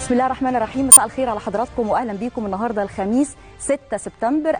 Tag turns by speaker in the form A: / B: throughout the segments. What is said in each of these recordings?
A: بسم الله الرحمن الرحيم مساء الخير على حضراتكم واهلا بيكم النهارده الخميس 6 سبتمبر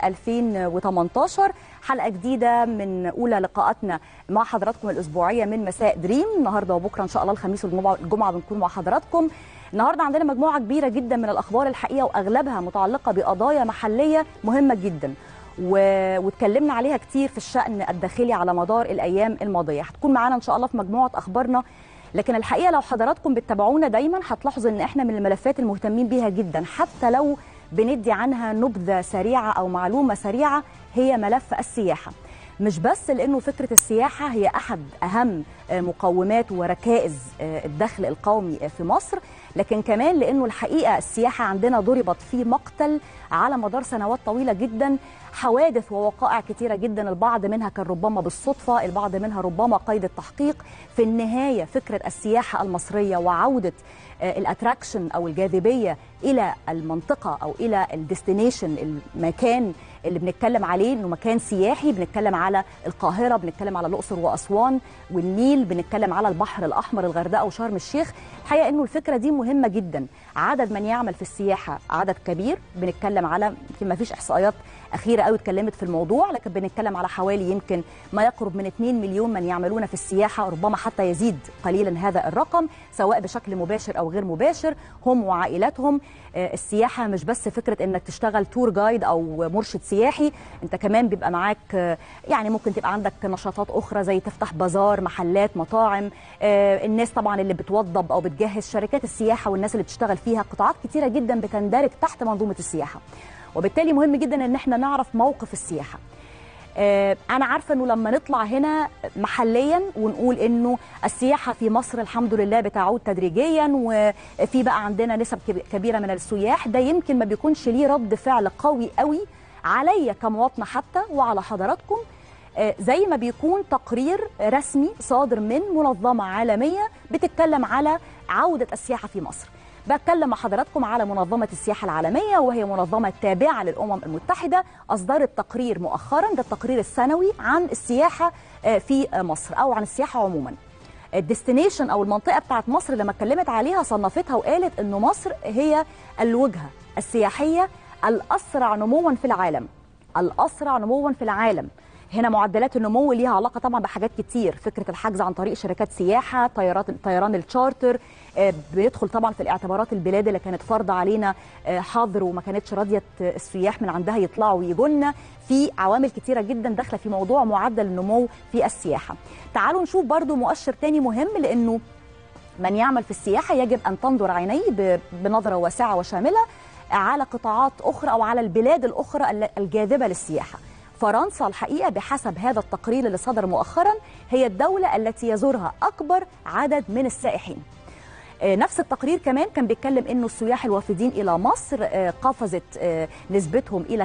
A: 2018 حلقه جديده من اولى لقاءاتنا مع حضراتكم الاسبوعيه من مساء دريم النهارده وبكره ان شاء الله الخميس والجمعه بنكون مع حضراتكم النهارده عندنا مجموعه كبيره جدا من الاخبار الحقيقه واغلبها متعلقه بقضايا محليه مهمه جدا و... واتكلمنا عليها كتير في الشأن الداخلي على مدار الأيام الماضية هتكون معانا إن شاء الله في مجموعة أخبارنا لكن الحقيقة لو حضراتكم بتتابعونا دايما هتلاحظوا إن إحنا من الملفات المهتمين بيها جدا حتى لو بندي عنها نبذة سريعة أو معلومة سريعة هي ملف السياحة مش بس لانه فكره السياحه هي احد اهم مقومات وركائز الدخل القومي في مصر لكن كمان لانه الحقيقه السياحه عندنا ضربت في مقتل على مدار سنوات طويله جدا حوادث ووقائع كثيره جدا البعض منها كان ربما بالصدفه البعض منها ربما قيد التحقيق في النهايه فكره السياحه المصريه وعوده الاتراكشن او الجاذبيه الى المنطقه او الى الديستنيشن المكان اللي بنتكلم عليه انه مكان سياحي بنتكلم على القاهره بنتكلم على الاقصر واسوان والنيل بنتكلم على البحر الاحمر الغردقه وشرم الشيخ الحقيقه انه الفكره دي مهمه جدا عدد من يعمل في السياحه عدد كبير بنتكلم على يمكن ما فيش احصائيات اخيره قوي اتكلمت في الموضوع لكن بنتكلم على حوالي يمكن ما يقرب من 2 مليون من يعملون في السياحه ربما حتى يزيد قليلا هذا الرقم سواء بشكل مباشر او غير مباشر هم وعائلاتهم السياحه مش بس فكره انك تشتغل تور جايد او مرشد سياحي انت كمان بيبقى معاك يعني ممكن تبقى عندك نشاطات اخرى زي تفتح بازار محلات مطاعم الناس طبعا اللي بتوضب او بتجهز شركات السياحه والناس اللي بتشتغل فيها قطاعات كتيره جدا بتندرج تحت منظومه السياحه وبالتالي مهم جدا ان احنا نعرف موقف السياحه انا عارفه انه لما نطلع هنا محليا ونقول انه السياحه في مصر الحمد لله بتعود تدريجيا وفي بقى عندنا نسب كبيره من السياح ده يمكن ما بيكونش ليه رد فعل قوي قوي عليا كمواطنه حتى وعلى حضراتكم زي ما بيكون تقرير رسمي صادر من منظمه عالميه بتتكلم على عوده السياحه في مصر بتكلم مع حضراتكم على منظمة السياحة العالمية وهي منظمة تابعة للأمم المتحدة أصدرت تقرير مؤخرا ده التقرير السنوي عن السياحة في مصر أو عن السياحة عموما الديستنيشن أو المنطقة بتاعت مصر لما اتكلمت عليها صنفتها وقالت أنه مصر هي الوجهة السياحية الأسرع نموا في العالم الأسرع نموا في العالم هنا معدلات النمو ليها علاقه طبعا بحاجات كتير فكره الحجز عن طريق شركات سياحه طيارات طيران التشارتر بيدخل طبعا في الاعتبارات البلاد اللي كانت فرض علينا حظر وما كانتش راضيه السياح من عندها يطلعوا ويجوا لنا في عوامل كتيره جدا داخله في موضوع معدل النمو في السياحه تعالوا نشوف برضو مؤشر تاني مهم لانه من يعمل في السياحه يجب ان تنظر عينيه بنظره واسعه وشامله على قطاعات اخرى او على البلاد الاخرى الجاذبه للسياحه فرنسا الحقيقه بحسب هذا التقرير اللي صدر مؤخرا هي الدوله التي يزورها اكبر عدد من السائحين نفس التقرير كمان كان بيتكلم انه السياح الوافدين الى مصر قفزت نسبتهم الى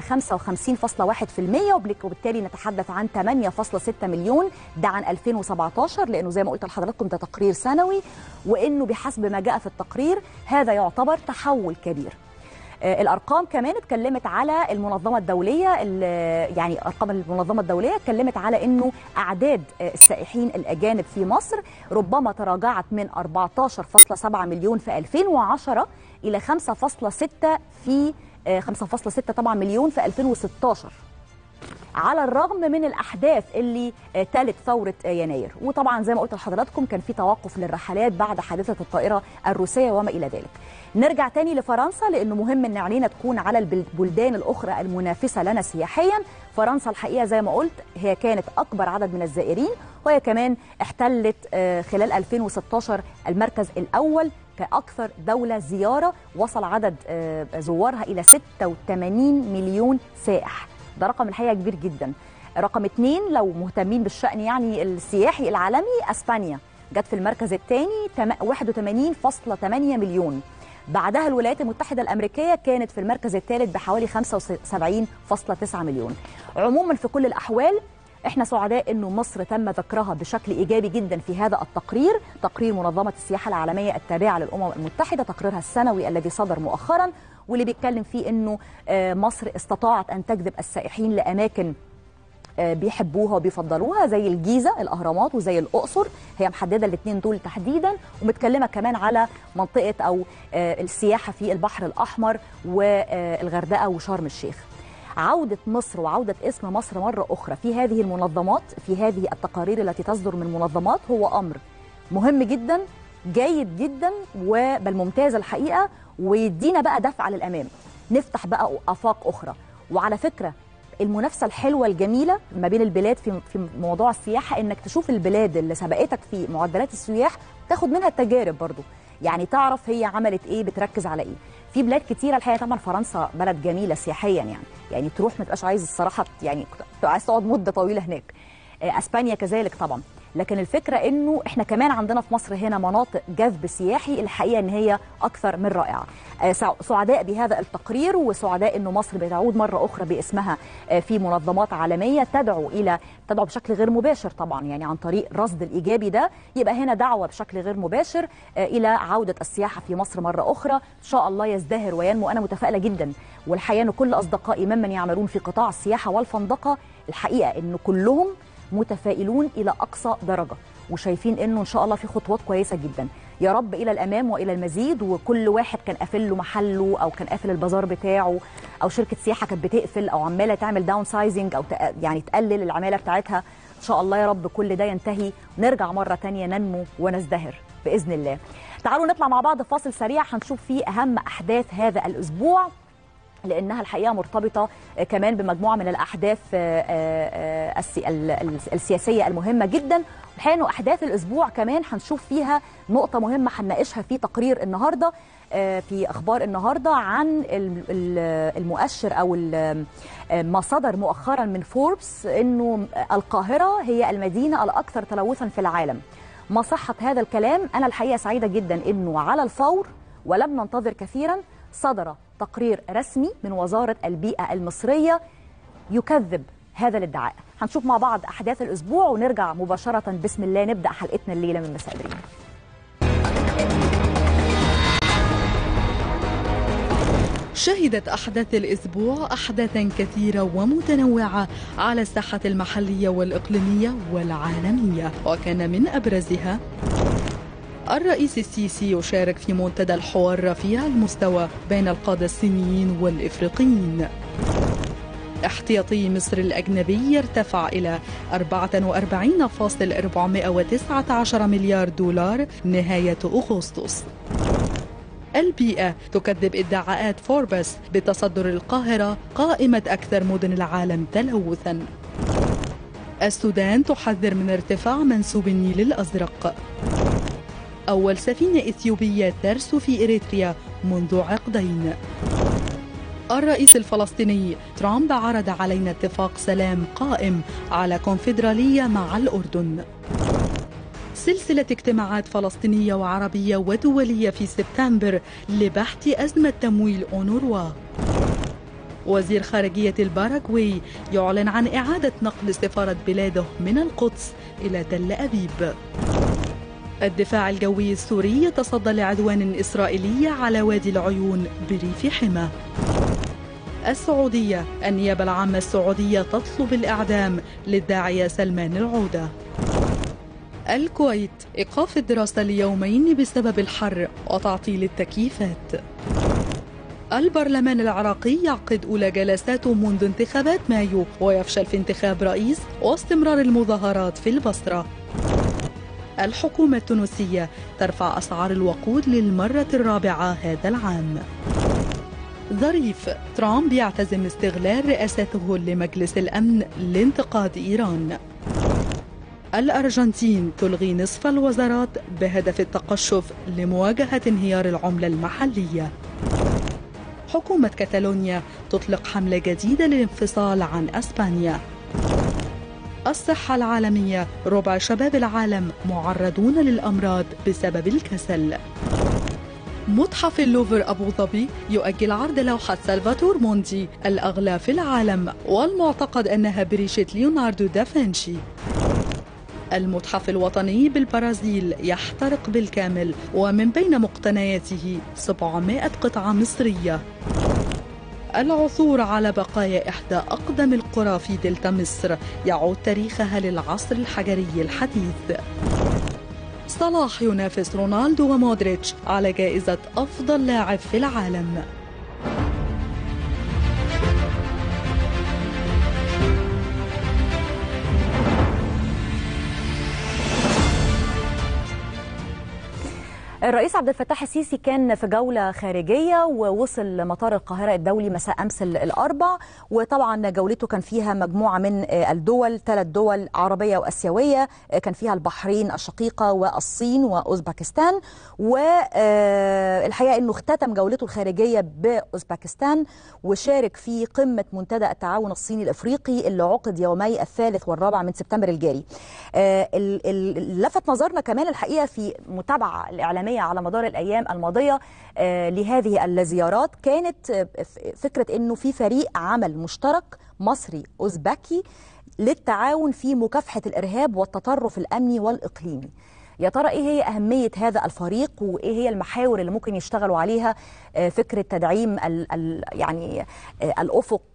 A: 55.1% وبالتالي نتحدث عن 8.6 مليون ده عن 2017 لانه زي ما قلت لحضراتكم ده تقرير سنوي وانه بحسب ما جاء في التقرير هذا يعتبر تحول كبير الارقام كمان اتكلمت على المنظمه الدوليه يعني ارقام المنظمه الدوليه اتكلمت على انه اعداد السائحين الاجانب في مصر ربما تراجعت من 14.7 مليون في 2010 الى 5.6 في 5.6 طبعا مليون في 2016 على الرغم من الاحداث اللي تلت ثوره يناير وطبعا زي ما قلت لحضراتكم كان في توقف للرحلات بعد حادثه الطائره الروسيه وما الى ذلك نرجع تاني لفرنسا لانه مهم ان عينينا تكون على البلدان الاخرى المنافسه لنا سياحيا فرنسا الحقيقه زي ما قلت هي كانت اكبر عدد من الزائرين وهي كمان احتلت خلال 2016 المركز الاول كاكثر دوله زياره وصل عدد زوارها الى 86 مليون سائح ده رقم الحقيقه كبير جدا رقم اثنين لو مهتمين بالشأن يعني السياحي العالمي اسبانيا جت في المركز الثاني 81.8 مليون بعدها الولايات المتحدة الأمريكية كانت في المركز الثالث بحوالي 75.9 مليون عموما في كل الأحوال احنا سعداء انه مصر تم ذكرها بشكل ايجابي جدا في هذا التقرير تقرير منظمه السياحه العالميه التابعه للامم المتحده تقريرها السنوي الذي صدر مؤخرا واللي بيتكلم فيه انه مصر استطاعت ان تجذب السائحين لاماكن آه، بيحبوها وبيفضلوها زي الجيزه الاهرامات وزي الاقصر هي محدده الاثنين دول تحديدا ومتكلمه كمان على منطقه او آه، السياحه في البحر الاحمر والغردقه وشرم الشيخ عودة مصر وعودة اسم مصر مرة أخرى في هذه المنظمات في هذه التقارير التي تصدر من منظمات هو أمر مهم جدا جيد جدا وبل ممتاز الحقيقة ويدينا بقى دفعة للأمام نفتح بقى آفاق أخرى وعلى فكرة المنافسة الحلوة الجميلة ما بين البلاد في في موضوع السياحة إنك تشوف البلاد اللي سبقتك في معدلات السياح تاخد منها التجارب برضو يعني تعرف هي عملت إيه بتركز على إيه في بلاد كتيره الحقيقه طبعا فرنسا بلد جميله سياحيا يعني يعني تروح ما تبقاش عايز الصراحه يعني تبقى عايز تقعد مده طويله هناك آه، اسبانيا كذلك طبعا لكن الفكره انه احنا كمان عندنا في مصر هنا مناطق جذب سياحي الحقيقه ان هي اكثر من رائعه آه، سع- سعداء بهذا التقرير وسعداء انه مصر بتعود مره اخرى باسمها آه، في منظمات عالميه تدعو الى تدعو بشكل غير مباشر طبعا يعني عن طريق رصد الايجابي ده يبقى هنا دعوه بشكل غير مباشر آه، الى عوده السياحه في مصر مره اخرى ان شاء الله يزدهر وينمو انا متفائله جدا والحقيقه ان كل اصدقائي ممن يعملون في قطاع السياحه والفندقه الحقيقه ان كلهم متفائلون الى اقصى درجه وشايفين انه ان شاء الله في خطوات كويسه جدا يا رب الى الامام والى المزيد وكل واحد كان قافل له محله او كان قافل البازار بتاعه او شركه سياحه كانت بتقفل او عماله تعمل داون سايزنج او تق- يعني تقلل العماله بتاعتها ان شاء الله يا رب كل ده ينتهي ونرجع مره تانية ننمو ونزدهر باذن الله تعالوا نطلع مع بعض فاصل سريع هنشوف فيه اهم احداث هذا الاسبوع لانها الحقيقه مرتبطه آه، كمان بمجموعه من الاحداث آه، آه، السي- ال- ال- السياسيه المهمه جدا الحقيقه انه احداث الاسبوع كمان هنشوف فيها نقطه مهمه هنناقشها في تقرير النهارده آه، في اخبار النهارده عن ال- ال- المؤشر او ال- آه، ما صدر مؤخرا من فوربس انه القاهره هي المدينه الاكثر تلوثا في العالم ما صحه هذا الكلام انا الحقيقه سعيده جدا انه على الفور ولم ننتظر كثيرا صدر تقرير رسمي من وزارة البيئة المصرية يكذب هذا الادعاء هنشوف مع بعض أحداث الأسبوع ونرجع مباشرة بسم الله نبدأ حلقتنا الليلة من مساء دريم
B: شهدت أحداث الأسبوع أحداثا كثيرة ومتنوعة على الساحة المحلية والإقليمية والعالمية وكان من أبرزها الرئيس السيسي يشارك في منتدى الحوار رفيع المستوى بين القادة الصينيين والإفريقيين احتياطي مصر الأجنبي يرتفع إلى 44.419 مليار دولار نهاية أغسطس البيئة تكذب ادعاءات فوربس بتصدر القاهرة قائمة أكثر مدن العالم تلوثا السودان تحذر من ارتفاع منسوب النيل الأزرق أول سفينة إثيوبية ترسو في إريتريا منذ عقدين الرئيس الفلسطيني ترامب عرض علينا اتفاق سلام قائم على كونفدرالية مع الأردن سلسلة اجتماعات فلسطينية وعربية ودولية في سبتمبر لبحث أزمة تمويل أونروا وزير خارجية الباراغواي يعلن عن إعادة نقل سفارة بلاده من القدس إلى تل أبيب الدفاع الجوي السوري يتصدى لعدوان إسرائيلي على وادي العيون بريف حما السعودية النيابة العامة السعودية تطلب الإعدام للداعية سلمان العودة الكويت إيقاف الدراسة ليومين بسبب الحر وتعطيل التكييفات البرلمان العراقي يعقد أولى جلساته منذ انتخابات مايو ويفشل في انتخاب رئيس واستمرار المظاهرات في البصرة الحكومة التونسية ترفع أسعار الوقود للمرة الرابعة هذا العام ظريف ترامب يعتزم استغلال رئاسته لمجلس الأمن لانتقاد إيران الأرجنتين تلغي نصف الوزارات بهدف التقشف لمواجهة انهيار العملة المحلية حكومة كاتالونيا تطلق حملة جديدة للانفصال عن أسبانيا الصحة العالمية ربع شباب العالم معرضون للأمراض بسبب الكسل متحف اللوفر أبو ظبي يؤجل عرض لوحة سلفاتور موندي الأغلى في العالم والمعتقد أنها بريشة ليوناردو دافنشي المتحف الوطني بالبرازيل يحترق بالكامل ومن بين مقتنياته 700 قطعة مصرية العثور على بقايا إحدى أقدم القرى في دلتا مصر يعود تاريخها للعصر الحجري الحديث صلاح ينافس رونالدو ومودريتش على جائزة أفضل لاعب في العالم
A: الرئيس عبد الفتاح السيسي كان في جولة خارجية ووصل مطار القاهرة الدولي مساء أمس الأربع وطبعا جولته كان فيها مجموعة من الدول ثلاث دول عربية وأسيوية كان فيها البحرين الشقيقة والصين وأوزبكستان والحقيقة أنه اختتم جولته الخارجية بأوزبكستان وشارك في قمة منتدى التعاون الصيني الإفريقي اللي عقد يومي الثالث والرابع من سبتمبر الجاري لفت نظرنا كمان الحقيقة في متابعة الإعلامية العالمية على مدار الأيام الماضية لهذه الزيارات كانت فكرة أنه في فريق عمل مشترك مصري أوزبكي للتعاون في مكافحة الإرهاب والتطرف الأمني والإقليمي يا ترى ايه هي اهميه هذا الفريق وايه هي المحاور اللي ممكن يشتغلوا عليها فكره تدعيم ال ال يعني الافق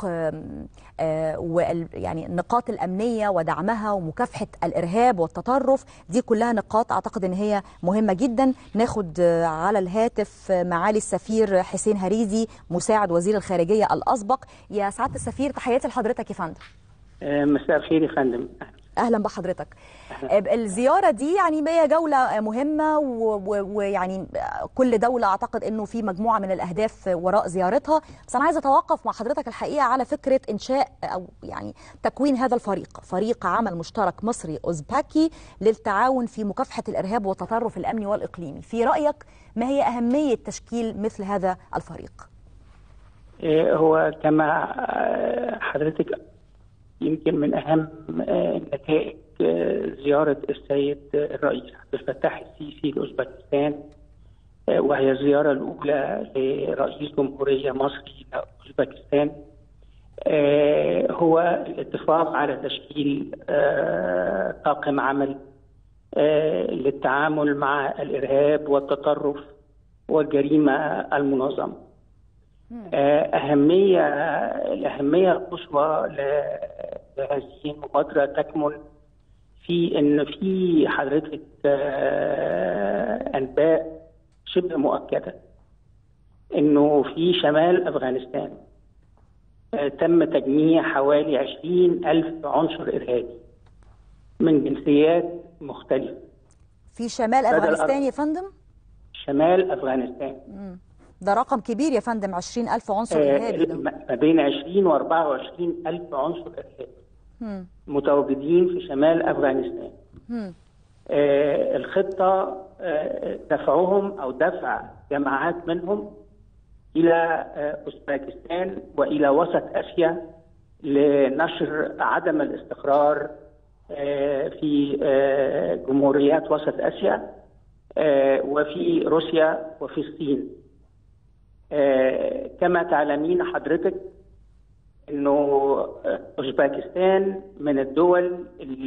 A: ويعني النقاط الامنيه ودعمها ومكافحه الارهاب والتطرف دي كلها نقاط اعتقد ان هي مهمه جدا ناخد على الهاتف معالي السفير حسين هريدي مساعد وزير الخارجيه الاسبق يا سعاده السفير تحياتي لحضرتك يا فندم
C: مساء الخير يا فندم
A: اهلا بحضرتك الزياره دي يعني هي جوله مهمه ويعني كل دوله اعتقد انه في مجموعه من الاهداف وراء زيارتها بس انا عايزه اتوقف مع حضرتك الحقيقه على فكره انشاء او يعني تكوين هذا الفريق فريق عمل مشترك مصري اوزباكي للتعاون في مكافحه الارهاب والتطرف الامني والاقليمي في رايك ما هي اهميه تشكيل مثل هذا الفريق
C: هو كما حضرتك يمكن من اهم نتائج زياره السيد الرئيس عبد الفتاح السيسي لاوزبكستان وهي الزياره الاولى لرئيس جمهوريه مصري لاوزبكستان هو الاتفاق على تشكيل طاقم عمل للتعامل مع الارهاب والتطرف والجريمه المنظمه. أهمية الأهمية القصوى لهذه المبادرة تكمن في إن في حضرتك أنباء شبه مؤكدة إنه في شمال أفغانستان تم تجميع حوالي عشرين ألف عنصر إرهابي من جنسيات مختلفة
A: في شمال أفغانستان يا فندم؟
C: شمال أفغانستان
A: مم. ده رقم كبير يا فندم 20000 عنصر ارهابي
C: ده ما بين 20 و 24000 عنصر ارهابي متواجدين في شمال افغانستان آه الخطه آه دفعهم او دفع جماعات منهم الى آه اوزبكستان والى وسط اسيا لنشر عدم الاستقرار آه في آه جمهوريات وسط اسيا آه وفي روسيا وفي الصين آه كما تعلمين حضرتك انه اوزبكستان من الدول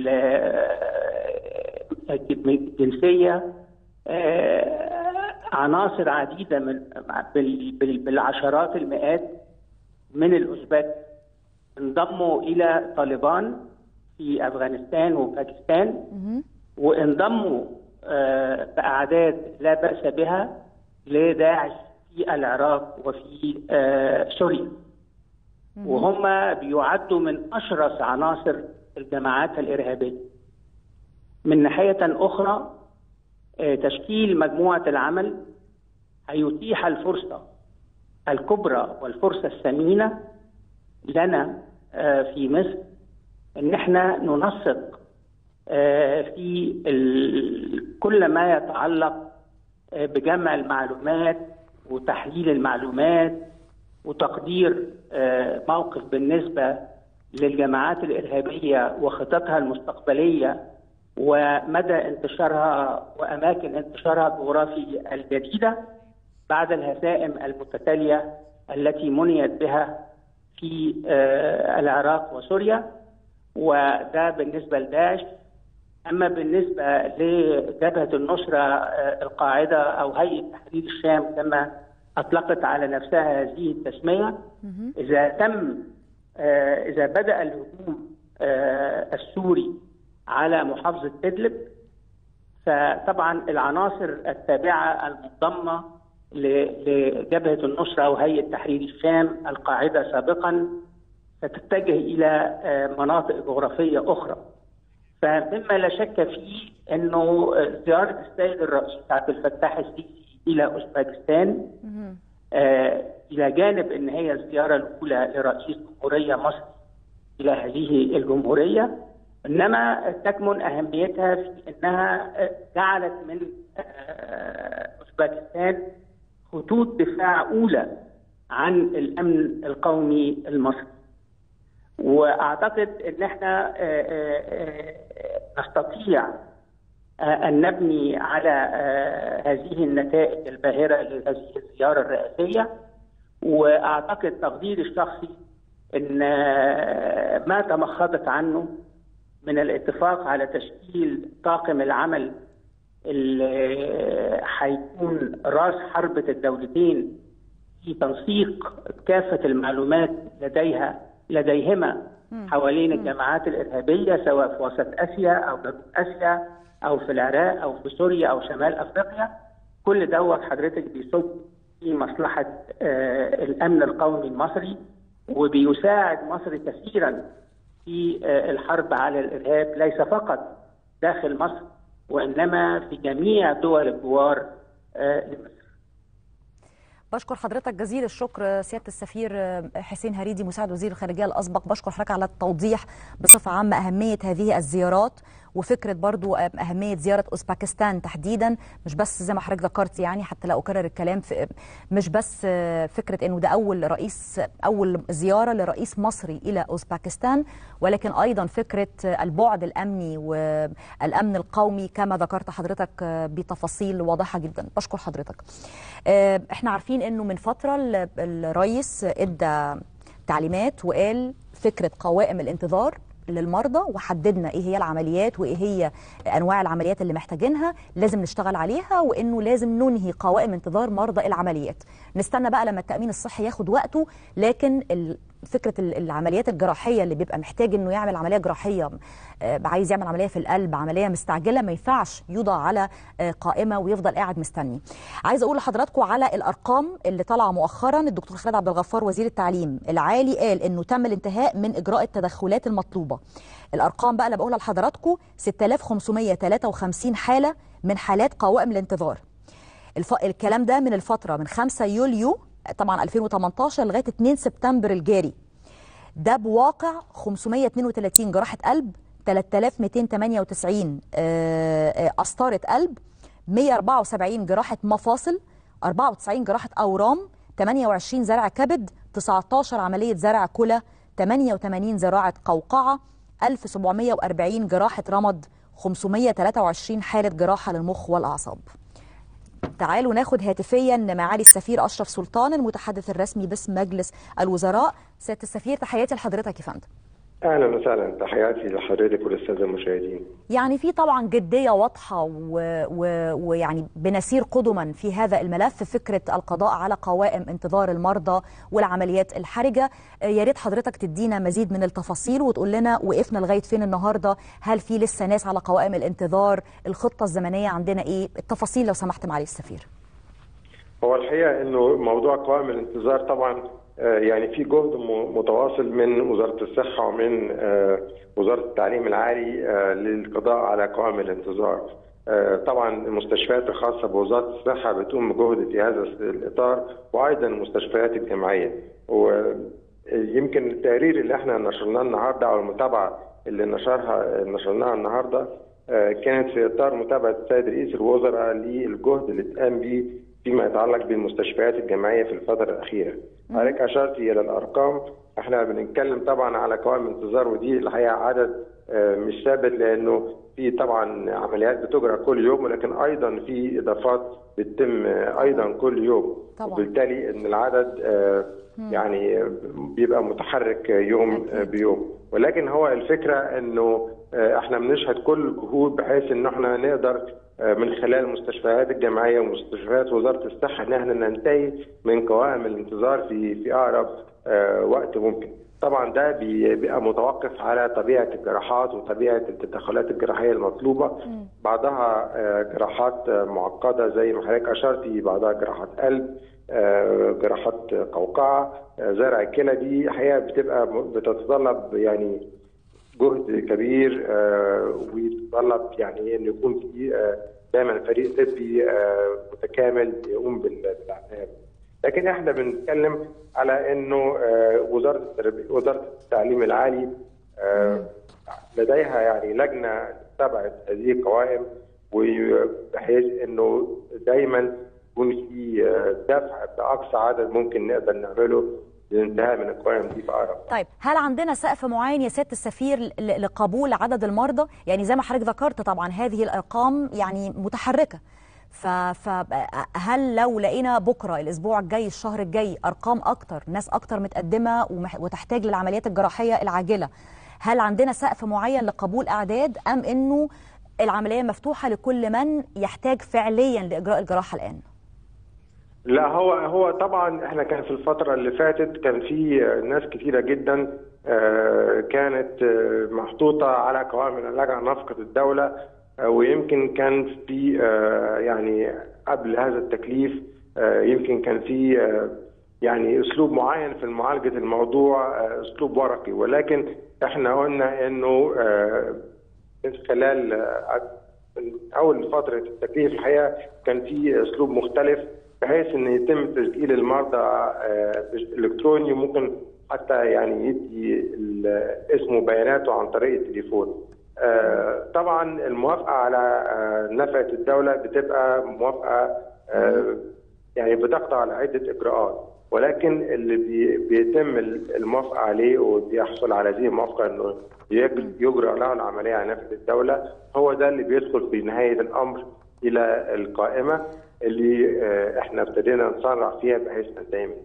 C: الجنسيه آه عناصر عديده من بالعشرات المئات من الاوزبك انضموا الى طالبان في افغانستان وباكستان وانضموا آه باعداد لا باس بها لداعش في العراق وفي آه سوريا وهم بيعدوا من اشرس عناصر الجماعات الارهابيه من ناحيه اخرى آه تشكيل مجموعه العمل هيتيح الفرصه الكبرى والفرصه الثمينه لنا آه في مصر ان احنا ننسق في كل ما يتعلق بجمع المعلومات وتحليل المعلومات وتقدير موقف بالنسبة للجماعات الإرهابية وخططها المستقبلية ومدى انتشارها وأماكن انتشارها الجغرافي الجديدة بعد الهزائم المتتالية التي منيت بها في العراق وسوريا وده بالنسبة لداعش أما بالنسبة لجبهة النصرة القاعدة أو هيئة تحرير الشام كما اطلقت على نفسها هذه التسميه اذا تم اذا بدا الهجوم السوري على محافظه ادلب فطبعا العناصر التابعه المنضمه لجبهه النصره وهيئه تحرير الشام القاعده سابقا ستتجه الى مناطق جغرافيه اخرى فمما لا شك فيه انه زياره السيد الرئيس عبد الفتاح السيسي الى اوزبكستان آه الى جانب ان هي الزياره الاولى لرئيس جمهوريه مصر الى هذه الجمهوريه انما تكمن اهميتها في انها جعلت من آه اوزبكستان خطوط دفاع اولى عن الامن القومي المصري واعتقد ان احنا نستطيع ان نبني على هذه النتائج الباهره لهذه الزياره الرئاسيه واعتقد تقديري الشخصي ان ما تمخضت عنه من الاتفاق على تشكيل طاقم العمل اللي هيكون راس حربة الدولتين في تنسيق كافة المعلومات لديها لديهما حوالين الجماعات الإرهابية سواء في وسط آسيا أو جنوب آسيا أو في العراق أو في سوريا أو شمال أفريقيا كل دوت حضرتك بيصب في مصلحة آه الأمن القومي المصري وبيساعد مصر كثيرا في آه الحرب على الإرهاب ليس فقط داخل مصر وإنما في جميع دول الجوار آه لمصر
A: بشكر حضرتك جزيل الشكر سياده السفير حسين هريدي مساعد وزير الخارجيه الاسبق بشكر حضرتك على التوضيح بصفه عامه اهميه هذه الزيارات وفكره برضو اهميه زياره اوزباكستان تحديدا مش بس زي ما حضرتك ذكرت يعني حتى لا اكرر الكلام في مش بس فكره انه ده اول رئيس اول زياره لرئيس مصري الى اوزباكستان ولكن ايضا فكره البعد الامني والامن القومي كما ذكرت حضرتك بتفاصيل واضحه جدا بشكر حضرتك احنا عارفين انه من فتره الرئيس ادى تعليمات وقال فكره قوائم الانتظار للمرضى وحددنا ايه هي العمليات وايه هي انواع العمليات اللي محتاجينها لازم نشتغل عليها وانه لازم ننهي قوائم انتظار مرضى العمليات نستنى بقى لما التامين الصحي ياخد وقته لكن فكره العمليات الجراحيه اللي بيبقى محتاج انه يعمل عمليه جراحيه عايز يعمل عمليه في القلب عمليه مستعجله ما ينفعش يوضع على قائمه ويفضل قاعد مستني عايز اقول لحضراتكم على الارقام اللي طالعه مؤخرا الدكتور خالد عبد الغفار وزير التعليم العالي قال انه تم الانتهاء من اجراء التدخلات المطلوبه الارقام بقى اللي بقولها لحضراتكم 6553 حاله من حالات قوائم الانتظار الف... الكلام ده من الفتره من 5 يوليو طبعا 2018 لغايه 2 سبتمبر الجاري ده بواقع 532 جراحه قلب 3298 قسطره قلب 174 جراحه مفاصل 94 جراحه اورام 28 زرع كبد 19 عمليه زرع كلى 88 زراعه قوقعه 1740 جراحه رمد 523 حاله جراحه للمخ والاعصاب تعالوا ناخد هاتفيا معالي السفير اشرف سلطان المتحدث الرسمي باسم مجلس الوزراء سياده السفير تحياتي لحضرتك يا فندم
D: اهلا وسهلا تحياتي لحضرتك وللساده المشاهدين
A: يعني في طبعا جديه واضحه ويعني و... بنسير قدما في هذا الملف فكره القضاء على قوائم انتظار المرضى والعمليات الحرجه يا ريت حضرتك تدينا مزيد من التفاصيل وتقول لنا وقفنا لغايه فين النهارده هل في لسه ناس على قوائم الانتظار الخطه الزمنيه عندنا ايه التفاصيل لو سمحت معالي السفير
D: هو الحقيقه انه موضوع قوائم الانتظار طبعا يعني في جهد متواصل من وزاره الصحه ومن وزاره التعليم العالي للقضاء على قوائم الانتظار. طبعا المستشفيات الخاصه بوزاره الصحه بتقوم بجهد في هذا الاطار وايضا المستشفيات الجامعيه. ويمكن التقرير اللي احنا نشرناه النهارده او المتابعه اللي نشرها نشرناها النهارده كانت في اطار متابعه السيد رئيس الوزراء للجهد اللي اتقام به فيما يتعلق بالمستشفيات الجامعيه في الفتره الاخيره. حضرتك اشرت الى الارقام احنا بنتكلم طبعا على قوائم انتظار ودي الحقيقه عدد مش ثابت لانه في طبعا عمليات بتجرى كل يوم ولكن ايضا في اضافات بتتم ايضا كل يوم
A: طبعا.
D: وبالتالي ان العدد يعني بيبقى متحرك يوم
A: أكيد.
D: بيوم ولكن هو الفكره انه احنا بنشهد كل الجهود بحيث ان احنا نقدر من خلال المستشفيات الجامعيه ومستشفيات وزاره الصحه ان احنا ننتهي من قوائم الانتظار في في اقرب وقت ممكن. طبعا ده بيبقى متوقف على طبيعه الجراحات وطبيعه التدخلات الجراحيه المطلوبه بعضها جراحات معقده زي ما حضرتك اشرتي بعضها جراحات قلب جراحات قوقعه زرع كلى دي حقيقه بتبقى بتتطلب يعني جهد كبير ويتطلب يعني ان يكون في دايما فريق طبي متكامل يقوم بالعمليه لكن احنا بنتكلم على انه وزاره وزاره التعليم العالي لديها يعني لجنه تبعت هذه القوائم وبحيث انه دايما يكون في دفع باقصى عدد ممكن نقدر نعمله للانتهاء من القوائم دي في اقرب
A: طيب هل عندنا سقف معين يا سياده السفير لقبول عدد المرضى؟ يعني زي ما حضرتك ذكرت طبعا هذه الارقام يعني متحركه فهل لو لقينا بكره الاسبوع الجاي الشهر الجاي ارقام اكتر ناس اكتر متقدمه وتحتاج للعمليات الجراحيه العاجله هل عندنا سقف معين لقبول اعداد ام انه العمليه مفتوحه لكل من يحتاج فعليا لاجراء الجراحه الان
D: لا هو هو طبعا احنا كان في الفتره اللي فاتت كان في ناس كثيره جدا كانت محطوطه على قوائم العلاج عن نفقه الدوله ويمكن كان في يعني قبل هذا التكليف يمكن كان في يعني اسلوب معين في معالجه الموضوع اسلوب ورقي ولكن احنا قلنا انه من خلال اول فتره التكليف الحقيقه كان في اسلوب مختلف بحيث ان يتم تسجيل المرضى الكتروني وممكن حتى يعني يدي اسمه وبياناته عن طريق التليفون. طبعا الموافقه على نفقه الدوله بتبقى موافقه يعني بتقطع على عده اجراءات ولكن اللي بيتم الموافقه عليه وبيحصل على هذه الموافقه انه يجرى له العمليه على نفقه الدوله هو ده اللي بيدخل في نهايه الامر الى القائمه اللي احنا ابتدينا نسرع فيها بحيث ننتهي منها.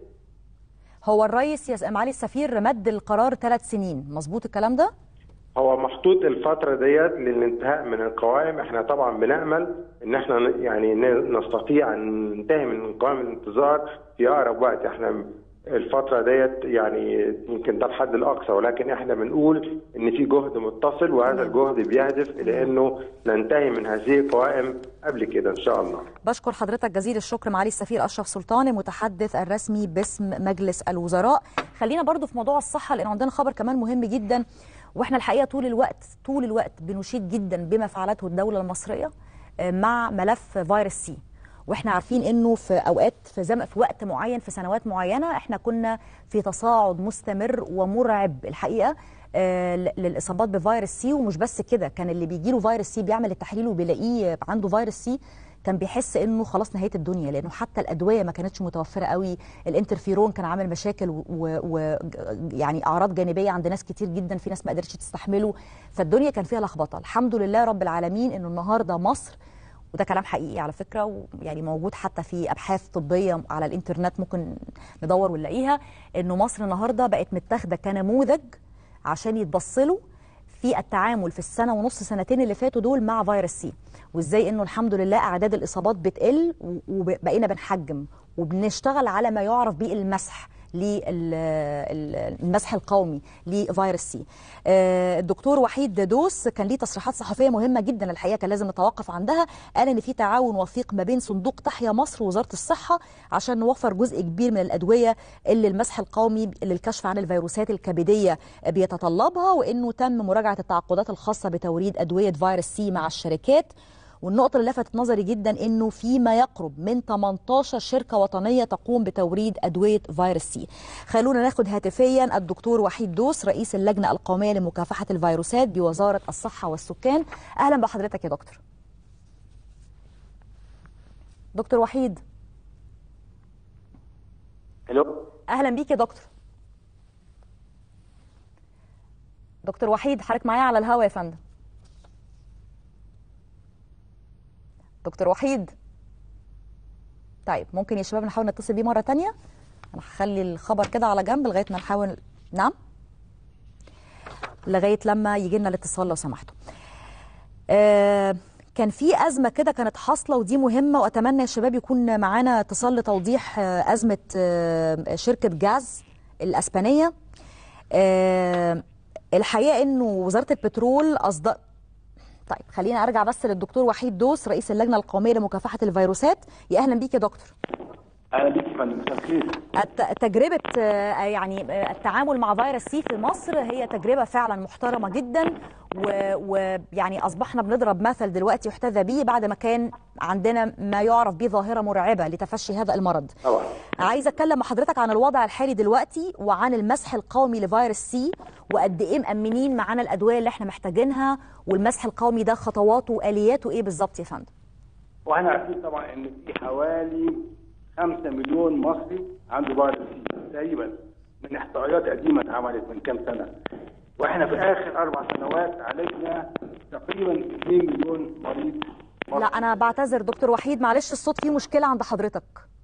A: هو الرئيس يا معالي السفير مد القرار ثلاث سنين مظبوط الكلام ده؟
D: هو محطوط الفترة ديت للانتهاء من القوائم احنا طبعا بنأمل ان احنا يعني نستطيع ان ننتهي من قوائم الانتظار في اقرب وقت احنا الفترة ديت يعني يمكن ده الحد الأقصى ولكن احنا بنقول إن في جهد متصل وهذا الجهد بيهدف إلى إنه ننتهي من هذه القوائم قبل كده إن شاء الله.
A: بشكر حضرتك جزيل الشكر معالي السفير أشرف سلطان المتحدث الرسمي باسم مجلس الوزراء. خلينا برضو في موضوع الصحة لأن عندنا خبر كمان مهم جدا واحنا الحقيقة طول الوقت طول الوقت بنشيد جدا بما فعلته الدولة المصرية مع ملف فيروس سي. واحنا عارفين انه في اوقات في زم في وقت معين في سنوات معينه احنا كنا في تصاعد مستمر ومرعب الحقيقه آه للاصابات بفيروس سي ومش بس كده كان اللي بيجي له فيروس سي بيعمل التحليل وبيلاقيه عنده فيروس سي كان بيحس انه خلاص نهايه الدنيا لانه حتى الادويه ما كانتش متوفره قوي الانترفيرون كان عامل مشاكل ويعني و... اعراض جانبيه عند ناس كتير جدا في ناس ما قدرتش تستحمله فالدنيا كان فيها لخبطه الحمد لله رب العالمين انه النهارده مصر وده كلام حقيقي على فكره ويعني موجود حتى في ابحاث طبيه على الانترنت ممكن ندور ونلاقيها انه مصر النهارده بقت متاخده كنموذج عشان يتبص له في التعامل في السنه ونص سنتين اللي فاتوا دول مع فيروس سي وازاي انه الحمد لله اعداد الاصابات بتقل وبقينا بنحجم وبنشتغل على ما يعرف به المسح للمسح القومي لفيروس سي الدكتور وحيد دوس كان ليه تصريحات صحفيه مهمه جدا الحقيقه كان لازم نتوقف عندها قال ان في تعاون وثيق ما بين صندوق تحيا مصر ووزاره الصحه عشان نوفر جزء كبير من الادويه اللي المسح القومي للكشف عن الفيروسات الكبديه بيتطلبها وانه تم مراجعه التعاقدات الخاصه بتوريد ادويه فيروس سي مع الشركات والنقطة اللي لفتت نظري جدا انه في ما يقرب من 18 شركة وطنية تقوم بتوريد أدوية فيروس سي. خلونا ناخد هاتفيا الدكتور وحيد دوس رئيس اللجنة القومية لمكافحة الفيروسات بوزارة الصحة والسكان. أهلا بحضرتك يا دكتور. دكتور وحيد.
C: الو
A: أهلا بيك يا دكتور. دكتور وحيد حضرتك معايا على الهوا يا فندم. دكتور وحيد طيب ممكن يا شباب نحاول نتصل بيه مره تانية انا هخلي الخبر كده على جنب لغايه ما نحاول نعم لغايه لما يجي لنا الاتصال لو سمحتوا آه كان في ازمه كده كانت حاصله ودي مهمه واتمنى يا شباب يكون معانا اتصال لتوضيح آه ازمه آه شركه جاز الاسبانيه آه الحقيقه انه وزاره البترول اصدر طيب خلينا ارجع بس للدكتور وحيد دوس رئيس اللجنه القوميه لمكافحه الفيروسات يا اهلا بيك يا دكتور
E: اهلا بيك يا فندم مساء الخير
A: الت- تجربة آه، يعني آه، التعامل مع فيروس سي في مصر هي تجربة فعلا محترمة جدا و- ويعني أصبحنا بنضرب مثل دلوقتي يحتذى به بعد ما كان عندنا ما يعرف به ظاهرة مرعبة لتفشي هذا المرض
E: طبعا
A: عايزة أتكلم مع حضرتك عن الوضع الحالي دلوقتي وعن المسح القومي لفيروس سي وقد إيه مأمنين معانا الأدوية اللي احنا محتاجينها والمسح القومي ده خطواته وآلياته إيه بالظبط يا فندم؟
E: واحنا عارفين طبعا ان في حوالي 5 مليون مصري عنده فيروس سي تقريبا من احصائيات قديمه اتعملت من كام سنه واحنا في اخر اربع سنوات عالجنا تقريبا 2 مليون مريض مصري.
A: لا أنا بعتذر دكتور وحيد معلش الصوت فيه مشكلة عند حضرتك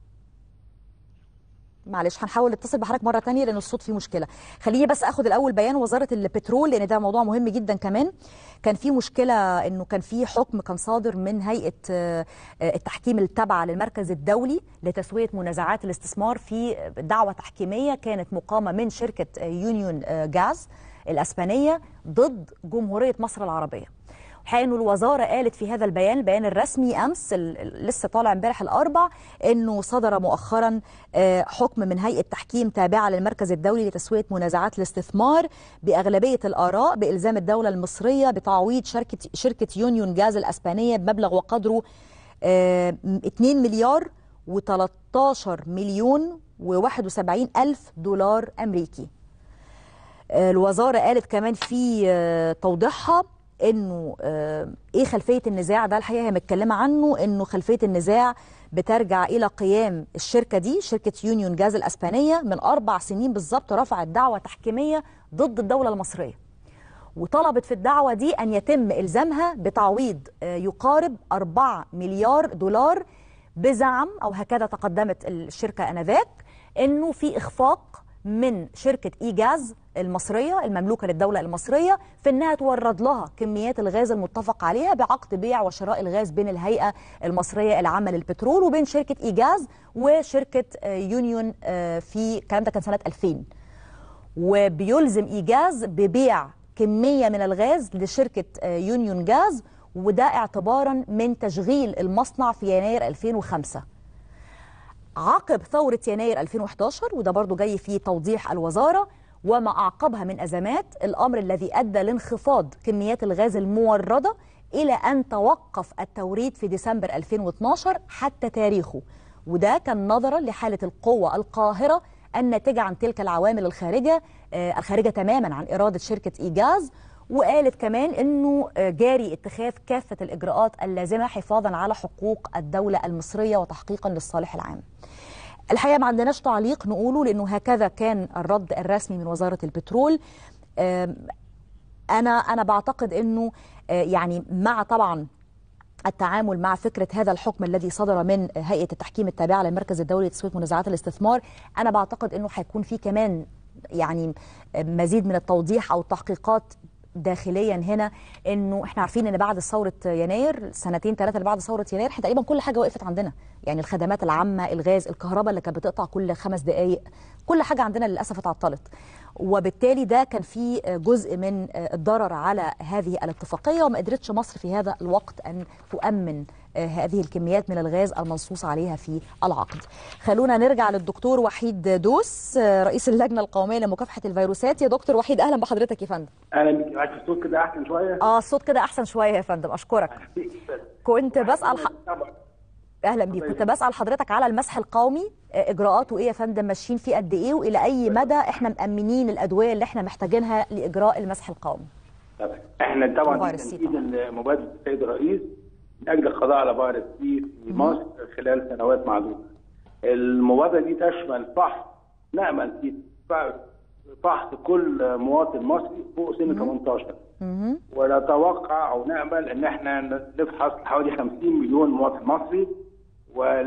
A: معلش هنحاول نتصل بحضرتك مره تانية لان الصوت فيه مشكله خليني بس اخد الاول بيان وزاره البترول لان ده موضوع مهم جدا كمان كان في مشكله انه كان في حكم كان صادر من هيئه آه، آه، التحكيم التابعه للمركز الدولي لتسويه منازعات الاستثمار في دعوه تحكيميه كانت مقامه من شركه آه، يونيون آه، جاز الاسبانيه ضد جمهوريه مصر العربيه الحقيقه انه الوزاره قالت في هذا البيان البيان الرسمي امس ال- ال- لسه طالع امبارح الاربع انه صدر مؤخرا آه، حكم من هيئه تحكيم تابعه للمركز الدولي لتسويه منازعات الاستثمار باغلبيه الاراء بالزام الدوله المصريه بتعويض شركه شركه يونيون جاز الاسبانيه بمبلغ وقدره آه، 2 مليار و13 مليون و71 الف دولار امريكي الوزاره قالت كمان في آه، توضيحها انه آه، ايه خلفيه النزاع ده الحقيقه هي متكلمه عنه انه خلفيه النزاع بترجع الى قيام الشركه دي شركه يونيون جاز الاسبانيه من اربع سنين بالظبط رفعت دعوه تحكيميه ضد الدوله المصريه وطلبت في الدعوة دي أن يتم إلزامها بتعويض آه، يقارب 4 مليار دولار بزعم أو هكذا تقدمت الشركة أنذاك أنه في إخفاق من شركة إيجاز المصرية المملوكة للدولة المصرية في أنها تورد لها كميات الغاز المتفق عليها بعقد بيع وشراء الغاز بين الهيئة المصرية العامة للبترول وبين شركة إيجاز وشركة آه، يونيون آه، في الكلام ده كان سنة 2000 وبيلزم ايجاز ببيع كميه من الغاز لشركه آه، يونيون جاز وده اعتبارا من تشغيل المصنع في يناير 2005 عقب ثورة يناير 2011 وده برضو جاي فيه توضيح الوزارة وما أعقبها من أزمات الأمر الذي أدى لانخفاض كميات الغاز الموردة إلى أن توقف التوريد في ديسمبر 2012 حتى تاريخه وده كان نظرا لحالة القوة القاهرة الناتجة عن تلك العوامل الخارجة آه، الخارجة تماما عن إرادة شركة إيجاز وقالت كمان انه جاري اتخاذ كافه الاجراءات اللازمه حفاظا على حقوق الدوله المصريه وتحقيقا للصالح العام. الحقيقه ما عندناش تعليق نقوله لانه هكذا كان الرد الرسمي من وزاره البترول. آم، انا انا بعتقد انه آه، يعني مع طبعا التعامل مع فكرة هذا الحكم الذي صدر من هيئة التحكيم التابعة للمركز الدولي لتسوية منازعات الاستثمار أنا بعتقد أنه هيكون في كمان يعني مزيد من التوضيح أو التحقيقات داخليا هنا انه احنا عارفين ان بعد ثوره يناير سنتين ثلاثه اللي بعد ثوره يناير احنا تقريبا كل حاجه وقفت عندنا يعني الخدمات العامه الغاز الكهرباء اللي كانت بتقطع كل خمس دقائق كل حاجه عندنا للاسف اتعطلت وبالتالي ده كان في جزء من الضرر على هذه الاتفاقيه وما قدرتش مصر في هذا الوقت ان تؤمن هذه الكميات من الغاز المنصوص عليها في العقد. خلونا نرجع للدكتور وحيد دوس رئيس اللجنه القوميه لمكافحه الفيروسات يا دكتور وحيد اهلا بحضرتك يا فندم.
E: اهلا بيك معاك الصوت كده احسن شويه
A: اه الصوت كده احسن شويه يا فندم اشكرك. كنت بسال ح...
E: طبعا
A: اهلا بيك كنت بسال حضرتك على المسح القومي آه، اجراءاته ايه يا فندم ماشيين فيه قد ايه والى اي مدى احنا مامنين الادويه اللي احنا محتاجينها لاجراء المسح القومي
E: طبعا احنا طبعا
A: فيروس
E: في
A: سي
E: تنفيذ مبادره السيد الرئيس من اجل القضاء على فيروس سي في مصر خلال سنوات معدوده. المبادره دي تشمل فحص نامل في فحص كل مواطن مصري فوق سن 18 ونتوقع او نامل ان احنا نفحص حوالي 50 مليون مواطن مصري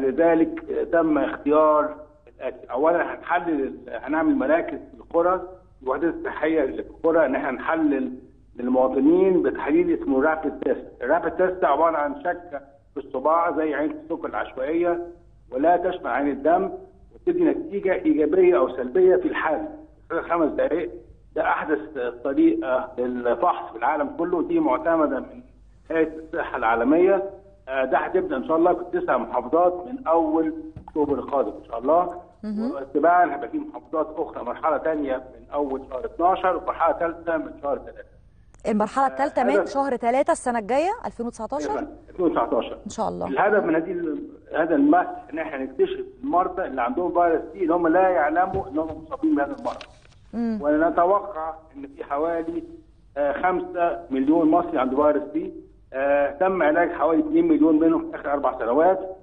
E: ولذلك تم اختيار الاتي اولا هنحلل هنعمل مراكز في القرى الوحدات الصحيه اللي في القرى ان احنا نحلل للمواطنين بتحليل اسمه رابid تيست، الرابid تيست عباره عن شكه في الصباع زي عين السكر العشوائيه ولا تشمل عين الدم وتدي نتيجه ايجابيه او سلبيه في الحال خلال خمس دقائق ده احدث طريقه للفحص في العالم كله ودي معتمده من هيئه الصحه العالميه آه، ده هتبدا ان شاء الله في تسع محافظات من اول اكتوبر القادم ان شاء الله واتباعا هيبقى في محافظات اخرى مرحله ثانيه من اول شهر 12 ومرحله ثالثه من شهر 3
A: المرحله الثالثه
E: هذا-
A: من شهر 3 السنه الجايه 2019
E: 2019
A: ان شاء الله
E: الهدف من هذه ال- هذا المسح ان احنا نكتشف المرضى اللي عندهم فيروس سي اللي هم لا يعلموا انهم مصابين بهذا المرض. ونتوقع ان في حوالي 5 مليون مصري عنده فيروس سي آه، تم علاج حوالي 2 مليون منهم في اخر اربع سنوات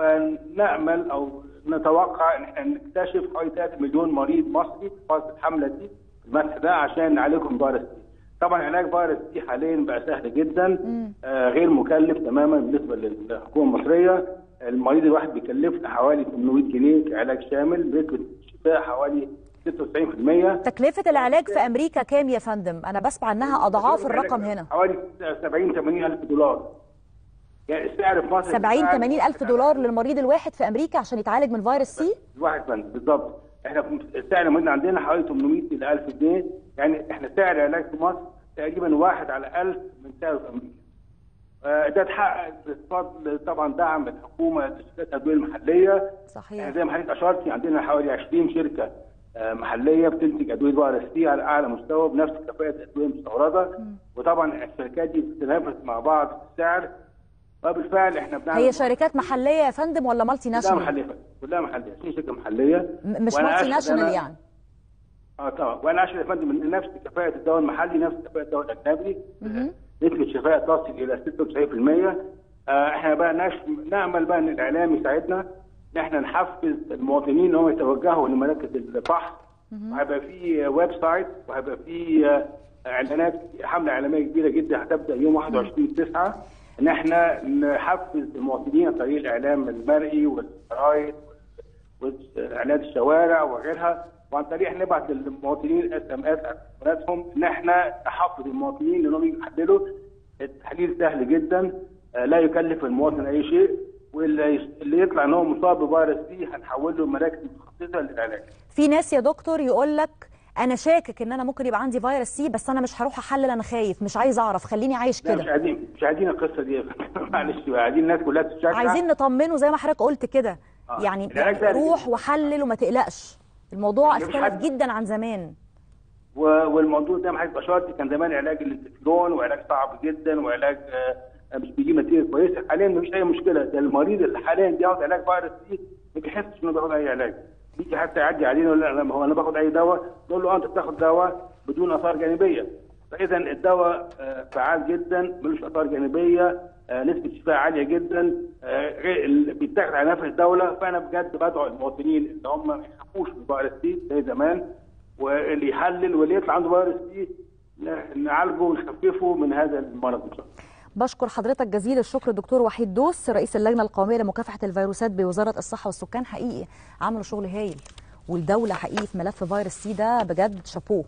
E: فنامل او نتوقع ان احنا نكتشف حوالي 3 مليون مريض مصري في فتره الحمله دي المسح ده عشان نعالجهم فيروس سي. طبعا علاج فيروس سي حاليا بقى سهل جدا آه غير مكلف تماما بالنسبه للحكومه المصريه المريض الواحد بيكلفنا حوالي 800 جنيه كعلاج شامل بنسبه شفاء حوالي 96%
A: تكلفه العلاج في امريكا كام يا فندم انا بسمع انها اضعاف الرقم هنا
E: حوالي 70 80 الف دولار يعني السعر في مصر
A: 70
E: السعر-
A: 80 الف دولار للمريض الواحد في امريكا عشان يتعالج من فيروس سي
E: الواحد بند بالظبط احنا في- السعر المريض عندنا حوالي 800 الى 1000 جنيه يعني احنا سعر العلاج في مصر تقريبا واحد على 1000 من سعره في امريكا آه، ده اتحقق بفضل طبعا دعم الحكومه لشركات الادويه المحليه يعني
A: صحيح
E: زي ما حضرتك اشرتي عندنا حوالي 20 شركه آه، محليه بتنتج ادويه فيروس سي على اعلى مستوى بنفس كفاءه الادويه المستورده وطبعا الشركات دي بتتنافس مع بعض في السعر وبالفعل احنا بنعمل
A: هي شركات محليه يا فندم ولا مالتي
E: كلها
A: ناشونال
E: محليه كلها محليه 20 شركه محليه
A: م- مش
E: وأنا
A: مالتي
E: أشهد
A: ناشونال
E: أنا-
A: يعني
E: اه طبعا وانا اشهد يا فندم ان نفس كفاءه الدواء المحلي نفس كفاءه الدواء الاجنبي نسبه شفاء تصل الى 96% آه احنا بقى نش... نامل بقى ان الاعلام يساعدنا ان احنا نحفز المواطنين ان هم يتوجهوا لمراكز الفحص وهيبقى في ويب سايت وهيبقى في آه، اعلانات حمله اعلاميه كبيره جدا هتبدا يوم 21 9 ان احنا نحفز المواطنين عن طريق الاعلام المرئي والجرايد واعلانات الشوارع وغيرها وعن طريق احنا نبعت للمواطنين اس ام اس تليفوناتهم ان احنا نحفز المواطنين انهم يحللوا التحليل سهل جدا آه، لا يكلف المواطن اي شيء واللي يس- اللي يطلع ان هو مصاب بفيروس سي هنحوله لمراكز متخصصه للعلاج.
A: في ناس يا دكتور يقول لك انا شاكك ان انا ممكن يبقى عندي فيروس سي بس انا مش هروح احلل انا خايف مش عايز اعرف خليني عايش
E: لا مش
A: كده
E: عايزين مش عايزين القصه دي معلش عايزين الناس كلها تشجع
A: عايزين نطمنه زي ما حضرتك قلت كده
E: آه.
A: يعني
E: العلاج ده-
A: روح وحلل وما تقلقش الموضوع
E: مفيش
A: اختلف
E: حد-
A: جدا عن زمان
E: و- والموضوع ده محدش اشارتي كان زمان علاج الانتفلون وعلاج صعب جدا وعلاج آه، مش بيجيب نتيجه كويسه حاليا مفيش اي مشكله ده المريض اللي حاليا بياخد علاج فيروس سي ما بيحسش انه بياخد اي علاج بيجي حتى يعدي علينا يقول لا ما هو انا باخد اي دواء نقول له اه انت بتاخد دواء بدون اثار جانبيه فاذا الدواء آه، فعال جدا ملوش اثار جانبيه آه، نسبه شفاء عاليه جدا آه، غير ال- بيتاخد على نفس الدوله فانا بجد بدعو المواطنين اللي هم ما يخافوش من فيروس سي زي زمان واللي يحلل واللي يطلع عنده فيروس سي ن- نعالجه ونخففه من هذا المرض ان شاء الله.
A: بشكر حضرتك جزيل الشكر الدكتور وحيد دوس رئيس اللجنه القوميه لمكافحه الفيروسات بوزاره الصحه والسكان حقيقي عملوا شغل هايل والدوله حقيقي في ملف فيروس سي ده بجد شابوه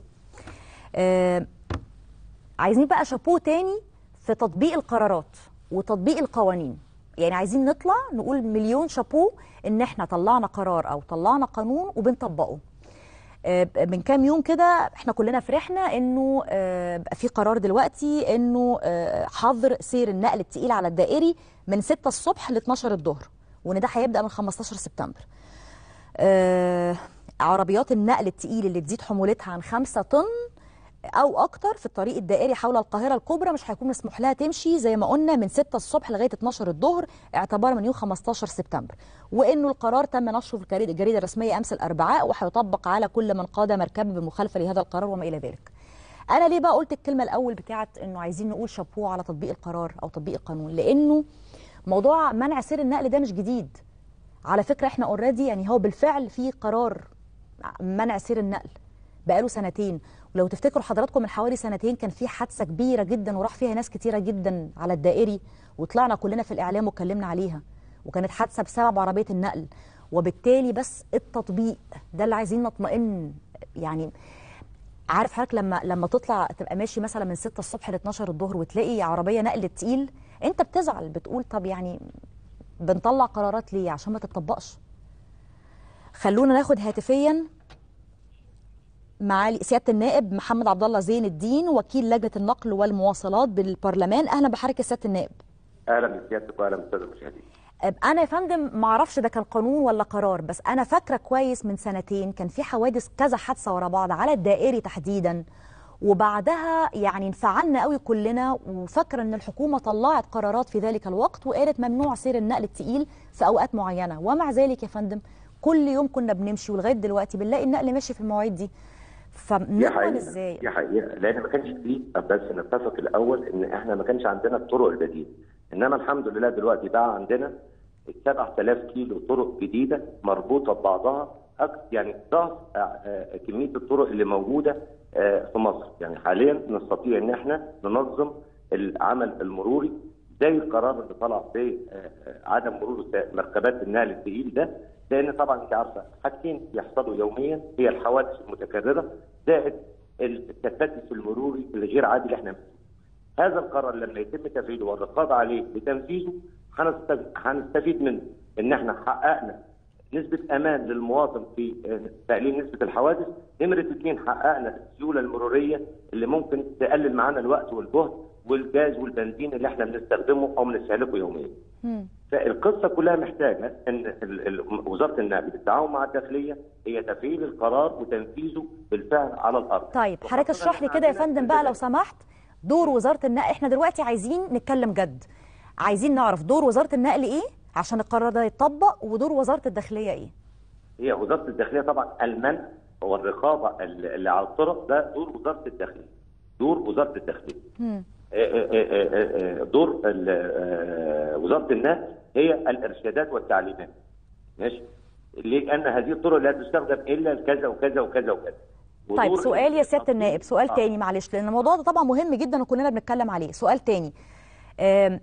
A: آه عايزين بقى شابوه تاني في تطبيق القرارات وتطبيق القوانين يعني عايزين نطلع نقول مليون شابوه ان احنا طلعنا قرار او طلعنا قانون وبنطبقه آه، من كام يوم كده احنا كلنا فرحنا انه آه، بقى في قرار دلوقتي انه آه، حظر سير النقل التقيل على الدائري من 6 الصبح ل 12 الظهر وان ده هيبدا من 15 سبتمبر. آه، عربيات النقل التقيل اللي تزيد حمولتها عن 5 طن او اكتر في الطريق الدائري حول القاهره الكبرى مش هيكون مسموح لها تمشي زي ما قلنا من 6 الصبح لغايه 12 الظهر اعتبارا من يوم 15 سبتمبر وانه القرار تم نشره في الجريده الجريدة الرسميه امس الاربعاء وهيطبق على كل من قاد مركبه بالمخالفه لهذا القرار وما الى ذلك انا ليه بقى قلت الكلمه الاول بتاعت انه عايزين نقول شابوه على تطبيق القرار او تطبيق القانون لانه موضوع منع سير النقل ده مش جديد على فكره احنا اوريدي يعني هو بالفعل في قرار منع سير النقل بقاله سنتين ولو تفتكروا حضراتكم من حوالي سنتين كان في حادثه كبيره جدا وراح فيها ناس كتيره جدا على الدائري وطلعنا كلنا في الاعلام واتكلمنا عليها وكانت حادثه بسبب عربيه النقل وبالتالي بس التطبيق ده اللي عايزين نطمئن يعني عارف حضرتك لما لما تطلع تبقى ماشي مثلا من 6 الصبح ل 12 الظهر وتلاقي عربيه نقل تقيل انت بتزعل بتقول طب يعني بنطلع قرارات ليه عشان ما تتطبقش خلونا ناخد هاتفيا معالي سياده النائب محمد عبد الله زين الدين وكيل لجنه النقل والمواصلات بالبرلمان اهلا بحضرتك يا سياده النائب
F: اهلا بسيادتك واهلا بالساده المشاهدين
A: انا يا فندم ما اعرفش ده كان قانون ولا قرار بس انا فاكره كويس من سنتين كان في حوادث كذا حادثه ورا بعض على الدائري تحديدا وبعدها يعني انفعلنا قوي كلنا وفاكره ان الحكومه طلعت قرارات في ذلك الوقت وقالت ممنوع سير النقل الثقيل في اوقات معينه ومع ذلك يا فندم كل يوم كنا بنمشي ولغايه دلوقتي بنلاقي النقل ماشي في المواعيد دي
F: دي
A: فبنضمن
F: حقيقه
A: ازاي
F: دي حقيقه لان ما كانش فيه بس نتفق الاول ان احنا ما كانش عندنا الطرق البديله انما الحمد لله دلوقتي بقى عندنا 7000 كيلو طرق جديده مربوطه ببعضها أك- يعني ضعف آه، آه، كميه الطرق اللي موجوده آه، في مصر يعني حاليا نستطيع ان احنا ننظم العمل المروري زي القرار اللي طلع في آه، آه، عدم مرور مركبات النقل الثقيل ده لان طبعا انت عارفه حاجتين بيحصلوا يوميا هي الحوادث المتكرره زائد التكدس المروري الغير عادي اللي احنا فيه. هذا القرار لما يتم تفعيله والرقابه عليه لتنفيذه هنستفيد هنستفيد منه ان احنا حققنا نسبة أمان للمواطن في آه، تقليل نسبة الحوادث، نمرة اثنين حققنا السيولة المرورية اللي ممكن تقلل معانا الوقت والجهد والجاز والبنزين اللي احنا بنستخدمه أو بنستهلكه يوميا.
A: مم.
F: فالقصه كلها محتاجه ان ال- ال- وزاره النقل بالتعاون مع الداخليه هي تفعيل القرار وتنفيذه بالفعل على الارض.
A: طيب حضرتك اشرح لي كده يا فندم بقى لو سمحت دور وزاره النقل احنا دلوقتي عايزين نتكلم جد عايزين نعرف دور وزاره النقل ايه عشان القرار ده يتطبق ودور وزاره الداخليه ايه
F: هي وزاره الداخليه طبعا المنع والرقابه ال- اللي على الطرق ده دور وزاره الداخليه. دور وزاره الداخليه.
A: مم.
F: آه، آه، آه، آه، دور ال- آه، وزاره النقل هي الارشادات والتعليمات. ماشي؟ لان هذه الطرق لا تستخدم الا لكذا وكذا وكذا وكذا.
A: طيب
F: ودور
A: سؤال يا سياده النائب سؤال
F: آه.
A: تاني معلش لان الموضوع ده طبعا مهم جدا وكلنا بنتكلم عليه سؤال تاني آم،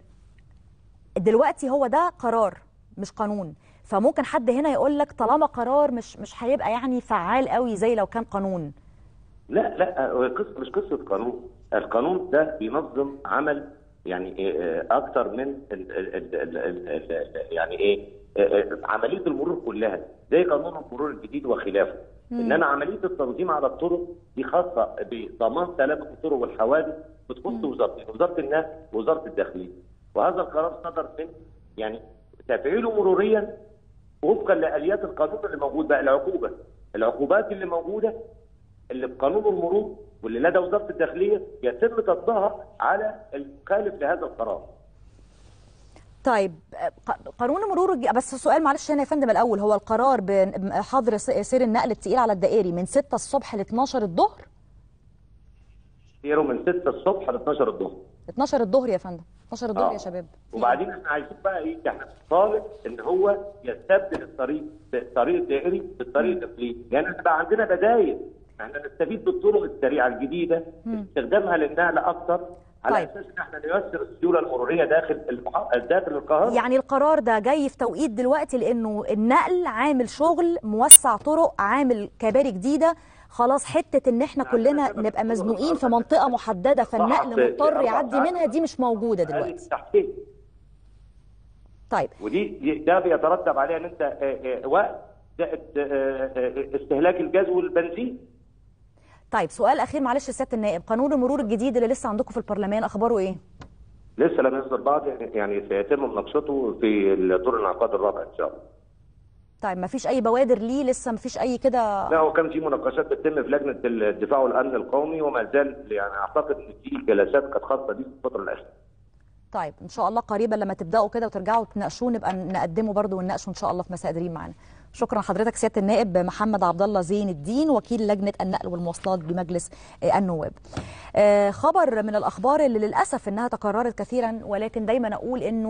A: دلوقتي هو ده قرار مش قانون فممكن حد هنا يقول لك طالما قرار مش مش هيبقى يعني فعال قوي زي لو كان قانون
F: لا لا هو قصه مش قصه قانون القانون ده بينظم عمل يعني إيه، آه، اكتر من ال ال ال ال ال ال يعني ايه آه، آه، عمليه المرور كلها زي قانون المرور الجديد وخلافه انما عمليه التنظيم على الطرق دي خاصه بضمان سلامه الطرق والحوادث بتخص وزارتين وزاره النقل ووزاره الداخليه وهذا القرار صدر من يعني تفعيله مروريا وفقا لاليات القانون اللي موجود بقى العقوبه العقوبات اللي موجوده اللي في قانون المرور واللي لدى وزاره الداخليه يتم تطبيقها على المخالف لهذا القرار.
A: طيب ق- قانون المرور الج- بس سؤال معلش هنا يا فندم الاول هو القرار بحظر س- سير النقل الثقيل على الدائري من 6 الصبح ل 12 الظهر
F: سيره من 6 الصبح ل 12 الظهر.
A: 12 الظهر يا فندم 12 الظهر
F: آه.
A: يا شباب
F: وبعدين احنا عايزين بقى ايه احنا طالب ان هو يستبدل الطريق الطريق الدائري بالطريق الاقليمي لان احنا بقى عندنا بدايل احنا نستفيد بالطرق السريعه الجديده استخدامها للنقل اكثر على
A: طيب.
F: اساس ان احنا نيسر السيوله المروريه داخل المح... داخل القاهره
A: يعني القرار ده جاي في توقيت دلوقتي لانه النقل عامل شغل موسع طرق عامل كباري جديده خلاص حته ان احنا كلنا نبقى مزنوقين في منطقه محدده فالنقل مضطر يعدي منها دي مش موجوده
F: هذه
A: دلوقتي
F: تحتيه
A: طيب
F: ودي دي- ده بيترتب عليها ان انت آه، آه، وقت زائد آه، آه، استهلاك الجاز والبنزين
A: طيب سؤال اخير معلش يا سياده النائب قانون المرور الجديد اللي لسه عندكم في البرلمان اخباره ايه
F: لسه لم يصدر بعض يعني سيتم مناقشته في دور الانعقاد الرابع ان شاء الله
A: طيب ما فيش اي بوادر ليه لسه ما فيش اي كده
F: لا هو كان في مناقشات بتتم في لجنه الدفاع والامن القومي وما زال يعني اعتقد ان في جلسات كانت خاصه بيه في الفتره الاخيره
A: طيب ان شاء الله قريبا لما تبداوا كده وترجعوا تناقشوه نبقى نقدمه برضه ونناقشه ان شاء الله في مساء دريم معانا شكرا حضرتك سياده النائب محمد عبد الله زين الدين وكيل لجنه النقل والمواصلات بمجلس آه، النواب آه، خبر من الاخبار اللي للاسف انها تكررت كثيرا ولكن دايما اقول انه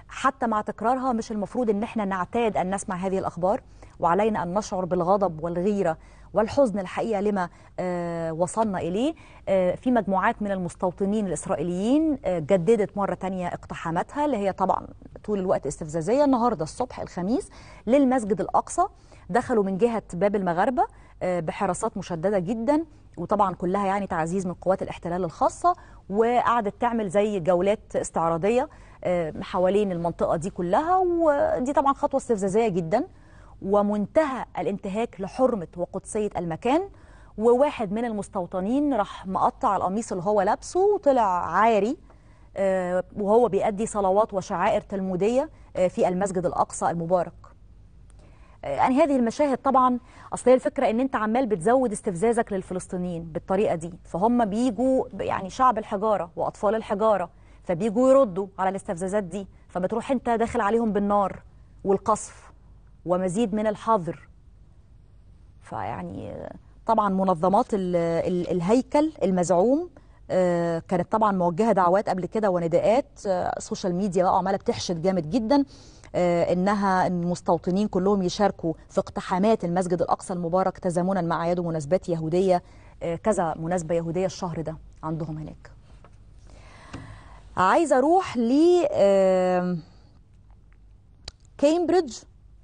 A: حتى مع تكرارها مش المفروض ان احنا نعتاد ان نسمع هذه الاخبار وعلينا ان نشعر بالغضب والغيره والحزن الحقيقه لما آه، وصلنا اليه آه، في مجموعات من المستوطنين الاسرائيليين آه، جددت مره تانية اقتحاماتها اللي هي طبعا طول الوقت استفزازيه النهارده الصبح الخميس للمسجد الاقصى دخلوا من جهه باب المغاربه آه، بحراسات مشدده جدا وطبعا كلها يعني تعزيز من قوات الاحتلال الخاصه وقعدت تعمل زي جولات استعراضيه آه، حوالين المنطقه دي كلها ودي طبعا خطوه استفزازيه جدا ومنتهى الانتهاك لحرمه وقدسيه المكان وواحد من المستوطنين راح مقطع القميص اللي هو لابسه وطلع عاري آه، وهو بيأدي صلوات وشعائر تلموديه آه، في المسجد الاقصى المبارك يعني هذه المشاهد طبعا اصل هي الفكره ان انت عمال بتزود استفزازك للفلسطينيين بالطريقه دي فهم بيجوا يعني شعب الحجاره واطفال الحجاره فبيجوا يردوا على الاستفزازات دي فبتروح انت داخل عليهم بالنار والقصف ومزيد من الحظر فيعني طبعا منظمات ال ال الهيكل المزعوم آه، كانت طبعا موجهه دعوات قبل كده ونداءات آه، السوشيال ميديا بقى عماله بتحشد جامد جدا آه، انها المستوطنين كلهم يشاركوا في اقتحامات المسجد الاقصى المبارك تزامنا مع اعياد مناسبات يهوديه آه، كذا مناسبه يهوديه الشهر ده عندهم هناك. عايزه اروح ل آه، كامبريدج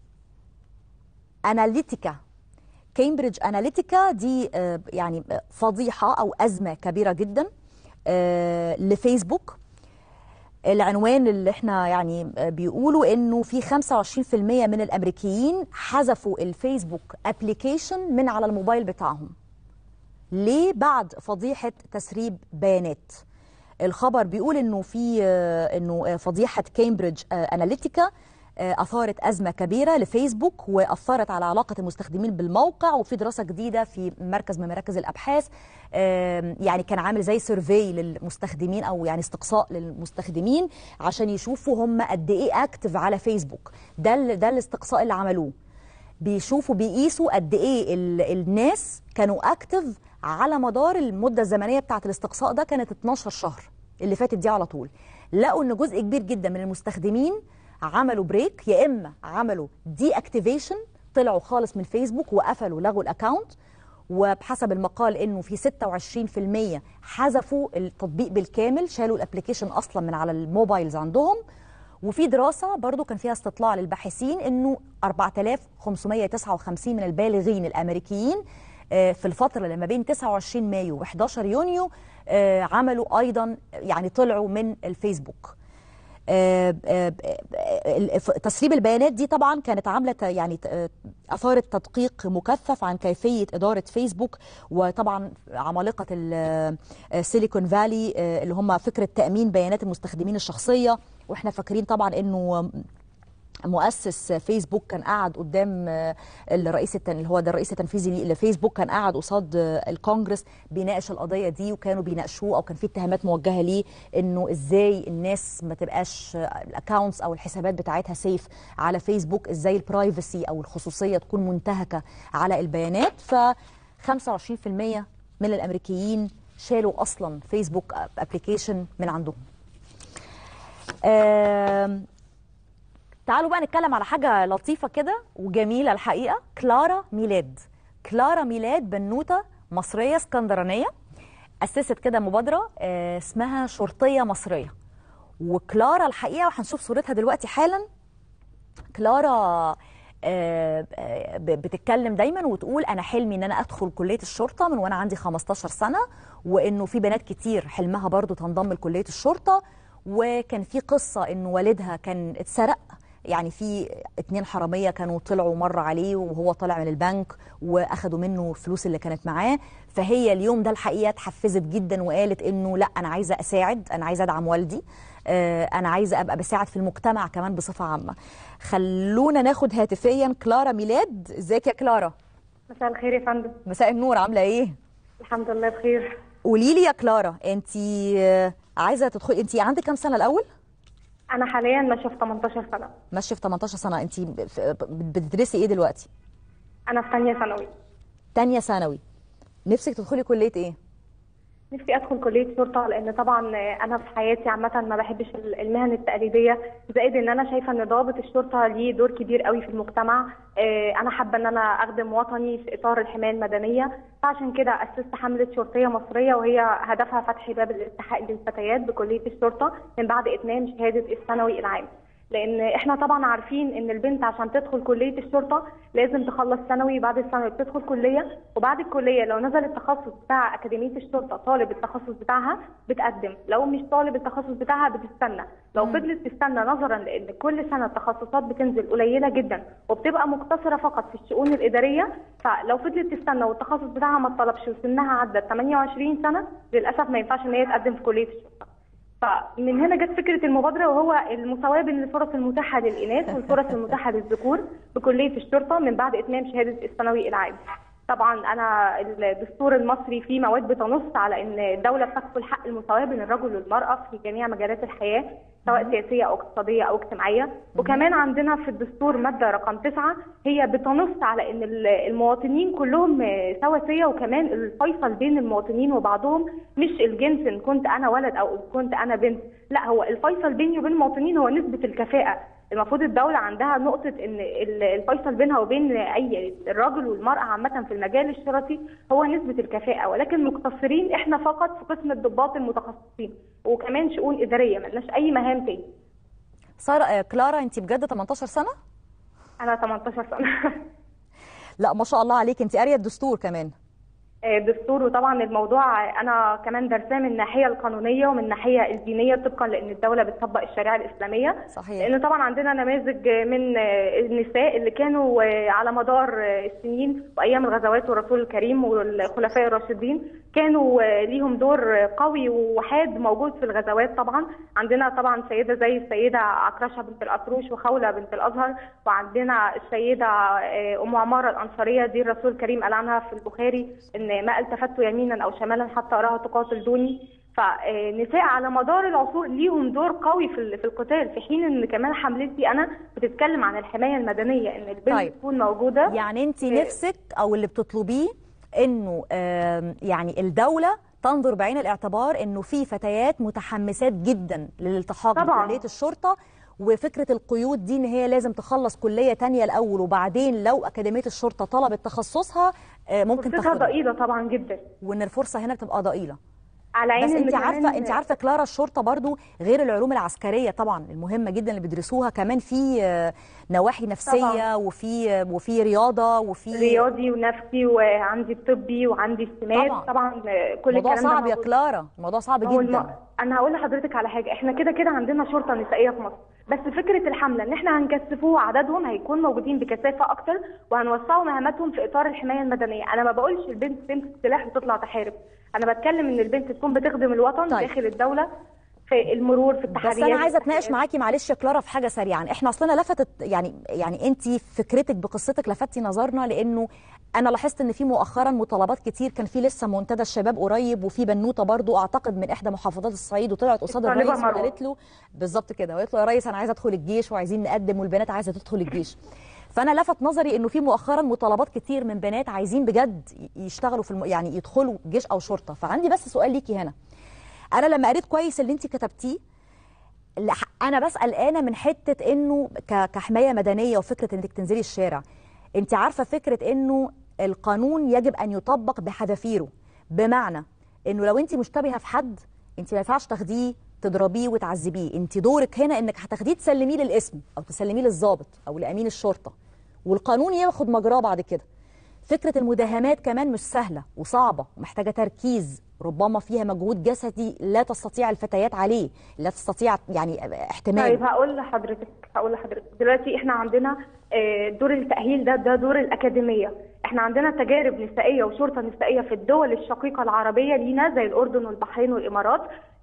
A: اناليتيكا كامبريدج اناليتيكا دي آه، يعني فضيحه او ازمه كبيره جدا آه، لفيسبوك العنوان اللي احنا يعني بيقولوا انه في 25% من الامريكيين حذفوا الفيسبوك ابلكيشن من على الموبايل بتاعهم ليه بعد فضيحه تسريب بيانات الخبر بيقول انه في آه، انه آه، فضيحه كامبريدج آه، اناليتيكا آه، اثارت ازمه كبيره لفيسبوك واثرت على علاقه المستخدمين بالموقع وفي دراسه جديده في مركز من مراكز الابحاث آم، يعني كان عامل زي سيرفي للمستخدمين او يعني استقصاء للمستخدمين عشان يشوفوا هم قد ايه اكتف على فيسبوك ده ال- ده الاستقصاء اللي عملوه بيشوفوا بيقيسوا قد ايه ال- الناس كانوا اكتف على مدار المده الزمنيه بتاعه الاستقصاء ده كانت 12 شهر اللي فاتت دي على طول لقوا ان جزء كبير جدا من المستخدمين عملوا بريك يا اما عملوا دي اكتيفيشن طلعوا خالص من فيسبوك وقفلوا لغوا الاكونت وبحسب المقال انه في 26% حذفوا التطبيق بالكامل شالوا الابلكيشن اصلا من على الموبايلز عندهم وفي دراسه برضو كان فيها استطلاع للباحثين انه 4559 من البالغين الامريكيين آه، في الفتره اللي ما بين 29 مايو و11 يونيو آه، عملوا ايضا يعني طلعوا من الفيسبوك آه، آه، آه، الف- تسريب البيانات دي طبعا كانت عامله ت- يعني ت- آه، اثارت تدقيق مكثف عن كيفيه اداره فيسبوك وطبعا عمالقه السيليكون فالي آه، اللي هم فكره تامين بيانات المستخدمين الشخصيه واحنا فاكرين طبعا انه مؤسس فيسبوك كان قاعد قدام آه، الرئيس التن... اللي هو ده الرئيس التنفيذي لفيسبوك كان قاعد قصاد آه، الكونجرس بيناقش القضيه دي وكانوا بيناقشوه او كان في اتهامات موجهه ليه انه ازاي الناس ما تبقاش الاكونتس او الحسابات بتاعتها سيف على فيسبوك ازاي البرايفسي او الخصوصيه تكون منتهكه على البيانات ف 25% من الامريكيين شالوا اصلا فيسبوك ابلكيشن من عندهم آم، تعالوا بقى نتكلم على حاجة لطيفة كده وجميلة الحقيقة كلارا ميلاد كلارا ميلاد بنوتة مصرية اسكندرانية أسست كده مبادرة آه، اسمها شرطية مصرية وكلارا الحقيقة وهنشوف صورتها دلوقتي حالا كلارا آه، آه، ب- بتتكلم دايما وتقول انا حلمي ان انا ادخل كليه الشرطه من وانا عندي 15 سنه وانه في بنات كتير حلمها برضو تنضم لكليه الشرطه وكان في قصه انه والدها كان اتسرق يعني في اتنين حراميه كانوا طلعوا مره عليه وهو طالع من البنك واخدوا منه الفلوس اللي كانت معاه فهي اليوم ده الحقيقه اتحفزت جدا وقالت انه لا انا عايزه اساعد انا عايزه ادعم والدي آه، انا عايزه ابقى بساعد في المجتمع كمان بصفه عامه خلونا ناخد هاتفيا كلارا ميلاد ازيك يا كلارا
G: مساء الخير يا فندم
A: مساء النور عامله ايه
G: الحمد لله بخير
A: قولي لي يا كلارا انت عايزه تدخلي انت عندك كام سنه الاول
G: انا حاليا ماشيه في 18 سنه
A: ماشيه في 18 سنه انت بتدرسي ايه دلوقتي
G: انا في ثانيه ثانوي
A: تانية ثانوي نفسك تدخلي كليه ايه
G: نفسي ادخل كليه شرطه لان طبعا انا في حياتي عامه ما بحبش المهن التقليديه زائد ان انا شايفه ان ضابط الشرطه ليه دور كبير قوي في المجتمع آه، انا حابه ان انا اخدم وطني في اطار الحمايه المدنيه فعشان كده اسست حمله شرطيه مصريه وهي هدفها فتح باب الالتحاق للفتيات بكليه الشرطه من بعد اتمام شهاده الثانوي العام لان احنا طبعا عارفين ان البنت عشان تدخل كليه الشرطه لازم تخلص ثانوي بعد الثانوي بتدخل كليه وبعد الكليه لو نزل التخصص بتاع اكاديميه الشرطه طالب التخصص بتاعها بتقدم لو مش طالب التخصص بتاعها بتستنى لو فضلت تستنى نظرا لان كل سنه التخصصات بتنزل قليله جدا وبتبقى مقتصره فقط في الشؤون الاداريه فلو فضلت تستنى والتخصص بتاعها ما اتطلبش وسنها عدى 28 سنه للاسف ما ينفعش ان هي تقدم في كليه الشرطه فمن هنا جت فكره المبادره وهو المساواه بين الفرص المتاحه للاناث والفرص المتاحه للذكور بكليه الشرطه من بعد اتمام شهاده الثانوي العام. طبعا انا الدستور المصري فيه مواد بتنص على ان الدوله بتكفل حق المساواه بين الرجل والمراه في جميع مجالات الحياه سواء سياسيه او اقتصاديه او اجتماعيه وكمان عندنا في الدستور ماده رقم تسعة هي بتنص على ان ال- المواطنين كلهم آه، سواسيه وكمان الفيصل بين المواطنين وبعضهم مش الجنس ان كنت انا ولد او ان كنت انا بنت لا هو الفيصل بيني وبين المواطنين هو نسبه الكفاءه المفروض الدولة عندها نقطة إن ال- الفيصل بينها وبين أي الرجل والمرأة عامة في المجال الشرطي هو نسبة الكفاءة ولكن مقتصرين إحنا فقط في قسم الضباط المتخصصين وكمان شؤون إدارية ملناش أي مهام تاني
A: ساره آه، كلارا انت بجد 18 سنه
G: أنا 18 سنة
A: لا ما شاء الله عليك انت قاريه الدستور كمان
G: آه، دستور وطبعا الموضوع انا كمان درساه من الناحيه القانونيه ومن الناحيه الدينيه طبقا لان الدوله بتطبق الشريعه الاسلاميه
A: صحيح.
G: لان طبعا عندنا نماذج من آه، النساء اللي كانوا آه، على مدار آه، السنين وايام الغزوات والرسول الكريم والخلفاء الراشدين كانوا آه، ليهم دور آه، قوي وحاد موجود في الغزوات طبعا عندنا طبعا سيده زي السيده عكرشه بنت الاطروش وخوله بنت الازهر وعندنا السيده آه، ام عماره الانصاريه دي الرسول الكريم قال عنها في البخاري ان ما التفت يمينا او شمالا حتى اراها تقاتل دوني فنساء على مدار العصور ليهم دور قوي في ال- في القتال في حين ان كمان حملتي انا بتتكلم عن الحمايه المدنيه ان البنت
A: طيب.
G: تكون موجوده
A: يعني انت
G: إيه.
A: نفسك او اللي بتطلبيه انه آم، يعني الدوله تنظر بعين الاعتبار انه في فتيات متحمسات جدا للالتحاق
G: طبعاً.
A: بكليه الشرطه وفكره القيود دي ان هي لازم تخلص كليه تانية الاول وبعدين لو اكاديميه الشرطه طلبت تخصصها آه، ممكن
G: فرصتها
A: تاخدها
G: ضئيله طبعا جدا
A: وان الفرصه هنا بتبقى ضئيله
G: على عين
A: بس
G: إن
A: انت
G: كمان-
A: عارفه انت عارفه كلارا الشرطه برضو غير العلوم العسكريه طبعا المهمه جدا اللي بيدرسوها كمان في آه، نواحي نفسيه
G: طبعاً.
A: وفي آه، وفي رياضه وفي
G: رياضي ونفسي وعندي الطبي وعندي سمات
A: طبعاً.
G: طبعا, كل
A: الموضوع
G: الكلام ده
A: صعب يا
G: موجود.
A: كلارا الموضوع صعب
G: هو
A: جدا
G: الم... انا هقول لحضرتك على حاجه احنا كده كده عندنا شرطه نسائيه في مصر بس فكره الحمله ان احنا هنكثفوه عددهم هيكون موجودين بكثافه اكتر وهنوسعوا مهاماتهم في اطار الحمايه المدنيه انا ما بقولش البنت تمسك سلاح وتطلع تحارب انا بتكلم ان البنت تكون بتخدم الوطن
A: طيب.
G: داخل الدوله في المرور في التحريات
A: بس انا عايزه اتناقش معاكي معلش يا كلارا في حاجه سريعا احنا اصلنا لفتت يعني يعني انت فكرتك بقصتك لفتي نظرنا لانه انا لاحظت ان في مؤخرا مطالبات كتير كان في لسه منتدى الشباب قريب وفي بنوته برضو اعتقد من احدى محافظات الصعيد وطلعت قصاد
G: الطالبة
A: الرئيس
G: مروة.
A: وقالت له بالظبط كده وقالت له يا ريس انا عايزه ادخل الجيش وعايزين نقدم والبنات عايزه تدخل الجيش فانا لفت نظري انه في مؤخرا مطالبات كتير من بنات عايزين بجد يشتغلوا في الم... يعني يدخلوا جيش او شرطه فعندي بس سؤال ليكي هنا انا لما قريت كويس اللي انت كتبتيه لا، انا بس قلقانه من حته انه ك- كحمايه مدنيه وفكره انك تنزلي الشارع انت عارفه فكره انه القانون يجب ان يطبق بحذافيره بمعنى انه لو انت مشتبهه في حد انت ما ينفعش تاخديه تضربيه وتعذبيه انت دورك هنا انك هتاخديه تسلميه للاسم او تسلميه للضابط او لامين الشرطه والقانون ياخد مجراه بعد كده فكرة المداهمات كمان مش سهلة وصعبة ومحتاجة تركيز ربما فيها مجهود جسدي لا تستطيع الفتيات عليه لا تستطيع يعني احتمال
G: طيب هقول لحضرتك هقول لحضرتك دلوقتي احنا عندنا آه، دور التأهيل ده ده دور الأكاديمية احنا عندنا تجارب نسائية وشرطة نسائية في الدول الشقيقة العربية لينا زي الأردن والبحرين والإمارات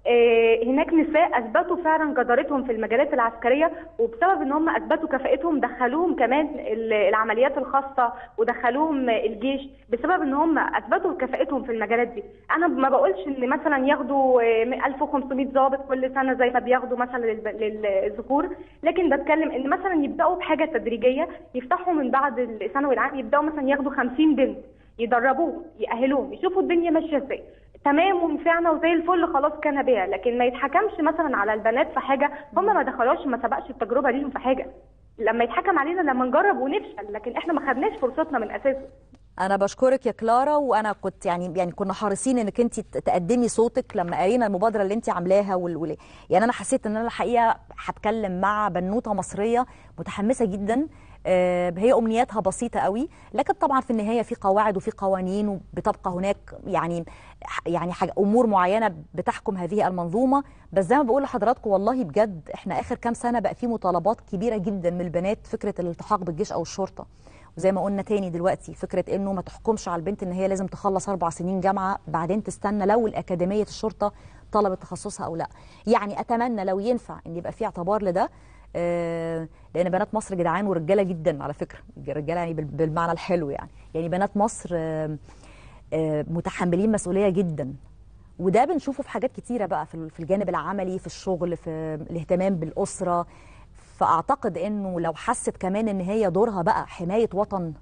G: آه، هناك نساء اثبتوا فعلا جدارتهم في المجالات العسكريه وبسبب ان هم اثبتوا كفاءتهم دخلوهم كمان ال- العمليات الخاصه ودخلوهم الجيش بسبب ان هم اثبتوا كفاءتهم في المجالات دي انا ما بقولش ان مثلا ياخدوا آه، 1500 ضابط كل سنه زي ما بياخدوا مثلا للب- للذكور لكن بتكلم ان مثلا يبداوا بحاجه تدريجيه يفتحوا من بعد الثانوي العام يبداوا مثلا ياخدوا 50 بنت يدربوهم يأهلوهم يشوفوا الدنيا ماشيه ازاي تمام ونفعنا وزي الفل خلاص كان بها لكن ما يتحكمش مثلا على البنات في حاجه هم ما دخلوش ما سبقش التجربه ليهم في حاجه لما يتحكم علينا لما نجرب ونفشل لكن احنا ما خدناش فرصتنا من اساسه
A: انا بشكرك يا كلارا وانا كنت يعني يعني كنا حريصين انك انت تقدمي صوتك لما قرينا المبادره اللي انت عاملاها وال... وال... يعني انا حسيت ان انا الحقيقه هتكلم مع بنوته مصريه متحمسه جدا آه، هي امنياتها بسيطه قوي لكن طبعا في النهايه في قواعد وفي قوانين وبتبقى هناك يعني يعني حاجة امور معينه بتحكم هذه المنظومه بس زي ما بقول لحضراتكم والله بجد احنا اخر كام سنه بقى في مطالبات كبيره جدا من البنات فكره الالتحاق بالجيش او الشرطه وزي ما قلنا تاني دلوقتي فكره انه ما تحكمش على البنت ان هي لازم تخلص اربع سنين جامعه بعدين تستنى لو الاكاديميه الشرطه طلبت تخصصها او لا يعني اتمنى لو ينفع ان يبقى في اعتبار لده آه، لان بنات مصر جدعان ورجاله جدا على فكره رجاله يعني بال- بالمعنى الحلو يعني يعني بنات مصر آه، آه، متحملين مسؤوليه جدا وده بنشوفه في حاجات كتيره بقى في في الجانب العملي في الشغل في الاهتمام بالاسره فاعتقد انه لو حست كمان ان هي دورها بقى حمايه وطن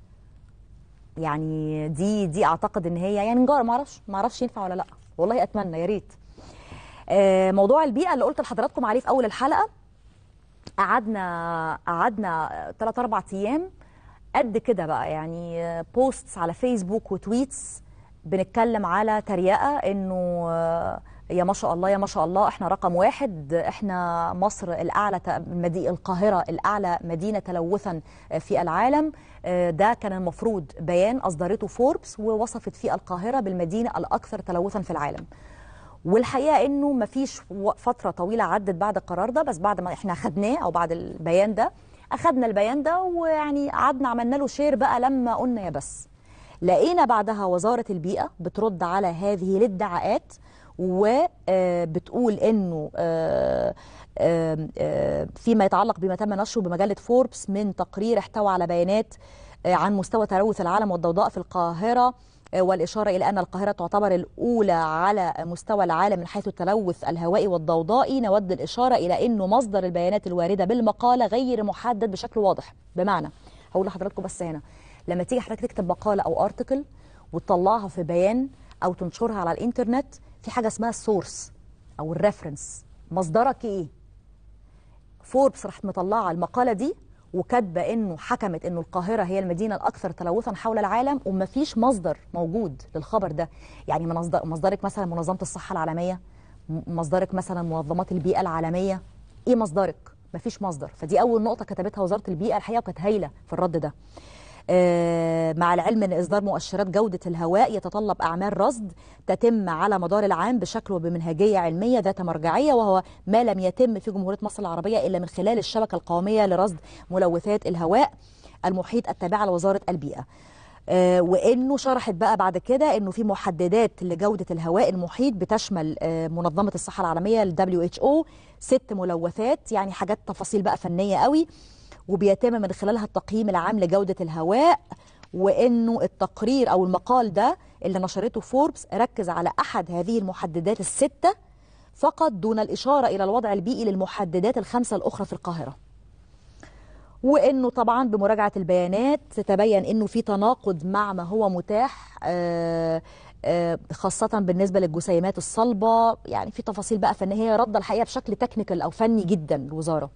A: يعني دي دي اعتقد ان هي يعني نجار ما اعرفش ما اعرفش ينفع ولا لا والله اتمنى يا ريت آه، موضوع البيئه اللي قلت لحضراتكم عليه في اول الحلقه قعدنا قعدنا 3 4 ايام قد كده بقى يعني بوستس على فيسبوك وتويتس بنتكلم على تريقه انه آه، يا ما شاء الله يا ما شاء الله احنا رقم واحد احنا مصر الاعلى ت- مدي القاهره الاعلى مدينه تلوثا في العالم آه، ده كان المفروض بيان اصدرته فوربس ووصفت فيه القاهره بالمدينه الاكثر تلوثا في العالم والحقيقه انه ما فيش فتره طويله عدت بعد القرار ده بس بعد ما احنا خدناه او بعد البيان ده اخدنا البيان ده ويعني قعدنا عملنا له شير بقى لما قلنا يا بس لقينا بعدها وزاره البيئه بترد على هذه الادعاءات وبتقول انه آه، آه، آه، فيما يتعلق بما تم نشره بمجله فوربس من تقرير احتوى على بيانات آه، عن مستوى تلوث العالم والضوضاء في القاهره آه، والإشارة إلى أن القاهرة تعتبر الأولى على مستوى العالم من حيث التلوث الهوائي والضوضائي نود الإشارة إلى أنه مصدر البيانات الواردة بالمقالة غير محدد بشكل واضح بمعنى هقول لحضراتكم بس هنا لما تيجي حضرتك تكتب مقالة أو أرتكل وتطلعها في بيان أو تنشرها على الإنترنت في حاجة اسمها السورس أو الريفرنس مصدرك إيه فوربس راحت مطلعه المقاله دي وكاتبه انه حكمت انه القاهره هي المدينه الاكثر تلوثا حول العالم ومفيش مصدر موجود للخبر ده يعني مصدر مصدرك مثلا منظمه الصحه العالميه م- مصدرك مثلا منظمات البيئه العالميه ايه مصدرك مفيش مصدر فدي اول نقطه كتبتها وزاره البيئه الحقيقه وكانت هايله في الرد ده آه، مع العلم ان اصدار مؤشرات جوده الهواء يتطلب اعمال رصد تتم على مدار العام بشكل وبمنهجيه علميه ذات مرجعيه وهو ما لم يتم في جمهوريه مصر العربيه الا من خلال الشبكه القوميه لرصد ملوثات الهواء المحيط التابعه لوزاره البيئه. آه، وانه شرحت بقى بعد كده انه في محددات لجوده الهواء المحيط بتشمل آه، منظمه الصحه العالميه ال WHO ست ملوثات يعني حاجات تفاصيل بقى فنيه قوي وبيتم من خلالها التقييم العام لجوده الهواء وانه التقرير او المقال ده اللي نشرته فوربس ركز على احد هذه المحددات السته فقط دون الاشاره الى الوضع البيئي للمحددات الخمسه الاخرى في القاهره. وانه طبعا بمراجعه البيانات تبين انه في تناقض مع ما هو متاح آه، آه، خاصة بالنسبة للجسيمات الصلبة يعني في تفاصيل بقى فان هي رد الحقيقة بشكل تكنيكال أو فني جدا الوزارة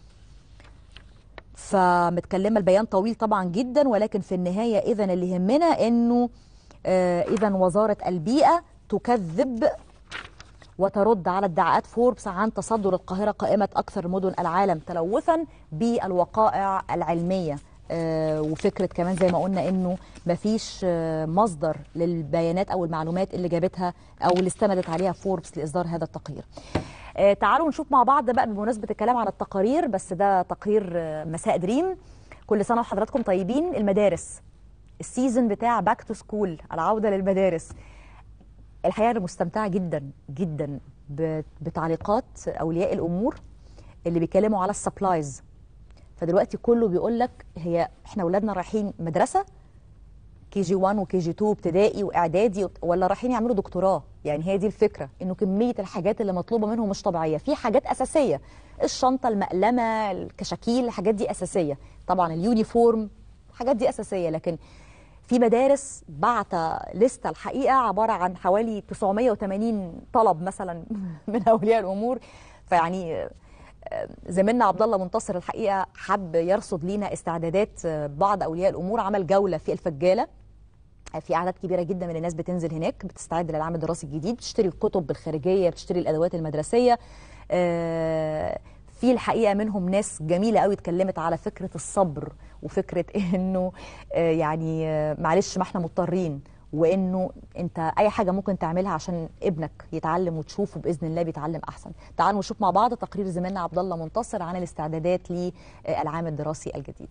A: فمتكلمة البيان طويل طبعا جدا ولكن في النهاية إذا اللي يهمنا أنه إذا وزارة البيئة تكذب وترد على ادعاءات فوربس عن تصدر القاهرة قائمة أكثر مدن العالم تلوثا بالوقائع العلمية آه، وفكرة كمان زي ما قلنا انه مفيش آه، مصدر للبيانات او المعلومات اللي جابتها او اللي استندت عليها فوربس لاصدار هذا التقرير. آه، تعالوا نشوف مع بعض بقى بمناسبة الكلام عن التقارير بس ده تقرير آه، مساء دريم كل سنة وحضراتكم طيبين المدارس السيزون بتاع باك تو سكول العودة للمدارس الحقيقه انا مستمتعه جدا جدا ب- بتعليقات اولياء الامور اللي بيتكلموا على السبلايز فدلوقتي كله بيقول لك هي احنا اولادنا رايحين مدرسه كي جي 1 وكي جي 2 ابتدائي واعدادي ولا رايحين يعملوا دكتوراه يعني هي دي الفكره انه كميه الحاجات اللي مطلوبه منهم مش طبيعيه في حاجات اساسيه الشنطه المقلمه الكشاكيل الحاجات دي اساسيه طبعا اليونيفورم الحاجات دي اساسيه لكن في مدارس بعت لستة الحقيقة عبارة عن حوالي 980 طلب مثلا من أولياء الأمور فيعني آه، زميلنا عبد الله منتصر الحقيقة حب يرصد لينا استعدادات آه، بعض أولياء الأمور عمل جولة في الفجالة في اعداد كبيره جدا من الناس بتنزل هناك بتستعد للعام الدراسي الجديد بتشتري الكتب الخارجيه بتشتري الادوات المدرسيه آه، في الحقيقه منهم ناس جميله قوي اتكلمت على فكره الصبر وفكره انه آه، يعني آه، معلش ما احنا مضطرين وانه انت اي حاجه ممكن تعملها عشان ابنك يتعلم وتشوفه باذن الله بيتعلم احسن تعالوا نشوف مع بعض تقرير زميلنا عبد الله منتصر عن الاستعدادات للعام الدراسي الجديد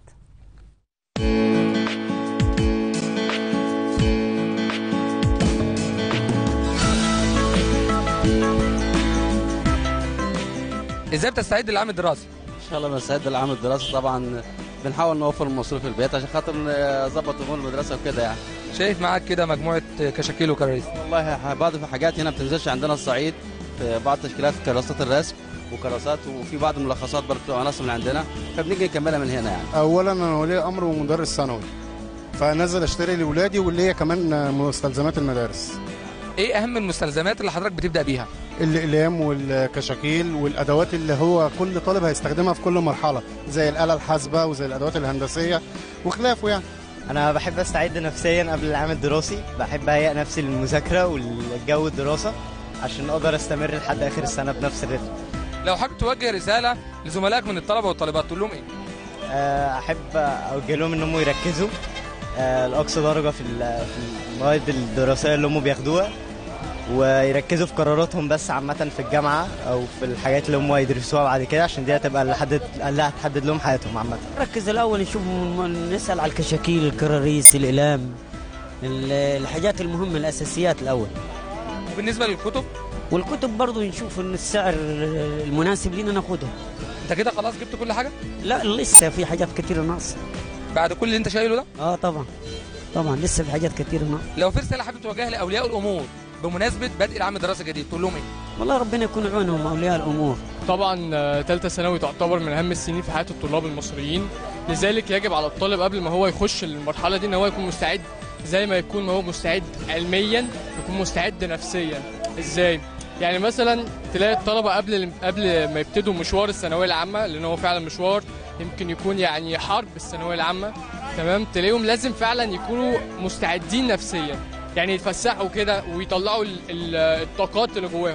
H: ازاي بتستعد للعام الدراسي؟
I: ان شاء الله بنستعد للعام الدراسي طبعا بنحاول نوفر مصروف البيت عشان خاطر نظبط امور المدرسه وكده يعني
H: شايف معاك كده مجموعه كشاكيل وكراريس
I: والله بعض في حاجات هنا بتنزلش عندنا الصعيد في بعض تشكيلات كراسات الرسم وكراسات وفي بعض الملخصات برضه بتبقى ناقصه من عندنا فبنيجي نكملها من هنا يعني
J: اولا انا ولي امر ومدرس ثانوي فنزل اشتري لاولادي واللي هي كمان مستلزمات المدارس
H: ايه اهم المستلزمات اللي حضرتك بتبدا بيها؟
J: الاقلام والكشاكيل والادوات اللي هو كل طالب هيستخدمها في كل مرحله زي الاله الحاسبه وزي الادوات الهندسيه وخلافه يعني
K: انا بحب استعد نفسيا قبل العام الدراسي بحب اهيئ نفسي للمذاكره والجو الدراسه عشان اقدر استمر لحد اخر السنه بنفس الريتم
H: لو حابب توجه رساله لزملائك من الطلبه والطالبات تقول لهم ايه؟
K: آه، احب اوجه لهم انهم يركزوا آه، لاقصى درجه في ال- في المواد الدراسيه اللي هم بياخدوها ويركزوا في قراراتهم بس عامة في الجامعة أو في الحاجات اللي هم يدرسوها بعد كده عشان دي هتبقى اللي حدد اللي هتحدد لهم حياتهم عامة.
L: ركز الاول نشوف نسال على الكشاكيل الكراريس الاقلام ال- الحاجات المهمه الاساسيات الاول
H: وبالنسبه للكتب
L: والكتب برضو نشوف ان السعر المناسب لينا ناخدها
H: انت كده خلاص جبت كل حاجه؟
L: لا لسه في حاجات كتيره ناقصه
H: بعد كل اللي انت شايله ده؟
L: اه طبعا طبعا لسه في حاجات كتيره ناقصه
H: لو في رساله حابب توجهها لاولياء الامور بمناسبه بدء العام الدراسي الجديد تقول لهم ايه؟
L: والله ربنا يكون عونهم اولياء الامور
M: طبعا آه، ثالثه ثانوي تعتبر من اهم السنين في حياه الطلاب المصريين لذلك يجب على الطالب قبل ما هو يخش المرحله دي ان هو يكون مستعد زي ما يكون ما هو مستعد علميا يكون مستعد نفسيا ازاي يعني مثلا تلاقي الطلبه قبل قبل ما يبتدوا مشوار الثانويه العامه لان هو فعلا مشوار يمكن يكون يعني حرب الثانويه العامه تمام تلاقيهم لازم فعلا يكونوا مستعدين نفسيا يعني يتفسحوا كده ويطلعوا ال- ال- الطاقات اللي جواهم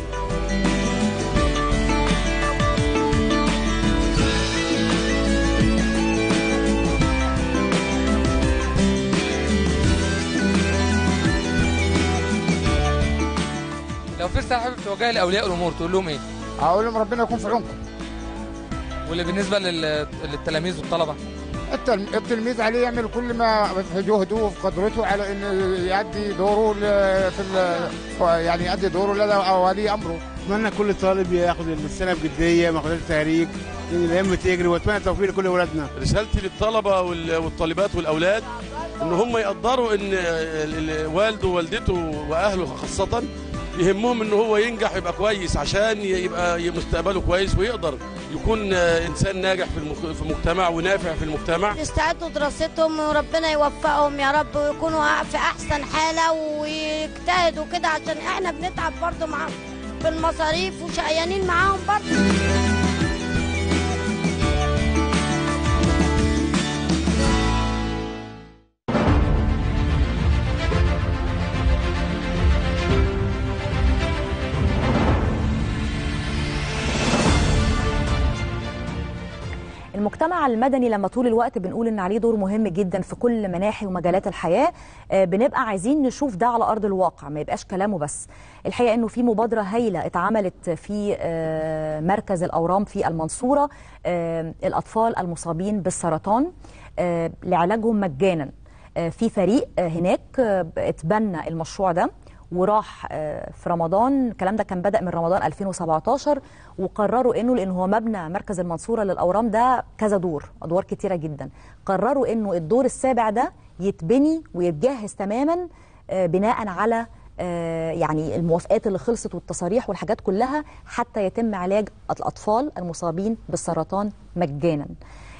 H: لو في رساله حابب توجهها لاولياء الامور تقول لهم ايه؟
N: هقول لهم ربنا يكون في عونكم
H: واللي بالنسبه لل- للتلاميذ والطلبه
N: التلم- التلميذ عليه يعمل كل ما في جهده وفي قدرته على انه يؤدي دوره ل- في ال- يعني يؤدي دوره لدى ولي امره
O: اتمنى كل طالب ياخد السنه بجديه ما ياخدهاش تهريج لان الايام بتجري واتمنى التوفيق لكل اولادنا
P: رسالتي للطلبه وال- والطالبات والاولاد ان هم يقدروا ان ال- ال- والده ووالدته واهله خاصه يهمهم ان هو ينجح ويبقى كويس عشان ي- يبقى مستقبله كويس ويقدر يكون آه، انسان ناجح في المك- في المجتمع ونافع في المجتمع
Q: يستعدوا دراستهم وربنا يوفقهم يا رب ويكونوا في احسن حاله ويجتهدوا كده عشان احنا بنتعب برضو معاهم في المصاريف وشقيانين معاهم برضو
A: المجتمع المدني لما طول الوقت بنقول ان عليه دور مهم جدا في كل مناحي ومجالات الحياه آه، بنبقى عايزين نشوف ده على ارض الواقع ما يبقاش كلامه بس الحقيقه انه في مبادره هايله اتعملت في آه، مركز الاورام في المنصوره آه، الاطفال المصابين بالسرطان آه، لعلاجهم مجانا آه، في فريق آه، هناك آه، اتبنى المشروع ده وراح آه، في رمضان الكلام ده كان بدأ من رمضان 2017 وقرروا انه لان هو مبنى مركز المنصوره للاورام ده كذا دور ادوار كتيره جدا قرروا انه الدور السابع ده يتبني ويتجهز تماما آه، بناء على آه، يعني الموافقات اللي خلصت والتصاريح والحاجات كلها حتى يتم علاج الاطفال المصابين بالسرطان مجانا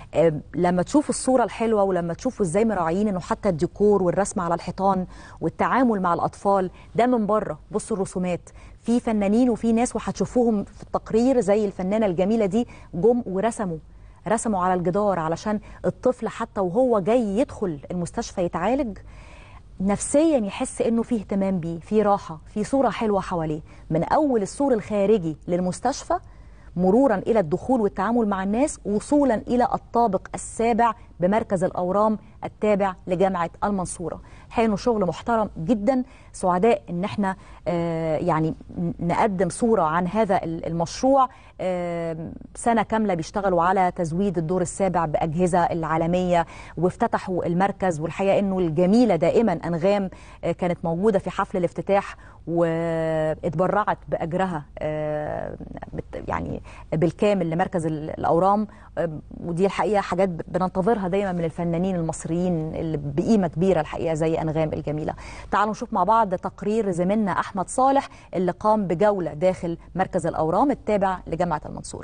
A: آه، لما تشوفوا الصوره الحلوه ولما تشوفوا ازاي مراعيين انه حتى الديكور والرسم على الحيطان والتعامل مع الاطفال ده من بره بصوا الرسومات في فنانين وفي ناس وهتشوفوهم في التقرير زي الفنانه الجميله دي جم ورسموا رسموا على الجدار علشان الطفل حتى وهو جاي يدخل المستشفى يتعالج نفسيا يحس انه فيه اهتمام بيه في راحه في صوره حلوه حواليه من اول السور الخارجي للمستشفى مرورا الى الدخول والتعامل مع الناس وصولا الى الطابق السابع بمركز الاورام التابع لجامعه المنصوره حانوا شغل محترم جدا سعداء ان احنا آه، يعني نقدم صوره عن هذا المشروع آه، سنه كامله بيشتغلوا على تزويد الدور السابع باجهزه العالميه وافتتحوا المركز والحقيقه انه الجميله دائما انغام آه، كانت موجوده في حفل الافتتاح واتبرعت باجرها آه، بت- يعني بالكامل لمركز ال- الاورام آه، ودي الحقيقه حاجات بننتظرها دايما من الفنانين المصريين اللي بقيمه كبيره الحقيقه زي انغام الجميله تعالوا نشوف مع بعض تقرير زميلنا احمد صالح اللي قام بجوله داخل مركز الاورام التابع لجامعه المنصوره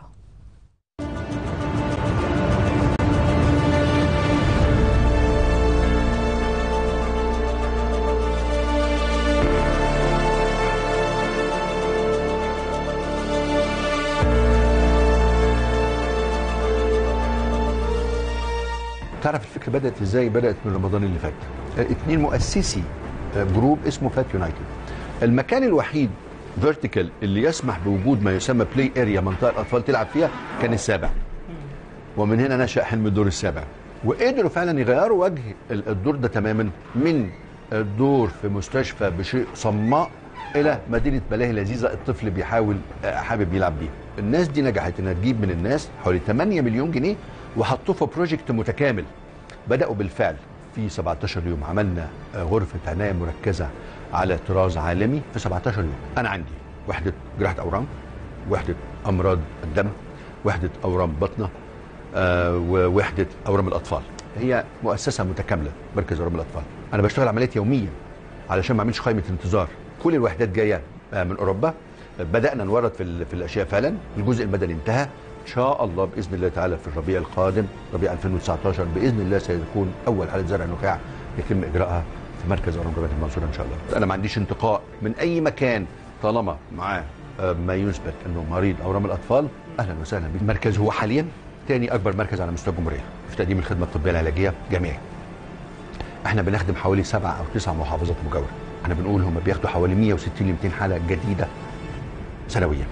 R: تعرف الفكره بدات ازاي بدات من رمضان اللي فات آه، اتنين مؤسسي آه، جروب اسمه فات يونايتد المكان الوحيد فيرتيكال اللي يسمح بوجود ما يسمى بلاي اريا منطقه الاطفال تلعب فيها كان السابع ومن هنا نشا حلم الدور السابع وقدروا فعلا يغيروا وجه ال- الدور ده تماما من الدور في مستشفى بشيء صماء الى مدينه ملاهي لذيذه الطفل بيحاول آه، حابب يلعب بيه الناس دي نجحت انها تجيب من الناس حوالي 8 مليون جنيه وحطوه في بروجكت متكامل بداوا بالفعل في 17 يوم عملنا آه، غرفه عنايه مركزه على طراز عالمي في 17 يوم انا عندي وحده جراحه اورام وحده امراض الدم وحده اورام بطنه آه، ووحده اورام الاطفال هي مؤسسه متكامله مركز اورام الاطفال انا بشتغل عمليات يوميا علشان ما اعملش قائمه انتظار كل الوحدات جايه آه، من اوروبا آه، بدانا نورد في, ال- في الاشياء فعلا الجزء المدني انتهى ان شاء الله باذن الله تعالى في الربيع القادم ربيع 2019 باذن الله سيكون اول حاله زرع نخاع يتم اجراءها في مركز اورام جامعه المنصوره ان شاء الله انا ما عنديش انتقاء من اي مكان طالما معاه آه، ما يثبت انه مريض اورام الاطفال اهلا وسهلا بك المركز هو حاليا ثاني اكبر مركز على مستوى الجمهوريه في تقديم الخدمه الطبيه العلاجيه جامعي احنا بنخدم حوالي سبع او تسع محافظات مجاوره احنا بنقول هم بياخدوا حوالي 160 ل 200 حاله جديده سنويا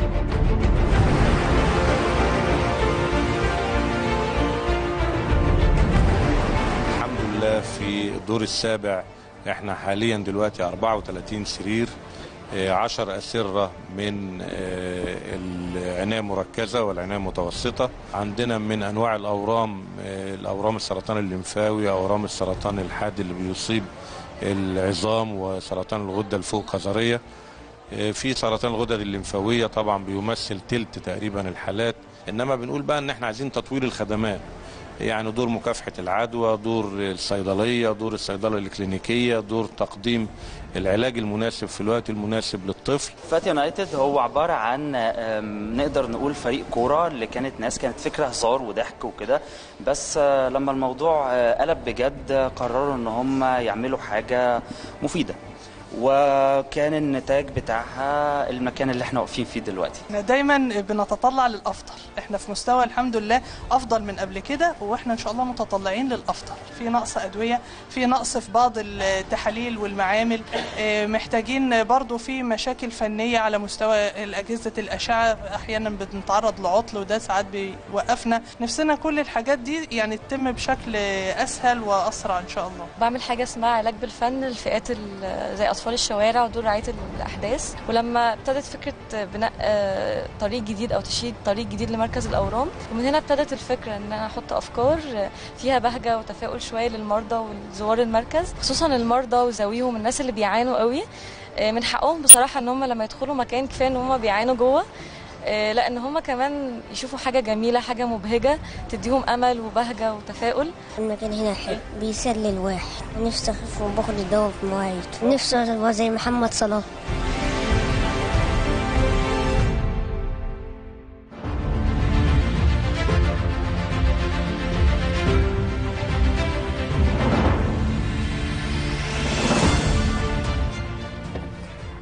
S: الحمد لله في الدور السابع احنا حاليا دلوقتي 34 سرير آه، 10 أسرة من آه، العناية المركزة والعناية المتوسطة عندنا من أنواع الأورام آه، الأورام السرطان الليمفاوي أورام السرطان الحاد اللي بيصيب العظام وسرطان الغدة الفوق قذرية آه، في سرطان الغدد الليمفاوية طبعا بيمثل تلت تقريبا الحالات إنما بنقول بقى إن احنا عايزين تطوير الخدمات يعني دور مكافحة العدوى دور الصيدلية دور الصيدلة الكلينيكية دور تقديم العلاج المناسب في الوقت المناسب للطفل
T: فات يونايتد هو عبارة عن آم، نقدر نقول فريق كورة اللي كانت ناس كانت فكرة هزار وضحك وكده بس آه، لما الموضوع آه، قلب بجد آه، قرروا ان هم يعملوا حاجة مفيدة وكان النتاج بتاعها المكان اللي احنا واقفين فيه دلوقتي
U: احنا دايما بنتطلع للافضل احنا في مستوى الحمد لله افضل من قبل كده واحنا ان شاء الله متطلعين للافضل في نقص ادويه في نقص في بعض التحاليل والمعامل اه، محتاجين برضو في مشاكل فنيه على مستوى اجهزه الاشعه احيانا بنتعرض لعطل وده ساعات بيوقفنا نفسنا كل الحاجات دي يعني تتم بشكل اسهل واسرع ان شاء الله
V: بعمل حاجه اسمها علاج بالفن للفئات ال- زي اطفال الشوارع ودور رعايه الاحداث ولما ابتدت فكره بناء آه، طريق جديد او تشييد طريق جديد لمركز الاورام ومن هنا ابتدت الفكره ان انا احط افكار آه، فيها بهجه وتفاؤل شويه للمرضى والزوار المركز خصوصا المرضى وذويهم الناس اللي بيعانوا قوي آه، من حقهم بصراحه ان هم لما يدخلوا مكان كفايه ان هم بيعانوا جوه آه، لا ان هم كمان يشوفوا حاجه جميله حاجه مبهجه تديهم امل وبهجه وتفاؤل
W: المكان هنا حلو بيسلي الواحد نفسي اخف وباخد الدواء في مواعيد نفسي ابقى زي محمد صلاح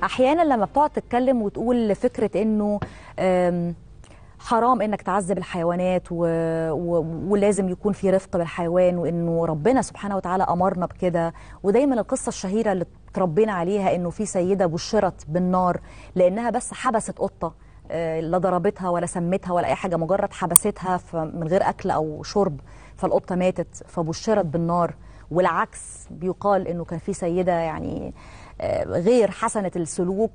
A: احيانا لما بتقعد تتكلم وتقول فكره انه آم، حرام انك تعذب الحيوانات و... و... ولازم يكون في رفق بالحيوان وانه ربنا سبحانه وتعالى امرنا بكده ودايما القصه الشهيره اللي اتربينا عليها انه في سيده بشرت بالنار لانها بس حبست قطه آه، لا ضربتها ولا سمتها ولا اي حاجه مجرد حبستها ف- من غير اكل او شرب فالقطه ماتت فبشرت بالنار والعكس بيقال انه كان في سيده يعني آه، غير حسنة السلوك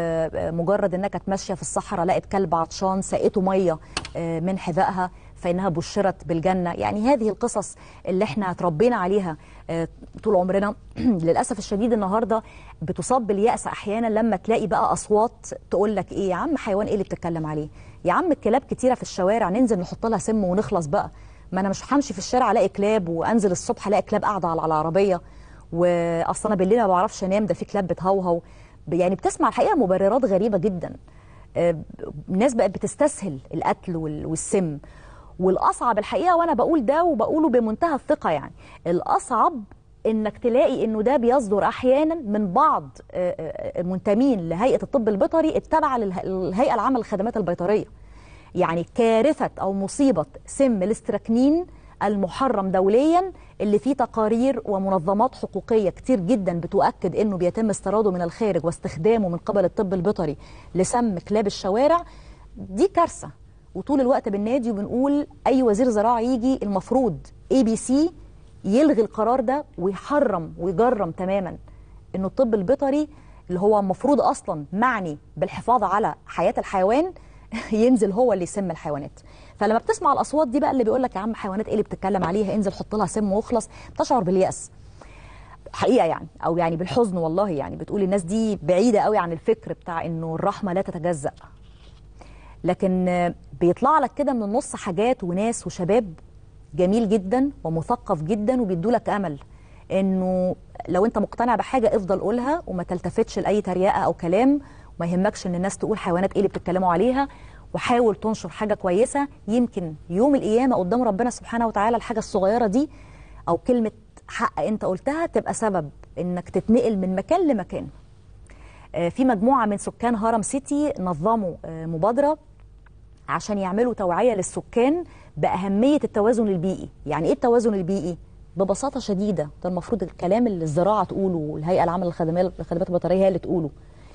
A: ومجرد انها كانت ماشيه في الصحراء لقت كلب عطشان سقته ميه آه، من حذائها فانها بشرت بالجنه يعني هذه القصص اللي احنا اتربينا عليها آه، طول عمرنا للاسف الشديد النهارده بتصاب بالياس احيانا لما تلاقي بقى اصوات تقول لك ايه يا عم حيوان ايه اللي بتتكلم عليه يا عم الكلاب كتيره في الشوارع ننزل نحط لها سم ونخلص بقى ما انا مش همشي في الشارع الاقي كلاب وانزل الصبح الاقي كلاب قاعده على على العربيه واصلا انا بالليل ما بعرفش انام ده في كلاب بتهوهو يعني بتسمع الحقيقه مبررات غريبه جدا آه، الناس بقت بتستسهل القتل وال- والسم والاصعب الحقيقه وانا بقول ده وبقوله بمنتهى الثقه يعني الاصعب انك تلاقي انه ده بيصدر احيانا من بعض آه، آه، منتمين لهيئه الطب البيطري التابعه للهيئه الهيئة العامه للخدمات البيطريه يعني كارثه او مصيبه سم الاستراكنين المحرم دوليا اللي فيه تقارير ومنظمات حقوقيه كتير جدا بتؤكد انه بيتم استيراده من الخارج واستخدامه من قبل الطب البيطري لسم كلاب الشوارع دي كارثه وطول الوقت بالنادي وبنقول اي وزير زراعه يجي المفروض اي بي سي يلغي القرار ده ويحرم ويجرم تماما انه الطب البيطري اللي هو المفروض اصلا معني بالحفاظ على حياه الحيوان ينزل هو اللي يسم الحيوانات فلما بتسمع الاصوات دي بقى اللي بيقول لك يا عم حيوانات ايه اللي بتتكلم عليها انزل حط لها سم واخلص بتشعر بالياس حقيقه يعني او يعني بالحزن والله يعني بتقول الناس دي بعيده قوي عن الفكر بتاع انه الرحمه لا تتجزأ لكن آه، بيطلع لك كده من النص حاجات وناس وشباب جميل جدا ومثقف جدا وبيدوا لك امل انه لو انت مقتنع بحاجه افضل قولها وما تلتفتش لاي تريقه او كلام وما يهمكش ان الناس تقول حيوانات ايه اللي بتتكلموا عليها وحاول تنشر حاجه كويسه يمكن يوم القيامه قدام ربنا سبحانه وتعالى الحاجه الصغيره دي او كلمه حق انت قلتها تبقى سبب انك تتنقل من مكان لمكان آه، في مجموعه من سكان هرم سيتي نظموا آه، مبادره عشان يعملوا توعيه للسكان باهميه التوازن البيئي يعني ايه التوازن البيئي ببساطه شديده ده المفروض الكلام اللي الزراعه تقوله والهيئه العامه للخدمات الخدمات البيطريه هي اللي تقوله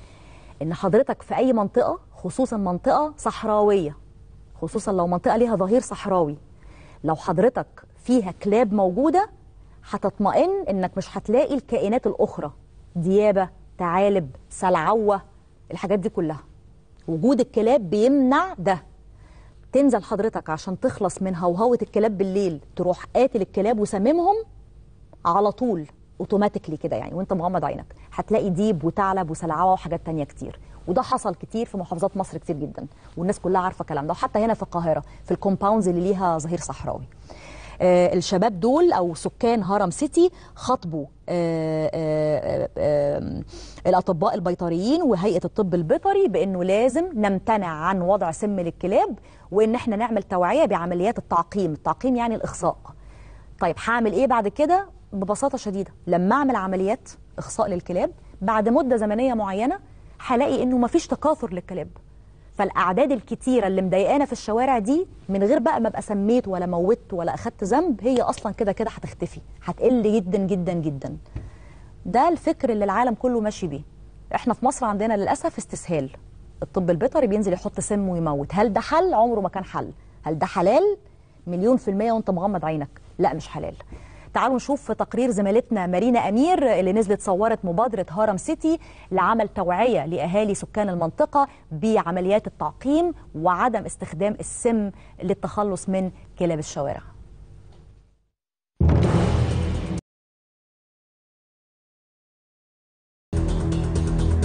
A: ان حضرتك في اي منطقه خصوصا منطقه صحراويه خصوصا لو منطقه ليها ظهير صحراوي لو حضرتك فيها كلاب موجوده هتطمئن انك مش هتلاقي الكائنات الاخرى ديابه ثعالب سلعوه الحاجات دي كلها وجود الكلاب بيمنع ده تنزل حضرتك عشان تخلص من هوهوة الكلاب بالليل تروح قاتل الكلاب وسممهم على طول اوتوماتيكلي كده يعني وانت مغمض عينك هتلاقي ديب وثعلب وسلعوه وحاجات تانية كتير وده حصل كتير في محافظات مصر كتير جدا والناس كلها عارفه الكلام ده وحتى هنا في القاهره في الكومباوندز اللي ليها ظهير صحراوي آه، الشباب دول او سكان هرم سيتي خاطبوا آه، آه، آه، الاطباء البيطريين وهيئه الطب البيطري بانه لازم نمتنع عن وضع سم للكلاب وان احنا نعمل توعيه بعمليات التعقيم التعقيم يعني الاخصاء طيب هعمل ايه بعد كده ببساطه شديده لما اعمل عمليات اخصاء للكلاب بعد مده زمنيه معينه هلاقي انه مفيش تكاثر للكلاب فالاعداد الكتيره اللي مضايقانا في الشوارع دي من غير بقى ما ابقى سميت ولا موتت ولا اخدت ذنب هي اصلا كده كده هتختفي هتقل جدا جدا جدا ده الفكر اللي العالم كله ماشي بيه احنا في مصر عندنا للاسف استسهال الطب البيطري بينزل يحط سم ويموت هل ده حل عمره ما كان حل هل ده حلال مليون في المية وانت مغمض عينك لا مش حلال تعالوا نشوف تقرير زميلتنا مارينا أمير اللي نزلت صورت مبادرة هارم سيتي لعمل توعية لأهالي سكان المنطقة بعمليات التعقيم وعدم استخدام السم للتخلص من كلاب الشوارع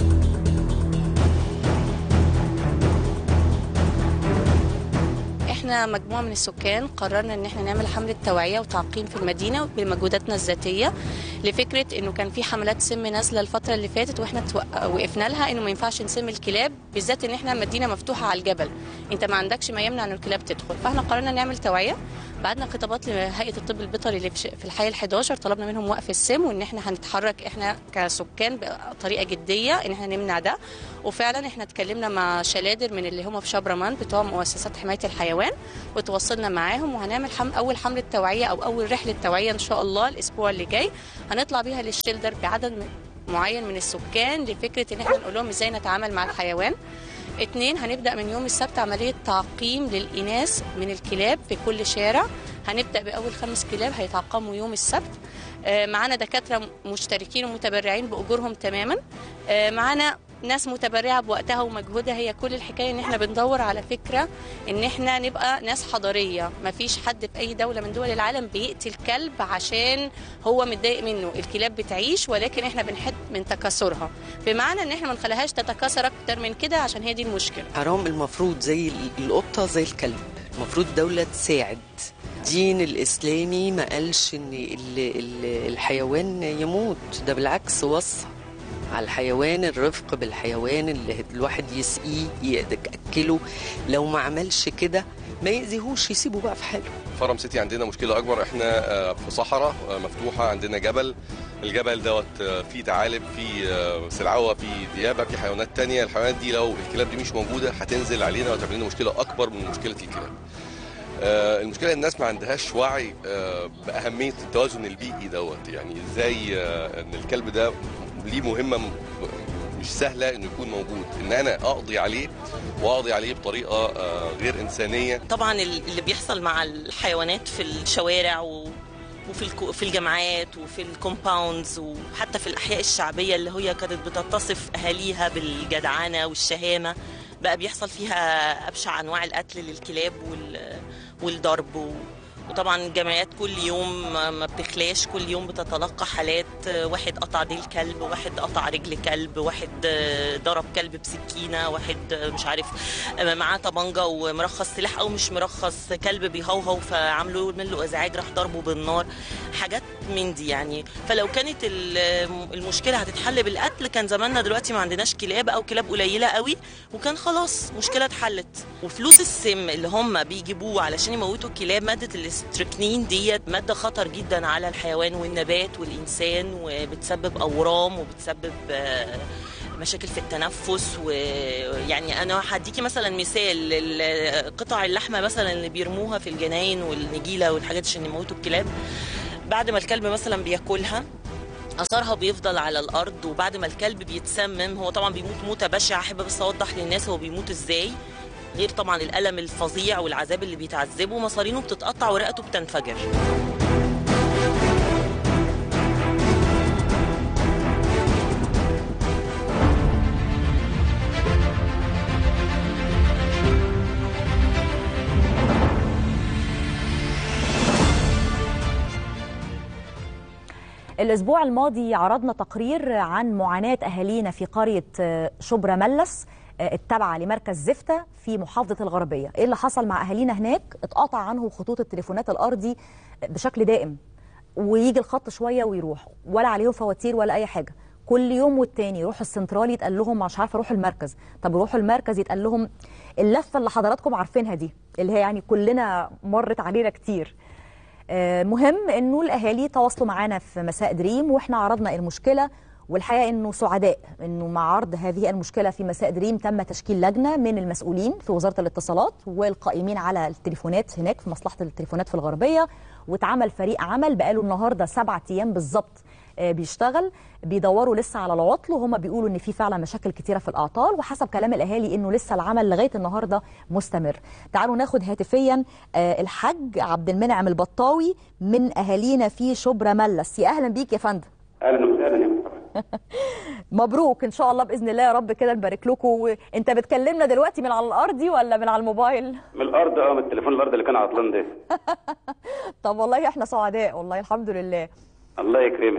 B: احنا احنا مجموعه من السكان قررنا ان احنا نعمل حمله توعيه وتعقيم في المدينه بمجهوداتنا الذاتيه لفكره انه كان في حملات سم نازله الفتره اللي فاتت واحنا توق- وقفنا لها انه ما ينفعش نسم الكلاب بالذات ان احنا مدينه مفتوحه على الجبل انت ما عندكش ما يمنع ان الكلاب تدخل فاحنا قررنا نعمل توعيه بعدنا خطابات لهيئه الطب البيطري اللي في ش- في الحي ال11 طلبنا منهم وقف السم وان احنا هنتحرك احنا كسكان بطريقه جديه ان احنا نمنع ده وفعلا احنا اتكلمنا مع شلادر من اللي هم في شبرمان بتوع مؤسسات حمايه الحيوان وتواصلنا معاهم وهنعمل حم اول حمله توعيه او اول رحله توعيه ان شاء الله الاسبوع اللي جاي هنطلع بيها للشلدر بعدد م- معين من السكان لفكره ان احنا نقول لهم ازاي نتعامل مع الحيوان اتنين هنبدأ من يوم السبت عملية تعقيم للإناث من الكلاب في كل شارع هنبدأ بأول خمس كلاب هيتعقموا يوم السبت آه، معانا دكاترة مشتركين ومتبرعين بأجورهم تماما آه، معانا ناس متبرعة بوقتها ومجهودها هي كل الحكاية ان احنا بندور على فكرة ان احنا نبقى ناس حضارية مفيش حد في اي دولة من دول العالم بيقتل كلب عشان هو متضايق منه الكلاب بتعيش ولكن احنا بنحد من تكاثرها بمعنى ان احنا ما نخليهاش تتكاثر اكتر من كده عشان هي دي المشكلة
C: حرام المفروض زي ال- القطة زي الكلب المفروض دولة تساعد الدين الإسلامي ما قالش إن ال- ال- الحيوان يموت ده بالعكس وصى على الحيوان الرفق بالحيوان اللي الواحد يسقيه يأكله لو ما عملش كده ما يأذيهوش يسيبه بقى في حاله
D: فرم سيتي عندنا مشكله اكبر احنا آه، في صحراء آه، مفتوحه عندنا جبل الجبل دوت آه، فيه ثعالب فيه آه، سلعوه فيه ديابه فيه حيوانات تانية الحيوانات دي لو الكلاب دي مش موجوده هتنزل علينا وتعمل لنا مشكله اكبر من مشكله الكلاب آه، المشكله الناس ما عندهاش وعي آه، باهميه التوازن البيئي دوت يعني ازاي آه، ان الكلب ده ليه مهمه م- مش سهله انه يكون موجود ان انا اقضي عليه واقضي عليه بطريقه آه، غير انسانيه
X: طبعا اللي بيحصل مع الحيوانات في الشوارع و... وفي الكو... في الجامعات وفي الكومباوندز وحتى في الاحياء الشعبيه اللي هي كانت بتتصف اهاليها بالجدعنه والشهامه بقى بيحصل فيها ابشع انواع القتل للكلاب وال... والضرب و... وطبعا الجمعيات كل يوم ما ما بتخلاش كل يوم بتتلقى حالات واحد قطع ديل كلب واحد قطع رجل كلب واحد ضرب كلب بسكينه واحد مش عارف معاه طبنجه ومرخص سلاح او مش مرخص كلب بيهوهو فعملوا منه ازعاج راح ضربه بالنار حاجات من دي يعني فلو كانت ال- المشكله هتتحل بالقتل كان زماننا دلوقتي ما عندناش كلاب او كلاب قليله قوي وكان خلاص مشكله اتحلت وفلوس السم اللي هم بيجيبوه علشان يموتوا الكلاب ماده الاستركنين ديت ماده خطر جدا على الحيوان والنبات والانسان وبتسبب اورام وبتسبب آه، مشاكل في التنفس ويعني انا هديكي مثلا مثال ال- قطع اللحمه مثلا اللي بيرموها في الجناين والنجيله والحاجات عشان يموتوا الكلاب بعد ما الكلب مثلا بياكلها اثرها بيفضل على الارض وبعد ما الكلب بيتسمم هو طبعا بيموت موته بشعه احب بس اوضح للناس هو بيموت ازاي غير طبعا الالم الفظيع والعذاب اللي بيتعذبه مصارينه بتتقطع ورقته بتنفجر
A: الأسبوع الماضي عرضنا تقرير عن معاناة أهالينا في قرية آه، شبرا ملس آه، التابعة لمركز زفتة في محافظة الغربية إيه اللي حصل مع أهالينا هناك اتقطع عنهم خطوط التليفونات الأرضي بشكل دائم ويجي الخط شوية ويروح ولا عليهم فواتير ولا أي حاجة كل يوم والتاني يروحوا السنترال يتقال لهم مش عارفه روحوا المركز طب يروحوا المركز يتقال لهم اللفه اللي حضراتكم عارفينها دي اللي هي يعني كلنا مرت علينا كتير آه، مهم انه الاهالي تواصلوا معانا في مساء دريم واحنا عرضنا المشكله والحقيقه انه سعداء انه مع عرض هذه المشكله في مساء دريم تم تشكيل لجنه من المسؤولين في وزاره الاتصالات والقائمين على التليفونات هناك في مصلحه التليفونات في الغربيه واتعمل فريق عمل بقاله النهارده سبعة ايام بالظبط آه، بيشتغل بيدوروا لسه على العطل وهم بيقولوا ان في فعلا مشاكل كتيره في الاعطال وحسب كلام الاهالي انه لسه العمل لغايه النهارده مستمر تعالوا ناخد هاتفيا آه، الحاج عبد المنعم البطاوي من اهالينا في شبرا ملس يا اهلا بيك يا فندم
Y: اهلا وسهلا يا محمد
A: مبروك ان شاء الله باذن الله يا رب كده نبارك لكم انت بتكلمنا دلوقتي من على الارضي ولا من على الموبايل
Y: من الارض اه من التليفون الارض اللي كان عطلان ده
A: طب والله احنا سعداء والله الحمد لله
Y: الله يكرمك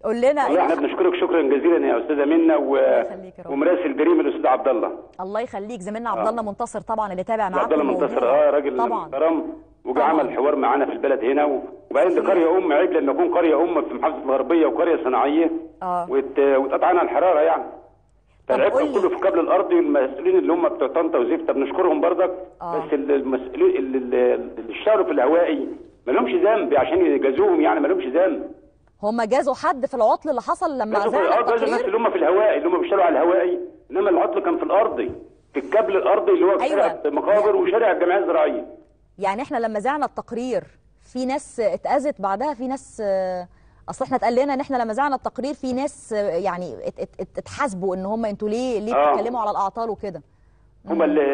A: قول لنا
Y: والله احنا
A: إيه؟
Y: بنشكرك شكرا جزيلا يا استاذه منى و...
A: يخليك يا رب.
Y: ومراسل دريم الاستاذ عبد الله
A: الله يخليك زميلنا عبد الله منتصر طبعا اللي تابع معاكم
Y: عبد الله
A: الموضوع.
Y: منتصر اه راجل
A: طبعا
Y: محترم وجا عمل حوار معانا في البلد هنا و... وبعدين دي قريه ام عيب لما نكون قريه ام في محافظه الغربيه وقريه صناعيه
A: اه
Y: وت... وتقطع عنها الحراره يعني فالعيب
A: قول
Y: كان
A: لي.
Y: كله في القبل الارضي والمسؤولين اللي هم بتوع طنطا وزفته بنشكرهم برضك
A: آه.
Y: بس ال- المسؤولين اللي اللي- اللي اشتغلوا في الهوائي ما لهمش ذنب عشان يجازوهم يعني ما لهمش ذنب
A: هم جازوا حد في العطل اللي حصل لما
Y: جازوا في
A: زعل
Y: اه جازوا الناس
A: التقرير
Y: اللي هم في الهوائي اللي هم بيشتغلوا على الهوائي انما العطل كان في الارضي في الكابل الارضي اللي هو في
A: أيوة.
Y: شارع مقابر وشارع الجمعيه الزراعيه
A: يعني احنا لما زعنا التقرير في ناس اتأذت بعدها في ناس آه، اصل احنا اتقال لنا ان احنا لما زعنا التقرير في ناس آه، يعني ات- ات- ات- اتحاسبوا ان هم انتوا ليه ليه
Y: آه.
A: بتتكلموا على الاعطال وكده
Y: هم اللي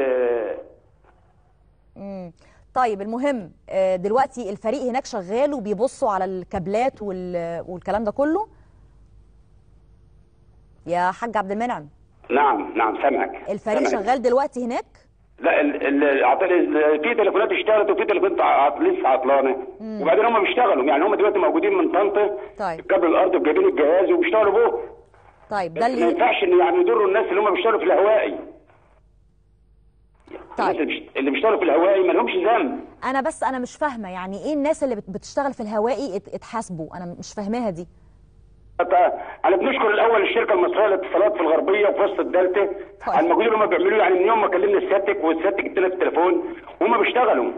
A: مم. طيب المهم آه، دلوقتي الفريق هناك شغال وبيبصوا على الكابلات وال- والكلام ده كله يا حاج عبد المنعم
Y: نعم نعم سامعك
A: الفريق
Y: سامعك.
A: شغال دلوقتي هناك
Y: لا ال- ال- العطل ال- في تليفونات اشتغلت وفي تليفونات ع- لسه عطلانه وبعدين هم بيشتغلوا يعني هم دلوقتي موجودين من طنطا
A: طيب
Y: الكابل الارضي وجايبين الجهاز وبيشتغلوا به
A: طيب ده
Y: ما
A: اللي
Y: ينفعش ان يعني يضروا الناس اللي هم بيشتغلوا في الهوائي
A: طيب.
Y: الناس اللي بيش- اللي بيشتغلوا في الهوائي ما لهمش ذنب
A: انا بس انا مش فاهمه يعني ايه الناس اللي بت- بتشتغل في الهوائي ات- اتحاسبوا انا مش فاهماها دي
Y: انا بنشكر الاول الشركه المصريه للاتصالات في الغربيه وفي وسط الدلتا على المجهود اللي هم بيعملوه يعني من يوم ما كلمنا السيادتك والسيادتك ادينا التليفون وهم بيشتغلوا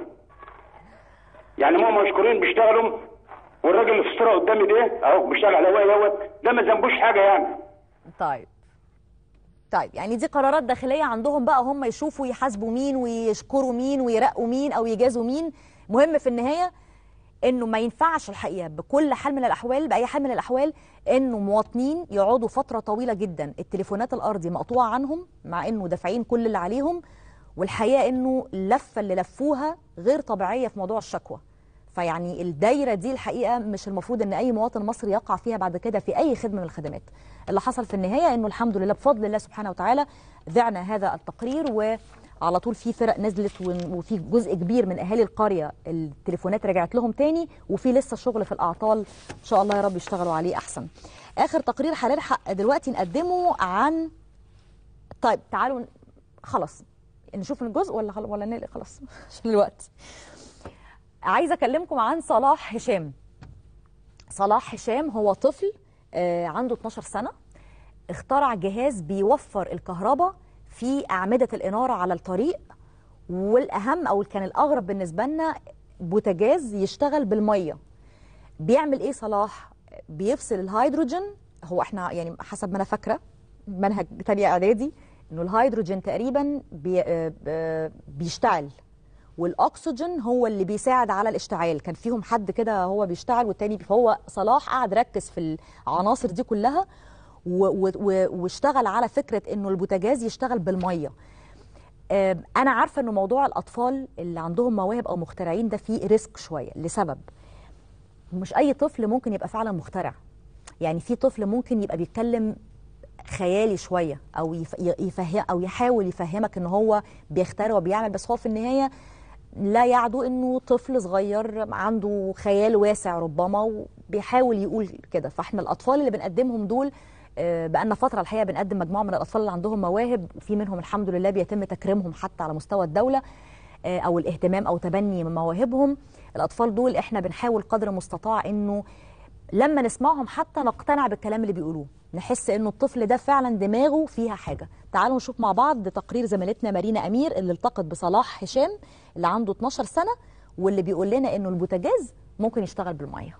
Y: يعني هم مشكورين بيشتغلوا والراجل اللي في الصوره قدامي ده اهو بيشتغل على الهواء دوت ده ما ذنبوش حاجه يعني
A: طيب طيب يعني دي قرارات داخليه عندهم بقى هم يشوفوا يحاسبوا مين ويشكروا مين ويرقوا مين او يجازوا مين مهم في النهايه انه ما ينفعش الحقيقه بكل حال من الاحوال باي حال من الاحوال انه مواطنين يقعدوا فتره طويله جدا التليفونات الارضي مقطوعه عنهم مع انه دافعين كل اللي عليهم والحقيقه انه اللفه اللي لفوها غير طبيعيه في موضوع الشكوى فيعني الدايره دي الحقيقه مش المفروض ان اي مواطن مصري يقع فيها بعد كده في اي خدمه من الخدمات اللي حصل في النهايه انه الحمد لله بفضل الله سبحانه وتعالى ذعنا هذا التقرير وعلى طول في فرق نزلت ون- وفي جزء كبير من اهالي القريه التليفونات رجعت لهم تاني وفي لسه شغل في الاعطال ان شاء الله يا رب يشتغلوا عليه احسن اخر تقرير هنلحق دلوقتي نقدمه عن طيب تعالوا ن- خلاص نشوف الجزء ولا خل... ولا نقلق خلاص عشان الوقت عايزه اكلمكم عن صلاح هشام صلاح هشام هو طفل آه، عنده 12 سنه اخترع جهاز بيوفر الكهرباء في اعمده الاناره على الطريق والاهم او كان الاغرب بالنسبه لنا بوتاجاز يشتغل بالميه بيعمل ايه صلاح بيفصل الهيدروجين هو احنا يعني حسب ما انا فاكره منهج تانية اعدادي انه الهيدروجين تقريبا بي آه، آه، بيشتعل والاكسجين هو اللي بيساعد على الاشتعال كان فيهم حد كده هو بيشتعل والتاني بي- فهو صلاح قعد ركز في العناصر دي كلها و- و- و- واشتغل على فكره انه البوتاجاز يشتغل بالميه آه، انا عارفه انه موضوع الاطفال اللي عندهم مواهب او مخترعين ده فيه ريسك شويه لسبب مش اي طفل ممكن يبقى فعلا مخترع يعني في طفل ممكن يبقى بيتكلم خيالي شويه او يف- يفهم او يحاول يفهمك ان هو بيخترع وبيعمل بس هو في النهايه لا يعدو انه طفل صغير عنده خيال واسع ربما وبيحاول يقول كده فاحنا الاطفال اللي بنقدمهم دول آه، بقالنا فتره الحقيقه بنقدم مجموعه من الاطفال اللي عندهم مواهب وفي منهم الحمد لله بيتم تكريمهم حتى على مستوى الدوله آه، او الاهتمام او تبني من مواهبهم الاطفال دول احنا بنحاول قدر المستطاع انه لما نسمعهم حتى نقتنع بالكلام اللي بيقولوه نحس انه الطفل ده فعلا دماغه فيها حاجه تعالوا نشوف مع بعض تقرير زميلتنا مارينا امير اللي التقت بصلاح هشام اللي عنده 12 سنه واللي بيقول لنا انه البوتاجاز ممكن يشتغل بالميه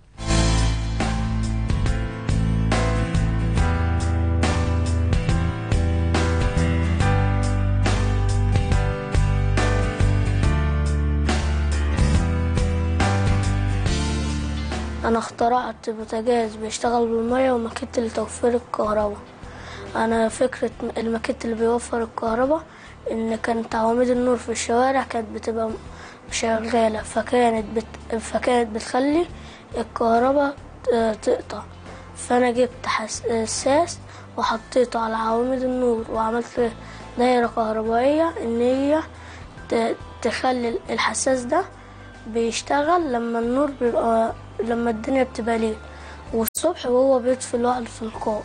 W: أنا اخترعت بوتاجاز بيشتغل بالمية وماكيت لتوفير الكهرباء أنا فكرة الماكيت اللي بيوفر الكهرباء إن كانت عواميد النور في الشوارع كانت بتبقى شغالة فكانت بت... فكانت بتخلي الكهرباء ت- تقطع فأنا جبت حساس وحطيته على عواميد النور وعملت دايرة كهربائية إن هي ت- تخلي الحساس ده بيشتغل لما النور بيبقى لما الدنيا بتبقى ليل والصبح وهو بيطفي لوحده تلقائي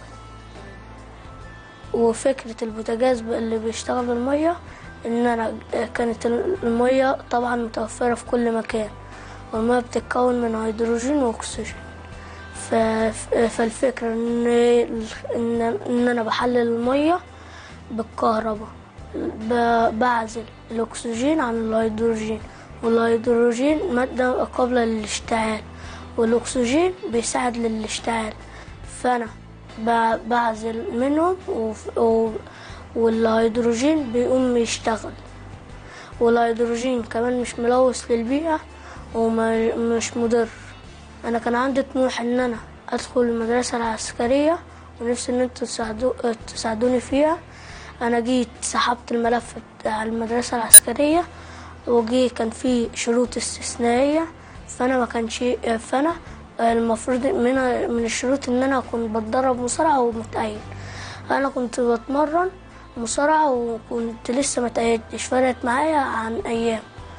W: وفكرة البوتاجاز اللي بيشتغل بالمية إن أنا كانت المية طبعا متوفرة في كل مكان والمية بتتكون من هيدروجين وأكسجين ف- فالفكرة إن إن إن أنا بحلل المية بالكهرباء ب- بعزل الأكسجين عن الهيدروجين والهيدروجين مادة قابلة للاشتعال والأكسجين بيساعد للاشتعال فأنا ب- بعزل منهم وف- و- والهيدروجين بيقوم يشتغل والهيدروجين كمان مش ملوث للبيئة ومش مضر أنا كان عندي طموح إن أنا أدخل المدرسة العسكرية ونفسي إن انتوا تساعدو تساعدوني فيها أنا جيت سحبت الملف بتاع المدرسة العسكرية وجي كان في شروط استثنائية فأنا ما كانش فأنا المفروض من من الشروط إن أنا أكون بتدرب مصارعة ومتأيد أنا كنت بتمرن مصارعة وكنت لسه متأيدتش فرقت معايا عن أيام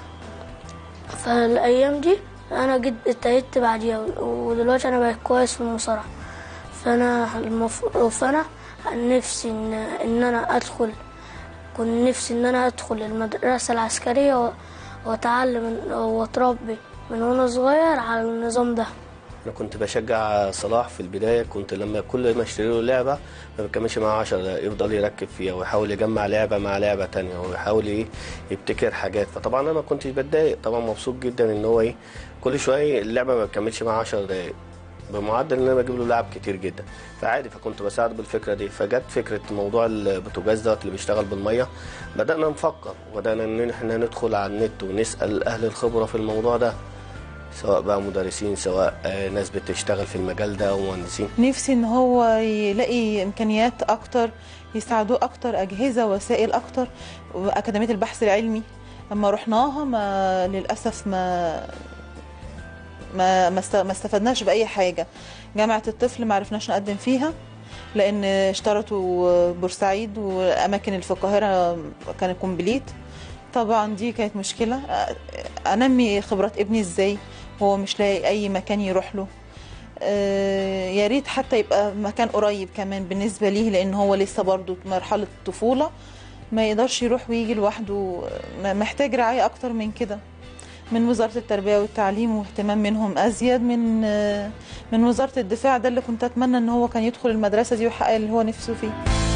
W: فالأيام دي أنا جيت اتأيدت بعديها ودلوقتي أنا بقيت كويس في المصارعة فأنا المفروض فأنا نفسي إن, إن أنا أدخل كنت نفسي إن أنا أدخل المدرسة العسكرية و- وأتعلم وأتربي من وأنا صغير على النظام ده
E: انا كنت بشجع صلاح في البدايه كنت لما كل ما اشتري له لعبه ما بكملش معاه 10 دقايق يفضل يركب فيها ويحاول يجمع لعبه مع لعبه تانية ويحاول ايه يبتكر حاجات فطبعا انا ما كنتش بتضايق طبعا مبسوط جدا ان هو ايه كل شويه اللعبه ما بكملش معاه 10 دقايق بمعدل ان انا بجيب له لعب كتير جدا فعادي فكنت بساعده بالفكره دي فجت فكره موضوع البوتاجاز دوت اللي بيشتغل بالميه بدانا نفكر وبدانا ان احنا ندخل على النت ونسال اهل الخبره في الموضوع ده سواء بقى مدرسين سواء آه، ناس بتشتغل في المجال ده ومهندسين
F: نفسي ان هو يلاقي امكانيات اكتر يساعدوه اكتر اجهزه وسائل اكتر واكاديميه البحث العلمي لما رحناها ما للاسف ما ما ما است- ما استفدناش باي حاجه جامعه الطفل ما عرفناش نقدم فيها لان اشترطوا بورسعيد والاماكن اللي في القاهره كانت كومبليت طبعا دي كانت مشكله انمي خبرات ابني ازاي وهو مش لاقي اي مكان يروح له آه، يا ريت حتى يبقى مكان قريب كمان بالنسبه ليه لان هو لسه برضه في مرحله الطفوله ما يقدرش يروح ويجي لوحده آه، محتاج رعايه اكتر من كده من وزاره التربيه والتعليم واهتمام منهم ازيد من آه، من وزاره الدفاع ده اللي كنت اتمنى ان هو كان يدخل المدرسه دي ويحقق اللي هو نفسه فيه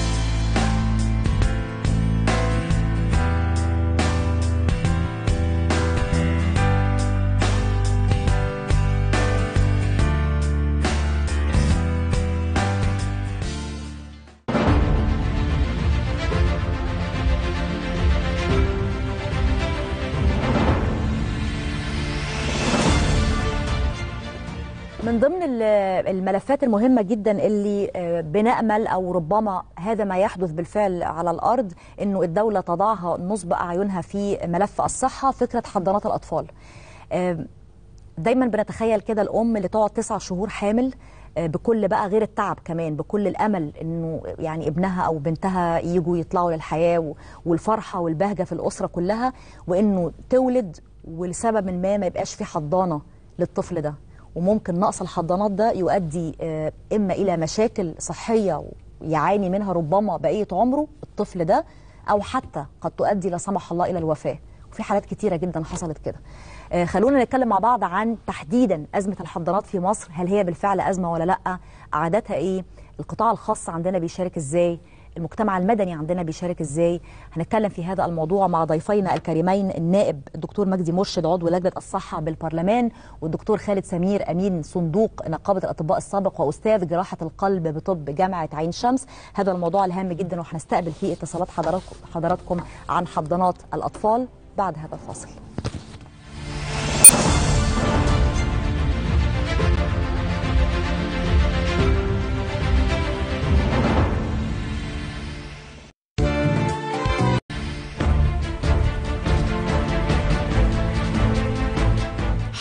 A: من ضمن ال- الملفات المهمة جدا اللي آه، بنأمل أو ربما هذا ما يحدث بالفعل على الأرض أنه الدولة تضعها نصب أعينها في ملف الصحة فكرة حضانات الأطفال آه، دايما بنتخيل كده الأم اللي تقعد تسع شهور حامل آه، بكل بقى غير التعب كمان بكل الامل انه يعني ابنها او بنتها يجوا يطلعوا للحياه و- والفرحه والبهجه في الاسره كلها وانه تولد ولسبب ما ما يبقاش في حضانه للطفل ده وممكن نقص الحضانات ده يؤدي آه، اما الى مشاكل صحيه يعاني منها ربما بقيه عمره الطفل ده او حتى قد تؤدي لا سمح الله الى الوفاه وفي حالات كتيره جدا حصلت كده آه، خلونا نتكلم مع بعض عن تحديدا ازمه الحضانات في مصر هل هي بالفعل ازمه ولا لا عاداتها ايه القطاع الخاص عندنا بيشارك ازاي المجتمع المدني عندنا بيشارك ازاي هنتكلم في هذا الموضوع مع ضيفينا الكريمين النائب الدكتور مجدي مرشد عضو لجنه الصحه بالبرلمان والدكتور خالد سمير امين صندوق نقابه الاطباء السابق واستاذ جراحه القلب بطب جامعه عين شمس هذا الموضوع الهام جدا وهنستقبل فيه اتصالات حضراتكم حضراتكم عن حضانات الاطفال بعد هذا الفاصل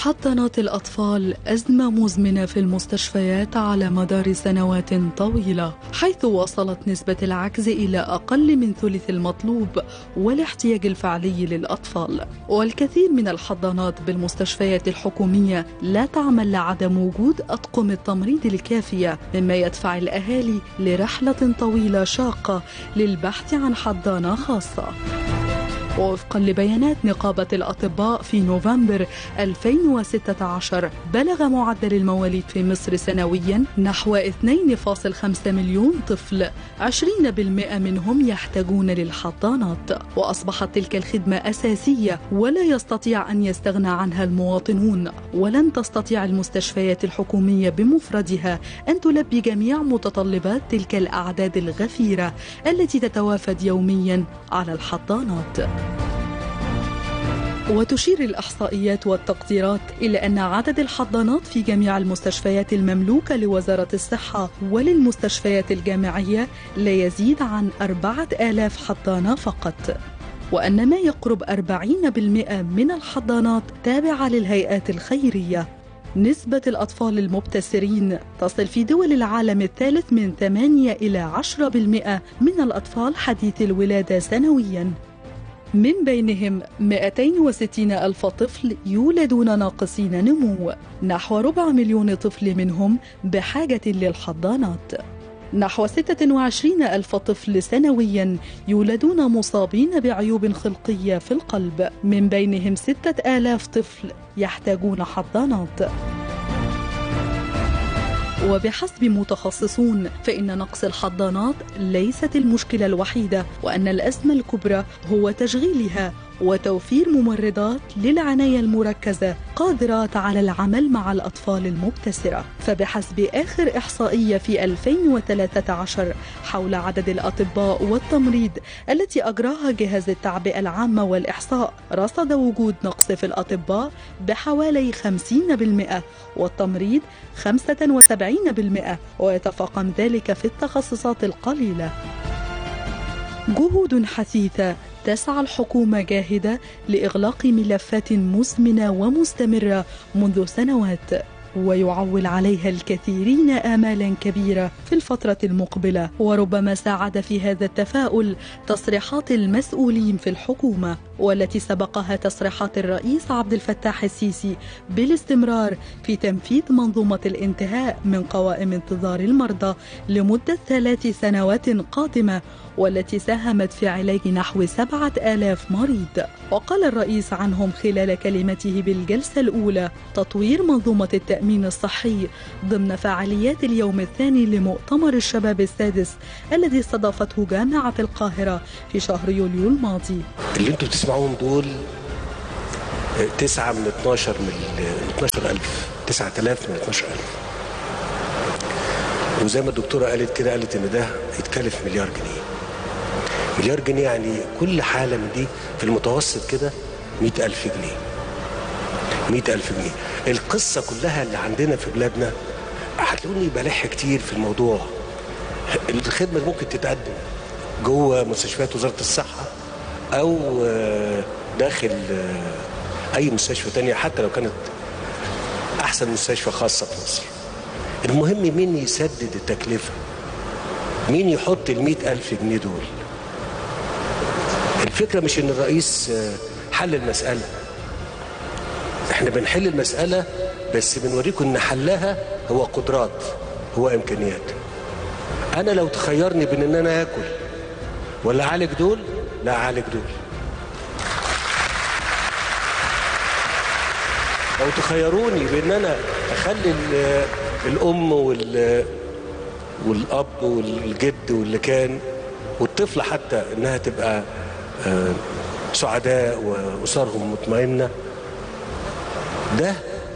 G: حضانات الأطفال أزمة مزمنة في المستشفيات على مدار سنوات طويلة حيث وصلت نسبة العجز إلى أقل من ثلث المطلوب والاحتياج الفعلي للأطفال والكثير من الحضانات بالمستشفيات الحكومية لا تعمل لعدم وجود أطقم التمريض الكافية مما يدفع الأهالي لرحلة طويلة شاقة للبحث عن حضانة خاصة ووفقا لبيانات نقابة الأطباء في نوفمبر 2016 بلغ معدل المواليد في مصر سنويا نحو 2.5 مليون طفل 20% منهم يحتاجون للحضانات وأصبحت تلك الخدمة أساسية ولا يستطيع أن يستغنى عنها المواطنون ولن تستطيع المستشفيات الحكومية بمفردها أن تلبي جميع متطلبات تلك الأعداد الغفيرة التي تتوافد يوميا على الحضانات وتشير الإحصائيات والتقديرات إلى أن عدد الحضانات في جميع المستشفيات المملوكة لوزارة الصحة وللمستشفيات الجامعية لا يزيد عن أربعة آلاف حضانة فقط وأن ما يقرب 40% من الحضانات تابعة للهيئات الخيرية نسبة الأطفال المبتسرين تصل في دول العالم الثالث من 8 إلى 10% من الأطفال حديث الولادة سنوياً من بينهم 260 ألف طفل يولدون ناقصين نمو نحو ربع مليون طفل منهم بحاجة للحضانات نحو 26 ألف طفل سنويا يولدون مصابين بعيوب خلقية في القلب من بينهم 6000 طفل يحتاجون حضانات وبحسب متخصصون فإن نقص الحضانات ليست المشكلة الوحيدة وأن الأزمة الكبرى هو تشغيلها وتوفير ممرضات للعناية المركزة قادرات على العمل مع الأطفال المبتسرة فبحسب آخر إحصائية في 2013 حول عدد الأطباء والتمريض التي أجراها جهاز التعبئة العامة والإحصاء رصد وجود نقص في الأطباء بحوالي 50% والتمريض 75% ويتفاقم ذلك في التخصصات القليلة جهود حثيثة تسعى الحكومة جاهدة لإغلاق ملفات مزمنة ومستمرة منذ سنوات ويعول عليها الكثيرين آمالا كبيرة في الفترة المقبلة وربما ساعد في هذا التفاؤل تصريحات المسؤولين في الحكومة والتي سبقها تصريحات الرئيس عبد الفتاح السيسي بالاستمرار في تنفيذ منظومة الانتهاء من قوائم انتظار المرضى لمدة ثلاث سنوات قادمة والتي ساهمت في علاج نحو سبعة آلاف مريض وقال الرئيس عنهم خلال كلمته بالجلسة الأولى تطوير منظومة التأمين الصحي ضمن فعاليات اليوم الثاني لمؤتمر الشباب السادس الذي استضافته جامعة القاهرة في شهر يوليو الماضي
I: اللي انتوا بتسمعوهم دول تسعة من 12 من 12 ألف 9000 من 12 ألف وزي ما الدكتورة قالت كده قالت إن ده يتكلف مليار جنيه مليار جنيه يعني كل حالة من دي في المتوسط كده مئة ألف جنيه مئة ألف جنيه القصة كلها اللي عندنا في بلادنا هتلاقوني بلح كتير في الموضوع الخدمة ممكن تتقدم جوه مستشفيات وزارة الصحة أو داخل أي مستشفى تانية حتى لو كانت أحسن مستشفى خاصة في مصر المهم مين يسدد التكلفة مين يحط المئة ألف جنيه دول الفكرة مش ان الرئيس حل المسألة احنا بنحل المسألة بس بنوريكم ان حلها هو قدرات هو امكانيات انا لو تخيرني بين ان انا اكل ولا اعالج دول لا اعالج دول لو تخيروني بان انا اخلي الام وال والاب والجد واللي كان والطفله حتى انها تبقى سعداء واسرهم مطمئنه ده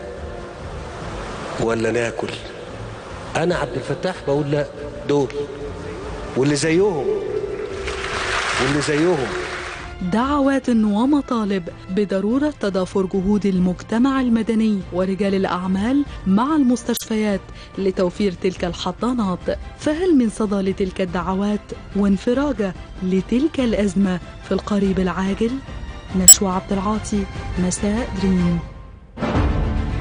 I: ولا ناكل انا عبد الفتاح بقول لا دول واللي زيهم واللي زيهم
G: دعوات ومطالب بضرورة تضافر جهود المجتمع المدني ورجال الأعمال مع المستشفيات لتوفير تلك الحضانات فهل من صدى لتلك الدعوات وانفراجة لتلك الأزمة في القريب العاجل؟ نشوى عبد العاطي مساء دريم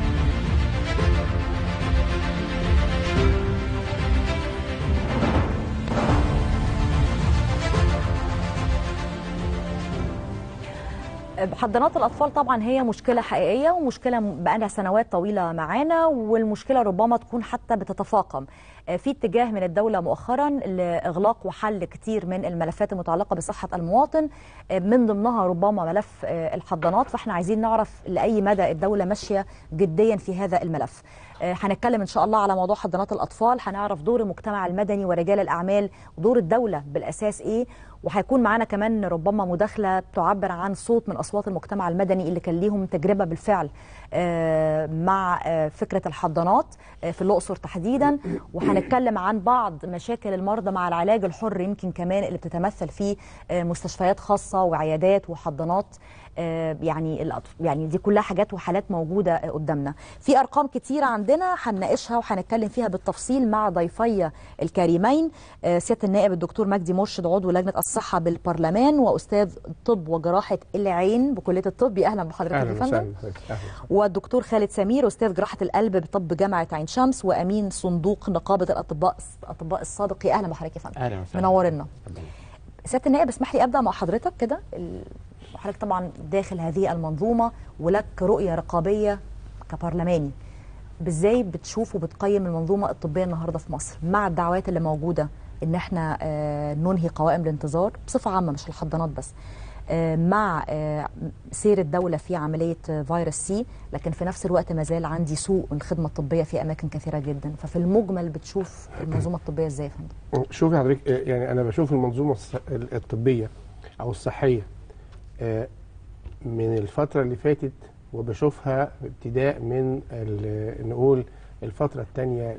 A: حضانات الاطفال طبعا هي مشكله حقيقيه ومشكله بقالها سنوات طويله معانا والمشكله ربما تكون حتى بتتفاقم آه، في اتجاه من الدوله مؤخرا لاغلاق وحل كتير من الملفات المتعلقه بصحه المواطن آه، من ضمنها ربما ملف آه، الحضانات فاحنا عايزين نعرف لاي مدى الدوله ماشيه جديا في هذا الملف آه، هنتكلم ان شاء الله على موضوع حضانات الاطفال هنعرف دور المجتمع المدني ورجال الاعمال ودور الدوله بالاساس ايه وهيكون معانا كمان ربما مداخله تعبر عن صوت من اصوات المجتمع المدني اللي كان ليهم تجربه بالفعل آه، مع آه، فكره الحضانات آه، في الاقصر تحديدا وهنتكلم عن بعض مشاكل المرضى مع العلاج الحر يمكن كمان اللي بتتمثل في آه، مستشفيات خاصه وعيادات وحضانات آه، يعني الأطف- يعني دي كلها حاجات وحالات موجوده آه، قدامنا في ارقام كتيره عندنا هنناقشها وهنتكلم فيها بالتفصيل مع ضيفي الكريمين آه، سياده النائب الدكتور مجدي مرشد عضو لجنه الصحه بالبرلمان واستاذ طب وجراحه العين بكليه الطب اهلا بحضرتك يا
H: اهلا
A: فندم
H: وسهلا بحضرتك. أهلا.
A: والدكتور خالد سمير استاذ جراحه القلب بطب جامعه عين شمس وامين صندوق نقابه الاطباء الاطباء السابق يا اهلا بحضرتك يا فندم
H: اهلا وسهلا
A: منورنا سياده النائب اسمح لي ابدا مع حضرتك كده ال- حضرتك طبعا داخل هذه المنظومه ولك رؤيه رقابيه كبرلماني ازاي بتشوف وبتقيم المنظومه الطبيه النهارده في مصر مع الدعوات اللي موجوده ان احنا آه، ننهي قوائم الانتظار بصفه عامه مش الحضانات بس آه، مع آه، سير الدوله في عمليه آه، فيروس سي لكن في نفس الوقت ما زال عندي سوء الخدمه الطبيه في اماكن كثيره جدا ففي المجمل بتشوف المنظومه الطبيه ازاي يا فندم
H: شوفي حضرتك آه، يعني انا بشوف المنظومه الص- الطبيه او الصحيه آه، من الفتره اللي فاتت وبشوفها ابتداء من ال- نقول الفتره الثانيه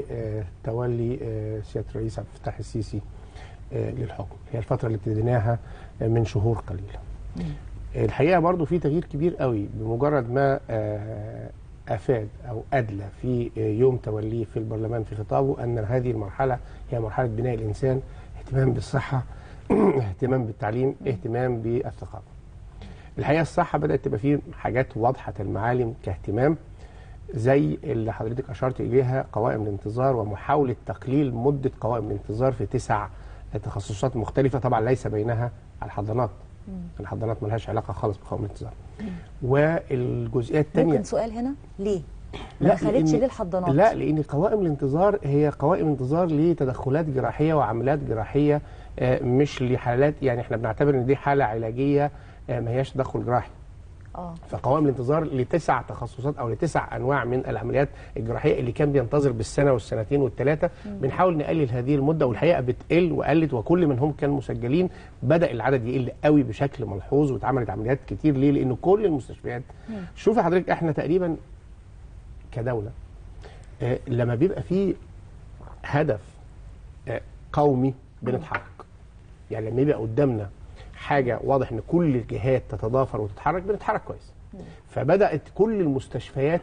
H: لتولي آه، سياده الرئيس عبد الفتاح السيسي آه، للحكم هي الفتره اللي ابتديناها آه، من شهور قليله الحقيقه برضو في تغيير كبير قوي بمجرد ما آه، افاد او ادلى في آه، يوم توليه في البرلمان في خطابه ان هذه المرحله هي مرحله بناء الانسان اهتمام بالصحه اهتمام بالتعليم اهتمام بالثقافه الحقيقه الصحه بدات تبقى فيه حاجات واضحه المعالم كاهتمام زي اللي حضرتك اشرت اليها قوائم الانتظار ومحاوله تقليل مده قوائم الانتظار في تسع تخصصات مختلفه طبعا ليس بينها الحضانات الحضانات ملهاش علاقه خالص بقوائم الانتظار والجزئيه الثانيه
A: ممكن سؤال هنا ليه ما دخلتش
H: لأن-
A: ليه الحضانات
H: لا لان قوائم الانتظار هي قوائم انتظار لتدخلات جراحيه وعمليات جراحيه آه، مش لحالات يعني احنا بنعتبر ان دي حاله علاجيه آه، ما هياش تدخل جراحي
A: اه
H: فقوائم الانتظار لتسع تخصصات او لتسع انواع من العمليات الجراحيه اللي كان بينتظر بالسنه والسنتين والثلاثه
A: مم.
H: بنحاول نقلل هذه المده والحقيقه بتقل وقلت وكل منهم كان مسجلين بدا العدد يقل قوي بشكل ملحوظ واتعملت عمليات كتير ليه؟ لان كل المستشفيات شوفي حضرتك احنا تقريبا كدوله آه، لما بيبقى في هدف آه، قومي بنتحرك يعني لما يبقى قدامنا حاجه واضح ان كل الجهات تتضافر وتتحرك بنتحرك كويس فبدات كل المستشفيات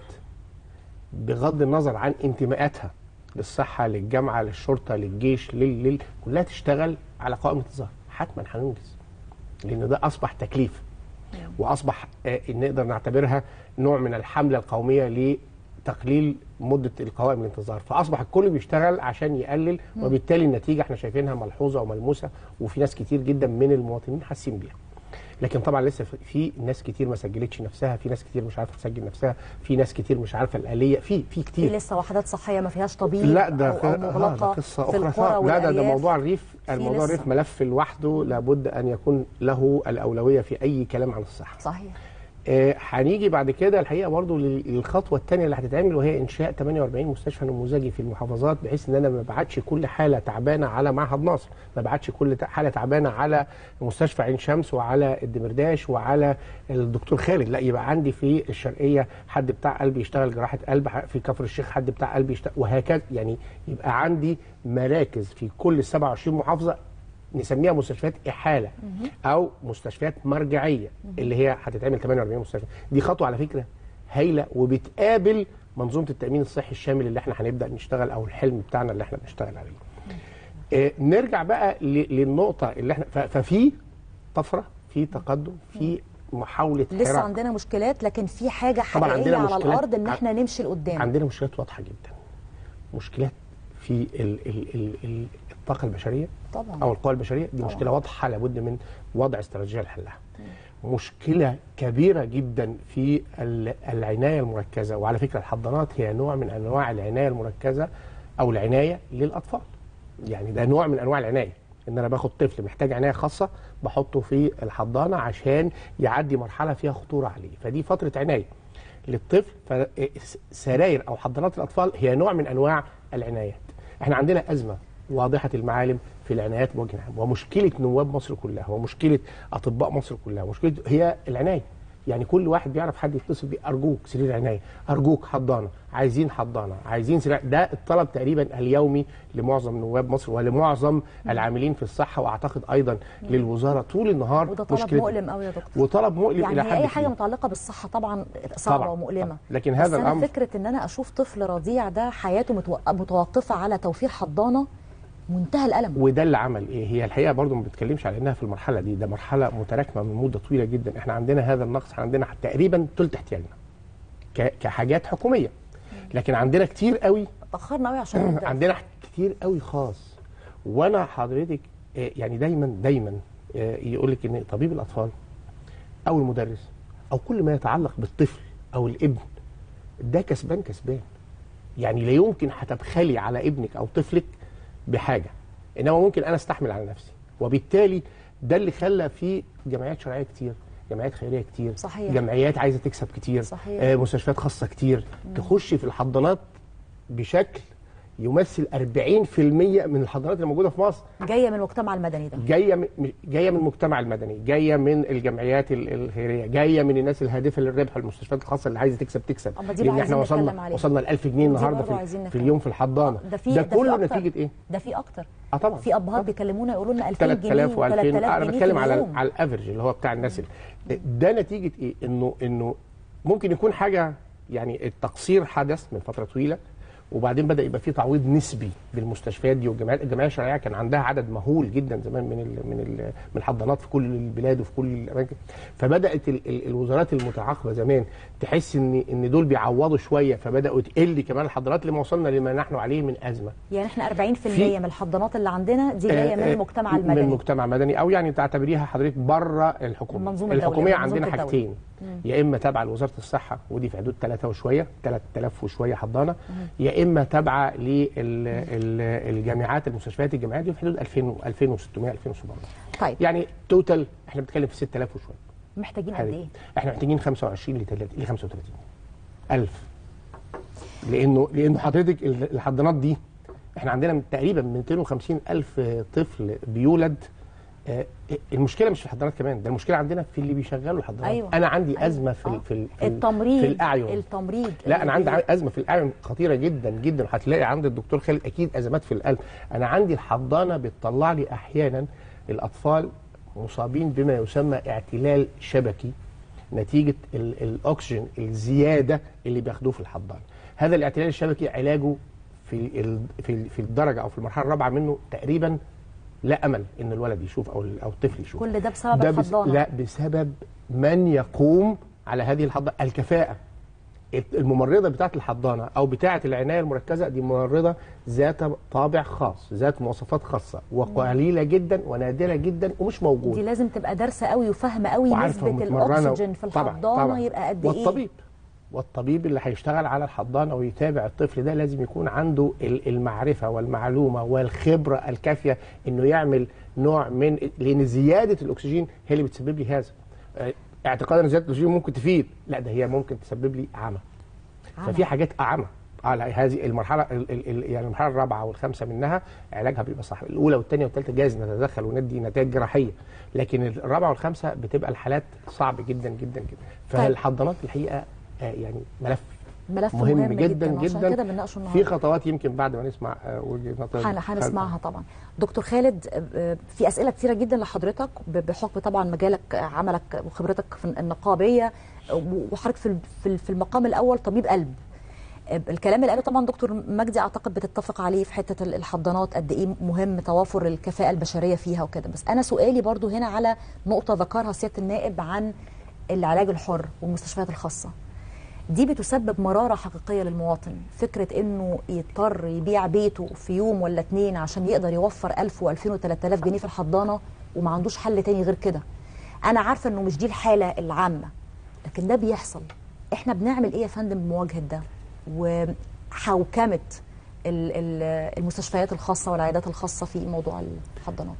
H: بغض النظر عن انتماءاتها للصحه للجامعه للشرطه للجيش لل... لل... كلها تشتغل على قائمه انتظار حتما هننجز لان ده اصبح تكليف واصبح آه، نقدر نعتبرها نوع من الحمله القوميه لتقليل مده القوائم الانتظار فاصبح الكل بيشتغل عشان يقلل
J: مم.
H: وبالتالي النتيجه احنا شايفينها ملحوظه وملموسه وفي ناس كتير جدا من المواطنين حاسين بيها لكن طبعا لسه في- في ناس كتير ما سجلتش نفسها في ناس كتير مش عارفه تسجل نفسها في ناس كتير مش عارفه الاليه في في
A: في
H: كتير
A: لسه وحدات صحيه ما فيهاش طبيب
H: لا ده
A: أو, أو
H: ق- آه،
A: مغلقه
H: ده قصه
A: في
H: اخرى
A: القرى
H: لا ده ده
A: والأرياف.
H: موضوع الريف
A: في
H: الموضوع
A: لسه.
H: الريف ملف لوحده لابد ان يكون له الاولويه في اي كلام عن الصحه
A: صحيح
H: آه، هنيجي بعد كده الحقيقه برضو لل- للخطوه الثانيه اللي هتتعمل وهي انشاء 48 مستشفى نموذجي في المحافظات بحيث ان انا ما ابعتش كل حاله تعبانه على معهد ناصر ما ابعتش كل ت- حاله تعبانه على مستشفى عين شمس وعلى الدمرداش وعلى الدكتور خالد لا يبقى عندي في الشرقيه حد بتاع قلب يشتغل جراحه قلب ح- في كفر الشيخ حد بتاع قلب يشتغل وهكذا يعني يبقى عندي مراكز في كل ال 27 محافظه نسميها مستشفيات احاله او مستشفيات مرجعيه اللي هي هتتعمل 48 مستشفى دي خطوه على فكره هايله وبتقابل منظومه التامين الصحي الشامل اللي احنا هنبدا نشتغل او الحلم بتاعنا اللي احنا بنشتغل عليه آه نرجع بقى ل- للنقطه اللي احنا ف- ففي طفره في تقدم في محاوله
A: لسه
H: حراك.
A: عندنا مشكلات لكن في حاجه
H: طبعاً
A: حقيقيه
H: عندنا
A: على
H: مشكلات.
A: الارض ان
H: ع-
A: احنا نمشي لقدام
H: عندنا مشكلات واضحه جدا مشكلات في ال ال ال ال الطاقه البشريه
A: طبعا
H: او القوى البشريه دي
A: طبعاً.
H: مشكله واضحه لابد من وضع استراتيجيه لحلها مشكله كبيره جدا في ال- العنايه المركزه وعلى فكره الحضانات هي نوع من انواع العنايه المركزه او العنايه للاطفال يعني ده نوع من انواع العنايه ان انا باخد طفل محتاج عنايه خاصه بحطه في الحضانه عشان يعدي مرحله فيها خطوره عليه فدي فتره عنايه للطفل فسراير او حضانات الاطفال هي نوع من انواع العنايات احنا عندنا ازمه واضحه المعالم في العنايات بوجه عام ومشكله نواب مصر كلها ومشكله اطباء مصر كلها مشكله هي العنايه يعني كل واحد بيعرف حد يتصل بيه ارجوك سرير عنايه ارجوك حضانه عايزين حضانه عايزين سرير ده الطلب تقريبا اليومي لمعظم نواب مصر ولمعظم العاملين في الصحه واعتقد ايضا للوزاره طول النهار
A: وده طلب
H: مشكلة-
A: مؤلم قوي يا دكتور
H: وطلب مؤلم
A: يعني
H: الى
A: هي
H: حد
A: اي حاجه
H: كبير.
A: متعلقه بالصحه طبعا صعبه
H: طبعاً،
A: ومؤلمه
H: طبعاً. لكن
A: بس
H: هذا
A: أنا
H: الأمر-
A: فكره ان انا اشوف طفل رضيع ده حياته متو- متوقفه على توفير حضانه منتهى الالم
H: وده اللي عمل ايه هي الحقيقه برضو ما بتتكلمش على انها في المرحله دي ده مرحله متراكمه من مده طويله جدا احنا عندنا هذا النقص إحنا عندنا تقريبا ثلث احتياجنا ك- كحاجات حكوميه لكن عندنا كتير قوي
A: تاخرنا قوي عشان نبدأ.
H: عندنا كتير قوي خاص وانا حضرتك آه، يعني دايما دايما يقول لك ان طبيب الاطفال او المدرس او كل ما يتعلق بالطفل او الابن ده كسبان كسبان يعني لا يمكن هتبخلي على ابنك او طفلك بحاجه انما ممكن انا استحمل على نفسي وبالتالي ده اللي خلى في جمعيات شرعيه كتير جمعيات خيريه كتير
A: صحيح.
H: جمعيات عايزه تكسب كتير
A: صحيح.
H: آه مستشفيات خاصه كتير تخش في الحضانات بشكل يمثل 40% من الحضانات اللي موجوده في مصر
A: جايه من المجتمع المدني ده
H: جايه من جايه من المجتمع المدني جايه من الجمعيات ال- الخيريه جايه من الناس الهادفه للربح المستشفيات الخاصه اللي عايزه تكسب تكسب
A: أما دي بقى
H: لان احنا
A: عايزين نتكلم
H: وصلنا
A: عليها.
H: وصلنا ل 1000 جنيه
A: دي
H: النهارده
A: برضه
H: في,
A: عايزين
H: في
A: نتكلم.
H: اليوم في الحضانه
A: ده في
H: ده
A: في
H: كله
A: أكتر.
H: نتيجه ايه
A: ده في اكتر
H: اه طبعا
A: في ابهات بيكلمونا يقولوا لنا 2000 جنيه
H: 3000 و2000
A: و3000
H: انا
A: جنيه
H: بتكلم
A: في
H: على
A: اليوم.
H: على الافرج اللي هو بتاع الناس اللي ده نتيجه ايه انه انه ممكن يكون حاجه يعني التقصير حدث من فتره طويله وبعدين بدا يبقى في تعويض نسبي بالمستشفيات دي والجمعيات الجمعيه الشرعيه كان عندها عدد مهول جدا زمان من ال من ال من الحضانات في كل البلاد وفي كل الاماكن فبدات ال ال الوزارات المتعاقبه زمان تحس ان ان دول بيعوضوا شويه فبداوا تقل كمان الحضانات لما وصلنا لما نحن عليه من ازمه
A: يعني احنا 40%
H: في-
A: من الحضانات اللي عندنا دي جايه من
H: آه، آه،
A: المجتمع
H: من
A: المدني
H: المجتمع المدني او يعني تعتبريها حضرتك بره الحكومه
A: المنظومة الدولية،
H: الحكوميه
A: منظومة
H: عندنا
A: الدولة.
H: حاجتين
A: مم.
H: يا اما تابعه لوزاره الصحه ودي في حدود 3 وشويه 3000 وشويه حضانه يا اما تابعه للجامعات المستشفيات الجامعات دي في حدود 2000 و 2600 2700
A: طيب
H: يعني توتال احنا بنتكلم في 6000 وشويه
A: محتاجين قد
H: حاليا.
A: ايه
H: احنا محتاجين 25 ل 30 ل 35 ألف لانه لانه حضرتك ال- الحضانات دي احنا عندنا تقريبا 250 الف طفل بيولد آه، المشكله مش في الحضانات كمان ده المشكله عندنا في اللي بيشغلوا الحضانات
A: أيوة.
H: انا عندي
A: أيوة.
H: ازمه في ال- في ال- في ال-
A: التمريض
H: في الاعين
A: التمريض
H: لا انا عندي ازمه في الاعين خطيره جدا جدا وهتلاقي عند الدكتور خالد اكيد ازمات في القلب انا عندي الحضانه بتطلع لي احيانا الاطفال مصابين بما يسمى اعتلال شبكي نتيجه ال- الاكسجين الزياده اللي بياخدوه في الحضانه هذا الاعتلال الشبكي علاجه في ال- في ال- في الدرجه او في المرحله الرابعه منه تقريبا لا امل ان الولد يشوف او ال- او الطفل يشوف
A: كل ده بسبب
H: ده بس
A: الحضانه
H: لا بسبب من يقوم على هذه الحضانه الكفاءه الممرضه بتاعه الحضانه او بتاعه العنايه المركزه دي ممرضه ذات طابع خاص ذات مواصفات خاصه وقليله جدا ونادره جدا ومش موجوده
A: دي لازم تبقى دارسه قوي وفاهمه قوي
H: وعارفة
A: نسبه
H: ومتمرنة
A: الاكسجين في
H: طبعاً،
A: الحضانه
H: طبعاً.
A: يبقى قد ايه
H: والطبيب والطبيب اللي هيشتغل على الحضانه ويتابع الطفل ده لازم يكون عنده ال- المعرفه والمعلومه والخبره الكافيه انه يعمل نوع من لان زياده الاكسجين هي اللي بتسبب لي هذا آه، اعتقادا ان زياده الاكسجين ممكن تفيد لا ده هي ممكن تسبب لي عمى
A: عمى.
H: ففي حاجات اعمى اه لا هذه المرحله ال ال ال يعني المرحله الرابعه والخامسه منها علاجها بيبقى صح الاولى والثانيه والثالثه جايز نتدخل وندي نتائج جراحيه لكن الرابعه والخامسه بتبقى الحالات صعب جدا جدا جدا فالحضانات الحقيقه آه يعني ملف
A: ملف
H: مهم,
A: مهم
H: جدا
A: جدا وعشان
H: جدا
A: كده بنناقشه
H: في
A: النهارده
H: خطوات يمكن بعد ما نسمع آه وجهه نظر
A: هن- هنسمعها طبعا دكتور خالد آه، في اسئله كتيره جدا لحضرتك ب- بحكم طبعا مجالك آه، عملك وخبرتك في النقابيه آه، وحضرتك في ال- في ال- في المقام الاول طبيب قلب آه، الكلام اللي قاله طبعا دكتور مجدي اعتقد بتتفق عليه في حته ال- الحضانات قد ايه مهم توافر الكفاءه البشريه فيها وكده بس انا سؤالي برضو هنا على نقطه ذكرها سياده النائب عن العلاج الحر والمستشفيات الخاصه دي بتسبب مرارة حقيقية للمواطن فكرة انه يضطر يبيع بيته في يوم ولا اتنين عشان يقدر يوفر 1000 و2000 و3000 جنيه في الحضانة وما عندوش حل تاني غير كده انا عارفه انه مش دي الحاله العامه لكن ده بيحصل احنا بنعمل ايه يا فندم بمواجهه ده وحوكمه ال- ال- المستشفيات الخاصه والعيادات الخاصه في موضوع الحضانات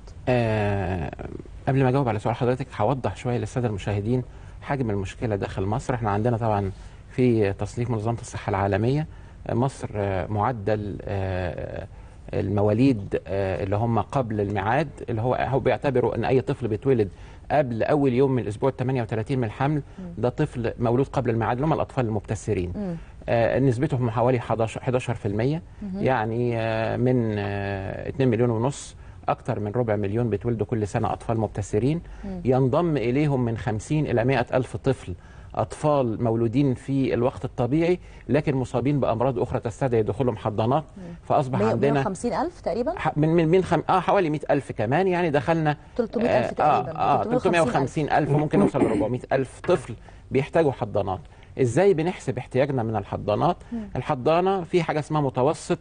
J: آه قبل ما اجاوب على سؤال حضرتك هوضح شويه للساده المشاهدين حجم المشكله داخل مصر احنا عندنا طبعا في تصنيف منظمه الصحه العالميه آه، مصر آه، معدل آه، المواليد آه، اللي هم قبل الميعاد اللي هو هو بيعتبروا ان اي طفل بيتولد قبل اول يوم من الاسبوع 38 من الحمل ده طفل مولود قبل الميعاد اللي هم الاطفال المبتسرين آه، نسبتهم حوالي 11 11%
K: مهم.
J: يعني آه، من آه، 2 مليون ونص أكثر من ربع مليون بيتولدوا كل سنة أطفال مبتسرين
K: مم.
J: ينضم إليهم من 50 إلى 100 ألف طفل أطفال مولودين في الوقت الطبيعي لكن مصابين بأمراض أخرى تستدعي دخولهم حضانات فأصبح عندنا
A: 150 الف تقريبا
J: ح- من من من خم... اه حوالي 100 ألف كمان يعني دخلنا
A: 300 ألف
J: آه
A: تقريبا،
J: اه
A: 350
J: 350 ألف ممكن نوصل ل 400 ألف طفل بيحتاجوا حضانات ازاي بنحسب احتياجنا من الحضانات
K: مم.
J: الحضانه في حاجه اسمها متوسط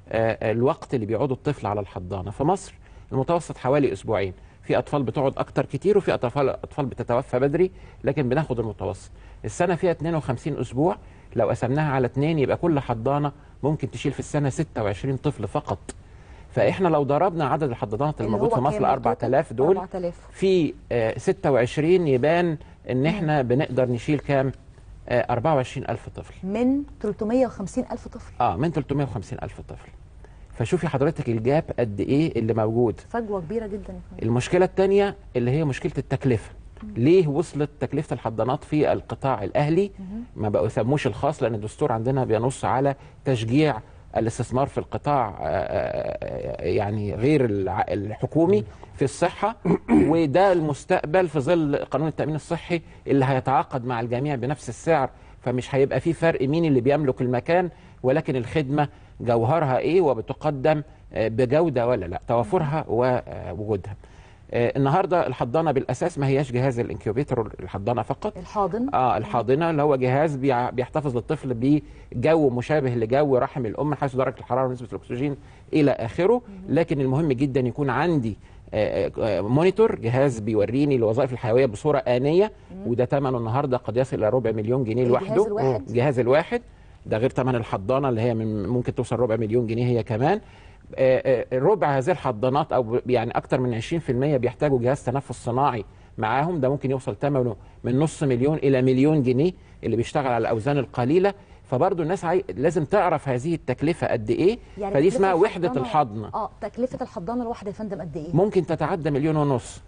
J: آه الوقت اللي بيقعدوا الطفل على الحضانه في مصر المتوسط حوالي اسبوعين في اطفال بتقعد اكتر كتير وفي اطفال اطفال بتتوفى بدري لكن بناخد المتوسط السنه فيها 52 اسبوع لو قسمناها على اثنين يبقى كل حضانه ممكن تشيل في السنه 26 طفل فقط فاحنا لو ضربنا عدد الحضانات
A: اللي
J: الموجود
A: هو
J: في مصر
A: كام
J: 4000 دول
A: 4000
J: في آه، 26 يبان ان احنا بنقدر نشيل كام آه، 24000 طفل
A: من 350 الف طفل
J: اه من 350 الف طفل فشوفي حضرتك الجاب قد ايه اللي موجود
A: فجوه كبيره جدا يا فندم.
J: المشكله الثانيه اللي هي مشكله التكلفه ليه وصلت تكلفه الحضانات في القطاع الاهلي ما بقوا يسموش الخاص لان الدستور عندنا بينص على تشجيع الاستثمار في القطاع آه، آه، يعني غير الع- الحكومي في الصحه وده المستقبل في ظل قانون التامين الصحي اللي هيتعاقد مع الجميع بنفس السعر فمش هيبقى في فرق مين اللي بيملك المكان ولكن الخدمه جوهرها ايه وبتقدم آه، بجوده ولا لا توافرها ووجودها آه، النهارده الحضانه بالاساس ما هياش جهاز الانكيوبيتر الحضانه فقط
A: الحاضن
J: اه الحاضنه اللي هو جهاز بيع- بيحتفظ للطفل بجو مشابه لجو رحم الام من حيث درجه الحراره ونسبه الاكسجين الى اخره لكن المهم جدا يكون عندي آه، آه، مونيتور جهاز بيوريني الوظائف الحيويه بصوره انيه وده ثمنه النهارده قد يصل الى ربع مليون جنيه
A: الجهاز
J: لوحده
A: الواحد؟
J: الجهاز الواحد ده غير ثمن الحضانه اللي هي من ممكن توصل ربع مليون جنيه هي كمان آه، آه، ربع هذه الحضانات او ب- يعني اكتر من 20% بيحتاجوا جهاز تنفس صناعي معاهم ده ممكن يوصل ثمنه من نص مليون الى مليون جنيه اللي بيشتغل على الاوزان القليله فبرضه الناس عاي... لازم تعرف هذه التكلفه قد ايه
A: يعني
J: فدي
A: تكلفة
J: اسمها وحده
A: الحضانة-
J: الحضن
A: اه تكلفه الحضانه الواحده يا فندم قد ايه
J: ممكن تتعدى مليون ونص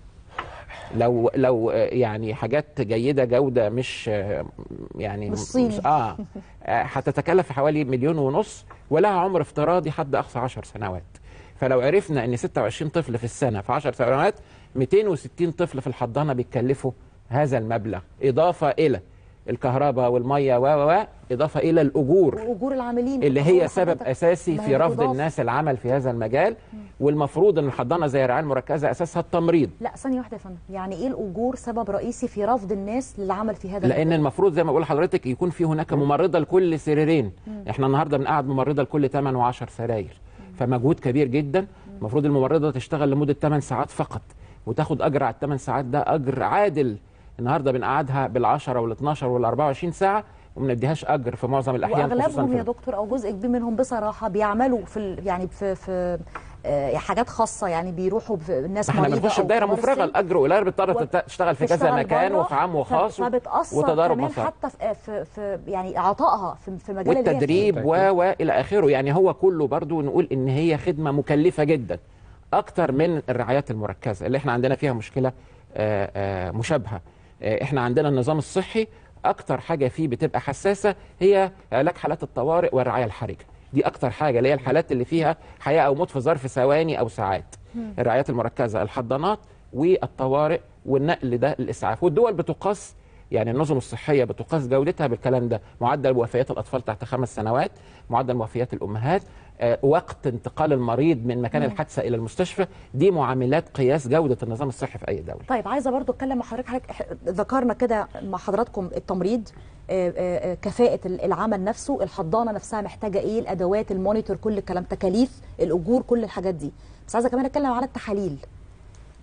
J: لو لو آه، يعني حاجات جيده جوده مش آه، يعني
A: مش صيني.
J: اه آه، هتتكلف حوالي مليون ونص ولها عمر افتراضي حد اقصى 10 سنوات فلو عرفنا ان 26 طفل في السنه في 10 سنوات 260 طفل في الحضانه بيتكلفوا هذا المبلغ اضافه الى الكهرباء والميه و و و اضافه الى الاجور
A: واجور العاملين
J: اللي
A: أجور
J: هي سبب
A: حضرتك.
J: اساسي
A: ما
J: في
A: هي
J: رفض
A: الإضافة.
J: الناس العمل في هذا المجال والمفروض ان الحضانه زي الرعايه المركزه اساسها التمريض
A: لا ثانيه واحده يا فندم يعني ايه الاجور سبب رئيسي في رفض الناس للعمل في هذا
J: لان
A: المجال؟
J: المفروض زي ما بقول لحضرتك يكون في هناك ممرضه لكل سريرين
A: مم.
J: احنا النهارده بنقعد ممرضه لكل 8 و10 سراير فمجهود كبير جدا المفروض الممرضه تشتغل لمده 8 ساعات فقط وتاخد اجر على الثمان ساعات ده اجر عادل النهارده بنقعدها بال10 وال12 وال24 ساعه وما بنديهاش اجر في معظم الاحيان خصوصا
A: واغلبهم
J: في
A: يا دكتور او جزء كبير منهم بصراحه بيعملوا في ال- يعني في في آه، حاجات خاصه يعني بيروحوا في الناس
J: احنا
A: مريضه
J: بنخش
A: أو
J: في دايره
A: كبار
J: مفرغه
A: السن.
J: الاجر قليل بتضطر تت- تشتغل في كذا
A: تشتغل
J: مكان
A: بره،
J: وفي عام وخاص
A: ف- فبتاثر
J: وتضارب
A: كمان
J: مصالح
A: حتى في, في, في يعني عطائها في, في مجال اللي هي
J: والتدريب
A: فيه.
J: و والى اخره يعني هو كله برضو نقول ان هي خدمه مكلفه جدا اكتر من الرعايات المركزه اللي احنا عندنا فيها مشكله آه، آه، مشابهه آه، احنا عندنا النظام الصحي اكتر حاجه فيه بتبقى حساسه هي علاج حالات الطوارئ والرعايه الحرجه دي اكتر حاجه اللي هي الحالات اللي فيها حياه او موت في ظرف ثواني او ساعات
K: مم.
J: الرعايات المركزه الحضانات والطوارئ والنقل ده الاسعاف والدول بتقاس يعني النظم الصحيه بتقاس جودتها بالكلام ده معدل وفيات الاطفال تحت خمس سنوات معدل وفيات الامهات آه، وقت انتقال المريض من مكان
A: مم.
J: الحادثه الى المستشفى دي معاملات قياس جوده النظام الصحي في اي دوله
A: طيب عايزه برضو اتكلم مع حضرتك حضرتك ح- ذكرنا كده مع حضراتكم التمريض آه، آه، آه، كفاءة ال- العمل نفسه الحضانة نفسها محتاجة ايه الادوات المونيتور كل الكلام تكاليف الاجور كل الحاجات دي بس عايزة كمان اتكلم على التحاليل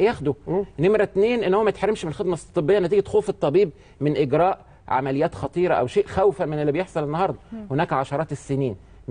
J: ياخده نمره اتنين ان هو ما يتحرمش من الخدمه الطبيه نتيجه خوف الطبيب من اجراء عمليات خطيره او شيء خوفا من اللي بيحصل النهارده
A: مم.
J: هناك عشرات السنين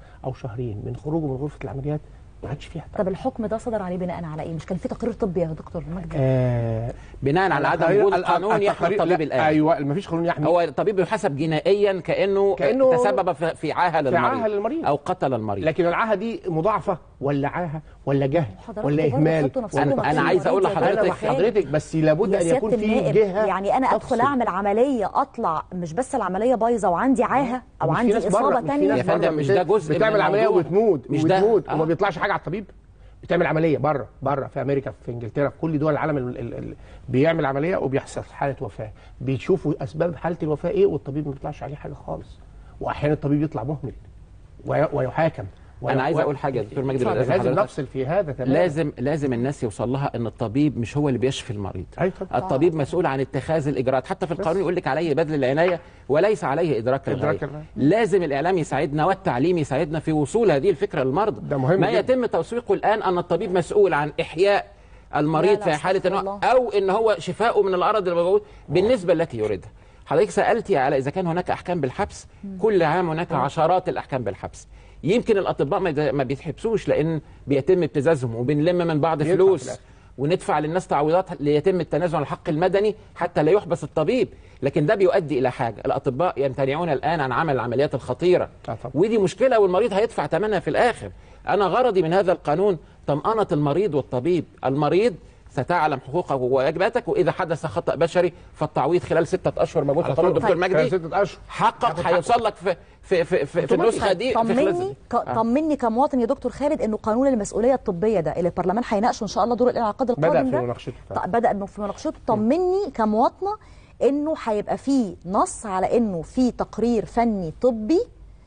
H: او شهرين من خروجه من غرفه العمليات ما عادش فيها
A: طب الحكم ده صدر عليه بناء على ايه مش كان في تقرير طبي يا دكتور مجدي
H: آه
J: بناء على عدم
H: التقارير-
J: وجود
H: ال-
J: قانون يحمي
H: التقارير-
J: الطبيب
H: لا،
J: الآن
H: ايوه ما فيش قانون يحمي
J: هو الطبيب يحاسب جنائيا كانه,
H: كأنه-
J: تسبب في في عاهه للمريض
H: عاهة للمريض.
J: او قتل المريض
H: لكن العاهه دي مضاعفه ولا عاهه ولا جهل
A: حضراتكم
H: ولا
A: برضه
H: اهمال
A: حطوا نفسكم
J: أنا-
A: مكان
J: أنا عايز أقول
A: المريض يا
J: لحضرتك-
A: دكتور خالد.
H: حضرتك بس لابد
A: يا
H: ان
A: سيادة
H: يكون في
A: النائب،
H: جهه
A: يعني انا ادخل
H: تفصل.
A: اعمل عمليه اطلع مش بس العمليه بايظه وعندي عاهه او
H: مش في
A: عندي
H: ناس بره-
A: اصابه
H: مش في
A: تانية
H: ناس
J: يا فندم،
H: بره
J: مش
H: بت-
J: ده جزء من
H: بتعمل عمليه
J: الموضوع.
H: وبتموت
J: مش ده.
H: وبتموت
J: آه.
H: وما بيطلعش حاجه على الطبيب بتعمل عمليه بره بره في امريكا في انجلترا في كل دول العالم ال ال ال بيعمل عمليه وبيحصل حاله وفاه بيشوفوا اسباب حاله الوفاه ايه والطبيب ما بيطلعش عليه حاجه خالص واحيانا الطبيب يطلع مهمل وي- ويحاكم وي-
J: انا عايز
H: وي-
J: اقول حاجه يا دكتور مجدي
H: اتفضل.
J: بالإذن
H: لازم
J: حضرتك.
H: نفصل في هذا تماما
J: لازم لازم الناس يوصل لها ان الطبيب مش هو اللي بيشفي المريض
H: أي طبعا.
J: الطبيب مسؤول عن اتخاذ الاجراءات حتى في القانون يقول لك عليه بذل العنايه وليس عليه ادراك الغايه
H: إدراك الغاية.
J: لازم الاعلام يساعدنا والتعليم يساعدنا في وصول هذه الفكره للمرضى
H: ده مهم
J: ما
H: جدا.
J: يتم تسويقه الان ان الطبيب مسؤول عن احياء المريض
A: لا، لا،
J: في حاله
A: استغفر
J: إنه
A: الله.
J: او ان هو شفاؤه من الارض الموجود بالنسبه التي يريدها حضرتك سالتي على اذا كان هناك احكام بالحبس كل عام هناك عشرات الاحكام بالحبس يمكن الاطباء ما يد- ما بيتحبسوش لان بيتم ابتزازهم وبنلم من بعض
H: بيدفع في
J: فلوس
H: الآخر.
J: وندفع للناس تعويضات ليتم التنازل عن الحق المدني حتى لا يحبس الطبيب لكن ده بيؤدي الى حاجه الاطباء يمتنعون الان عن عمل العمليات الخطيره
H: آه طبعا.
J: ودي مشكله والمريض هيدفع ثمنها في الاخر انا غرضي من هذا القانون طمأنة المريض والطبيب المريض ستعلم حقوقك وواجباتك واذا حدث خطا بشري فالتعويض خلال ستة اشهر موجود في
H: على
J: قانون
H: طول.
J: الدكتور
H: خلال
J: مجدي
H: ستة اشهر
J: حقك هيوصل لك في في في, في, في النسخه دي في خلال
A: طمني
J: ست-
A: ك-
J: آه.
A: طمني كمواطن يا دكتور خالد انه قانون المسؤوليه الطبيه ده اللي البرلمان هيناقشه ان شاء الله دور الانعقاد
H: بدأ
A: القادم
H: في
A: ده
H: مناقشته
A: ط- بدا في مناقشته طمني كمواطنه انه هيبقى فيه نص على انه في تقرير فني طبي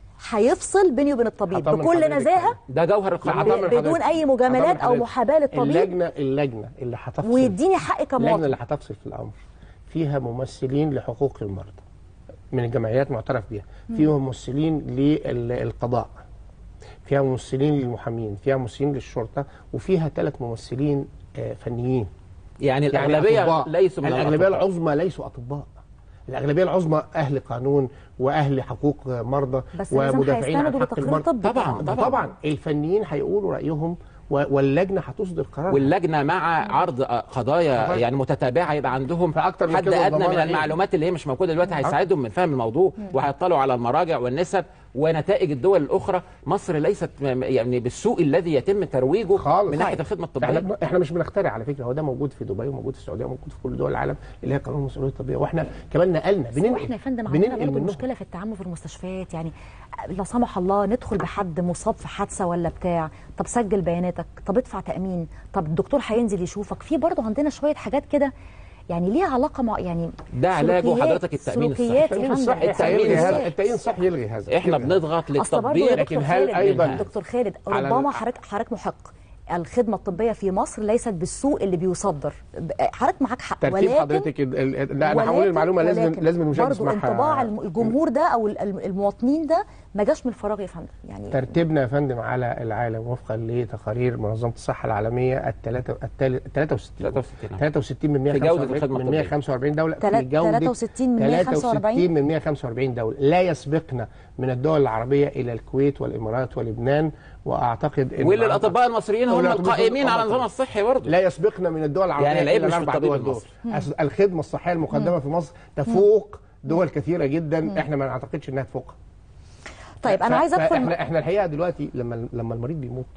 A: هيفصل بيني وبين الطبيب
H: هطمن
A: بكل
H: حضرتك
A: نزاهه
J: ده جوهر
H: لا،
J: القانون
H: هطمن
A: ب- بدون
H: حضرتك.
A: أي مجاملات
H: هطمن
A: أو
H: حضرتك.
A: محاباة للطبيب.
H: اللجنه اللجنه اللي هتفصل
A: ويديني حقي كمواطن.
H: اللجنه اللي هتفصل في الامر فيها ممثلين لحقوق المرضى من الجمعيات معترف بها فيها ممثلين للقضاء فيها ممثلين للمحامين فيها ممثلين للشرطه وفيها ثلاث ممثلين آه، فنيين
J: يعني الاغلبيه
H: أطباء.
J: ليسوا من
H: الاغلبيه
J: الأطباء.
H: العظمى ليسوا اطباء الاغلبيه العظمى اهل قانون واهل حقوق مرضى
A: بس لازم
H: ومدافعين عن
A: هيستندوا
H: حق
A: لتقرير
H: المرضى
A: طبي
J: طبعا
H: طبعا طبعا الفنيين هيقولوا رايهم و- واللجنه هتصدر قرار
J: واللجنه مع عرض قضايا
H: طبعا.
J: يعني متتابعه يبقى عندهم
H: فأكتر من
J: حد
H: كده
J: ادنى
H: الضمان
J: من
H: إيه؟
J: المعلومات اللي هي مش موجوده دلوقتي هيساعدهم من فهم الموضوع وهيطلعوا على المراجع والنسب ونتائج الدول الاخرى مصر ليست م- يعني بالسوء الذي يتم ترويجه
H: خالص.
J: من ناحيه الخدمه الطبيه
H: احنا بن- احنا مش بنخترع على فكره هو ده موجود في دبي وموجود في السعوديه وموجود في كل دول العالم اللي هي قانون المسؤوليه الطبيه واحنا كمان نقلنا
A: بس
H: بننقل
A: احنا يا فندم عندنا
H: بننقل
A: برضه
H: منهم
A: مشكله في التعامل في المستشفيات يعني لا سمح الله ندخل بحد مصاب في حادثه ولا بتاع طب سجل بياناتك طب ادفع تامين طب الدكتور هينزل يشوفك في برضه عندنا شويه حاجات كده يعني ليها علاقه مع يعني
J: ده علاجه
A: سلوكيات-
J: حضرتك التامين الصحي
A: سلوكيات يا
H: التأمين
A: فندم
H: الصحي
J: التأمين
H: هيلغي هذا
J: الصحي.
H: التأمين الصحي يلغي هذا
J: احنا
H: يلغي هذا.
J: بنضغط
A: اصل برضه
J: للتطبيق
A: يا
H: لكن
A: دكتور
H: هل
A: خالد
H: أيضاً
A: دكتور خالد
H: على
A: ربما
H: ال-
A: حضرتك حضرتك محق الخدمه الطبيه في مصر ليست بالسوء اللي بيصدر ب- حضرتك معاك حق
H: ترتيب
A: ولكن
H: حضرتك ال- ال- لا انا هقول
A: ولكن-
H: المعلومه لازم
A: ولكن
H: لازم المشاهد
A: برضو
H: يسمعها
A: انطباع الم- الجمهور ده او ال- الم- المواطنين ده ما جاش من الفراغ يا فندم يعني
H: ترتيبنا يا فندم على العالم وفقا لتقارير منظمه الصحه العالميه الثلاثه الثالث 63
J: 63
H: 63 من
J: في جودة
H: 145
J: الخدمة
H: من
J: الطبية.
H: 145 دوله
A: تلات-
H: في جوده
A: 63 من 145
H: 63 من 145 دوله لا يسبقنا من الدول العربيه الى الكويت والامارات ولبنان واعتقد ان
J: واللي الاطباء المصريين هم
H: والأطباء
J: القائمين على
H: طبعاً.
J: النظام الصحي برضه
H: لا يسبقنا من الدول العربيه
J: يعني العيب
H: إلا
J: مش في
H: الاربع
J: الطبيب
H: دول دول
J: المصري.
H: أس- الخدمه الصحيه المقدمه في مصر تفوق دول كثيره جدا احنا ما نعتقدش انها تفوقها
A: طيب انا
H: ف-
A: عايزه ادخل
H: احنا احنا الحقيقه دلوقتي لما لما المريض بيموت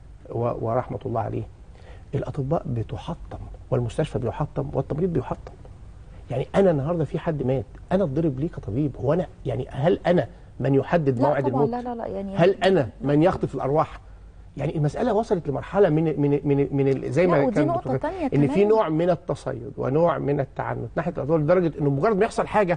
H: و- ورحمه الله عليه الاطباء بتحطم والمستشفى بيحطم والتمريض بيحطم يعني انا النهارده في حد مات انا اتضرب ليه كطبيب هو انا يعني هل انا من يحدد
A: لا
H: موعد
A: طبعا
H: الموت
A: لا لا لا يعني
H: هل انا من يخطف الارواح يعني المساله وصلت لمرحله من من من من ال- زي
A: لا،
H: ما
A: ودي
H: كان
A: نقطة
H: دكتور
A: تانية
H: ان في
A: كمان.
H: نوع من التصيد ونوع من التعنت ناحيه الاطفال لدرجه انه مجرد ما يحصل حاجه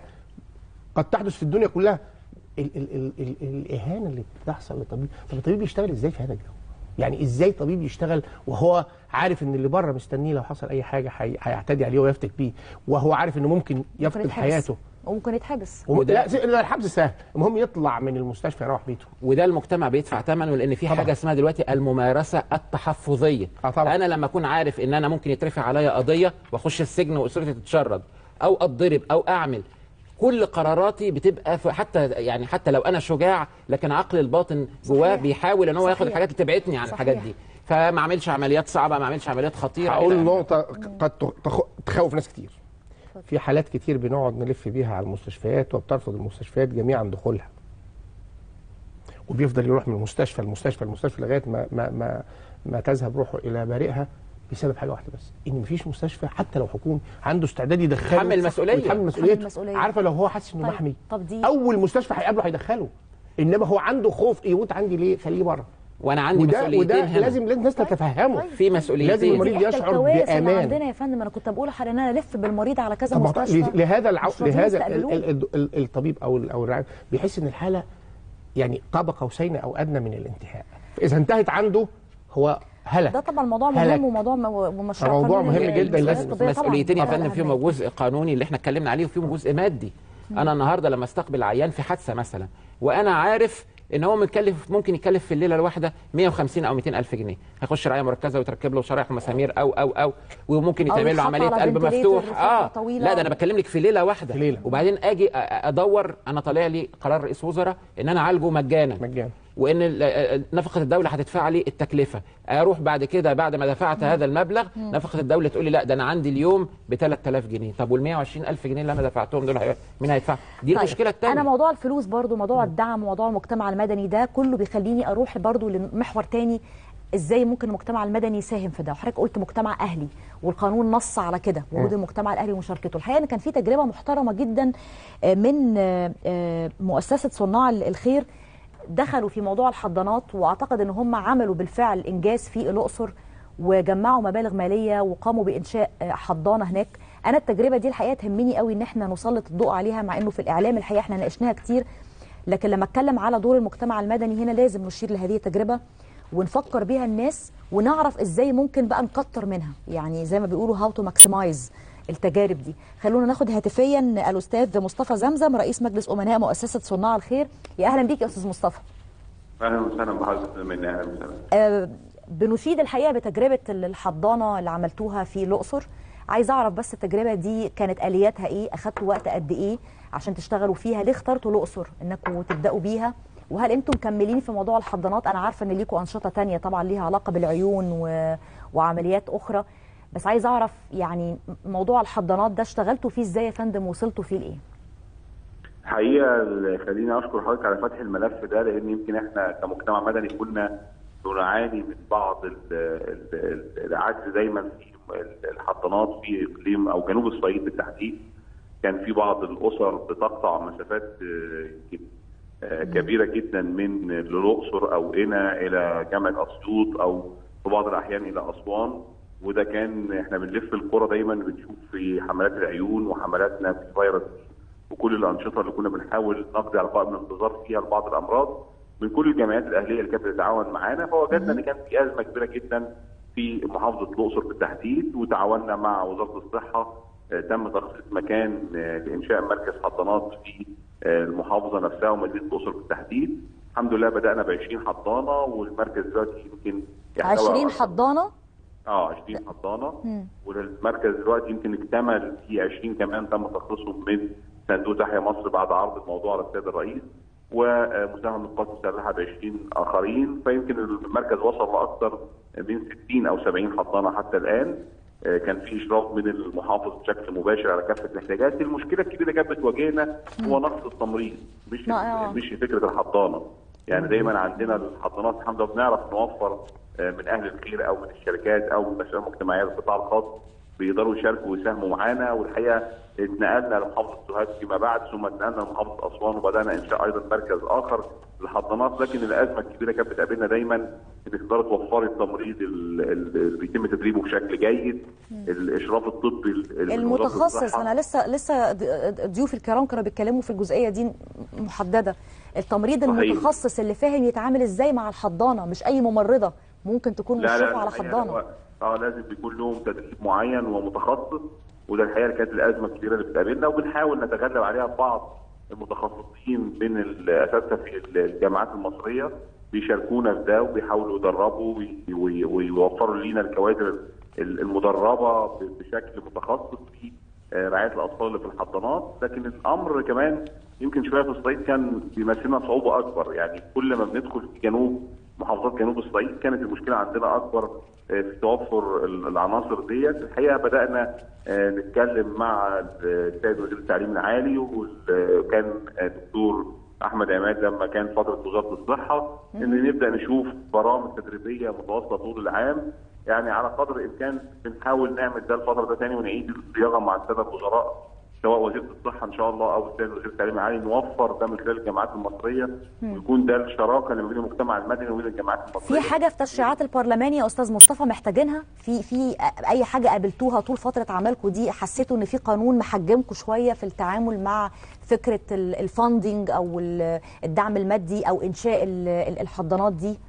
H: قد تحدث في الدنيا كلها ال ال ال ال الاهانه اللي بتحصل للطبيب طب الطبيب يشتغل ازاي في هذا الجو يعني ازاي طبيب يشتغل وهو عارف ان اللي بره مستنيه لو حصل اي حاجه هي- هيعتدي عليه ويفتك بيه وهو عارف انه ممكن
A: ممكن
H: يفقد
A: يتحبس.
H: حياته
A: وممكن يتحبس
H: وم... لا س- لا، الحبس سهل المهم يطلع من المستشفى يروح بيته
J: وده المجتمع بيدفع ثمنه لان في
H: طبعا.
J: حاجه اسمها دلوقتي الممارسه التحفظيه
H: آه طبعا.
J: انا لما اكون عارف ان انا ممكن يترفع عليا قضيه واخش السجن واسرتي تتشرد او اتضرب او اعمل كل قراراتي بتبقى في حتى يعني حتى لو انا شجاع لكن عقل الباطن جواه
H: صحيح.
J: بيحاول ان هو ياخد
H: صحيح.
J: الحاجات اللي تبعدني عن
H: صحيح.
J: الحاجات دي فما اعملش عمليات صعبه ما اعملش عمليات خطيره
H: هقول
J: إلى آخره.
H: نقطة قد تخ- تخوف ناس كتير في حالات كتير بنقعد نلف بيها على المستشفيات وبترفض المستشفيات جميعا دخولها وبيفضل يروح من المستشفى لمستشفى لمستشفى لغايه ما ما ما, ما تذهب روحه الى بارئها بسبب حاجه واحده بس ان مفيش مستشفى حتى لو حكومي عنده استعداد يدخله
J: يتحمل مسؤولية.
H: ويتحمل
J: يتحمل
H: مسؤوليته
A: مسؤولية.
H: عارفه لو هو حاسس انه
A: طيب.
H: محمي
A: طب دي
H: اول مستشفى هيقابله هيدخله انما هو عنده خوف يموت عندي ليه خليه بره
J: وانا عندي
H: وده
J: مسؤوليتين
H: وده
J: هنا.
H: لازم لازم الناس تتفهمه
J: في مسؤوليتين
H: لازم المريض
A: دي إحدى
H: يشعر
A: الكوارث اللي
H: بامان
A: عندنا يا فندم انا كنت بقول لحضرتك ان انا الف بالمريض على كذا
H: طب ما
A: مستشفى
H: ل- لهذا العو...
A: مش راضيين
H: لهذا ال...
A: يستقبلوه.
H: ال... ال... ال... الطبيب او ال... او الرعاية بيحس ان الحاله يعني قاب قوسين او ادنى من الانتهاء فاذا انتهت عنده هو هلك
A: ده طبعا موضوع
H: هلك.
A: مهم وموضوع م- ومشروع
H: موضوع
A: قانوني
H: مهم جدا
A: للمسؤوليات
H: لازم
A: الطبية طبعاً.
J: مسؤوليتين يا
A: طبعاً
J: فندم فيهم
A: أهمية.
J: جزء قانوني اللي احنا اتكلمنا عليه وفيهم جزء مادي
A: مم.
J: انا النهارده لما استقبل عيان في حادثه مثلا وانا عارف ان هو مكلف ممكن يكلف في الليله الواحده 150 او 200 الف جنيه هيخش رعايه مركزه ويتركب له شرايح ومسامير او او او وممكن
A: أو
J: يتعمل له
A: يتحط
J: عمليه
A: على
J: قلب
A: ventilator
J: مفتوح
A: لفترة
J: اه
A: طويلة.
J: لا ده انا بكلم لك في ليله واحده في ليلة. وبعدين اجي أ- ادور انا طالع لي قرار رئيس وزراء ان انا اعالجه مجانا
H: مجانا
J: وان ال- نفقه الدوله هتدفع لي التكلفه اروح بعد كده بعد ما دفعت هذا المبلغ
A: مم.
J: نفقه الدوله تقول لي لا ده انا عندي اليوم ب 3000 جنيه طب وال 120000 جنيه اللي انا دفعتهم دول هي- مين هيدفع دي
A: طيب،
J: المشكله الثانيه
A: انا موضوع الفلوس برضو موضوع الدعم وموضوع المجتمع المدني ده كله بيخليني اروح برضو لمحور تاني ازاي ممكن المجتمع المدني يساهم في ده وحضرتك قلت مجتمع اهلي والقانون نص على كده وجود
H: مم.
A: المجتمع الاهلي ومشاركته الحقيقه ان كان في تجربه محترمه جدا آه، من آه، آه، مؤسسه صناع الخير دخلوا في موضوع الحضانات واعتقد ان هم عملوا بالفعل انجاز في الاقصر وجمعوا مبالغ ماليه وقاموا بانشاء آه، حضانه هناك انا التجربه دي الحقيقه تهمني قوي ان احنا نسلط الضوء عليها مع انه في الاعلام الحقيقه احنا ناقشناها كتير لكن لما اتكلم على دور المجتمع المدني هنا لازم نشير لهذه التجربه ونفكر بيها الناس ونعرف ازاي ممكن بقى نكتر منها يعني زي ما بيقولوا هاو تو ماكسمايز التجارب دي خلونا ناخد هاتفيا الاستاذ مصطفى زمزم رئيس مجلس امناء مؤسسه صناع الخير يا اهلا بيك يا استاذ مصطفى
K: اهلا وسهلا بحضرتك مني اهلا وسهلا
A: آه، بنشيد الحقيقه بتجربه الحضانه اللي عملتوها في الاقصر عايز اعرف بس التجربه دي كانت الياتها ايه اخدتوا وقت قد ايه عشان تشتغلوا فيها ليه اخترتوا الاقصر انكم تبداوا بيها وهل انتم مكملين في موضوع الحضانات انا عارفه ان ليكم انشطه تانية طبعا ليها علاقه بالعيون و... وعمليات اخرى بس عايز اعرف يعني موضوع الحضانات ده اشتغلتوا فيه ازاي يا فندم وصلتوا فيه لايه
K: الحقيقه ال- خليني اشكر حضرتك على فتح الملف ده لان يمكن احنا كمجتمع مدني كنا بنعاني من بعض ال- ال- ال- العجز دايما في ال- الحضانات في اقليم او جنوب الصعيد بالتحديد كان في بعض الاسر بتقطع مسافات آه، يمكن آه، كبيره جدا من الاقصر او هنا الى جامعه اسيوط او في بعض الاحيان الى اسوان وده كان احنا بنلف القرى دايما بنشوف في حملات العيون وحملاتنا في فيروس وكل الانشطه اللي كنا بنحاول نقضي على قائمه الانتظار فيها لبعض الامراض من كل الجمعيات الاهليه اللي كانت بتتعاون معانا فوجدنا ان كان في ازمه كبيره جدا في محافظه الاقصر بالتحديد وتعاوننا مع وزاره الصحه آه، تم تخصيص مكان آه، لانشاء مركز حضانات في آه، المحافظه نفسها ومدينه الاقصر بالتحديد الحمد لله بدانا ب 20 حضانه والمركز دلوقتي يمكن يحتوي
A: 20
K: على-
A: حضانه
K: اه 20 حضانه
A: مم.
K: والمركز دلوقتي يمكن اكتمل في 20 كمان تم تخصيصهم من صندوق تحيا مصر بعد عرض الموضوع على السيد الرئيس ومساهمه من القوات المسلحه ب 20 اخرين فيمكن المركز وصل لاكثر من 60 او 70 حضانه حتى الان آه، كان في اشراف من المحافظ بشكل مباشر على كافه الاحتياجات المشكله الكبيره اللي كانت بتواجهنا هو نقص التمريض مش
A: آه.
K: مش فكره الحضانه يعني دايما عندنا الحضانات الحمد لله بنعرف نوفر آه، من اهل الخير او من الشركات او من المشاريع المجتمعيه القطاع الخاص بيقدروا يشاركوا ويساهموا معانا والحقيقه اتنقلنا لمحافظه سوهاج فيما بعد ثم اتنقلنا لمحافظه اسوان وبدانا انشاء ايضا مركز اخر للحضانات لكن الازمه الكبيره كانت بتقابلنا دايما انك تقدري توفري التمريض ال- ال- اللي بيتم تدريبه بشكل جيد الاشراف الطبي ال- ال- من وزارة
A: المتخصص
K: الصحة.
A: انا لسه لسه ض- ضيوف الكرام كانوا بيتكلموا في الجزئيه دي محدده التمريض
K: صحيح.
A: المتخصص اللي فاهم يتعامل ازاي مع الحضانه مش اي ممرضه ممكن تكون مشرفه على
K: الحقيقة
A: حضانه
K: هو- اه لازم بيكون لهم تدريب معين ومتخصص وده الحقيقه اللي كانت الازمه الكبيره اللي بتقابلنا وبنحاول نتغلب عليها ببعض المتخصصين من الاساتذه في الجامعات المصريه بيشاركونا في ده وبيحاولوا يدربوا وي- وي- ويوفروا لينا الكوادر المدربه ب- بشكل متخصص في آه، رعايه الاطفال اللي في الحضانات لكن الامر كمان يمكن شويه في الصعيد كان بيمثلنا صعوبه اكبر يعني كل ما بندخل في جنوب محافظات جنوب الصعيد كانت المشكله عندنا اكبر آه، في توفر ال- العناصر ديت الحقيقه بدانا آه، نتكلم مع السيد وزير التعليم العالي وكان آه، دكتور احمد عماد لما كان فتره وزاره الصحه ان نبدا نشوف برامج تدريبيه متواصله طول العام يعني على قدر الامكان بنحاول نعمل ده الفتره ده تاني ونعيد الصياغه مع الساده الوزراء سواء وزيره الصحه ان شاء الله او السيد وزير التعليم العالي نوفر ده من خلال الجامعات المصريه ويكون ده الشراكه اللي ما بين المجتمع المدني وبين الجامعات المصريه
A: في حاجه في تشريعات البرلمان يا استاذ مصطفى محتاجينها في في اي حاجه قابلتوها طول فتره عملكم دي حسيتوا ان في قانون محجمكم شويه في التعامل مع فكره الفاندنج او ال- الدعم المادي او انشاء ال- ال- الحضانات دي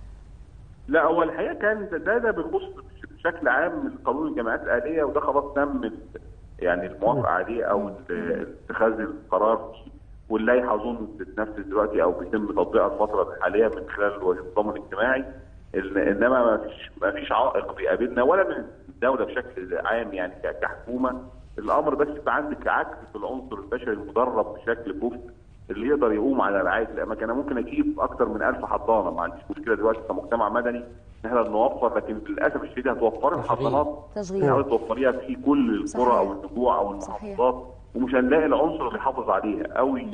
K: لا هو الحقيقه كان ده ده بنبص بشكل عام من قانون الجامعات الاليه وده خلاص تم ال- يعني الموافقه عليه او ال- اتخاذ القرار فيه واللائحه اظن بتتنفذ دلوقتي او بيتم تطبيقها الفتره الحاليه من خلال وزير الضمان الاجتماعي ال- انما ما فيش ما فيش عائق بيقابلنا ولا من الدوله بشكل عام يعني ك- كحكومه الامر بس يبقى عندك عكس في العنصر البشري المدرب بشكل كفء اللي يقدر يقوم على رعايه الاماكن انا ممكن اجيب اكثر من 1000 حضانه ما عنديش مشكله دلوقتي كمجتمع مدني ان احنا نوفر لكن للاسف الشديد هتوفر الحضانات
A: تشغيل.
K: تحاول توفريها في كل القرى
A: صحيح.
K: او النجوع او المحافظات ومش هنلاقي العنصر اللي يحافظ عليها او ي-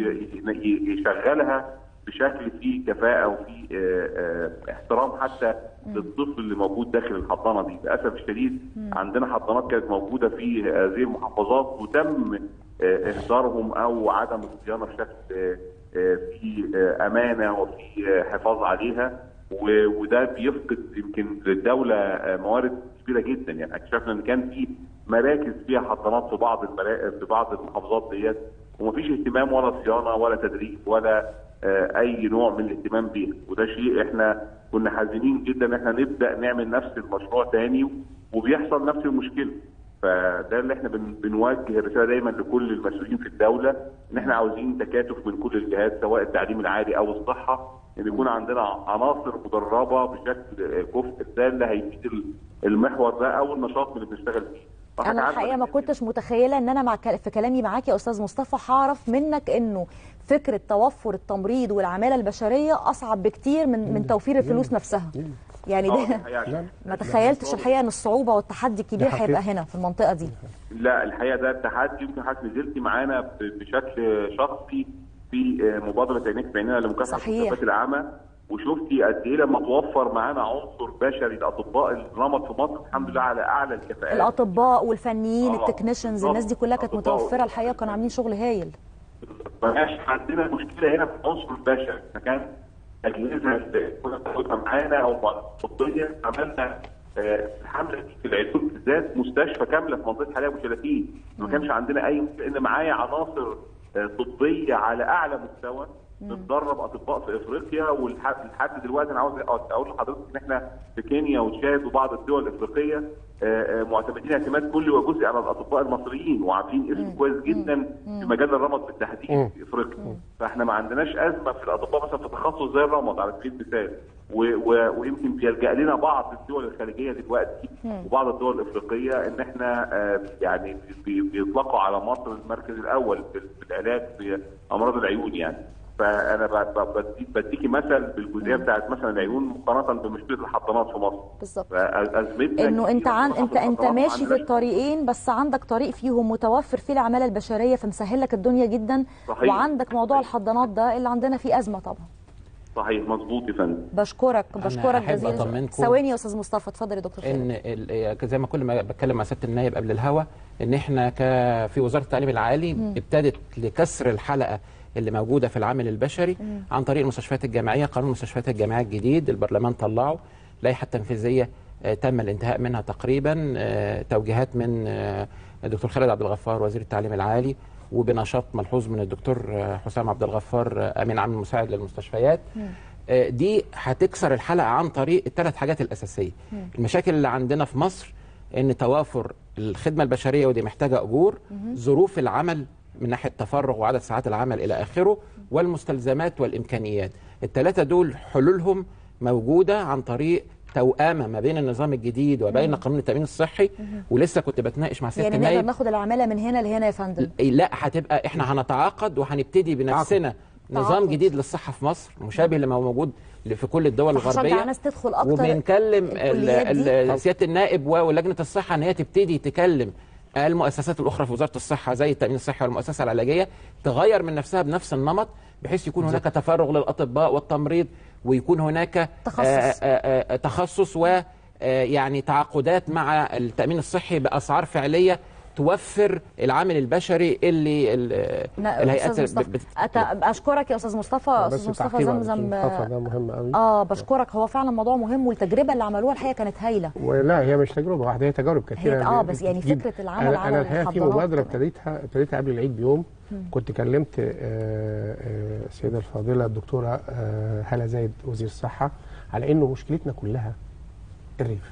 K: ي- يشغلها بشكل فيه كفاءه وفيه آه، آه، احترام حتى للطفل اللي موجود داخل الحضانه دي للاسف الشديد عندنا حضانات كانت موجوده في هذه المحافظات وتم آه، اهدارهم او عدم الصيانه بشكل آه، آه، في آه، امانه وفي آه، حفاظ عليها و- وده بيفقد يمكن للدوله آه، موارد كبيره جدا يعني اكتشفنا ان كان في مراكز فيها حضانات في بعض المرا... في بعض المحافظات ديت ومفيش اهتمام ولا صيانه ولا تدريب ولا آه، اي نوع من الاهتمام بيها وده شيء احنا كنا حزينين جدا ان احنا نبدا نعمل نفس المشروع تاني وبيحصل نفس المشكله فده اللي احنا بن... بنوجه الرساله دايما لكل المسؤولين في الدوله ان احنا عاوزين تكاتف من كل الجهات سواء التعليم العالي او الصحه ان يكون عندنا عناصر مدربه بشكل آه، كفء ده اللي هيفيد ال- المحور ده او النشاط اللي بنشتغل فيه وإحنا
A: انا
K: عارفة
A: الحقيقه ما كنتش متخيله ان انا مع كل- في كلامي معاك يا استاذ مصطفى هعرف منك انه فكره توفر التمريض والعماله البشريه اصعب بكتير من من توفير الفلوس نفسها يعني
K: آه،
A: ده
K: يعني
A: ما تخيلتش الحقيقه ان الصعوبه والتحدي الكبير
K: ده حقيقي.
A: هيبقى هنا في المنطقه دي
K: لا الحقيقه ده التحدي يمكن حضرتك نزلتي معانا ب- بشكل شخصي في آه، مبادره عينيك في عينينا لمكافحه
A: صحيح.
K: الكفاءات العامه وشفتي قد ايه لما توفر معانا عنصر بشري الاطباء الرمد في مصر الحمد لله على اعلى الكفاءات
A: الاطباء والفنيين
K: آه،
A: التكنيشنز الناس دي كلها كانت
K: الأطباء
A: متوفره الحقيقه كانوا عاملين شغل هايل
K: ما بقاش عندنا مشكله هنا في العنصر البشري فكان اجهزه اللي كنا بناخدها معانا او طبيه عملنا آه، الحمله دي في العيون بالذات مستشفى كامله في منطقه حلايب وشلاتين ما كانش عندنا اي مشكله ان معايا عناصر آه، طبيه على اعلى مستوى بتدرب اطباء في افريقيا ولحد لحد دلوقتي انا عاوز اقول لحضرتك ان احنا في كينيا وتشاد وبعض الدول الافريقيه آه، آه، معتمدين اعتماد كلي وجزئي على الاطباء المصريين وعاملين اسم كويس جدا في مجال الرمد بالتحديد في افريقيا فاحنا ما عندناش ازمه في الاطباء مثلا في تخصص زي الرمد على سبيل المثال و- و- ويمكن بيلجا لنا بعض الدول الخليجيه دلوقتي وبعض الدول الافريقيه ان احنا آه، يعني بي- بيطلقوا على مصر المركز الاول في في العلاج في امراض العيون يعني فانا ب- ب- بديك بديكي مثل بالجزئيه بتاعت مثلا العيون مقارنه بمشكله الحضانات في مصر
A: بالظبط
K: فازمتنا
A: انه انت عن انت انت
K: الحضانات
A: ماشي في
K: عندنا-
A: الطريقين بس عندك طريق فيهم متوفر فيه العماله البشريه فمسهل لك الدنيا جدا
K: صحيح.
A: وعندك موضوع الحضانات ده اللي عندنا فيه ازمه طبعا
K: صحيح مظبوط يا فندم
A: بشكرك بشكرك
J: أحب
A: جزيلا
J: أطمنكم
A: ثواني يا استاذ مصطفى اتفضل يا دكتور خالد
J: ان ال- زي ما كل ما بتكلم مع سياده النائب قبل الهوا ان احنا ك في وزاره التعليم العالي
A: مم.
J: ابتدت لكسر الحلقه اللي موجوده في العامل البشري
A: مم.
J: عن طريق المستشفيات الجامعيه قانون المستشفيات الجامعيه الجديد البرلمان طلعه اللائحه التنفيذيه آه، تم الانتهاء منها تقريبا آه، توجيهات من آه، الدكتور خالد عبد الغفار وزير التعليم العالي وبنشاط ملحوظ من الدكتور آه، حسام عبد الغفار آه، امين عام المساعد للمستشفيات آه، دي هتكسر الحلقه عن طريق الثلاث حاجات الاساسيه
L: مم.
J: المشاكل اللي عندنا في مصر ان توافر الخدمه البشريه ودي محتاجه اجور
L: مهم.
J: ظروف العمل من ناحيه تفرغ وعدد ساعات العمل الى اخره والمستلزمات والامكانيات الثلاثه دول حلولهم موجوده عن طريق توأمة ما بين النظام الجديد وبين قانون التأمين الصحي ولسه كنت بتناقش مع سيادة
A: يعني نقدر
J: النائب
A: ناخد العماله من هنا لهنا يا فندم
J: لا هتبقى احنا هنتعاقد وهنبتدي بنفسنا نظام
A: تعاقد.
J: جديد للصحة في مصر مشابه لما هو موجود في كل الدول
A: فهشجع
J: الغربية
A: الناس تدخل اكتر
J: وبنكلم ال-
A: الكليات دي.
J: ال- سياده النائب و- ولجنه الصحه ان هي تبتدي تكلم المؤسسات الاخرى في وزاره الصحه زي التامين الصحي والمؤسسه العلاجيه تغير من نفسها بنفس النمط بحيث يكون هناك تفرغ للاطباء والتمريض ويكون هناك
A: تخصص.
J: آه، آه، آه، تخصص و آه، يعني تعاقدات مع التامين الصحي باسعار فعليه توفر العامل البشري اللي ال-
A: نا-
J: الهيئات
A: استاذ مصطفى
J: بت-
A: أت... اشكرك يا استاذ مصطفى
H: بس
A: استاذ مصطفى
H: التعقيب على
A: زمزم
H: الأستاذ مصطفى ده مهم قوي
A: اه بشكرك هو فعلا موضوع مهم والتجربه اللي عملوها الحقيقه كانت هايله
H: ولا هي مش تجربه واحده هي تجارب كثيره
A: هي- آه، بس يعني
H: جداً.
A: فكرة العمل
H: انا
A: على
H: انا الحقيقه في
A: الحضانات
H: مبادره
A: كمان.
H: ابتديتها ابتديتها قبل العيد بيوم
A: مم.
H: كنت كلمت آه، آه، السيده الفاضله الدكتوره آه، هاله زايد وزير الصحه على انه مشكلتنا كلها الريف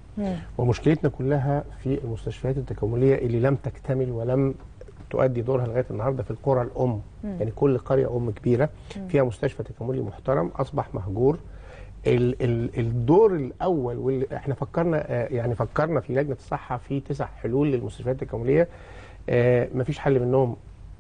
H: ومشكلتنا كلها في المستشفيات التكامليه اللي لم تكتمل ولم تؤدي دورها لغايه النهارده في القرى الام
L: مم.
H: يعني كل قريه ام كبيره
L: مم.
H: فيها مستشفى تكاملي محترم اصبح مهجور ال ال الدور الاول واللي احنا فكرنا آه، يعني فكرنا في لجنه الصحه في تسع حلول للمستشفيات التكامليه آه، مفيش حل منهم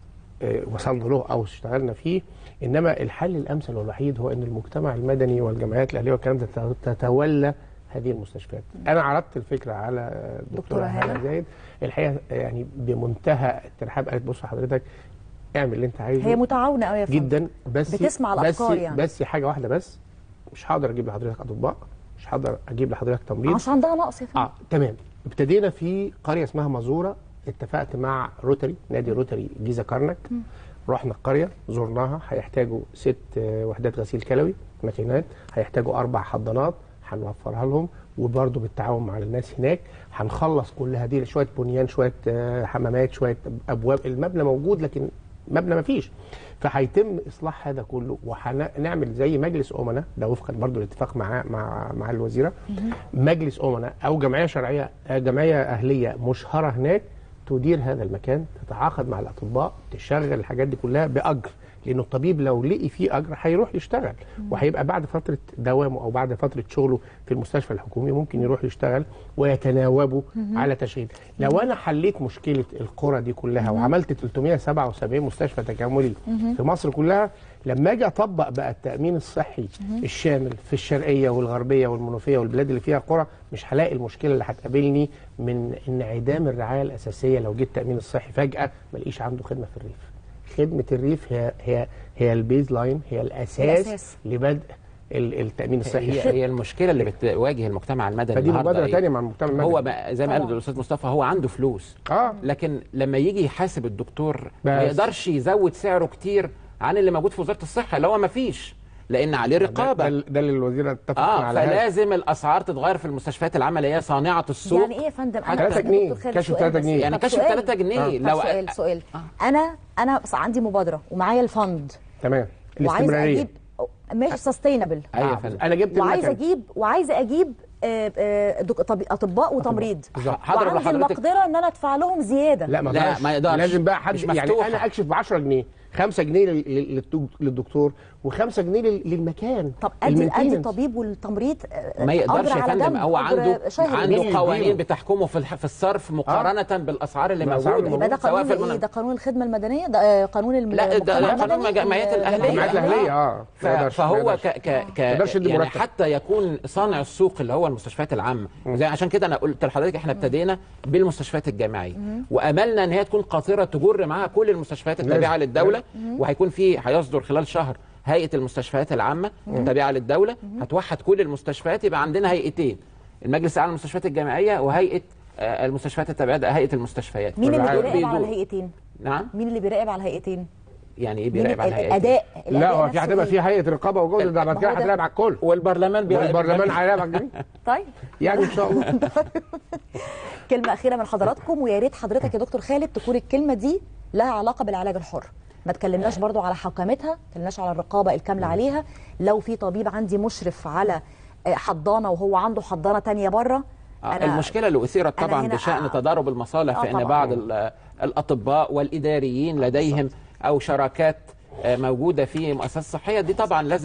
H: آه، وصلنا له او اشتغلنا فيه انما الحل الامثل والوحيد هو ان المجتمع المدني والجمعيات الاهليه والكلام ده تت- تتولى هذه المستشفيات. انا عرضت الفكره على الدكتوره
A: دكتورة هالة.
H: هاله زايد الحقيقه يعني بمنتهى الترحاب قالت بص حضرتك اعمل اللي انت عايزه
A: هي متعاونه قوي يا فندم
H: جدا بس
A: بتسمع الافكار
H: بس
A: يعني
H: بس حاجه واحده بس مش هقدر اجيب لحضرتك اطباء مش هقدر اجيب لحضرتك تمريض
A: عشان عندها نقص يا فندم
H: اه تمام ابتدينا في قريه اسمها مزوره اتفقت مع روتري نادي روتري جيزه كارنك
A: مم.
H: رحنا القريه زرناها هيحتاجوا ست آه، وحدات غسيل كلوي ماكينات هيحتاجوا اربع حضانات هنوفرها لهم وبرضه بالتعاون مع الناس هناك هنخلص كل هذه شويه بنيان شويه آه، حمامات شويه ابواب المبنى موجود لكن مبنى ما فيش فهيتم اصلاح هذا كله وهنعمل زي مجلس امناء ده وفقا برضه الاتفاق مع مع مع الوزيره مجلس امناء او جمعيه شرعيه آه، جمعيه اهليه مشهره هناك تدير هذا المكان تتعاقد مع الاطباء تشغل الحاجات دي كلها باجر لانه الطبيب لو لقي فيه اجر هيروح يشتغل وهيبقى بعد فتره دوامه او بعد فتره شغله في المستشفى الحكومي ممكن يروح يشتغل ويتناوبه
L: مهم.
H: على تشغيل لو انا حليت مشكله القرى دي كلها
L: مهم.
H: وعملت 377 مستشفى تكاملي
L: مهم.
H: في مصر كلها لما اجي اطبق بقى التامين الصحي
L: مهم.
H: الشامل في الشرقيه والغربيه والمنوفيه والبلاد اللي فيها قرى مش هلاقي المشكله اللي هتقابلني من انعدام الرعايه الاساسيه لو جيت التامين الصحي فجاه ما الاقيش عنده خدمه في الريف خدمه الريف هي هي هي البيز لاين هي الاساس,
J: الأساس.
H: لبدء ال- التامين الصحي
J: هي, هي المشكله اللي بتواجه المجتمع المدني
H: فدي
J: النهارده
H: مبادرة
J: إيه؟
H: تانية مع المجتمع المدني.
J: هو ما زي ما قال
H: طبعاً.
J: الاستاذ مصطفى هو عنده فلوس
H: اه
J: لكن لما يجي يحاسب الدكتور ما
H: بس.
J: يقدرش يزود سعره كتير عن اللي موجود في وزاره الصحه اللي هو ما فيش لان عليه رقابه
H: ده, ده اللي الوزير اتفق
J: اه
H: على هذا.
J: فلازم الاسعار تتغير في المستشفيات العامه اللي هي صانعه السوق
A: يعني ايه يا فندم
J: حتى
A: بس
J: 3 جنيه،
A: دكتور خالد
J: كشف
A: سؤال
J: 3
A: بس.
J: جنيه. يعني
A: طب
J: كشف
A: سؤال.
J: 3 جنيه.
A: آه.
J: لو-
A: طب سؤال سؤال انا انا بس عندي مبادره ومعايا الفند
H: تمام
A: وعايزه
H: الاستمراريه
A: اجيب ماشي سستينبل
H: أيوة يا فندم. أنا جبت
A: وعايزه
H: المكن.
A: اجيب وعايزه اجيب آه، آه، دك- طب- اطباء وتمريض
H: بالظبط.
J: هضرب
A: وعندي
J: لحضرتك-
A: المقدره ان انا ادفع لهم زياده
H: لا ما,
J: لا،
H: يقدرش.
J: ما يقدرش.
H: لازم بقى حد
J: مش
H: يعني
J: مفتوحة.
H: انا اكشف ب 10 جنيه 5 جنيه لل- لل- للدكتور و5 جنيه لل- للمكان
A: طب ادي ادي
H: المينتيننس.
A: الطبيب والتمريض آه،
J: ما يقدرش
A: أجر
J: يا
A: على
J: فندم
A: جنب،
J: هو
A: أجر
J: عنده
A: شهري.
J: عنده قوانين بتحكمه في الح- في الصرف مقارنه بالاسعار اللي
H: بالأسعار
J: موجوده
A: يبقى ده
J: سواء
A: قانون
J: في
A: ايه
J: المن...
A: ده قانون الخدمه المدنيه ده آه، قانون الم-
J: لا ده,
A: المجتمع
J: ده قانون
A: المدني
J: الجمعيات الاهليه
H: الجمعيات الأهلية، آه.
J: ف...
H: ما يقدرش- ما
J: فهو
H: يقدرش.
J: ك... ك... ك...
H: ما يقدرش يدي
J: يعني
H: مرتب.
J: حتى يكون صانع السوق اللي هو المستشفيات العامه زي عشان كده انا قلت لحضرتك احنا ابتدينا بالمستشفيات الجامعيه
L: مم.
J: واملنا ان هي تكون قاطره تجر معاها كل المستشفيات التابعه
L: لازم.
J: للدوله
L: مم.
J: وهيكون في هيصدر خلال شهر هيئه المستشفيات العامه
L: مم.
J: التابعه للدوله هتوحد كل المستشفيات يبقى عندنا هيئتين المجلس الاعلى للمستشفيات الجامعيه وهيئه آه، المستشفيات التابعه ده هيئه المستشفيات
A: مين اللي
J: والرعاية.
A: بيراقب على
J: بيدور.
A: الهيئتين
J: نعم
A: مين اللي بيراقب على الهيئتين
J: يعني ايه
A: مين
J: بيراقب على
A: ال-
J: الهيئتين
A: الاداء
H: لا
A: الأداء
H: هو في
A: نفسه
H: هتبقى
A: إيه؟
H: في هيئه رقابه وجوده ده بعد
A: ما
H: كده
A: هو ده-
H: هتلاعب على الكل
J: والبرلمان بيراقب
H: والبرلمان
J: الجميع.
H: هيلاعب على الجميع
A: طيب
H: يعني ان شاء الله
A: كلمه اخيره من حضراتكم ويا ريت حضرتك يا دكتور خالد تكون الكلمه دي لها علاقه بالعلاج الحر ما تكلمناش برضو على حوكمتها ما تكلمناش على الرقابه الكامله عليها لو في طبيب عندي مشرف على آه، حضانه وهو عنده حضانه تانية بره
J: آه، المشكله اللي اثيرت
A: أنا
J: طبعا
A: هنا-
J: بشان تضارب المصالح
A: آه،
J: في ان
A: طبعاً.
J: بعض ال- الاطباء والاداريين لديهم او شراكات آه، موجوده في مؤسسات صحيه دي طبعا لازم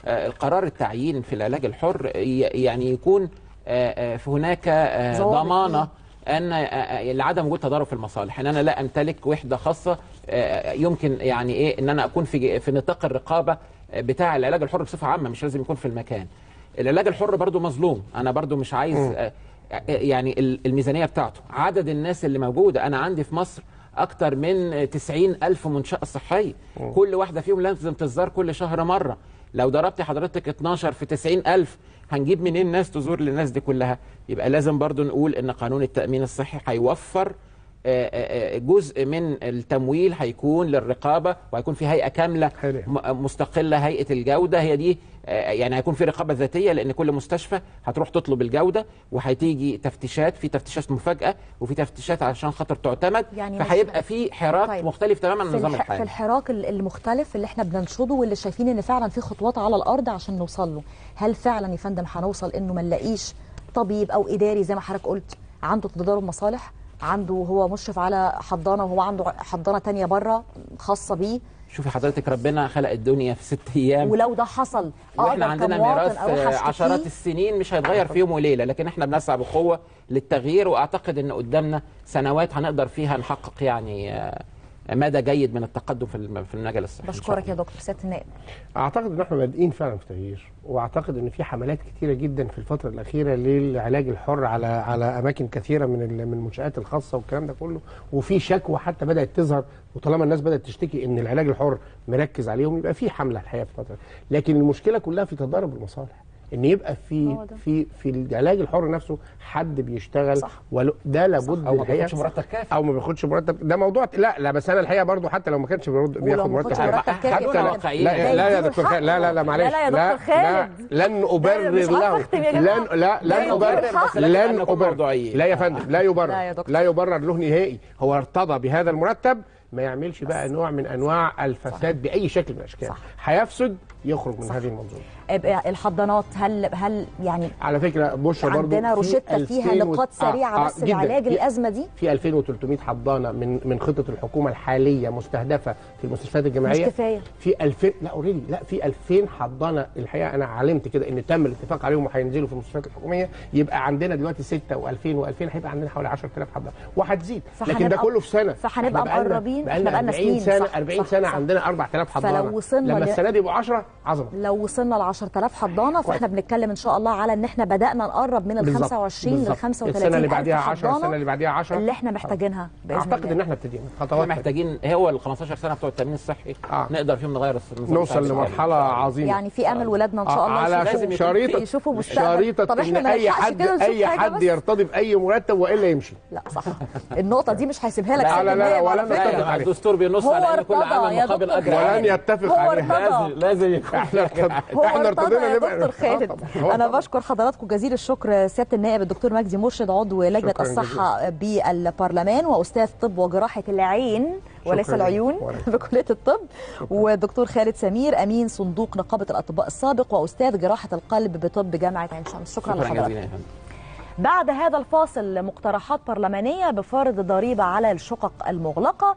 J: آه، القرار التعيين في العلاج الحر ي- يعني يكون آه، آه، في هناك آه،
L: ضوابط.
J: ضمانه ان آه، آه، لعدم وجود تضارب في المصالح ان انا لا امتلك وحده خاصه آه، يمكن يعني ايه ان انا اكون في في نطاق الرقابه بتاع العلاج الحر بصفه عامه مش لازم يكون في المكان العلاج الحر برضو مظلوم انا برضو مش عايز
H: مم.
J: آه، آه، يعني ال- الميزانيه بتاعته عدد الناس اللي موجوده انا عندي في مصر اكتر من 90 الف منشاه صحيه
H: مم.
J: كل واحده فيهم لازم تزار كل شهر مره لو ضربت حضرتك 12 في 90 الف هنجيب منين ناس تزور للناس دي كلها يبقى لازم برضو نقول ان قانون التامين الصحي هيوفر آه، آه، آه، جزء من التمويل هيكون للرقابه وهيكون في هيئه كامله م- مستقله هيئه الجوده هي دي آه، يعني هيكون في رقابه ذاتيه لان كل مستشفى هتروح تطلب الجوده وهتيجي تفتيشات في تفتيشات مفاجاه وفي تفتيشات عشان خاطر تعتمد
A: يعني
J: يعني
A: مش-
J: فهيبقى في حراك
A: طيب.
J: مختلف تماما عن
A: في,
J: النظام
A: الح... في
J: الحالي
A: الحراك ال- المختلف اللي احنا بننشده واللي شايفين ان فعلا في خطوات على الارض عشان نوصل له هل فعلا يا فندم هنوصل انه ما نلاقيش طبيب او اداري زي ما حضرتك قلت عنده تضارب مصالح عنده هو مشرف على حضانه وهو عنده حضانه تانية بره خاصه بيه
J: شوفي حضرتك ربنا خلق الدنيا في ست ايام
A: ولو ده حصل
J: واحنا
A: أقدر
J: عندنا
A: كمواطن
J: ميراث
A: أروح
J: آه،
A: أشتكيه؟
J: عشرات السنين مش هيتغير في يوم وليله لكن احنا بنسعى بقوه للتغيير واعتقد ان قدامنا سنوات هنقدر فيها نحقق يعني آه، مدى جيد من التقدم في الم- في المجال الصحي إن شاء
A: بشكرك
J: الله.
A: يا دكتور سياده النائب
H: اعتقد ان احنا بادئين فعلا في تغيير واعتقد ان في حملات كتيره جدا في الفتره الاخيره للعلاج الحر على على اماكن كثيره من ال- من المنشات الخاصه والكلام ده كله وفي شكوى حتى بدات تظهر وطالما الناس بدات تشتكي ان العلاج الحر مركز عليهم يبقى في حمله الحقيقه في الفتره لكن المشكله كلها في تضارب المصالح ان يبقى في في في العلاج الحر نفسه حد بيشتغل صح. ولو ده لابد
J: أو ما
H: الحقيقة-
J: بياخدش مرتب كافي.
H: او ما بياخدش مرتب ده موضوع لا لا بس انا الحقيقه برضو حتى لو ما كانش بيرد-
A: ولو
H: بياخد
A: ما
H: مرتب
A: كانش مرتب كافي
H: حتى
A: يبقى
H: لا
A: واقعيين.
H: لا, لا يا
A: يديله
H: دكتور خالد لا لا لا معلش
A: لا لا يا دكتور
H: لا
A: خالد.
H: لن
A: لا،
H: ابرر
A: مش عارفة
H: له
A: أختم يا جماعة.
H: لن لا
A: لا
H: لن
A: يديله
H: ابرر
A: الحق.
H: لن
J: نكون
H: ابرر
J: موضوعيين.
H: لا يا فندم لا يبرر
A: لا يا دكتور.
H: لا يبرر له نهائي هو ارتضى بهذا المرتب ما يعملش بقى نوع من انواع الفساد باي شكل من الاشكال هيفسد يخرج من هذه المنظومه
A: يبقى الحضانات هل هل يعني
H: على فكره بشرى برضو
A: عندنا
H: في
A: روشته فيها
H: 2000 و-
A: نقاط سريعه بس
H: جداً.
A: لعلاج
H: في-
A: الازمه دي
H: في 2300 حضانه من من خطه الحكومه الحاليه مستهدفه في المستشفيات الجامعيه
A: مش كفايه
H: في 2000 لا اوريدي لا في 2000 حضانه الحقيقه انا علمت كده ان تم الاتفاق عليهم وهينزلوا في المستشفيات الحكوميه يبقى عندنا دلوقتي 6 و2000 و2000 هيبقى عندنا حوالي 10000 حضانه وهتزيد لكن ده
A: فهنبقى-
H: كله في سنه
A: فهنبقى
H: إحنا بقالنا-
A: مقربين،
H: بقالنا
A: إحنا بقالنا
H: 40
A: سنين،
H: سنه
A: صح،
H: 40
A: صح،
H: سنه
A: صح.
H: عندنا 4000 حضانه
A: فلو وصلنا
H: لما
A: ل-
H: السنه دي يبقوا 10 عظمه
A: لو وصلنا ل 10000 حضانه فاحنا بنتكلم ان شاء الله على ان احنا بدانا نقرب من ال
H: بالظبط،
A: 25 لل
H: بالظبط.
A: 35
H: السنه اللي
A: ألف
H: بعديها 10
A: حضانة
H: السنه اللي بعديها 10
A: اللي احنا محتاجينها باذن
H: اعتقد
A: الله
H: ان احنا ابتدينا
J: احنا
H: خطوات
J: محتاجين هو ال 15 سنه بتوع التامين الصحي نقدر فيهم نغير النظام
H: نوصل
J: بتاع
H: لمرحله عظيمه
A: يعني في امل ولادنا ان شاء
H: آه،
A: الله
H: على
A: يشوفوا-
H: شريطه
A: يشوفوا مستقبل
H: شريطه
A: طب احنا
H: ان
A: ما
H: اي
A: نلحقش
H: حد
A: كده نشوف
H: اي
A: حاجة
H: حد
A: بس؟
H: يرتضي باي مرتب والا يمشي
A: لا صح النقطه دي مش هيسيبها لك
H: لا،
A: سيد
H: لا، لا،
A: النائب
H: ولا
A: على فكرة.
H: نتفق عليه.
J: الدستور بينص
A: هو
J: على ان كل
A: ارتضى
J: عمل
A: يا
J: مقابل
A: دكتور
J: اجر
A: خالد.
H: ولن يتفق
A: هو
H: عليها
A: ارتضى.
J: لازم لازم يكون
H: احنا ارتضينا
A: هو
H: احنا
A: ارتضى
H: ارتضينا
A: يا
H: نبقى
A: دكتور خالد
H: هو
A: انا
H: طبعاً.
A: بشكر حضراتكم جزيل الشكر سياده النائب الدكتور مجدي مرشد عضو لجنه
H: شكراً
A: الصحه بالبرلمان واستاذ طب وجراحه العين وليس
H: شكراً
A: العيون
H: جزيلاً.
A: بكليه الطب والدكتور خالد سمير امين صندوق نقابه الاطباء السابق واستاذ جراحه القلب بطب جامعه عين شمس شكرا,
J: شكرا
A: لحضراتكم
J: جزيلا يا فندم
A: بعد هذا الفاصل مقترحات برلمانية بفرض ضريبة على الشقق المغلقة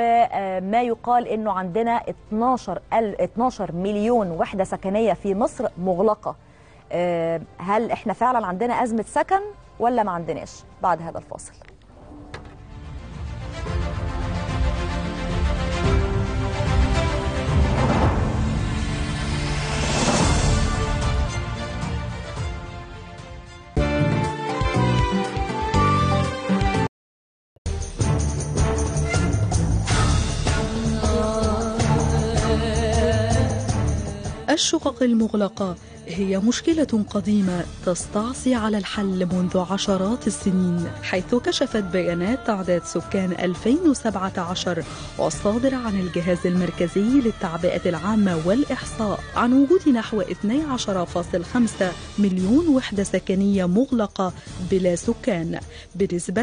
A: وما يقال أنه عندنا 12, ال- 12 مليون وحدة سكنية في مصر مغلقة آه، هل احنا فعلا عندنا أزمة سكن ولا ما عندناش بعد هذا الفاصل
G: الشقق المغلقة هي مشكلة قديمة تستعصي على الحل منذ عشرات السنين حيث كشفت بيانات تعداد سكان 2017 والصادرة عن الجهاز المركزي للتعبئة العامة والإحصاء عن وجود نحو 12.5 مليون وحدة سكنية مغلقة بلا سكان بنسبة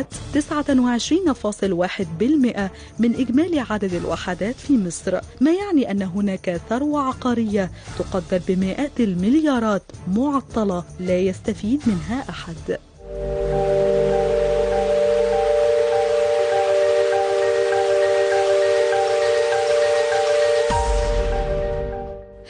G: 29.1% من إجمالي عدد الوحدات في مصر ما يعني أن هناك ثروة عقارية تقدر بمئات المليارات معطلة لا يستفيد منها أحد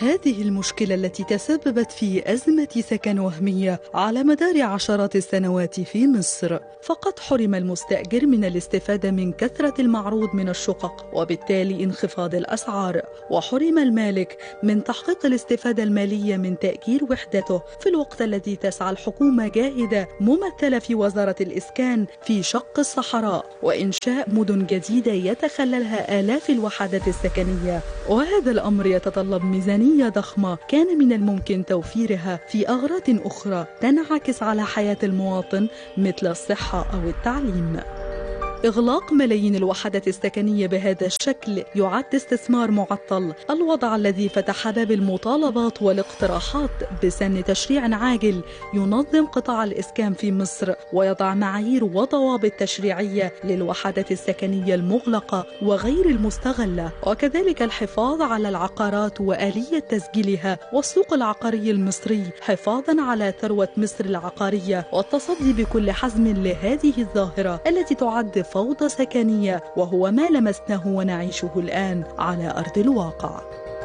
G: هذه المشكلة التي تسببت في أزمة سكن وهمية على مدار عشرات السنوات في مصر فقد حرم المستأجر من الاستفادة من كثرة المعروض من الشقق وبالتالي انخفاض الأسعار وحرم المالك من تحقيق الاستفادة المالية من تأجير وحدته في الوقت الذي تسعى الحكومة جاهدة ممثلة في وزارة الإسكان في شق الصحراء وإنشاء مدن جديدة يتخللها آلاف الوحدات السكنية وهذا الأمر يتطلب ميزانية ضخمة كان من الممكن توفيرها في أغراض أخرى تنعكس على حياة المواطن مثل الصحة أو التعليم إغلاق ملايين الوحدات السكنية بهذا الشكل يعد استثمار معطل الوضع الذي فتح باب المطالبات والاقتراحات بسن تشريع عاجل ينظم قطاع الإسكان في مصر ويضع معايير وضوابط تشريعية للوحدات السكنية المغلقة وغير المستغلة وكذلك الحفاظ على العقارات وآلية تسجيلها والسوق العقاري المصري حفاظا على ثروة مصر العقارية والتصدي بكل حزم لهذه الظاهرة التي تعد فوضى سكنية وهو ما لمسناه ونعيشه الآن على أرض الواقع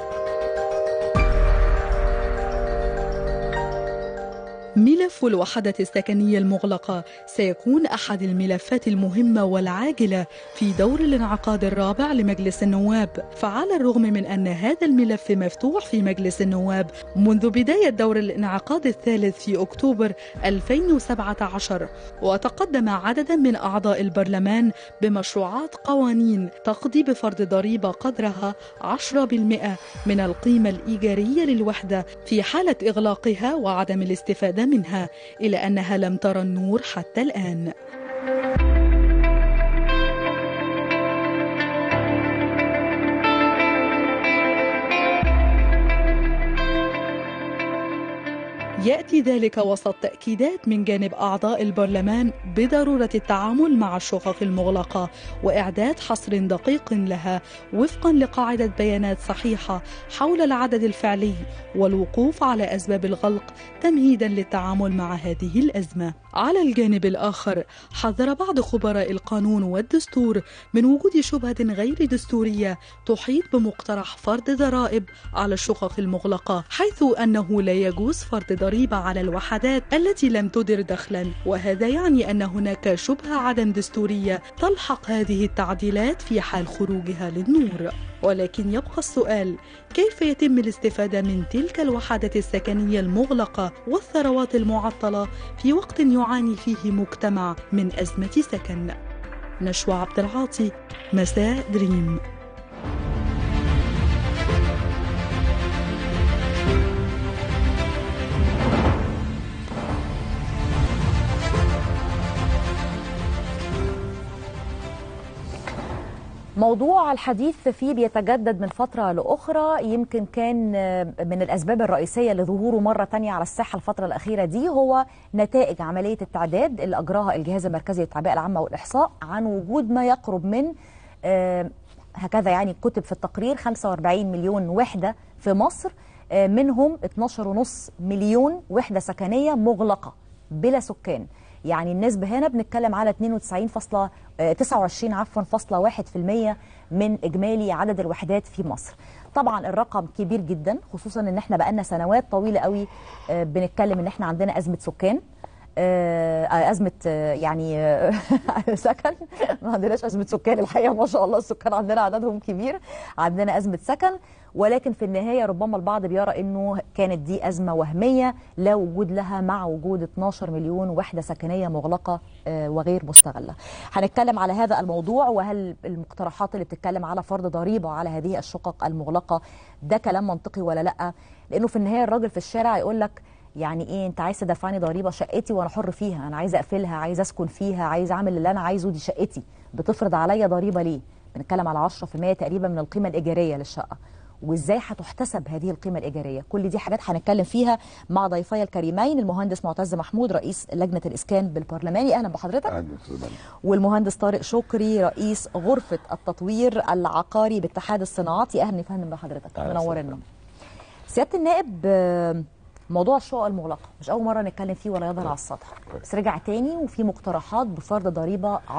G: ملف الوحدة السكنية المغلقة سيكون أحد الملفات المهمة والعاجلة في دور الانعقاد الرابع لمجلس النواب فعلى الرغم من أن هذا الملف مفتوح في مجلس النواب منذ بداية دور الانعقاد الثالث في أكتوبر 2017 وتقدم عدد من أعضاء البرلمان بمشروعات قوانين تقضي بفرض ضريبة قدرها 10% من القيمة الإيجارية للوحدة في حالة إغلاقها وعدم الاستفادة منها إلى أنها لم ترى النور حتى الآن ياتي ذلك وسط تاكيدات من جانب اعضاء البرلمان بضروره التعامل مع الشقق المغلقه واعداد حصر دقيق لها وفقا لقاعده بيانات صحيحه حول العدد الفعلي والوقوف على اسباب الغلق تمهيدا للتعامل مع هذه الازمه على الجانب الاخر حذر بعض خبراء القانون والدستور من وجود شبهه غير دستوريه تحيط بمقترح فرض ضرائب على الشقق المغلقه حيث انه لا يجوز فرض ضريبه على الوحدات التي لم تدر دخلا وهذا يعني ان هناك شبهه عدم دستوريه تلحق هذه التعديلات في حال خروجها للنور ولكن يبقى السؤال كيف يتم الاستفاده من تلك الوحدات السكنيه المغلقه والثروات المعطله في وقت يعاني فيه مجتمع من ازمه سكن نشوى عبد العاطي مساء دريم
A: موضوع الحديث فيه بيتجدد من فترة لأخرى يمكن كان من الأسباب الرئيسية لظهوره مرة تانية على الساحة الفترة الأخيرة دي هو نتائج عملية التعداد اللي أجراها الجهاز المركزي للتعبئة العامة والإحصاء عن وجود ما يقرب من هكذا يعني كتب في التقرير 45 مليون وحدة في مصر منهم 12.5 مليون وحدة سكنية مغلقة بلا سكان يعني النسبة هنا بنتكلم على 92 29 عفوا فاصلة واحد في المية من إجمالي عدد الوحدات في مصر طبعا الرقم كبير جدا خصوصا ان احنا بقالنا سنوات طويلة قوي بنتكلم ان احنا عندنا أزمة سكان أزمة يعني سكن ما عندناش أزمة سكان الحقيقة ما شاء الله السكان عندنا عددهم كبير عندنا أزمة سكن ولكن في النهاية ربما البعض بيرى أنه كانت دي أزمة وهمية لا وجود لها مع وجود 12 مليون وحدة سكنية مغلقة وغير مستغلة هنتكلم على هذا الموضوع وهل المقترحات اللي بتتكلم على فرض ضريبة على هذه الشقق المغلقة ده كلام منطقي ولا لأ لأنه في النهاية الراجل في الشارع يقول لك يعني ايه انت عايز تدفعني ضريبه شقتي وانا حر فيها انا عايز اقفلها عايز اسكن فيها عايز اعمل اللي انا عايزه دي شقتي بتفرض عليا ضريبه ليه بنتكلم على 10% تقريبا من القيمه الايجاريه للشقه وازاي هتحتسب هذه القيمه الايجاريه كل دي حاجات هنتكلم فيها مع ضيفي الكريمين المهندس معتز محمود رئيس لجنه الاسكان بالبرلماني اهلا بحضرتك
L: أهلا
A: والمهندس طارق شكري رئيس غرفه التطوير العقاري باتحاد الصناعات اهلا فندم بحضرتك منورنا سياده النائب موضوع الشقق المغلقه مش اول مره نتكلم فيه ولا يظهر على السطح بس رجع تاني وفي مقترحات بفرض ضريبه 10%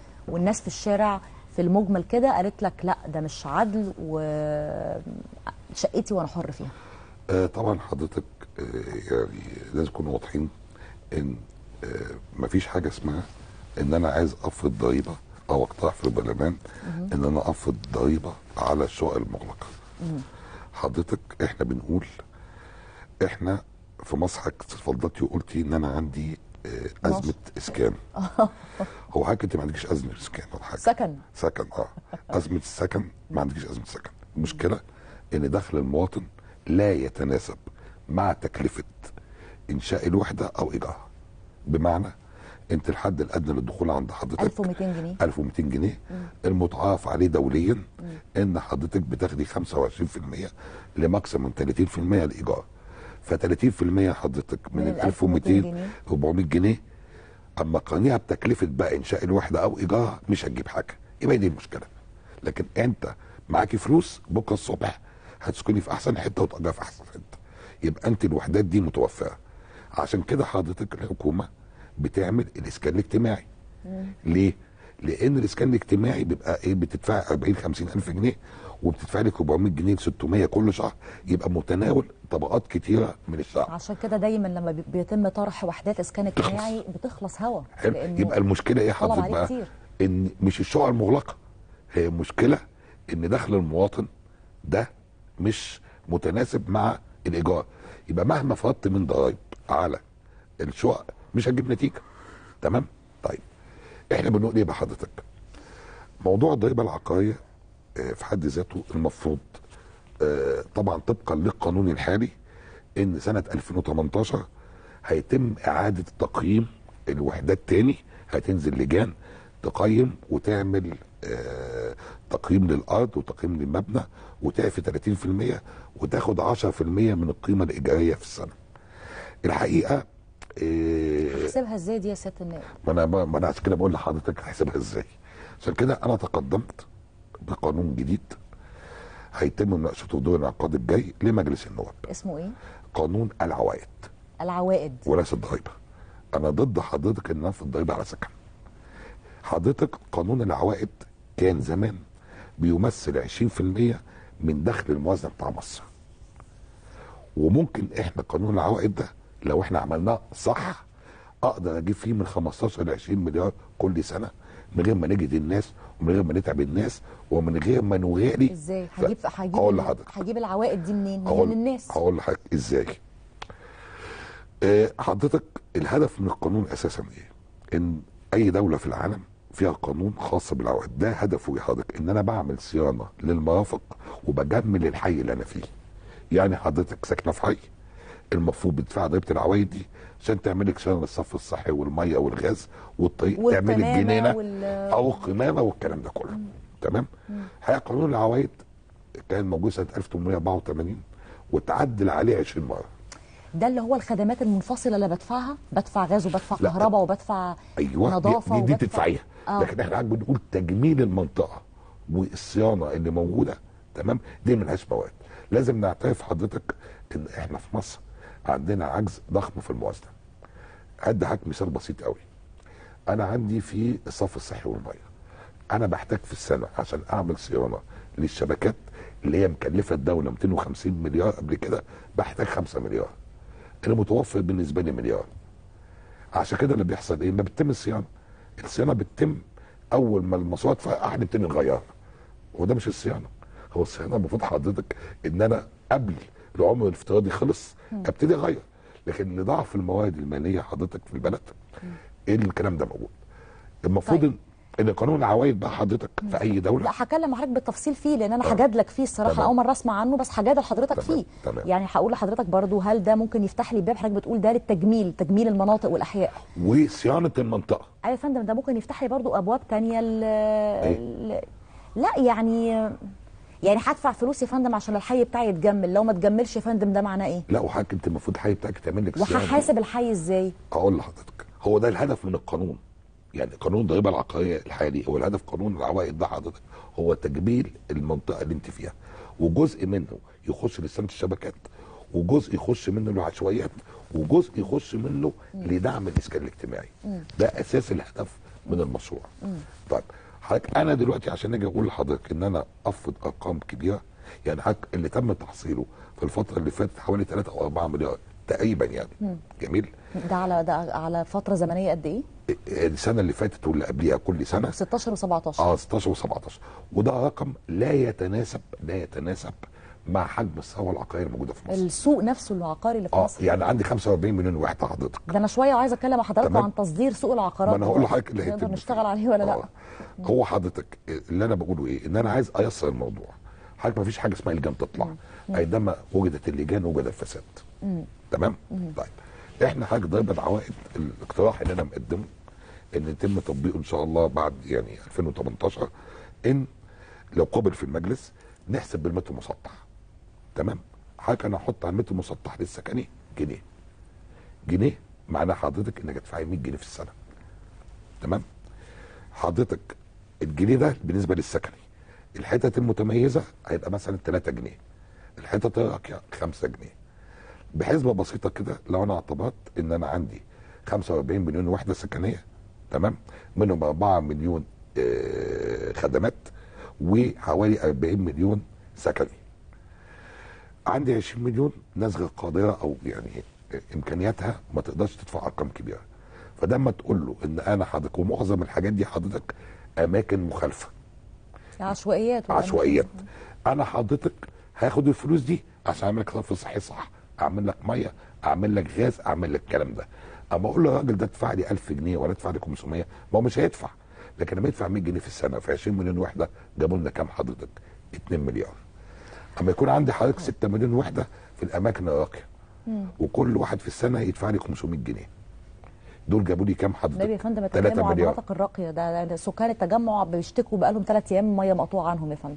A: والناس في الشارع في المجمل كده قالت لك لا ده مش عدل و شقتي وانا حر فيها
L: آه طبعا حضرتك آه يعني لازم نكون واضحين ان آه مفيش حاجه اسمها ان انا عايز افرض ضريبه او اقترح في البرلمان ان انا افرض ضريبه على الشقق المغلقه حضرتك احنا بنقول احنا في مصر حضرتك اتفضلتي وقلتي ان انا عندي آه ازمه اسكان هو حضرتك انت ما عندكيش ازمه اسكان ولا حاجه
A: سكن
L: سكن اه ازمه السكن ما عندكيش ازمه سكن المشكله ان دخل المواطن لا يتناسب مع تكلفه انشاء الوحده او ايجارها بمعنى انت الحد الادنى للدخول عند حضرتك
A: 1200 جنيه
L: 1200 جنيه المتعارف عليه دوليا ان حضرتك بتاخدي 25% لماكسيموم 30% الايجار ف 30% حضرتك من
A: من
L: ال
A: ال
L: 1200
A: جنيه.
L: 400 جنيه اما قانيها بتكلفه بقى انشاء الوحده او ايجارها مش هتجيب حاجه يبقى دي المشكله لكن انت معاكي فلوس بكره الصبح هتسكني في احسن حته وتأجري في احسن حته يبقى انت الوحدات دي متوفره عشان كده حضرتك الحكومه بتعمل الاسكان الاجتماعي ليه؟ لان الاسكان الاجتماعي بيبقى ايه بتدفع 40 50 الف جنيه وبتدفع لك 400 جنيه ل 600 كل شهر يبقى متناول طبقات كتيره من الشعب
A: عشان كده دايما لما بي- بيتم طرح وحدات اسكان اجتماعي بتخلص هوا
L: حلو
A: لأنه
L: يبقى المشكله ايه
A: طلب
L: حضرتك
A: عليه
L: بقى؟
A: كتير.
L: ان مش الشقق المغلقه هي المشكله ان دخل المواطن ده مش متناسب مع الايجار يبقى مهما فرضت من ضرائب على الشقق مش هتجيب نتيجه تمام طيب احنا بنقول ايه بقى حضرتك موضوع الضريبه العقاريه آه، في حد ذاته المفروض آه، طبعا طبقا للقانون الحالي ان سنه 2018 هيتم اعاده تقييم الوحدات تاني هتنزل لجان تقيم وتعمل آه، تقييم للارض وتقييم للمبنى وتعفي 30% وتاخد 10% من القيمه الايجاريه في السنه. الحقيقه آه،
A: تحسبها ازاي دي يا سياده النائب
L: ما انا ما انا عشان كده بقول لحضرتك هحسبها ازاي عشان كده انا تقدمت بقانون جديد هيتم مناقشته دور الانعقاد الجاي لمجلس النواب
A: اسمه ايه
L: قانون العوائد
A: العوائد
L: وليس الضريبه انا ضد حضرتك ان نفرض الضريبه على سكن حضرتك قانون العوائد كان زمان بيمثل 20% من دخل الموازنه بتاع مصر وممكن احنا قانون العوائد ده لو احنا عملناه صح اقدر اجيب فيه من 15 ل 20 مليار كل سنه من غير ما نجد الناس ومن غير ما نتعب الناس ومن غير ما نغالي
A: ازاي
L: ف-
A: هجيب هجيب
L: هقول
A: ال-
L: لحضرتك
A: هجيب العوائد دي منين
L: هقول
A: من الناس
L: هقول لحضرتك ازاي آه، حضرتك الهدف من القانون اساسا ايه ان اي دوله في العالم فيها قانون خاص بالعوائد ده هدفه يا حضرتك ان انا بعمل صيانه للمرافق وبجمل الحي اللي انا فيه يعني حضرتك ساكنه في حي المفروض بتدفع ضريبه العوائد دي عشان تعمل لك صيانه للصرف الصحي والميه والغاز والطريق تعمل
A: والقمامة
L: الجنينه
A: وال-
L: او القمامه والكلام ده كله تمام الحقيقه قانون العوائد كان موجود سنه 1884 وتعدل عليه 20 مره
A: ده اللي هو الخدمات المنفصله اللي بدفعها بدفع غاز وبدفع
L: لا.
A: كهرباء وبدفع
L: ايوه
A: نظافه
L: دي, دي
A: وبدفع-
L: بتدفعيها
A: آه.
L: لكن احنا قاعد بنقول تجميل المنطقه والصيانه اللي موجوده تمام دي ملهاش مواد لازم نعترف حضرتك ان احنا في مصر عندنا عجز ضخم في الموازنه ادي حضرتك مثال بسيط قوي انا عندي في الصرف الصحي والميه انا بحتاج في السنه عشان اعمل صيانه للشبكات اللي هي مكلفه الدوله 250 مليار قبل كده بحتاج 5 مليار المتوفر بالنسبه لي مليار عشان كده اللي بيحصل ايه ما بتتم الصيانه الصيانه بتتم اول ما الماسوره تفرقع نبتدي نغيرها وده مش الصيانه هو الصيانه المفروض حضرتك ان انا قبل العمر الافتراضي خلص
M: مم.
L: ابتدي اغير لكن لضعف الموارد الماليه حضرتك في البلد ايه الكلام ده موجود المفروض
A: طيب.
L: ان ان قانون العوائد بقى حضرتك في اي دوله
A: لا هكلم حضرتك بالتفصيل فيه لان انا
L: آه.
A: هجادلك فيه الصراحه
L: تمام.
A: اول مره اسمع عنه بس هجادل حضرتك
L: تمام.
A: فيه
L: تمام.
A: يعني هقول لحضرتك برضو هل ده ممكن يفتح لي باب حضرتك بتقول ده للتجميل تجميل المناطق والاحياء
L: وصيانه المنطقه
A: ايوه يا فندم ده ممكن يفتح لي برضو ابواب تانية ل... ل... لا يعني يعني هدفع فلوس يا فندم عشان الحي بتاعي يتجمل لو ما اتجملش يا فندم ده معناه ايه
L: لا وحضرتك انت المفروض الحي بتاعك تعمل لك صيانه
A: وهحاسب الحي ازاي
L: اقول لحضرتك هو ده الهدف من القانون يعني قانون الضريبه العقاريه الحالي هو الهدف قانون العوائد ده حضرتك هو تجميل المنطقه اللي انت فيها وجزء منه يخش لسنه الشبكات وجزء يخش منه للعشوائيات وجزء يخش منه لدعم الاسكان الاجتماعي ده اساس الهدف من المشروع طيب حضرتك انا دلوقتي عشان اجي اقول لحضرتك ان انا افرض ارقام كبيره يعني حضرتك اللي تم تحصيله في الفتره اللي فاتت حوالي 3 او 4 مليار تقريبا يعني
A: مم.
L: جميل
A: ده على ده على فتره زمنيه قد ايه
L: السنه اللي فاتت واللي قبليها كل سنه
A: 16 و17
L: اه 16 و17 وده رقم لا يتناسب لا يتناسب مع حجم الثروه العقاريه الموجوده في مصر
A: السوق نفسه العقاري اللي في
L: اه
A: مصر
L: يعني عندي 45 مليون وحده حضرتك
A: ده انا شويه وعايزه اتكلم مع حضراتكم
L: تمام.
A: عن تصدير سوق العقارات
L: ما أنا هقول
A: دلوقتي.
L: لحضرتك اللي
A: نقدر
L: هيتم
A: نشتغل عليه ولا لا
L: هو حضرتك اللي انا بقوله ايه ان انا عايز ايسر الموضوع حضرتك ما فيش حاجه اسمها لجان تطلع عندما وجدت اللجان وجد الفساد
A: مم.
L: تمام
A: مم.
L: طيب احنا حضرتك ضريبه عوائد الاقتراح اللي انا مقدمه ان يتم تطبيقه ان شاء الله بعد يعني 2018 ان لو قبل في المجلس نحسب بالمتر المسطح تمام حضرتك انا احط على المتر المسطح للسكني جنيه جنيه معناه حضرتك انك هتدفعي 100 جنيه في السنه تمام حضرتك الجنيه ده بالنسبه للسكني الحتت المتميزه هيبقى مثلا 3 جنيه الحتت الراقيه 5 جنيه بحسبه بسيطه كده لو انا اعتبرت ان انا عندي 45 مليون وحده سكنيه تمام منهم 4 مليون آه، خدمات وحوالي 40 مليون سكني عندي 20 مليون ناس غير قادره او يعني امكانياتها ما تقدرش تدفع ارقام كبيره فده اما تقول له ان انا حضرتك ومعظم الحاجات دي حضرتك اماكن مخالفه
A: عشوائيات ولا
L: عشوائيات انا حضرتك هاخد الفلوس دي عشان اعمل لك صرف صحي صح اعمل لك ميه اعمل لك غاز اعمل لك الكلام ده اما اقول للراجل ده ادفع لي 1000 جنيه ولا ادفع لي 500 ما هو مش هيدفع لكن لما يدفع 100 جنيه في السنه في 20 مليون وحده جابوا لنا كام حضرتك 2 مليار اما يكون عندي حضرتك 6 مليون وحده في الاماكن الراقيه وكل واحد في السنه يدفع لي 500 جنيه دول جابوا لي كام حضرتك
A: النبي يا فندم
L: 3
A: اتكلموا عن
L: مليار
A: المناطق الراقيه ده, ده سكان التجمع بيشتكوا بقالهم ثلاث ايام ميه مقطوعه عنهم يا فندم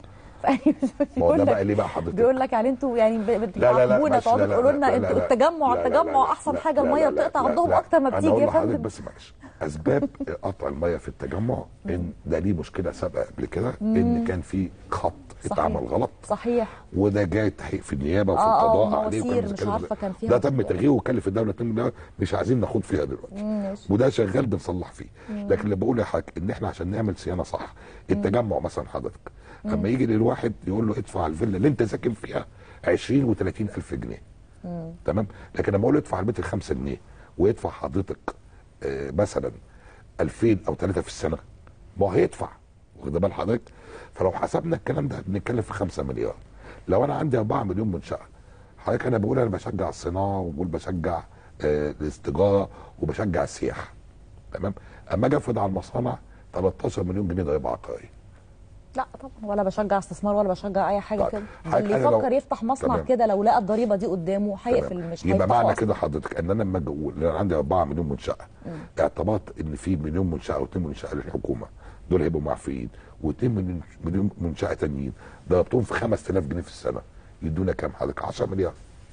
L: ما هو ده
A: بيقول
L: بقى
A: لك-
L: ليه بقى حضرتك
A: بيقول لك يعني انتوا يعني ب-
L: لا، لا، لا،
A: بتعاقبونا
L: معلش،
A: تقعدوا
L: لا، لا،
A: تقولوا
L: لا،
A: لنا
L: لا،
A: انتوا
L: لا،
A: التجمع
L: لا، لا،
A: التجمع
L: لا،
A: احسن
L: لا،
A: حاجه
L: لا،
A: الميه
L: لا، لا،
A: بتقطع
L: لا،
A: عندهم
L: لا.
A: اكتر ما
L: أنا
A: بتيجي
L: هقول
A: يا
L: لحضرتك
A: فندم
L: بس معلش اسباب قطع الميه في التجمع ان ده ليه مشكله سابقه قبل كده ان
A: مم.
L: كان في خط
A: صحيح.
L: اتعمل غلط
A: صحيح
L: وده جاي تحقيق في النيابه وفي
A: آه، آه،
L: القضاء عليه
A: مواسير
L: وكان
A: مش
L: كده.
A: عارفة كان فيها
L: ده تم
A: مشكلة.
L: تغييره وكلف الدوله 2 مليار مش عايزين نخوض فيها دلوقتي
A: مم، ماشي.
L: وده شغال بنصلح فيه
A: مم.
L: لكن اللي بقول لحضرتك ان احنا عشان نعمل صيانه صح التجمع مثلا حضرتك
A: مم.
L: اما يجي للواحد يقول له ادفع الفيلا اللي انت ساكن فيها 20 و30 الف جنيه
A: مم.
L: تمام لكن لما اقول له ادفع البيت ال 5 جنيه ويدفع حضرتك آه مثلا 2000 او 3 في السنه ما هو هيدفع واخد بال حضرتك فلو حسبنا الكلام ده بنتكلم في 5 مليار لو انا عندي 4 مليون منشاه حضرتك انا بقول انا بشجع الصناعه وبقول بشجع آه الاستجاره وبشجع السياحه تمام اما اجي افرض على المصانع 13 مليون جنيه ضريبه عقاريه
A: لا طبعا ولا بشجع استثمار ولا بشجع اي حاجه
L: طيب،
A: كده
L: حضرتك
A: اللي
L: أنا لو-
A: يفكر يفتح مصنع
L: تمام.
A: كده لو لقى الضريبه دي قدامه هيقفل مش
L: يبقى
A: هيفتحه
L: معنى
A: أصلاً.
L: كده حضرتك ان انا لما اجي اقول ان انا عندي 4 مليون منشاه
A: مم.
L: اعتبرت ان في مليون منشاه او 2 منشاه للحكومه دول هيبقوا معفيين و2 مليون مليون منشاه تانيين ضربتهم في 5000 جنيه في السنه يدونا كام حضرتك 10 مليار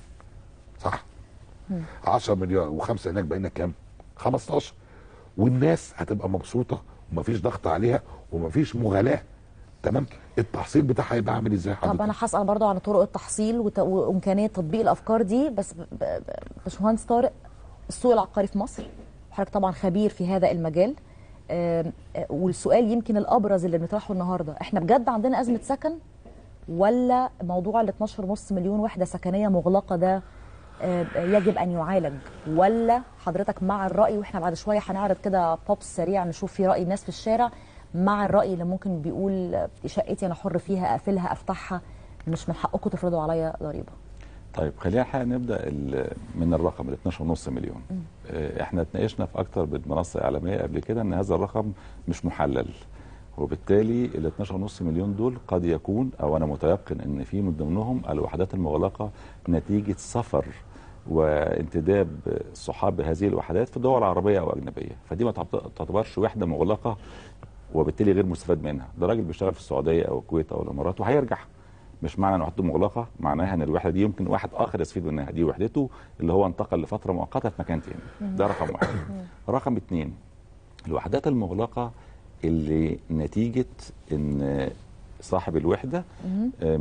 L: صح 10 مليار و5 هناك بقينا كام 15 والناس هتبقى مبسوطه ومفيش ضغط عليها ومفيش مغالاه تمام التحصيل بتاعها هيبقى عامل ازاي حضرتك
A: طب انا هسال برضو عن طرق التحصيل وت- وامكانيه تطبيق الافكار دي بس ب- ب- باشمهندس طارق السوق العقاري في مصر وحضرتك طبعا خبير في هذا المجال آم، آه، والسؤال يمكن الابرز اللي بنطرحه النهارده احنا بجد عندنا ازمه سكن ولا موضوع ال 12.5 مليون وحده سكنيه مغلقه ده آه، يجب ان يعالج ولا حضرتك مع الراي واحنا بعد شويه هنعرض كده بوبس سريع نشوف في راي الناس في الشارع مع الراي اللي ممكن بيقول آه، شقتي انا حر فيها اقفلها افتحها مش من حقكم تفرضوا عليا ضريبه
M: طيب خلينا الحقيقه نبدا ال- من الرقم ال 12.5 مليون آه، احنا اتناقشنا في اكتر من منصه اعلاميه قبل كده ان هذا الرقم مش محلل وبالتالي ال 12.5 مليون دول قد يكون او انا متيقن ان في من ضمنهم الوحدات المغلقه نتيجه سفر وانتداب صحاب هذه الوحدات في دول عربيه او اجنبيه فدي ما تعت- تعتبرش وحده مغلقه وبالتالي غير مستفاد منها ده راجل بيشتغل في السعوديه او الكويت او الامارات وهيرجع مش معنى ان وحدته مغلقه معناها ان الوحده دي يمكن واحد اخر يستفيد منها دي وحدته اللي هو انتقل لفتره مؤقته في مكان تاني ده رقم واحد رقم اتنين الوحدات المغلقه اللي نتيجه ان صاحب الوحده أم،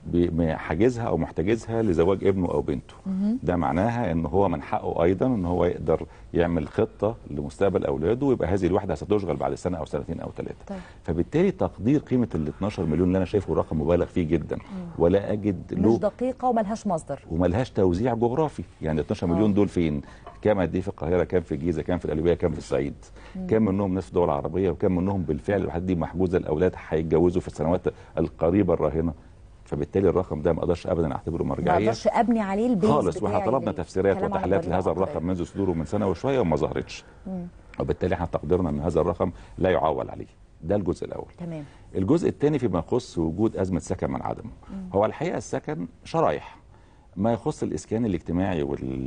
M: ب- حاجزها او محتجزها لزواج ابنه او بنته
N: مهم.
M: ده معناها ان هو من حقه ايضا ان هو يقدر يعمل خطه لمستقبل اولاده ويبقى هذه الوحده ستشغل بعد سنه او سنتين او ثلاثه
N: طيب.
M: فبالتالي تقدير قيمه ال 12 مليون اللي انا شايفه رقم مبالغ فيه جدا ولا اجد
A: مش
M: له
A: دقيقه وملهاش مصدر
M: وملهاش توزيع جغرافي يعني 12 مليون دول فين كام قد ايه في القاهره كام في الجيزه كام في القليوبيه كام في الصعيد
N: مم.
M: كام منهم ناس في دول عربيه وكام منهم بالفعل الوحدات دي محجوزه الاولاد هيتجوزوا في السنوات القريبه الراهنه فبالتالي الرقم ده ما اقدرش ابدا اعتبره
A: ما
M: مرجعيه
A: اقدرش ابني عليه البيز
M: خالص واحنا
A: بتاعي
M: طلبنا تفسيرات
A: للكلام عن
M: وتحليلات
A: الضريبة
M: لهذا
A: العقارية.
M: الرقم منذ صدوره من سنه وشويه وما ظهرتش
A: مم.
M: وبالتالي احنا تقديرنا ان هذا الرقم لا يعول عليه ده الجزء الاول
A: تمام
M: الجزء الثاني فيما يخص وجود ازمه سكن من عدمه
A: مم.
M: هو الحقيقه السكن شرايح ما يخص الاسكان الاجتماعي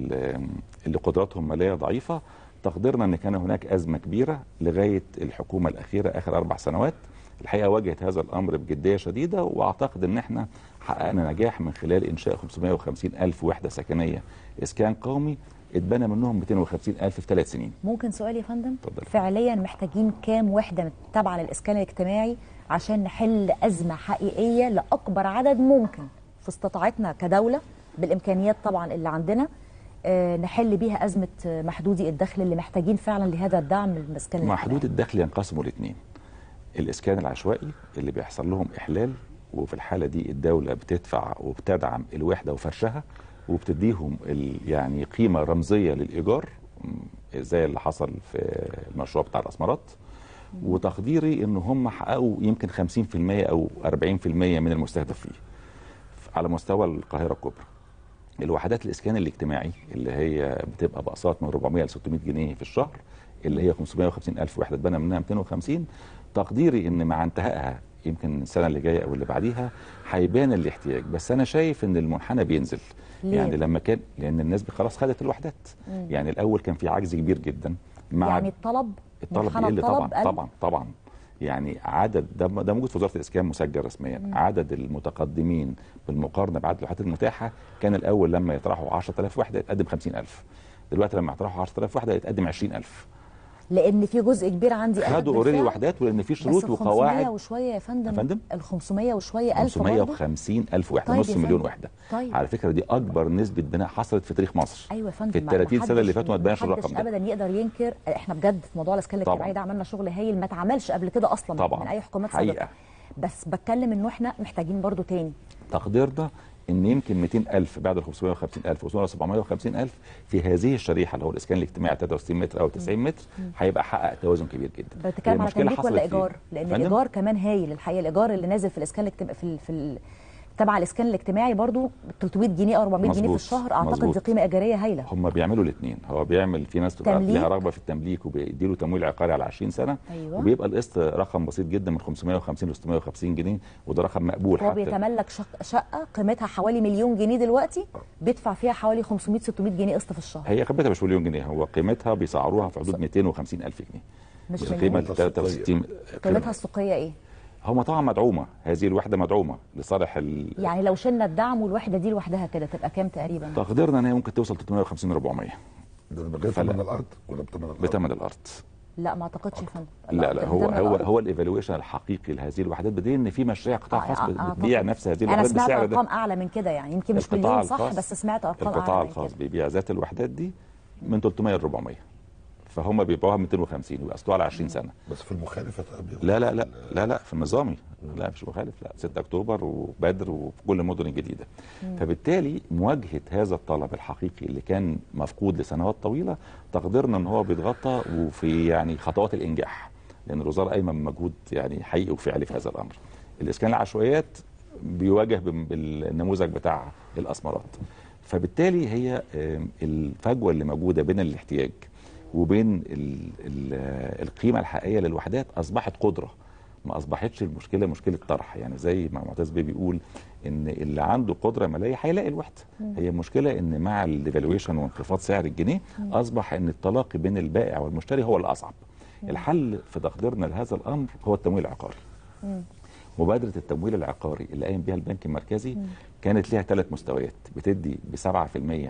M: واللي قدراتهم ماليه ضعيفه تقديرنا ان كان هناك ازمه كبيره لغايه الحكومه الاخيره اخر اربع سنوات الحقيقه واجهت هذا الامر بجديه شديده واعتقد ان احنا حققنا نجاح من خلال انشاء 550 الف وحده سكنيه اسكان قومي اتبنى منهم 250 الف في ثلاث سنين
A: ممكن سؤال يا فندم
M: اتفضل.
A: فعليا محتاجين كام وحده تابعه للاسكان الاجتماعي عشان نحل ازمه حقيقيه لاكبر عدد ممكن في استطاعتنا كدوله بالامكانيات طبعا اللي عندنا آه، نحل بيها ازمه آه، محدودي الدخل اللي محتاجين فعلا لهذا الدعم للمسكن الاجتماعي
M: محدود الدخل ينقسموا لاثنين الاسكان العشوائي اللي بيحصل لهم احلال وفي الحاله دي الدوله بتدفع وبتدعم الوحده وفرشها وبتديهم ال- يعني قيمه رمزيه للايجار م، زي اللي حصل في المشروع بتاع الاسمرات وتقديري ان هم حققوا يمكن 50% او 40% من المستهدف فيه على مستوى القاهره الكبرى الوحدات الاسكان الاجتماعي اللي هي بتبقى باقساط من 400 ل 600 جنيه في الشهر اللي هي 550 الف وحده اتبنى منها 250 تقديري ان مع انتهائها يمكن السنه اللي جايه او اللي بعديها هيبان الاحتياج بس انا شايف ان المنحنى بينزل
A: ليه؟
M: يعني لما كان لان الناس خلاص خدت الوحدات
A: مم.
M: يعني الاول كان في عجز كبير جدا مع
A: يعني الطلب
M: الطلب
A: منحنى
M: بيقل طبعا
A: قل؟
M: طبعا طبعا يعني عدد ده, ده موجود في وزاره الاسكان مسجل رسميا
A: مم.
M: عدد المتقدمين بالمقارنه بعدد الوحدات المتاحه كان الاول لما يطرحوا 10000 وحده يتقدم 50000 دلوقتي لما يطرحوا 10000 وحده يتقدم 20000
A: لان في جزء كبير عندي قلب
M: خدوا اوريدي
A: بالفعل.
M: وحدات ولان في
A: بس
M: شروط
A: ال 500
M: وقواعد
A: وشويه يا فندم
M: يا فندم؟
A: ال 500 وشويه الف برضه
M: 550 الف وحده
A: طيب
M: نص
A: يا
M: مليون
A: فندم.
M: وحده
A: طيب.
M: على فكره دي اكبر نسبه بناء حصلت في تاريخ مصر
A: ايوه يا فندم
M: في ال 30 سنه اللي فاتوا ما اتبناش الرقم ده
A: ابدا يقدر ينكر احنا بجد في موضوع الاسكان
M: طبعاً.
A: الاجتماعي ده عملنا شغل هايل ما اتعملش قبل كده اصلا
M: طبعاً.
A: من اي حكومات
M: حقيقة.
A: سابقه بس بتكلم انه احنا محتاجين برضو تاني
M: تقديرنا ان يمكن 200000 بعد ال 550000 وصلنا ل 750000 في هذه الشريحه اللي هو الاسكان الاجتماعي 63 متر او 90 متر هيبقى حقق توازن كبير جدا
A: بتتكلم على
M: المشكلة
A: تمليك ولا
M: حصلت
A: ايجار
M: فين؟
A: لان
M: فندم؟
A: الايجار كمان هايل الحقيقه الايجار اللي نازل في الاسكان الاجتماعي في ال... في ال... تبع الاسكان الاجتماعي برضو 300 جنيه او 400 جنيه في
M: مظبوط.
A: الشهر اعتقد
M: مظبوط.
A: دي قيمه ايجاريه هايله
M: هم بيعملوا الاثنين هو بيعمل في ناس بتبقى
A: تمليك.
M: ليها رغبه في التمليك وبيديله تمويل عقاري على 20 سنه
A: أيوة.
M: وبيبقى القسط رقم بسيط جدا من 550 ل 650 جنيه وده رقم مقبول
A: هو
M: حتى
A: بيتملك شق... شقه قيمتها حوالي مليون جنيه دلوقتي بيدفع فيها حوالي 500 600 جنيه قسط في الشهر
M: هي قيمتها مش مليون جنيه هو قيمتها بيسعروها في حدود 250 الف جنيه
A: مش
M: القيمه
A: مليون؟
M: 63
A: قيمتها السوقيه ايه
M: هم طبعا مدعومه هذه الوحده مدعومه لصالح ال...
A: يعني لو شلنا الدعم والوحده دي لوحدها كده تبقى كام تقريبا
M: تقديرنا ان هي ممكن توصل 350 400
L: ده بغير
M: فلا.
L: ثمن الارض ولا بثمن الارض؟
M: بثمن الارض
A: لا ما اعتقدش يا فندم
M: لا لا هو
A: بثمن
M: هو
A: الأرض.
M: هو الايفالويشن الحقيقي لهذه الوحدات بدليل ان في مشاريع قطاع خاص
A: أعتقد.
M: بتبيع نفس هذه
A: انا
M: الوحدات
A: سمعت
M: بالسعر ده
A: ارقام اعلى من كده يعني يمكن مش
M: القطاع
A: مليون صح
M: الخاص-
A: بس سمعت ارقام
M: القطاع
A: اعلى من
M: الخاص
A: كده
M: بيبيع ذات الوحدات دي من 300 ل 400 فهم بيبيعوها 250 ويقسطوها على 20 سنه
L: بس في المخالفه طيب
M: لا لا لا لا لا في النظامي لا مش مخالف لا 6 اكتوبر وبدر وفي كل المدن الجديده
N: مم.
M: فبالتالي مواجهه هذا الطلب الحقيقي اللي كان مفقود لسنوات طويله تقديرنا ان هو بيتغطى وفي يعني خطوات الانجاح لان الوزاره قايمه بمجهود يعني حقيقي وفعلي في هذا الامر الاسكان العشوائيات بيواجه بال- بالنموذج بتاع الاسمرات فبالتالي هي آم، الفجوه اللي موجوده بين الاحتياج وبين ال ال القيمه الحقيقيه للوحدات اصبحت قدره ما اصبحتش المشكله مشكله طرح يعني زي ما معتز بيه بيقول ان اللي عنده قدره ماليه هيلاقي الوحده
N: مم.
M: هي المشكله ان مع الديفالويشن وانخفاض سعر الجنيه
N: مم.
M: اصبح ان التلاقي بين البائع والمشتري هو الاصعب
N: مم.
M: الحل في تقديرنا لهذا الامر هو التمويل العقاري
A: مم.
M: مبادره التمويل العقاري اللي قايم بها البنك المركزي
A: مم.
M: كانت ليها ثلاث مستويات بتدي ب 7%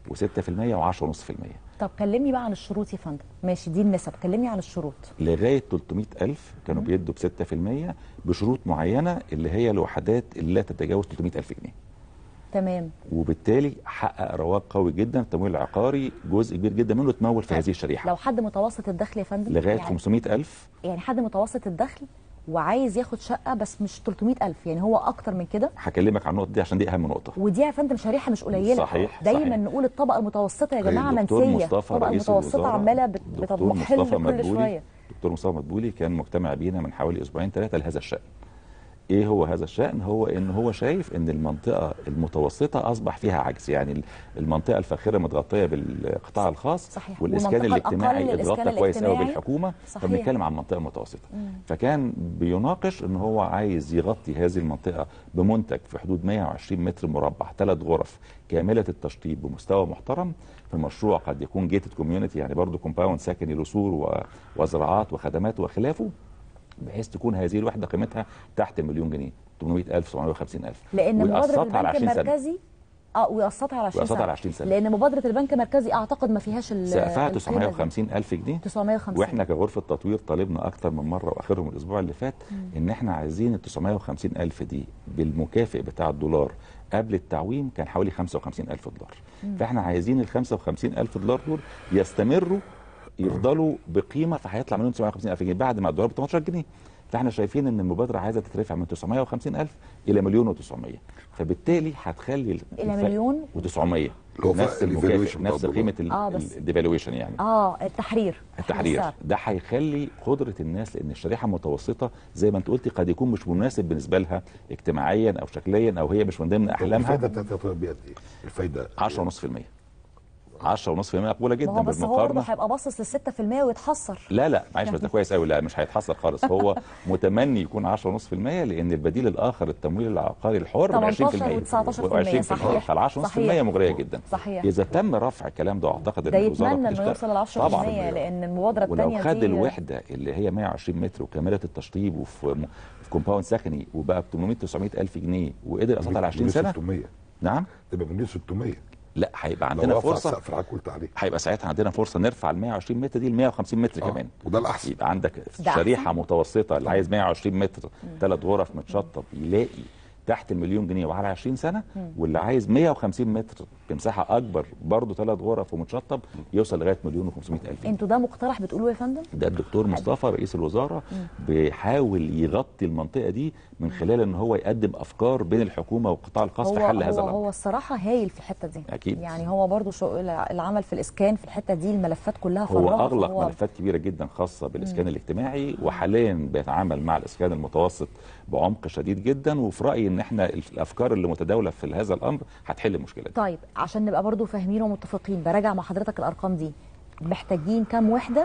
M: و6% و10.5%
A: طب كلمني بقى عن الشروط يا فندم ماشي دي النسب كلمني عن الشروط
M: لغايه 300000 كانوا بيدوا ب 6% بشروط معينه اللي هي الوحدات اللي لا تتجاوز 300000 جنيه
A: تمام
M: وبالتالي حقق رواج قوي جدا التمويل العقاري جزء كبير جدا منه اتمول في هذه الشريحه
A: لو حد متوسط الدخل يا فندم
M: لغايه
A: يعني
M: 500000
A: يعني حد متوسط الدخل وعايز ياخد شقه بس مش 300000 يعني هو اكتر من كده
M: هكلمك عن النقطه دي عشان دي اهم نقطه
A: ودي يا فندم شريحه مش قليله
M: صحيح،
A: دايما
M: صحيح.
A: نقول الطبقه المتوسطه يا
M: أيوة،
A: جماعه
M: دكتور
A: منسيه
M: مصطفى
A: الطبقه
M: رئيس
A: المتوسطه
M: الوزارة،
A: عماله بت-
M: دكتور
A: بتضمحل
M: مصطفى
A: كل
M: مدبولي
A: شويه
M: دكتور مصطفى مدبولي كان مجتمع بينا من حوالي اسبوعين ثلاثه لهذا الشان ايه هو هذا الشان هو ان هو شايف ان المنطقه المتوسطه اصبح فيها عجز يعني المنطقه الفاخره متغطيه بالقطاع الخاص
A: صحيح.
M: والاسكان
A: والمنطقة
M: الاجتماعي
A: الأقل الإسكان
M: اتغطى كويس قوي
A: الاجتماعي.
M: بالحكومه
A: صحيح.
M: فبنتكلم عن المنطقه المتوسطه
A: مم.
M: فكان بيناقش ان هو عايز يغطي هذه المنطقه بمنتج في حدود 120 متر مربع ثلاث غرف كامله التشطيب بمستوى محترم في المشروع قد يكون جيتد كوميونتي يعني برضه كومباوند سكني لسور و- وزراعات وخدمات وخلافه بحيث تكون هذه الوحده قيمتها تحت مليون جنيه 800000 750000
A: لان مبادره
M: ويقسطها على
A: البنك
M: 20 سنه
A: المركزي اه ويقسطها على 20
M: ويقسطها
A: سنه
M: على 20 سنة.
A: لان مبادره البنك المركزي اعتقد ما فيهاش ال-
M: سقفها
A: القيمة دي.
M: 950000 جنيه
A: 950
M: واحنا كغرفه تطوير طالبنا اكتر من مره واخرهم الاسبوع اللي فات
A: مم.
M: ان احنا عايزين ال 950000 دي بالمكافئ بتاع الدولار قبل التعويم كان حوالي 55000 دولار
N: مم.
M: فاحنا عايزين ال 55000 دولار دول يستمروا يفضلوا بقيمه فهيطلع منهم 950000 جنيه بعد ما الدولار ب 18 جنيه فاحنا شايفين ان المبادره عايزه تترفع من 950000 الى مليون و900 فبالتالي هتخلي ال-
A: إلى
M: الفرق-
A: مليون؟
M: و900
L: هو
M: نفس
L: فرق
M: المكافئ
L: الvaluation بتاع
M: نفس
L: الدولار.
M: قيمه ال-
A: آه، بس-
M: الديفالويشن يعني
A: اه التحرير
M: التحرير
A: السعر.
M: ده هيخلي قدره الناس لان الشريحه المتوسطه زي ما انت قلتي قد يكون مش مناسب بالنسبه لها اجتماعيا او شكليا او هي مش من ضمن احلامها
L: الفايده بتاعت التطبيق قد ايه؟ الفايده
M: 10.5% 10.5% مقبوله
A: ما
M: جدا
A: هو بس هو برضه
M: بالمقارنه
A: هيبقى باصص لل 6% ويتحسر
M: لا لا معلش بس ده كويس قوي لا مش هيتحسر خالص هو متمني يكون 10.5% لان البديل الاخر التمويل العقاري الحر ب 20%
A: 18 و19% صحيح.
M: فال 10.5%
A: صحيح.
M: مغريه جدا
A: صحيح.
M: اذا تم رفع الكلام ده اعتقد ان
A: ده
M: الوزاره
A: يتمنى انه
M: بتشتغل.
A: يوصل ل 10%
M: طبعا
A: لان المبادره
M: ولو
A: الثانيه
M: خد
A: دي
M: الوحده اللي هي 120 متر وكامله التشطيب وفي م- في كومباوند سكني وبقى ب 800 900 الف جنيه وقدر يقسطها على 20 سنه
L: 600
M: نعم
L: تبقى من 600
M: لا هيبقى
L: لو
M: عندنا
L: رفع
M: فرصه
L: السقف اللي حضرتك قلت عليه
M: هيبقى ساعتها عندنا فرصه نرفع ال 120 متر دي ل 150 متر كمان
L: وده الاحسن
M: يبقى عندك
A: ده
M: شريحه
A: أحسن.
M: متوسطه اللي عايز 120 متر ثلاث غرف متشطب يلاقي تحت المليون جنيه وعلى 20 سنه
A: مم.
M: واللي عايز 150 متر بمساحه اكبر برضه ثلاث غرف ومتشطب يوصل لغايه مليون و500 الف
A: انتوا ده مقترح بتقولوه يا فندم
M: ده الدكتور مصطفى رئيس الوزاره
A: مم.
M: بيحاول يغطي المنطقه دي من خلال ان هو يقدم افكار بين الحكومه والقطاع الخاص
A: هو
M: في حل
A: هو,
M: هذا الامر
A: هو الصراحه هايل في الحته دي
M: أكيد.
A: يعني هو برضو شو العمل في الاسكان في الحته دي الملفات كلها
M: هو
A: فرغها
M: اغلق
A: فهو-
M: ملفات كبيره جدا خاصه بالاسكان
A: مم.
M: الاجتماعي وحاليا بيتعامل مع الاسكان المتوسط بعمق شديد جدا وفي رايي ان احنا الافكار اللي متداوله في هذا الامر هتحل المشكله دي
A: طيب عشان نبقى برضو فاهمين ومتفقين براجع مع حضرتك الارقام دي محتاجين كام وحده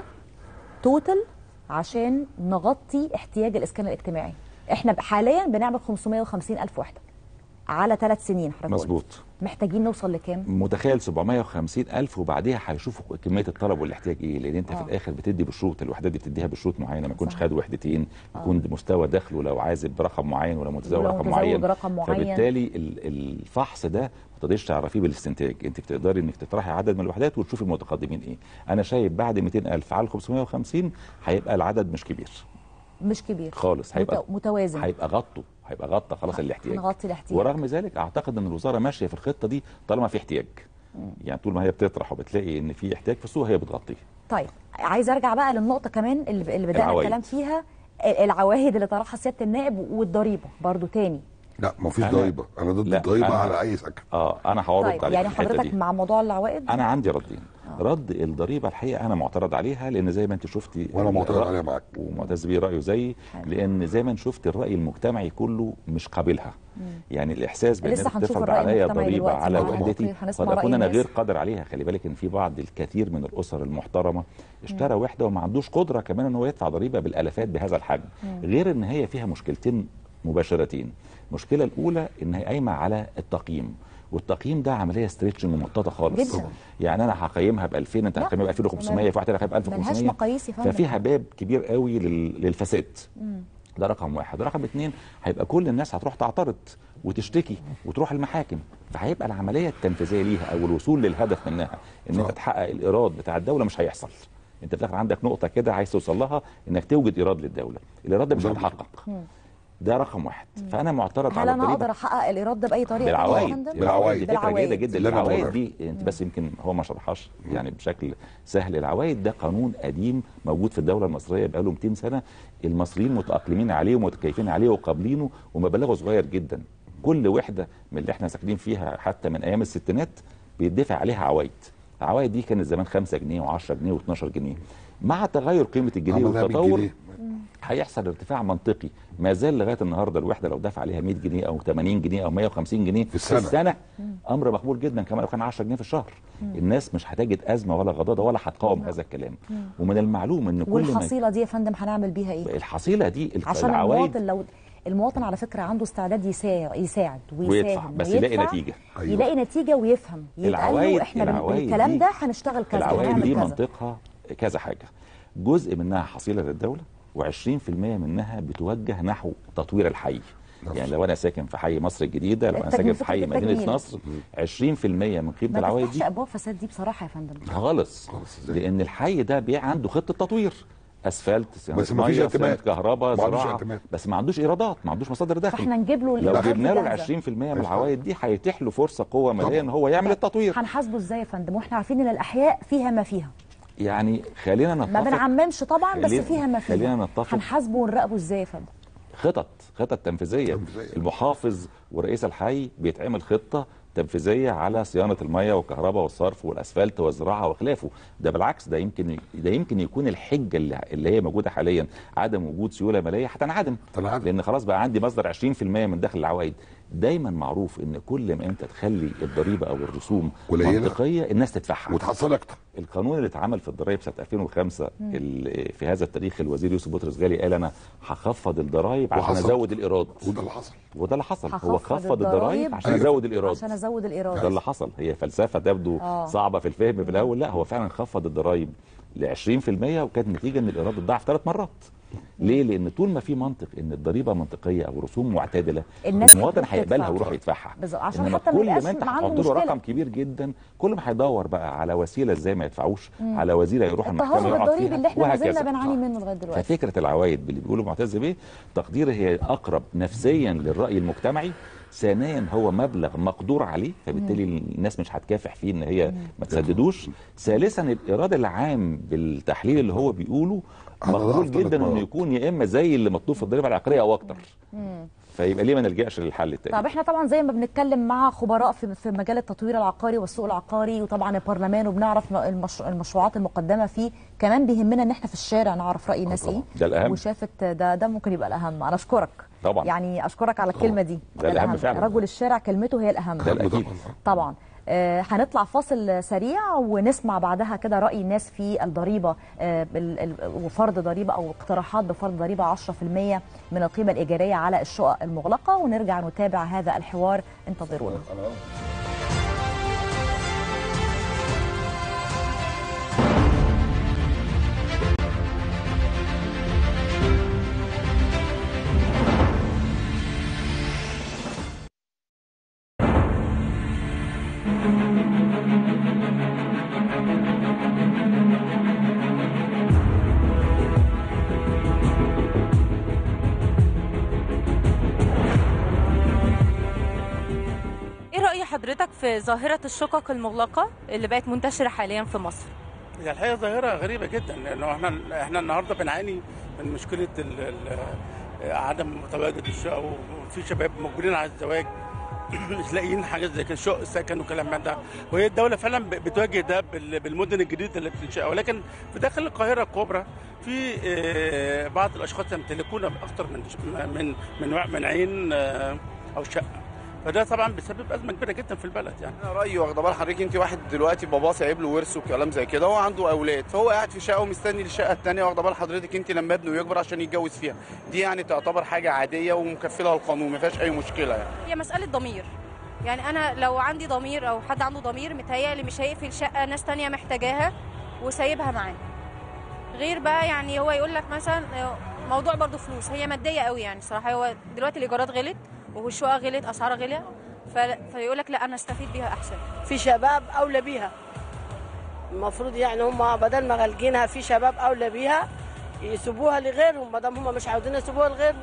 A: توتال عشان نغطي احتياج الاسكان الاجتماعي احنا حاليا بنعمل 550 الف وحده على ثلاث سنين حضرتك قلت.
M: مظبوط
A: محتاجين نوصل لكام
M: متخيل 750 الف وبعديها هيشوفوا كميه الطلب والاحتياج ايه لان انت
A: آه.
M: في الاخر بتدي بالشروط الوحدات دي بتديها بشروط معينه ما يكونش
A: صح.
M: خد وحدتين
A: آه.
M: يكون مستوى دخله لو عازب برقم معين ولا متزوج
A: ولو
M: رقم
A: متزوج
M: معين
A: رقم معين.
M: فبالتالي ال- الفحص ده ما تقدريش تعرفيه بالاستنتاج انت بتقدري انك تطرحي عدد من الوحدات وتشوفي المتقدمين ايه انا شايف بعد 200 الف على 550 هيبقى العدد مش كبير
A: مش كبير
M: خالص هيبقى
A: مت- متوازن
M: هيبقى غطوا هيبقى غطى خلاص الاحتياج
A: هنغطي الاحتياج
M: ورغم ذلك اعتقد ان الوزاره ماشيه في الخطه دي طالما في احتياج يعني طول ما هي بتطرح وبتلاقي ان في احتياج في السوق هي بتغطيه
A: طيب عايز ارجع بقى للنقطه كمان اللي اللي بدانا
M: العوايد.
A: الكلام فيها العواهد اللي طرحها سياده النائب والضريبه برضو تاني
L: لا ما فيش
M: أنا-
L: ضريبه انا ضد
M: لا،
L: الضريبه
M: أنا-
L: على اي سكن
M: اه انا هورد
A: طيب
M: عليك
A: يعني
M: في الحتة
A: حضرتك
M: دي.
A: مع موضوع العوائد
M: انا عندي ردين رد الضريبه الحقيقه انا معترض عليها لان زي ما انت شفتي
L: وأنا معترض
M: الرأي-
L: عليها معاك.
M: ومعتز بيه رايه زيي لان زي ما شفت الراي المجتمعي كله مش قابلها يعني الاحساس بان
A: لسه
M: انت
A: هنشوف
M: تفرض
A: الرأي
M: عليا
A: المجتمعي
M: ضريبه
A: دلوقتي
M: على
A: مع
M: وحدتي
A: النقيب. هنسمع
M: قد
A: رأي
M: اكون انا
A: الناس.
M: غير قادر عليها خلي بالك ان في بعض الكثير من الاسر المحترمه اشترى وحده وما عندوش قدره كمان ان هو يدفع ضريبه بالالافات بهذا الحجم
A: مم.
M: غير ان هي فيها مشكلتين مباشرتين المشكله الاولى ان هي قايمه على التقييم والتقييم ده عمليه ستريتشنج ومطاطه خالص
A: جدا.
M: يعني انا هقيمها ب 2000 انت
A: لا،
M: هتقيمها ب 2500 في واحد تاني هيقيمها ب
A: ملهاش
M: 1500
A: مقاييس يا فندم.
M: ففيها باب كبير قوي لل- للفساد
A: مم.
M: ده رقم واحد رقم اتنين هيبقى كل الناس هتروح تعترض وتشتكي وتروح المحاكم فهيبقى العمليه التنفيذيه ليها او الوصول للهدف منها ان انت تحقق الايراد بتاع الدوله مش هيحصل انت في الاخر عندك نقطه كده عايز توصل لها انك توجد ايراد للدوله الايراد ده مش هيتحقق ده رقم واحد فانا معترض
A: هل
M: على
A: انا
M: الضريبه
A: اقدر احقق الايراد ده باي طريقه يا
M: بالعوائد
A: فندم؟
M: بالعوائد دي فكره
A: بالعوائد.
M: جيده جدا
L: اللي أنا
M: العوائد
L: بقولها.
M: دي انت بس يمكن هو ما شرحهاش يعني بشكل سهل العوائد ده قانون قديم موجود في الدوله المصريه بقاله 200 سنه المصريين متاقلمين عليه ومتكيفين عليه وقابلينه ومبلغه صغير جدا كل وحده من اللي احنا ساكنين فيها حتى من ايام الستينات بيدفع عليها عوائد العوائد دي كانت زمان 5 جنيه و10 جنيه و12 جنيه مع تغير قيمه الجنيه
L: عملناها
M: والتطور
L: بالجنيه.
M: هيحصل ارتفاع منطقي ما زال لغايه النهارده الوحده لو دفع عليها 100 جنيه او 80 جنيه او 150 جنيه في
L: السنة.
M: السنه امر مقبول جدا كما لو كان 10 جنيه في الشهر الناس مش هتجد ازمه ولا غضاضه ولا هتقاوم هذا الكلام ومن المعلوم ان كل ما
A: والحصيله دي يا فندم هنعمل بيها ايه؟
M: الحصيله دي الف-
A: عشان
M: العوائد
A: المواطن لو المواطن على فكره عنده استعداد يساعد يساعد
M: ويدفع
A: ويساهم
M: بس
A: ويدفع،
M: يلاقي نتيجه
A: يلاقي نتيجه ويفهم يتقال
M: العوائد-
A: له احنا بال-
M: العوائد
A: بالكلام
M: دي-
A: ده هنشتغل كذا
M: العوائد
A: هنعمل
M: دي
A: كذا
M: منطقها كذا حاجه جزء منها حصيله للدوله و20% منها بتوجه نحو تطوير الحي يعني لو انا ساكن في حي مصر الجديده لو انا
A: التجميل،
M: ساكن في حي
A: فكرة
M: مدينه
A: التجميل.
M: نصر 20% من قيمه
A: ما
M: العوائد
A: تفتحش
M: دي
A: ابواب فساد دي بصراحه يا فندم
M: خالص لان الحي ده بي عنده خطه تطوير اسفلت صيانه
L: بس مفيش
M: ميه
L: اعتماد.
M: صيانه كهرباء
L: ما عندوش
M: زراعه
L: اعتماد.
M: بس ما عندوش ايرادات ما عندوش مصادر دخل
A: فاحنا نجيب له
M: لو
A: الإيرادات
M: جبنا له ال
A: جاهزة.
M: 20% من العوائد دي هيتيح له فرصه قوه ماليه ان هو يعمل التطوير
A: هنحاسبه ازاي يا فندم واحنا عارفين ان الاحياء فيها ما فيها
M: يعني خلينا نتفق
A: ما بنعممش طبعا بس
M: خلينا-
A: فيها ما فيها
M: خلينا نتفق.
A: هنحاسبه ونراقبه ازاي يا فندم
M: خطط خطط تنفيذيه المحافظ ورئيس الحي بيتعمل خطه تنفيذيه على صيانه الميه والكهرباء والصرف والاسفلت والزراعه وخلافه ده بالعكس ده يمكن ده يمكن يكون الحجه اللي, اللي هي موجوده حاليا عدم وجود سيوله ماليه هتنعدم لان خلاص بقى عندي مصدر 20% من دخل العوائد دايما معروف ان كل ما انت تخلي الضريبه او الرسوم
L: قليلة.
M: منطقيه الناس تدفعها
L: وتحصل اكتر
M: القانون اللي اتعمل في الضرائب سنه 2005
L: مم.
M: ال- في هذا التاريخ الوزير يوسف بطرس غالي قال انا هخفض الضرائب عشان
L: وحصل.
M: ازود الايراد
L: وده اللي حصل
M: وده اللي حصل هو
A: هخفض
M: خفض الضرائب عشان ازود الايراد
A: عشان ازود الايراد
M: ده اللي حصل هي فلسفه تبدو
A: آه.
M: صعبه في الفهم في الاول لا هو فعلا خفض الضرائب ل 20% وكانت نتيجه ان الايراد اتضاعف ثلاث مرات ليه؟ لان طول ما في منطق ان الضريبه منطقيه او رسوم معتدله
A: الناس
M: المواطن
A: هتروح
M: هيقبلها
A: تدفع.
M: ويروح يدفعها
A: بالظبط عشان
M: انما
A: حتى ما
M: كل
A: يبقاش
M: ما انت
A: عنده
M: هتحط له
A: مشكله
M: رقم كبير جدا كل ما هيدور بقى على وسيله ازاي ما يدفعوش
A: مم.
M: على وسيله يروح المحكمه
A: التهرب
M: يقعد
A: الضريبي
M: فيها
A: اللي احنا ما زلنا
M: وهكذا.
A: بنعاني منه لغايه دلوقتي
M: ففكره العوائد اللي بيقولوا معتز بيه تقديري هي اقرب نفسيا للراي المجتمعي ثانيا هو مبلغ مقدور عليه فبالتالي الناس مش هتكافح فيه ان هي ما تسددوش ثالثا الايراد العام بالتحليل اللي هو بيقوله مقبول
L: ضعف ثلاث
M: جدا انه
L: مرات.
M: يكون يا اما زي اللي مطلوب في الضريبه العقاريه او اكتر
A: مم.
M: فيبقى ليه ما نلجاش للحل التاني
A: طب احنا طبعا زي ما بنتكلم مع خبراء في في مجال التطوير العقاري والسوق العقاري وطبعا البرلمان وبنعرف المش... المشروعات المقدمه فيه كمان بيهمنا ان احنا في الشارع نعرف راي الناس ايه
M: ده الأهم.
A: وشافت ده ده ممكن يبقى الاهم انا اشكرك
M: طبعا.
A: يعني اشكرك على الكلمه دي
M: ده الأهم فعلا.
A: رجل الشارع كلمته هي الاهم
M: ده الاكيد
A: طبعا آه، هنطلع فاصل سريع ونسمع بعدها كده رأي الناس في الضريبة آه، ال- ال- وفرض ضريبة أو اقتراحات بفرض ضريبة 10% من القيمة الإيجارية على الشقق المغلقة ونرجع نتابع هذا الحوار انتظرونا
N: ايه رأي حضرتك في ظاهرة الشقق المغلقة اللي بقت منتشرة حاليا في مصر؟
O: هي الحقيقه ظاهره غريبه جدا لانه احنا احنا النهارده بنعاني من مشكله ال ال عدم تواجد الشقق وفي شباب مقبلين على الزواج مش لاقيين حاجات زي كده شقق سكن وكلام من ده وهي الدوله فعلا ب- بتواجه ده بال- بالمدن الجديده اللي بتنشأ ولكن في داخل القاهره الكبرى في آه، بعض الاشخاص يمتلكون اكثر من ش- من من وع- من عين آه، او شقه فده طبعا بيسبب ازمه كبيره جدا في البلد يعني
P: انا رايي واخده بال حضرتك انت واحد دلوقتي باباه سايب له ورث وكلام زي كده هو عنده اولاد فهو قاعد في شقه ومستني الشقه الثانيه واخده بال حضرتك انت لما ابنه يكبر عشان يتجوز فيها دي يعني تعتبر حاجه عاديه ومكفلها القانون ما فيهاش اي مشكله يعني
Q: هي مسألة ضمير يعني أنا لو عندي ضمير أو حد عنده ضمير متهيألي مش هيقفل شقة ناس تانية محتاجاها وسايبها معاه غير بقى يعني هو يقول لك مثلا موضوع برضو فلوس هي مادية قوي يعني صراحة هو دلوقتي الإيجارات غلت والشقق غلت اسعارها غليت ف- فيقول لك لا انا استفيد بيها احسن
R: في شباب اولى بيها المفروض يعني هم بدل ما غالقينها في شباب اولى بيها يسيبوها لغيرهم ما دام هم مش عاوزين يسيبوها لغيرهم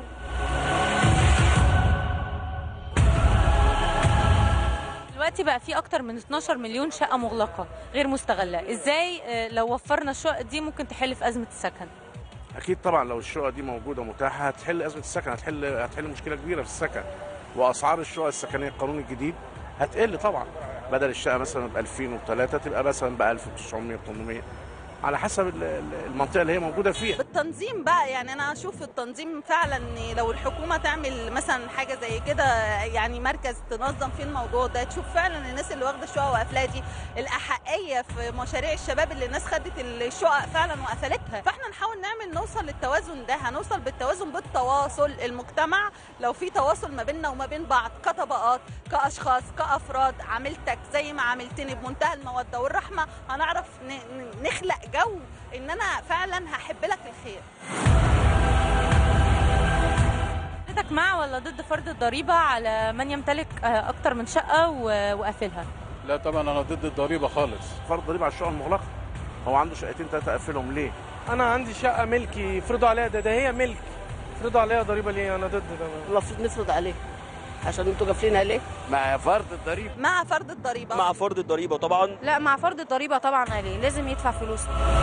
N: دلوقتي بقى في اكتر من 12 مليون شقه مغلقه غير مستغله ازاي آه، لو وفرنا الشقق دي ممكن تحل في ازمه السكن
S: اكيد طبعا لو الشقق دي موجوده متاحه هتحل ازمه السكن هتحل هتحل مشكله كبيره في السكن واسعار الشقق السكنيه القانون الجديد هتقل طبعا بدل الشقه مثلا ب 2003 تبقى مثلا ب 1900 800 على حسب ال- ال- المنطقه اللي هي موجوده فيها
T: بالتنظيم بقى يعني انا اشوف التنظيم فعلا إن لو الحكومه تعمل مثلا حاجه زي كده يعني مركز تنظم فيه الموضوع ده تشوف فعلا الناس اللي واخده الشقق وقافلاها دي الاحقيه في مشاريع الشباب اللي الناس خدت الشقق فعلا وقفلتها فاحنا نحاول نعمل نوصل للتوازن ده هنوصل بالتوازن بالتواصل المجتمع لو في تواصل ما بيننا وما بين بعض كطبقات كاشخاص كافراد عملتك زي ما عملتني بمنتهى الموده والرحمه هنعرف ن- ن- نخلق جو ان انا فعلا هحب لك الخير
N: حضرتك مع ولا ضد فرض الضريبه على من يمتلك آه، اكتر من شقه و- وقافلها
S: لا طبعا انا ضد الضريبه خالص فرض ضريبه على الشقق المغلقه هو عنده شقتين ثلاثه قفلهم ليه
U: انا عندي شقه ملكي يفرضوا عليها ده ده هي ملك يفرضوا عليها ضريبه ليه انا ضد ده
R: المفروض نفرض عليه عشان انتوا قافلينها ليه
U: مع فرض الضريبه
T: مع فرض الضريبه
U: مع فرض الضريبه طبعا
Q: لا مع فرض الضريبه طبعا عليه لازم يدفع فلوس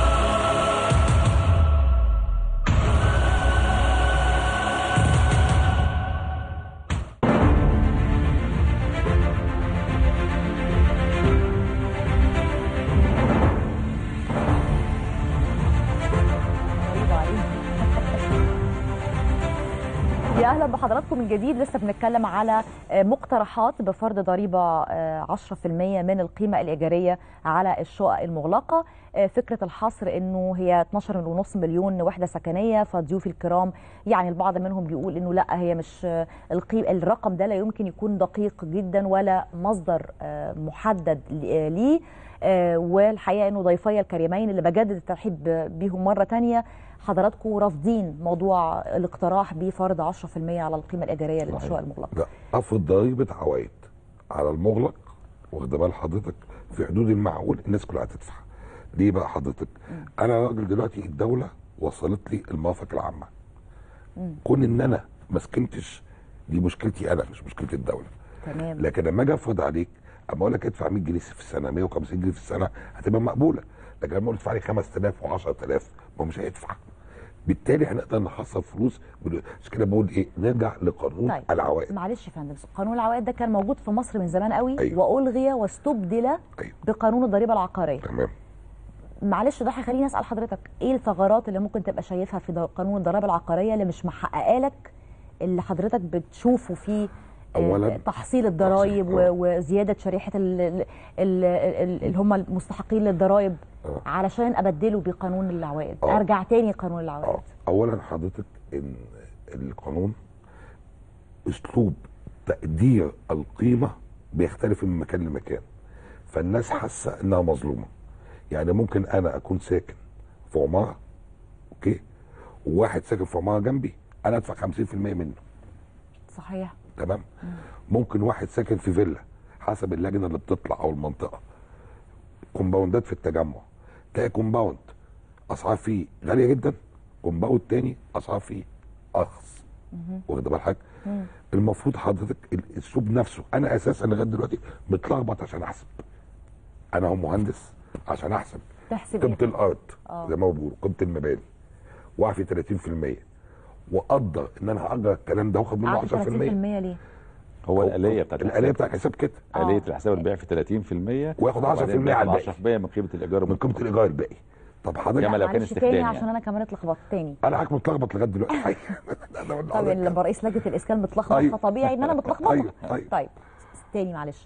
A: يا اهلا بحضراتكم من جديد لسه بنتكلم على آه، مقترحات بفرض ضريبه آه، 10% من القيمه الايجاريه على الشقق المغلقه آه، فكره الحصر انه هي 12.5 مليون وحده سكنيه فضيوفي الكرام يعني البعض منهم بيقول انه لا هي مش آه، القي... الرقم ده لا يمكن يكون دقيق جدا ولا مصدر آه، محدد ل- آه، ليه آه، والحقيقه انه ضيفي الكريمين اللي بجدد الترحيب بيهم مره تانية حضراتكم رافضين موضوع الاقتراح بفرض 10% على القيمه الايجاريه للشقق المغلقه
L: لا افرض ضريبه عوائد على المغلق واخد بال حضرتك في حدود المعقول الناس كلها هتدفع ليه بقى حضرتك انا راجل دلوقتي الدوله وصلت لي المرافق العامه كون ان انا ما سكنتش دي مشكلتي انا مش مشكله الدوله
A: تمام
L: لكن لما اجي افرض عليك اما اقول لك ادفع 100 جنيه في السنه 150 جنيه في السنه هتبقى مقبوله لكن لما اقول ادفع لي 5000 و10000 ما هو مش هيدفع بالتالي هنقدر نحصل فلوس بال- عشان كده بقول ايه نرجع لقانون
A: طيب
L: العوائد
A: معلش يا فندم قانون العوائد ده كان موجود في مصر من زمان قوي
L: أيوة.
A: والغي واستبدل
L: أيوة.
A: بقانون الضريبه العقاريه
L: تمام
A: معلش ده هيخليني اسال حضرتك ايه الثغرات اللي ممكن تبقى شايفها في ض- قانون الضرائب العقاريه اللي مش محققه لك اللي حضرتك بتشوفه فيه آه،
L: أولاً
A: تحصيل الضرائب و- وزياده شريحه ال- ال- ال- ال- اللي هم المستحقين للضرائب علشان ابدله بقانون العوائد
L: آه.
A: ارجع تاني قانون العوائد
L: اولا حضرتك ان القانون اسلوب تقدير القيمه بيختلف من مكان لمكان فالناس حاسه انها مظلومه يعني ممكن انا اكون ساكن في عماره اوكي وواحد ساكن في عماره جنبي انا ادفع 50% منه
A: صحيح
L: تمام ممكن واحد ساكن في فيلا حسب اللجنه اللي بتطلع او المنطقه كومباوندات في التجمع تلاقي كومباوند اسعار فيه غاليه جدا كومباوند تاني اسعار فيه ارخص واخد بال حضرتك المفروض حضرتك الاسلوب نفسه انا اساسا لغايه دلوقتي متلخبط عشان احسب انا هو مهندس عشان احسب
A: تحسب
L: قيمه
A: إيه؟
L: الارض
A: آه.
L: زي ما بيقولوا قيمه المباني واعفي 30% واقدر ان انا هاجر الكلام ده واخد منه
A: عارف
L: 10%
A: 30% ليه؟
M: هو الآلية بتاعت
L: الآلية بتاع الحساب كده
M: آلية الحساب البيع في 30%
L: وياخد 10%
M: وبعدين
L: على
M: بياخد
L: الباقي
M: 10% من قيمة الإيجار
L: من قيمه الايجار الباقي طب حضرتك
M: كما لو كان
A: معلش
M: استخدام
A: تاني
M: يعني.
A: عشان انا كمان اتلخبطت تاني
L: انا حضرتك متلخبط لغايه دلوقتي حقيقي. أنا بقول
A: طب
L: لحضرتك
A: لما رئيس لجنه الاسكان متلخبط
L: أيوة.
A: فطبيعي ان انا متلخبطه
L: أيوة، أيوة.
A: طيب تاني معلش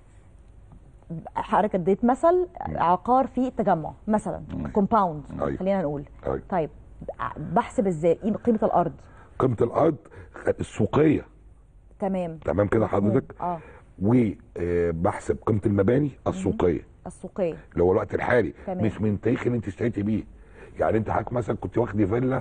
A: حضرتك اديت مثل عقار في التجمع مثلا كومباوند
L: أيوة.
A: خلينا نقول
L: أيوة.
A: طيب بحسب ازاي قيمة- قيمه الارض
L: قيمه الارض السوقيه
A: تمام
L: تمام كده حضرتك
A: اه
L: وبحسب قيمه المباني السوقيه
A: السوقيه
L: اللي هو الوقت الحالي
A: تمام.
L: مش من التاريخ اللي انت اشتريتي بيه يعني انت حضرتك مثلا كنت واخد فيلا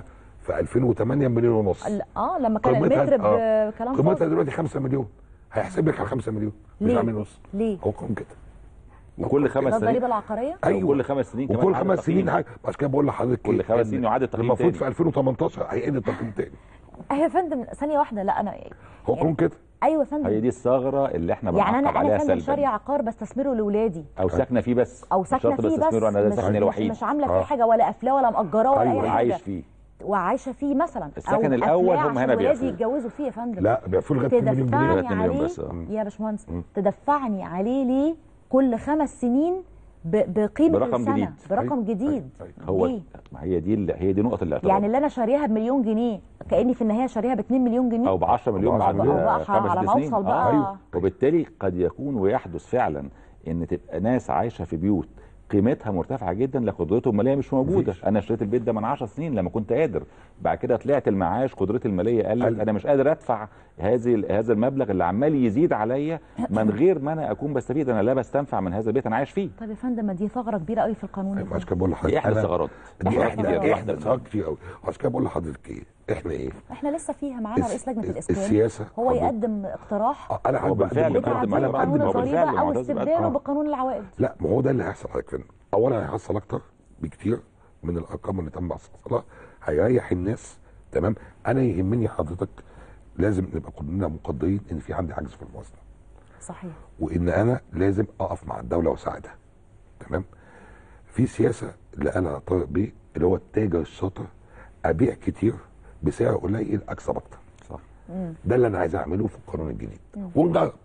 L: في 2008 مليون ونص
A: ال- اه لما كان
L: قيمتها-
A: المتر
L: آه.
A: بكلام
L: قيمتها
A: فاضي
L: دلوقتي 5 مليون هيحسب لك على 5 مليون مش
A: ليه؟
L: عامل نص
A: ليه؟
L: هو قانون كده
M: وكل خمس
A: ده
M: سنين
A: الضريبه العقاريه
L: ايوه
M: وكل خمس سنين كمان
L: وكل
M: إعادة
L: خمس
M: تقييم.
L: سنين حاجه عشان كده بقول لحضرتك
M: كل
L: إيه؟
M: خمس
L: إن
M: سنين يعاد التقييم
L: المفروض
M: تاني.
L: في 2018 هيعيد التقييم تاني
A: يا فندم ثانيه واحده لا انا
L: هو قانون كده
A: ايوه يا فندم
M: هي دي الثغره اللي احنا
A: يعني
M: بنعاقب
A: انا
M: عليها
A: انا فندم
M: سلبا
A: شاريه عقار بستثمره لاولادي
M: او ساكنه فيه بس
A: او
M: مش
A: ساكنه
M: شرط
A: فيه بس
M: بستثمره انا ده
A: مش,
M: سكني
A: مش,
M: الوحيد
A: مش عامله
M: آه.
A: فيه حاجه ولا قافلاه ولا مأجراه ولا
M: ايوه
A: اي حاجه
M: عايش فيه
A: وعايشه فيه مثلا
M: السكن
A: أو
M: الأول
A: قافلاه
M: هم
A: عشان
M: هنا
A: ولادي
M: بيقفلوا.
A: يتجوزوا فيه يا فندم
L: لا بيقفلوا لغايه 2 مليون جنيه
A: تدفعني
M: لغاية 2 مليون
A: عليه
M: بس، آه.
A: يا باشمهندس تدفعني عليه ليه كل خمس سنين ب- بقيمه
M: برقم
A: السنه
M: جديد.
A: برقم جديد
M: هو
A: ليه؟
M: ما هي دي ال- هي دي نقطه الاعتراض
A: يعني اللي انا شاريها بمليون جنيه كاني في النهايه شاريها ب 2 مليون جنيه
M: او ب 10 مليون
L: أو
M: بعد
L: 10 مليون.
A: أو بقى
M: خمس
A: على ما
M: سنين
A: أوصل بقى.
M: أيوه. وبالتالي قد يكون ويحدث فعلا ان تبقى ناس عايشه في بيوت قيمتها مرتفعه جدا لقدرتهم الماليه مش موجوده
L: مفيش.
M: انا اشتريت البيت ده من 10 سنين لما كنت قادر بعد كده طلعت المعاش قدرتي الماليه قلت انا مش قادر ادفع هذه هذا المبلغ اللي عمال يزيد عليا من غير ما انا اكون بستفيد انا لا بستنفع من هذا البيت انا عايش فيه
A: طب يا فندم ما دي ثغره كبيره قوي في القانون يا
L: عشان
A: فندم.
L: كده بقول لحضرتك
M: دي احدى
L: أنا-
M: الثغرات
L: دي
M: ثغرات
L: احدى
M: كتير،
L: دي
M: واحدة
L: احدى ثغرات كتير قوي عشان كده بقول لحضرتك ايه احنا ايه
A: احنا لسه فيها معانا
L: الس-
A: رئيس لجنه
L: الس-
A: الاسكان
L: السياسة
A: هو
L: حضرتك.
A: يقدم اقتراح
L: آه، انا
M: هو
L: عايز
M: بالفعل
L: بقدم-
M: بيقدم
A: بتعديل
L: انا
M: على
A: قانون
L: بقدم
M: هو بالفعل
A: الضريبه او
M: معتز بقى.
A: استبداله
L: آه.
A: بقانون العوائد
L: لا ما هو ده اللي هيحصل حضرتك فندم اولا هيحصل اكتر بكتير من الارقام اللي تم حصلها هيريح الناس تمام انا يهمني حضرتك لازم نبقى كلنا مقدرين ان في عندي عجز في الموازنه
A: صحيح
L: وان انا لازم اقف مع الدوله واساعدها تمام في سياسه اللي قالها طارق بيه اللي هو التاجر الشاطر ابيع كتير بسعر قليل اكسب اكتر
M: صح
L: ده اللي انا عايز اعمله في القانون الجديد ونجرب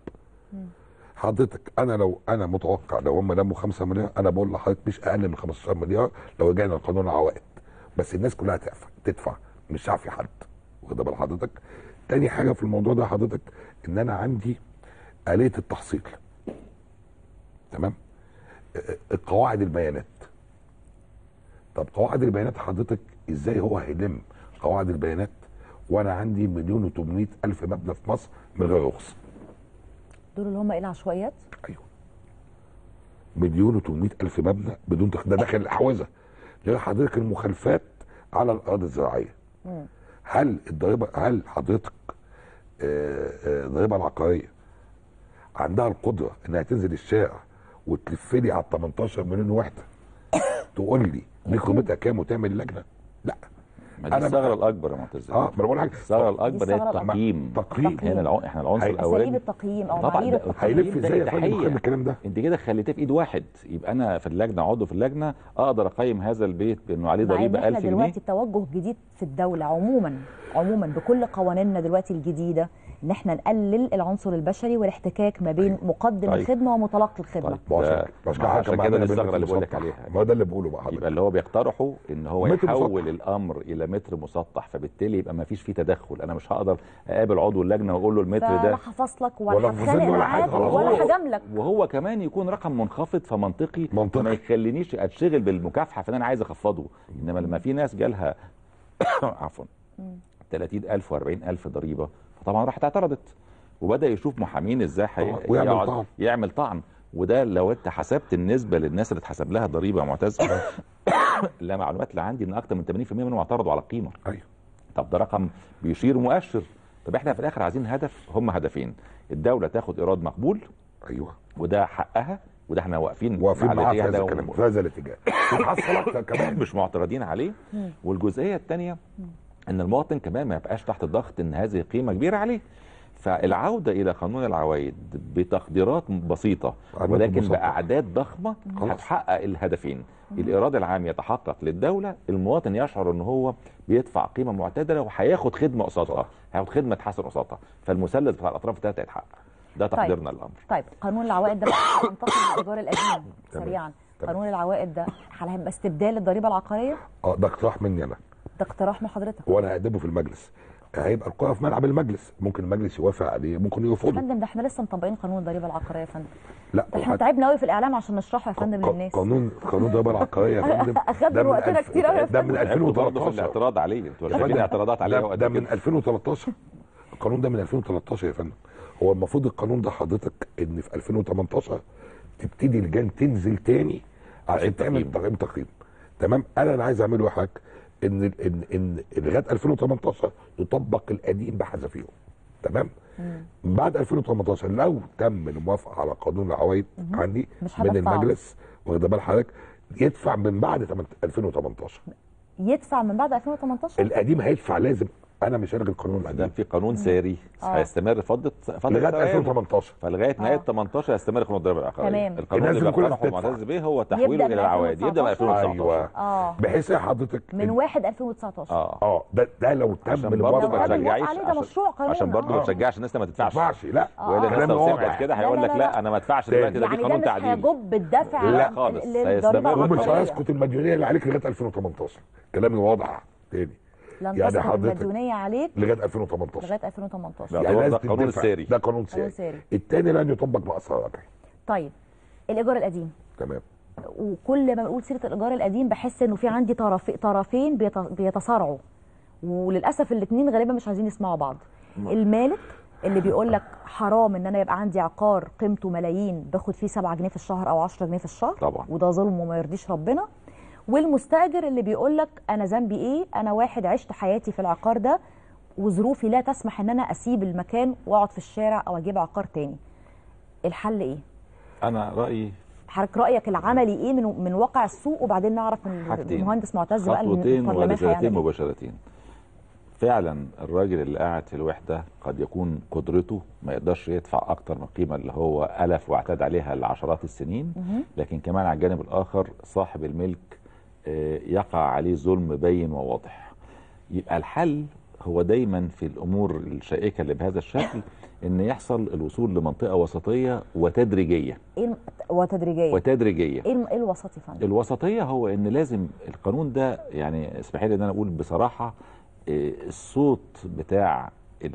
L: حضرتك انا لو انا متوقع لو هم لموا 5 مليار انا بقول لحضرتك مش اقل من 15 مليار لو رجعنا لقانون العوائد بس الناس كلها تدفع تدفع مش عارف حد واخد بال حضرتك تاني حاجه في الموضوع ده حضرتك ان انا عندي آلية التحصيل تمام آه، القواعد البيانات طب قواعد البيانات حضرتك ازاي هو هيلم قواعد البيانات وانا عندي مليون و الف مبنى في مصر من غير رخصه
A: دول اللي هم ايه العشوائيات
L: مليون و الف مبنى بدون تخ... ده داخل الاحوزه غير حضرتك المخالفات على الاراضي الزراعيه هل الضريبه هل حضرتك آه، آه، الضريبه العقاريه عندها القدره انها تنزل الشارع وتلف لي على 18 مليون وحده تقول لي دي قيمتها كام وتعمل لجنه لا
M: ما دي
L: أنا
M: الثغره
L: بقى-
M: الاكبر يا معتز
L: اه ما انا بقول حاجه
M: الثغره الاكبر
A: دي
M: هي
A: الثغرة الأكبر.
M: التقييم
L: تقييم.
M: هنا العن... احنا العنصر
A: اساليب
M: الاولاني
A: التقييم او
M: طبعا
A: معايير
M: ده
A: التقييم
L: هيلف
M: ده
L: ازاي يا فندم
M: إباحية.
L: مخالف الكلام ده
M: انت كده خليتيه في ايد واحد يبقى انا في اللجنه عضو في اللجنه اقدر اقيم هذا البيت بانه عليه
A: مع ان
M: ضريبه
A: احنا
M: 1000 جنيه
A: دلوقتي توجه جديد في الدوله عموما عموما بكل قوانيننا دلوقتي الجديده ان احنا نقلل العنصر البشري والاحتكاك ما بين مقدم
M: طيب.
A: الخدمه ومتلقي الخدمه
M: طيب.
L: ما هو عشان-
M: ده-
L: عشان
M: ما
L: كده
M: عشان
L: كان
M: كده
L: معانا
M: دي الثغره
L: بين
M: اللي بقول لك
L: المسطح.
M: عليها
L: ما هو ده اللي بقوله بقى حضرتك
M: يبقى اللي هو بيقترحه ان هو
L: متر
M: يحول
L: مسطح.
M: الامر الى متر مسطح فبالتالي يبقى ما فيش فيه تدخل انا مش هقدر اقابل عضو اللجنه واقول له المتر
A: فلا
M: ده
A: هفصلك
L: ولا
A: ولا
L: في
A: هتخانق
L: ظل ولا
A: معاك
L: حاجة.
A: ولا
L: وهو-
A: هجاملك
M: وهو كمان يكون رقم منخفض فمنطقي
L: منطقي.
M: ما يخلينيش اتشغل بالمكافحه فانا عايز اخفضه انما لما في ناس جالها عفوا 30000 و40000 ضريبه فطبعا راحت اعترضت وبدا يشوف محامين ازاي حي...
L: طبعاً. ويعمل
M: يقعد-
L: طعن.
M: يعمل طعن وده لو انت حسبت النسبه للناس اللي اتحسب لها ضريبه يا معتز لا معلومات اللي عندي ان اكتر من 80% منهم اعترضوا على القيمه
L: ايوه
M: طب ده رقم بيشير مؤشر طب احنا في الاخر عايزين هدف هم هدفين الدوله تاخد ايراد مقبول
L: ايوه
M: وده حقها وده احنا واقفين
L: واقفين
M: مع
L: معاه في
M: الاتجاه
L: هذا
M: ده
L: الكلام في هذا الاتجاه وتحصل اكتر كمان
M: مش معترضين عليه والجزئيه الثانيه ان المواطن كمان ما يبقاش تحت الضغط ان هذه قيمه كبيره عليه فالعوده الى قانون العوائد بتقديرات بسيطه
L: عدد
M: ولكن
L: مسطح.
M: باعداد ضخمه
L: خلاص.
M: هتحقق الهدفين الايراد العام يتحقق للدوله المواطن يشعر ان هو بيدفع قيمه معتدله وهياخد خدمه قصادها هياخد خدمه تحسن قصادها فالمثلث بتاع الاطراف الثلاثه هيتحقق ده
A: طيب.
M: تقديرنا للامر
A: طيب قانون العوائد ده بقى هننتقل للايجار القديم سريعا
L: تمام.
A: قانون العوائد ده هل هيبقى استبدال الضريبه العقاريه
L: اه ده اقتراح مني انا
A: ده اقتراح من حضرتك
L: وانا هقدمه في المجلس هيبقى القرار في ملعب المجلس ممكن المجلس يوافق عليه ممكن
A: يا
L: يرفضه
A: فندم ده احنا لسه مطبقين قانون الضريبه العقاريه يا فندم
L: لا
A: ده احنا
L: وحد-
A: تعبنا قوي في الاعلام عشان نشرحه يا فندم
L: ق-
A: للناس
L: قانون قانون الضريبه العقاريه يا فندم
A: أخدنا
L: ده من
A: وقتنا
L: ألف-
A: كتير أوي يا
L: ده من
M: برضه في
L: 2013
M: الاعتراض عليه انتوا
L: يا
M: شايفين
L: فندم،
M: اعتراضات عليه
L: ده,
M: وقت
L: ده
M: كده.
L: من 2013 القانون ده من 2013 يا فندم هو المفروض القانون ده حضرتك ان في 2018 تبتدي لجان تنزل تاني عشان
M: تعيد
L: تعمل
M: تقييم.
L: تقييم تقييم تمام انا اللي عايز اعمله يا حاج ان ان ان لغايه 2018 يطبق القديم بحذافيره تمام من بعد 2018 لو تم الموافقه على قانون العوايد
A: مهم.
L: عندي
A: مش
L: من
A: هندفعه.
L: المجلس واخد بال حضرتك يدفع من بعد 8 2018
A: يدفع من بعد 2018
L: القديم هيدفع لازم انا مش هلغي القانون القديم
M: في قانون ساري
A: آه.
M: هيستمر فتره فتره
L: لغايه
M: الأيام.
L: 2018
M: فلغايه
A: آه.
M: نهايه 18 هيستمر قانون الضريبه العقاريه
A: تمام.
M: القانون
L: الناس
M: اللي
L: دي كلها
M: بيقترحه
L: بتدفع.
M: معتز به هو تحويله
A: يبدأ
M: الى
A: من
M: العوائد يبدا من
A: 2019.
M: 2019
A: اه
L: بحيث يا حضرتك
A: من 1 2019
M: اه
L: اه ده ده لو تم
M: عشان برضه
L: الموافقه
M: ما
A: لو تم
M: تشجعيش
A: الموافقة عليه ده
M: عشان-
A: مشروع قانون
M: عشان برضه ما
A: آه.
M: تشجعش الناس ما
L: ما
M: تدفعش
L: ينفعش لا
A: آه.
M: وإلا الناس
L: كلام
M: لو
L: واضح.
M: سمعت كده
A: لا،
M: هيقول
A: لا،
M: لك
A: لا،
M: لا انا ما ادفعش دلوقتي ده
A: يعني
M: في
A: ده
M: قانون
A: مش
M: تعديل
A: هيجب الدفع
M: لا خالص.
A: للضريبه
M: هيستمر
L: ومش
A: العقاريه
L: هيسقط المديونيه اللي عليك لغايه 2018 كلامي واضح تاني
A: لن
L: يعني
A: تسقط
L: حضرتك
A: المديونيه عليك
L: لغايه 2018
A: لغايه 2018
M: لا،
L: يعني
M: ده
L: لازم
M: قانون
L: تدفع.
M: الساري.
L: ده قانون
A: قانون
L: ساري
A: ساري.
L: التاني لن يطبق باسرار ربحي
A: طيب الايجار القديم
L: تمام
A: وكل ما بنقول سيره الايجار القديم بحس انه في عندي طرف طرفين بيت- بيتصارعوا وللاسف الاثنين غالبا مش عايزين يسمعوا بعض المالك اللي بيقول لك حرام ان انا يبقى عندي عقار قيمته ملايين باخد فيه 7 جنيه في الشهر او 10 جنيه في الشهر
M: طبعا.
A: وده ظلم وما يرضيش ربنا والمستاجر اللي بيقول لك انا ذنبي ايه انا واحد عشت حياتي في العقار ده وظروفي لا تسمح ان انا اسيب المكان واقعد في الشارع او اجيب عقار تاني الحل ايه
M: انا رايي
A: حضرتك رايك العملي ايه من من واقع السوق وبعدين نعرف من
M: حاجتين
A: المهندس معتز بقى
M: خطوتين
A: البرلمان
M: ورسالتين
A: هيعمل إيه.
M: مباشرتين فعلا الراجل اللي قاعد في الوحده قد يكون قدرته ما يقدرش يدفع اكتر من القيمه اللي هو الف واعتاد عليها لعشرات السنين
A: مهم.
M: لكن كمان على الجانب الاخر صاحب الملك آه، يقع عليه ظلم باين وواضح يبقى الحل هو دايما في الامور الشائكه اللي بهذا الشكل ان يحصل الوصول لمنطقه وسطيه وتدريجيه
A: ايه الم- وتدريجيا
M: وتدريجيه
A: ايه الم- ايه الوسط يا فندم
M: الوسطيه هو ان لازم القانون ده يعني اسمحي لي ان انا اقول بصراحه آه، الصوت بتاع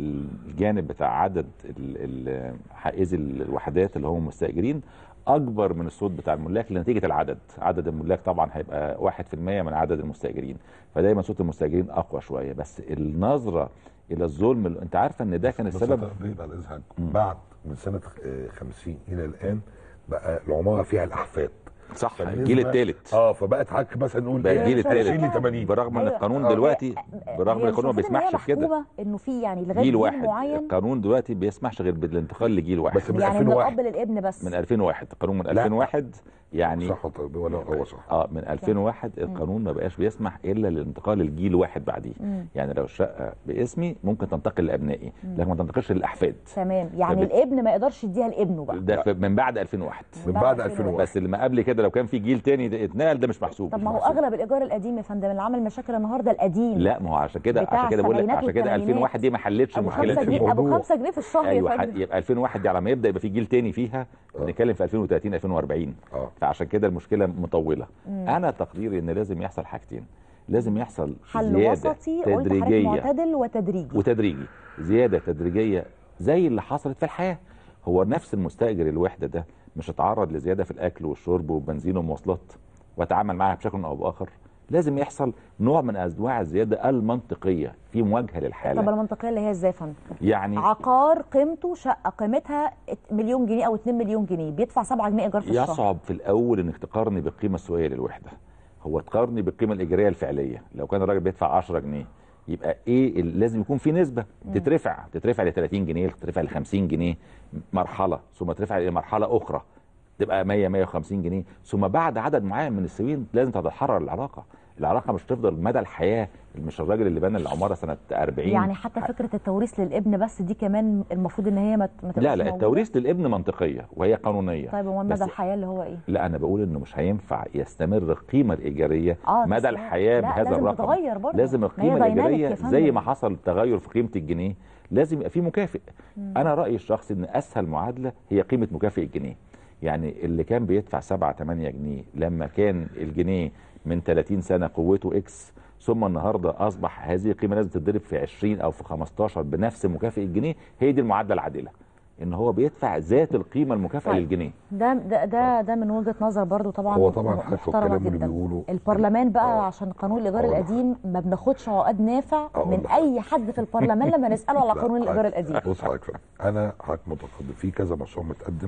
M: الجانب بتاع عدد ال- ال- حائزي الوحدات اللي هم مستاجرين اكبر من الصوت بتاع الملاك لنتيجه العدد عدد الملاك طبعا هيبقى 1% من عدد المستاجرين فدايما صوت المستاجرين اقوى شويه بس النظره الى الظلم اللي- انت عارفه ان ده كان
L: بس
M: السبب
L: تقريبا على اذنك بعد من سنه آه، 50 الى الان بقى العماره فيها الاحفاد
M: صح
L: فالنسبة-
M: الجيل الثالث
L: اه فبقت حضرتك مثلا نقول
M: بقى
L: إيه؟
M: الجيل
L: 20 ل
M: الثالث
L: 80
M: برغم ان
A: أيوة.
M: القانون
L: آه.
M: دلوقتي برغم ان
A: هي
M: القانون ما
A: مش المفروض إن هي
M: بيسمحش بكده
A: محكومة انه في يعني لغايه
M: جيل
A: جيل
M: واحد
A: معين
M: القانون دلوقتي بيسمحش غير بالانتقال لجيل واحد
L: بس من
A: يعني من
L: 2001
A: الاب للابن بس
M: من 2001 القانون من
L: لا.
M: 2001 يعني
L: صح طب ولا هو صح
M: اه من 2001 القانون ما بقاش بيسمح الا للانتقال للجيل واحد بعديه
A: مم.
M: يعني لو الشقه باسمي ممكن تنتقل لابنائي لكن ما تنتقلش للاحفاد
A: تمام يعني
M: فبت-
A: الابن ما يقدرش يديها لابنه بقى
M: ده في- من بعد 2001
L: من بعد 2001
M: بس اللي ما قبل كده لو كان في جيل تاني ده اتنقل ده مش محسوب
A: طب
M: مش
A: ما هو
M: محسوب.
A: اغلب الايجار القديم يا فندم اللي عمل مشاكل النهارده القديم
M: لا ما هو عشان كده
A: بتاع
M: عشان كده بقول لك
A: السبعينات
M: عشان كده
A: والثمانينات.
M: 2001 دي ما حلتش
A: ابو
M: المشكلات
A: خمسة
M: في
A: جنيه ابو
M: الموضوع.
A: خمسة جنيه في الشهر
M: ايوه
A: يا
M: ح-
A: فندم
M: يبقى 2001 دي على ما يبدا يبقى في جيل تاني فيها بنتكلم في 2030 2040
L: اه
M: فعشان كده المشكله مطوله
A: مم.
M: انا تقديري ان لازم يحصل حاجتين لازم يحصل
A: حل
M: زياده
A: وسطي قلت حضرتك
M: تدريجيه
A: معتدل وتدريجي
M: وتدريجي زياده تدريجيه زي اللي حصلت في الحياه هو نفس المستاجر الوحده ده مش اتعرض لزياده في الاكل والشرب والبنزين والمواصلات واتعامل معاها بشكل او باخر لازم يحصل نوع من انواع الزياده المنطقيه في مواجهه
A: طب
M: للحاله
A: المنطقيه اللي هي ازاي يا فندم
M: يعني
A: عقار قيمته شقه قيمتها مليون جنيه او 2 مليون جنيه بيدفع 7 جنيه ايجار في الشهر
M: يصعب في الاول انك تقارني بالقيمه السوقيه للوحده هو تقارني بالقيمه الايجاريه الفعليه لو كان الراجل بيدفع 10 جنيه يبقى ايه ال- لازم يكون في نسبه تترفع تترفع ل 30 جنيه تترفع ل 50 جنيه مرحله ثم ترفع الى مرحله اخرى تبقى 100 150 جنيه ثم بعد عدد معين من السنين لازم تتحرر العلاقه العلاقه مش تفضل مدى الحياه مش الراجل اللي بنى العماره سنه 40
A: يعني حتى فكره التوريث للابن بس دي كمان المفروض ان هي ما ما تبقاش
M: لا لا
A: موجودة؟
M: التوريث للابن منطقيه وهي قانونيه
A: طيب هو
M: بس
A: مدى الحياه اللي هو ايه
M: لا انا بقول انه مش هينفع يستمر القيمه الايجاريه
A: آه،
M: مدى
A: بس لا-
M: الحياه
A: لا،
M: بهذا
A: لازم
M: الرقم
A: تتغير برضه.
M: لازم
A: ما هي
M: القيمه
A: dynamic يا
M: الايجاريه
A: فندم.
M: زي ما حصل تغير في قيمه الجنيه لازم يبقى في مكافئ
A: مم.
M: انا رايي الشخصي ان اسهل معادله هي قيمه مكافئ الجنيه يعني اللي كان بيدفع 7 8 جنيه لما كان الجنيه من 30 سنه قوته اكس ثم النهارده اصبح هذه القيمه لازم تتضرب في 20 او في 15 بنفس مكافئ الجنيه هي دي المعادله العادله ان هو بيدفع ذات القيمه المكافئه
A: طيب.
M: للجنيه
A: ده ده ده, ده من وجهه نظر برضو طبعا
L: هو طبعا حتى
A: محترمه
L: الكلام اللي
A: جدا
L: بيقوله
A: البرلمان بقى عشان قانون الايجار
L: أقول لك.
A: القديم ما بناخدش عقد نافع
L: أقول
A: من
L: لك.
A: اي حد في البرلمان لما نساله على
L: لا،
A: قانون الايجار
L: حضرتك-
A: القديم
L: بص حضرتك فاهم. انا حضرتك متقدم في كذا مشروع متقدم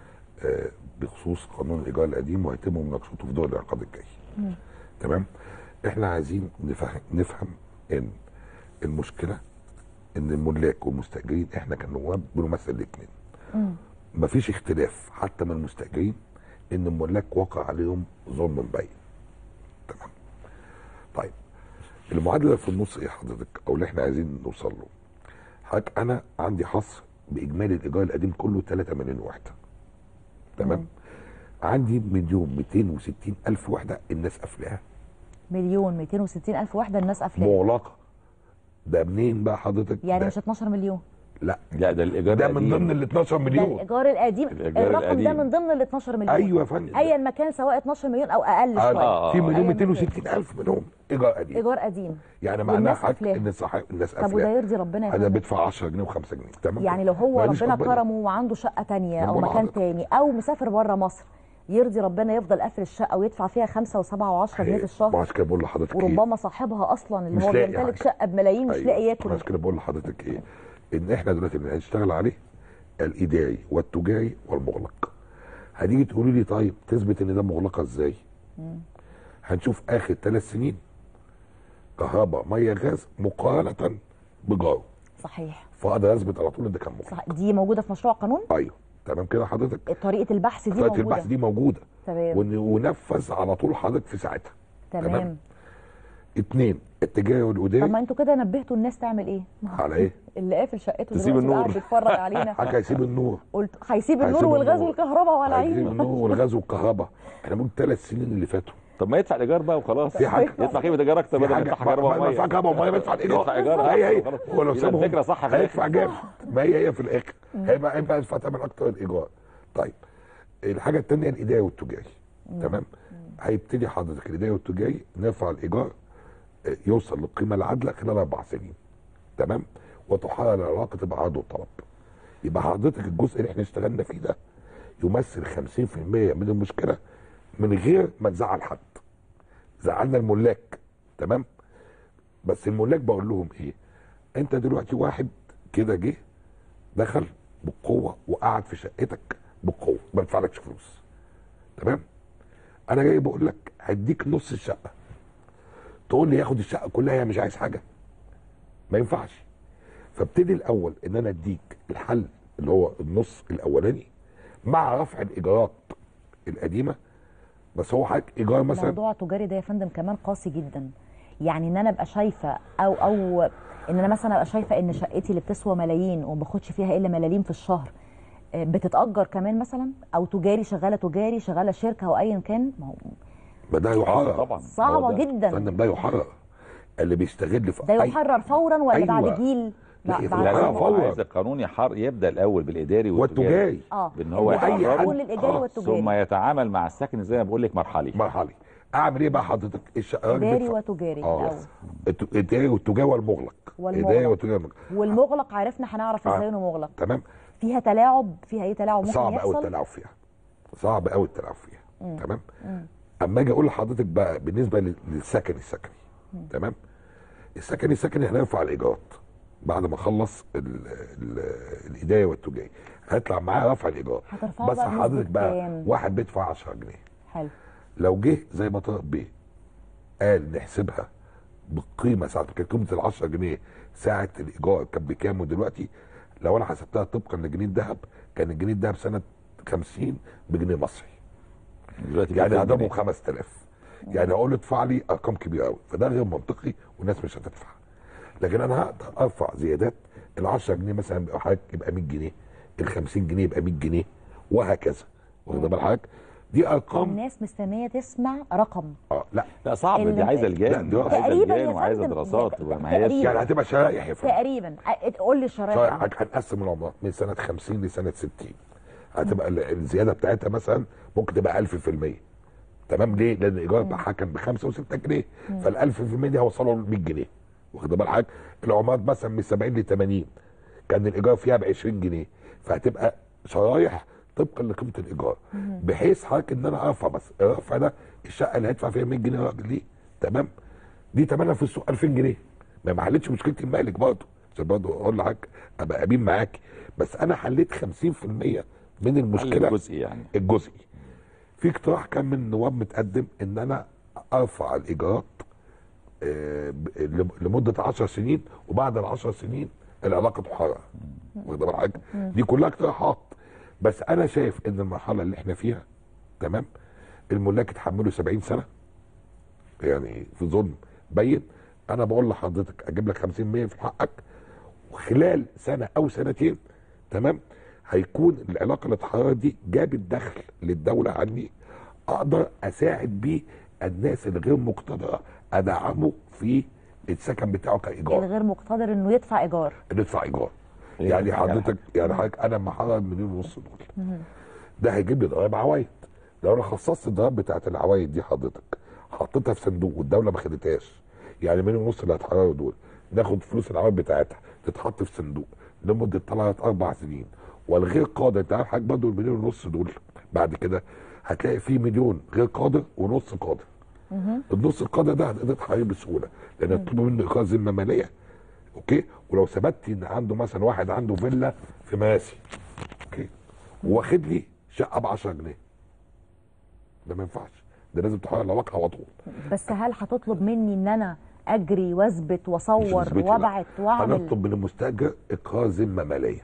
L: آه، بخصوص قانون الايجار القديم وهيتم مناقشته في دور الانعقاد الجاي
A: مم.
L: تمام احنا عايزين نفهم نفهم ان المشكله ان الملاك والمستاجرين احنا كنواب بنمثل الاثنين مفيش اختلاف حتى من المستاجرين ان الملاك وقع عليهم ظلم مبين تمام طيب المعادله في النص ايه حضرتك او اللي احنا عايزين نوصل له حضرتك انا عندي حصر باجمالي الايجار القديم كله 3 مليون وحده تمام عندي مليون 260 الف وحده الناس قافلاها
A: مليون 260 الف وحده الناس قافلاه
L: مغلقه ده منين بقى حضرتك
A: يعني
L: ده
A: مش 12 مليون
L: لا
M: لا ده الايجار
L: ده من
M: القديم.
L: ضمن ال 12
A: ده
L: مليون
A: الايجار القديم
M: الإيجار
A: الرقم ده
M: القديم.
A: من ضمن ال 12 مليون
L: ايوه يا فندم
A: ايا ما كان سواء 12 مليون او اقل
L: آه،
A: شويه
L: في مليون
A: أياً ما كان.
L: 260 الف منهم ايجار قديم
A: ايجار قديم
L: يعني معناها
A: والناس
L: حضرتك
A: قافلاها.
L: ان صح الناس
A: طب وده
L: قافلاها
A: يرضي ربنا يا
L: انا
A: فندم؟
L: بدفع 10 جنيه و5 جنيه تمام
A: يعني لو هو
L: ماليش
A: ربنا كرمه وعنده شقه تانية
L: ما
A: او
L: بقول
A: مكان
L: لحضرتك.
A: تاني او مسافر بره مصر يرضي ربنا يفضل قافل الشقه ويدفع فيها 5 و7 و10 جنيه في
L: ما
A: الشهر
L: عشان كده بقول لحضرتك ايه
A: وربما صاحبها اصلا اللي
L: مش
A: هو
L: لاقي
A: بيمتلك
L: حاجة.
A: شقه بملايين مش
L: أيوة.
A: لاقي ياكل
L: عشان كده بقول لحضرتك ايه ان احنا دلوقتي اللي هنشتغل عليه الاداري والتجاري والمغلق هتيجي تقولي لي طيب تثبت ان ده مغلقه ازاي هنشوف اخر ثلاث سنين كهرباء ميه غاز مقارنه بجاره
A: صحيح
L: فاقدر اثبت على طول ان ده كان مغلق
A: صح دي موجوده في مشروع قانون
L: ايوه تمام كده حضرتك
A: طريقه البحث دي
L: طريقه
A: موجوده
L: البحث دي موجوده
A: تمام
L: ون- ونفذ على طول حضرتك في ساعتها
A: تمام
L: اتنين التجاري
A: طب
L: والاداري
A: ما انتوا كده نبهتوا الناس تعمل ايه؟
L: على ايه؟
A: اللي قافل شقته
L: تسيب
A: دلوقتي
L: النور.
A: قاعد بيتفرج علينا
L: حاجه هيسيب النور
A: قلت هيسيب النور
L: هيسيب
A: والغاز
L: النور.
A: والكهرباء ولا
L: هيسيب
A: عين
L: النور والغاز والكهرباء احنا ممكن ثلاث سنين اللي فاتوا
M: طب ما يدفع الايجار بقى وخلاص
L: في حاجه
M: يدفع قيمه ايجار اكتر
L: في
M: بدل ما
L: حاجة-
M: يدفع كهرباء
L: ما- ما
M: وميه
L: يدفع كهرباء وميه بيدفع الايجار
M: يدفع ايجار
L: هي هي
M: خلاص.
L: هو لو
M: يبقى
L: سابهم
M: الفكره صح في الآخر.
L: هيدفع جامد ما هي هي في الاخر هيبقى هيبقى يدفع ثمن اكتر الايجار طيب الحاجه الثانيه الاداري والتجاري تمام هيبتدي حضرتك الاداري والتجاري نرفع الايجار آه، يوصل للقيمه العادله خلال اربع سنين تمام وتحرر العلاقه بعرض وطلب يبقى حضرتك الجزء اللي احنا اشتغلنا فيه ده يمثل 50% من المشكله من غير ما نزعل حد زعلنا الملاك تمام بس الملاك بقول لهم ايه انت دلوقتي واحد كده جه دخل بالقوه وقعد في شقتك بالقوه ما بدفعلكش فلوس تمام انا جاي بقول لك هديك نص الشقه تقول لي ياخد الشقه كلها هي مش عايز حاجه ما ينفعش فابتدي الاول ان انا اديك الحل اللي هو النص الاولاني مع رفع الايجارات القديمه بس هو حضرتك ايجار مثلا
A: موضوع تجاري ده يا فندم كمان قاسي جدا يعني ان انا ابقى شايفه او او ان انا مثلا ابقى شايفه ان شقتي اللي بتسوى ملايين وما باخدش فيها الا ملاليم في الشهر آه، بتتاجر كمان مثلا او تجاري شغاله تجاري شغاله شركه او ايا كان ما هو
L: ما ده يحرر
M: طبعا
A: صعبه جدا
L: فندم ده يحرر اللي بيستغل في
A: ده
L: أي-
A: يحرر فورا ولا
L: أيوة.
A: بعد جيل
L: لا،
A: بعد
L: يفرق.
M: لا لا
L: لا،
M: هو
L: فور.
M: عايز القانون يحر يبدا الاول بالاداري
L: والتجاري.
A: اه
M: بان هو
A: الإداري
M: يحرره
A: يكون للإداري والتجاري.
M: ثم يتعامل مع السكن زي ما بقول لك مرحلي
L: مرحلي اعمل ايه بقى حضرتك الشقه
A: اداري وتجاري
L: اه
A: الاول
L: الت- الاداري والتجاري والمغلق
A: والمغلق.
L: اداري والتجاري والمغلق.
A: والمغلق عرفنا هنعرف
L: آه.
A: ازاي انه مغلق
L: تمام
A: فيها تلاعب فيها ايه تلاعب ممكن
L: صعب قوي
A: يحصل
L: التلاعب فيها صعب قوي التلاعب فيها
A: مم.
L: تمام
A: مم.
L: اما اجي اقول لحضرتك بقى بالنسبه لل- للسكن السكني تمام السكني السكني هنرفع الايجارات بعد ما اخلص ال- ال- الاداري والتجاري هيطلع معاه رفع الايجار
A: هترفعه
L: بس
A: بقى بنسبة
L: حضرتك بقى
A: كام؟
L: واحد بيدفع 10 جنيه
A: حلو
L: لو جه زي ما طارق بيه قال نحسبها بالقيمه ساعه ما كانت قيمه ال 10 جنيه ساعه الايجار كان بكام ودلوقتي لو انا حسبتها طبقا لجنيه الذهب كان الجنيه الذهب سنه 50 بجنيه مصري
M: دلوقتي
L: يعني
M: بكام
L: هضربه
M: جنيه؟
L: ب 5000 يعني اقول له ادفع لي ارقام كبيره قوي فده غير منطقي والناس مش هتدفع لكن انا هقدر ارفع زيادات ال 10 جنيه مثلا يبقى حضرتك يبقى 100 جنيه ال 50 جنيه يبقى 100 جنيه وهكذا واخد بال حضرتك دي ارقام
A: الناس مستنيه تسمع رقم
L: اه لا
M: لا صعب
A: اللي-
M: دي عايزه
L: لا،
M: لجان
L: دي
M: عايزه
A: تقريباً يا
M: لجان وعايزه
A: فندم.
M: دراسات
A: لا،
M: ما هياش
A: تقريباً.
L: يعني هتبقى شرائح يا فندم
A: تقريبا ع- قول لي الشرايح
L: شرائح هنقسم العمرات من سنه 50 لسنه 60 هتبقى ال- الزياده بتاعتها مثلا ممكن تبقى 1000% تمام ليه؟ لان الايجار بتاعها كان ب 5 و6 جنيه
A: مم.
L: فال 1000% دي هوصله ل 100 جنيه واخد بال حضرتك؟ العمرات مثلا من 70 ل 80 كان الايجار فيها ب 20 جنيه فهتبقى شرايح طبقا لقيمه الايجار
B: مم.
L: بحيث حضرتك ان انا ارفع بس الرفع ده الشقه اللي هيدفع فيها 100 جنيه راجل ليه تمام دي ثمنها في السوق 2000 جنيه ما ما حلتش مشكله المالك برضه عشان برضه اقول لحضرتك ابقى امين معاك بس انا حليت 50% من المشكله
M: الجزئي يعني.
L: الجزئي في اقتراح كان من النواب متقدم ان انا ارفع الايجارات لم- لمده 10 سنين وبعد ال 10 سنين العلاقه تحرر واخد بال حضرتك
B: مم.
L: دي كلها اقتراحات بس انا شايف ان المرحله اللي احنا فيها تمام الملاك اتحملوا 70 سنه يعني في ظلم بين انا بقول لحضرتك اجيب لك 50% في حقك وخلال سنه او سنتين تمام هيكون العلاقه اللي اتحررت دي جابت دخل للدوله عني اقدر اساعد بيه الناس الغير مقتدره ادعمه في السكن بتاعه كايجار
A: الغير مقتدر انه يدفع ايجار
L: ندفع ايجار
M: هي
L: يعني
M: حاجة على
L: حضرتك يعني حضرتك انا لما احرر مليون ونص دول ده هيجيب لي ضرائب عوايد لو انا خصصت الضرائب بتاعت العوايد دي حضرتك حطيتها في صندوق والدوله ما خدتهاش يعني مليون ونص اللي هتحرروا دول ناخد فلوس العوايد بتاعتها تتحط في صندوق لمده ثلاث اربع سنين والغير قادر انت عارف حضرتك برضه المليون ونص دول بعد كده هتلاقي في مليون غير قادر ونص قادر النص القادر ده هتقدر تحرره بسهوله لان يطلبوا منه اقرار ذمه ماليه اوكي ولو ثبت ان عنده مثلا واحد عنده فيلا في مراسي اوكي واخد لي شقه ب 10 جنيه ده ما ينفعش ده لازم تحرر العلاقه على طول
A: بس هل هتطلب مني ان انا اجري واثبت
L: مش
A: واصور
L: نسبتي، لا.
A: وابعت واعمل
L: هنطلب من المستاجر اقرار ذمه ماليه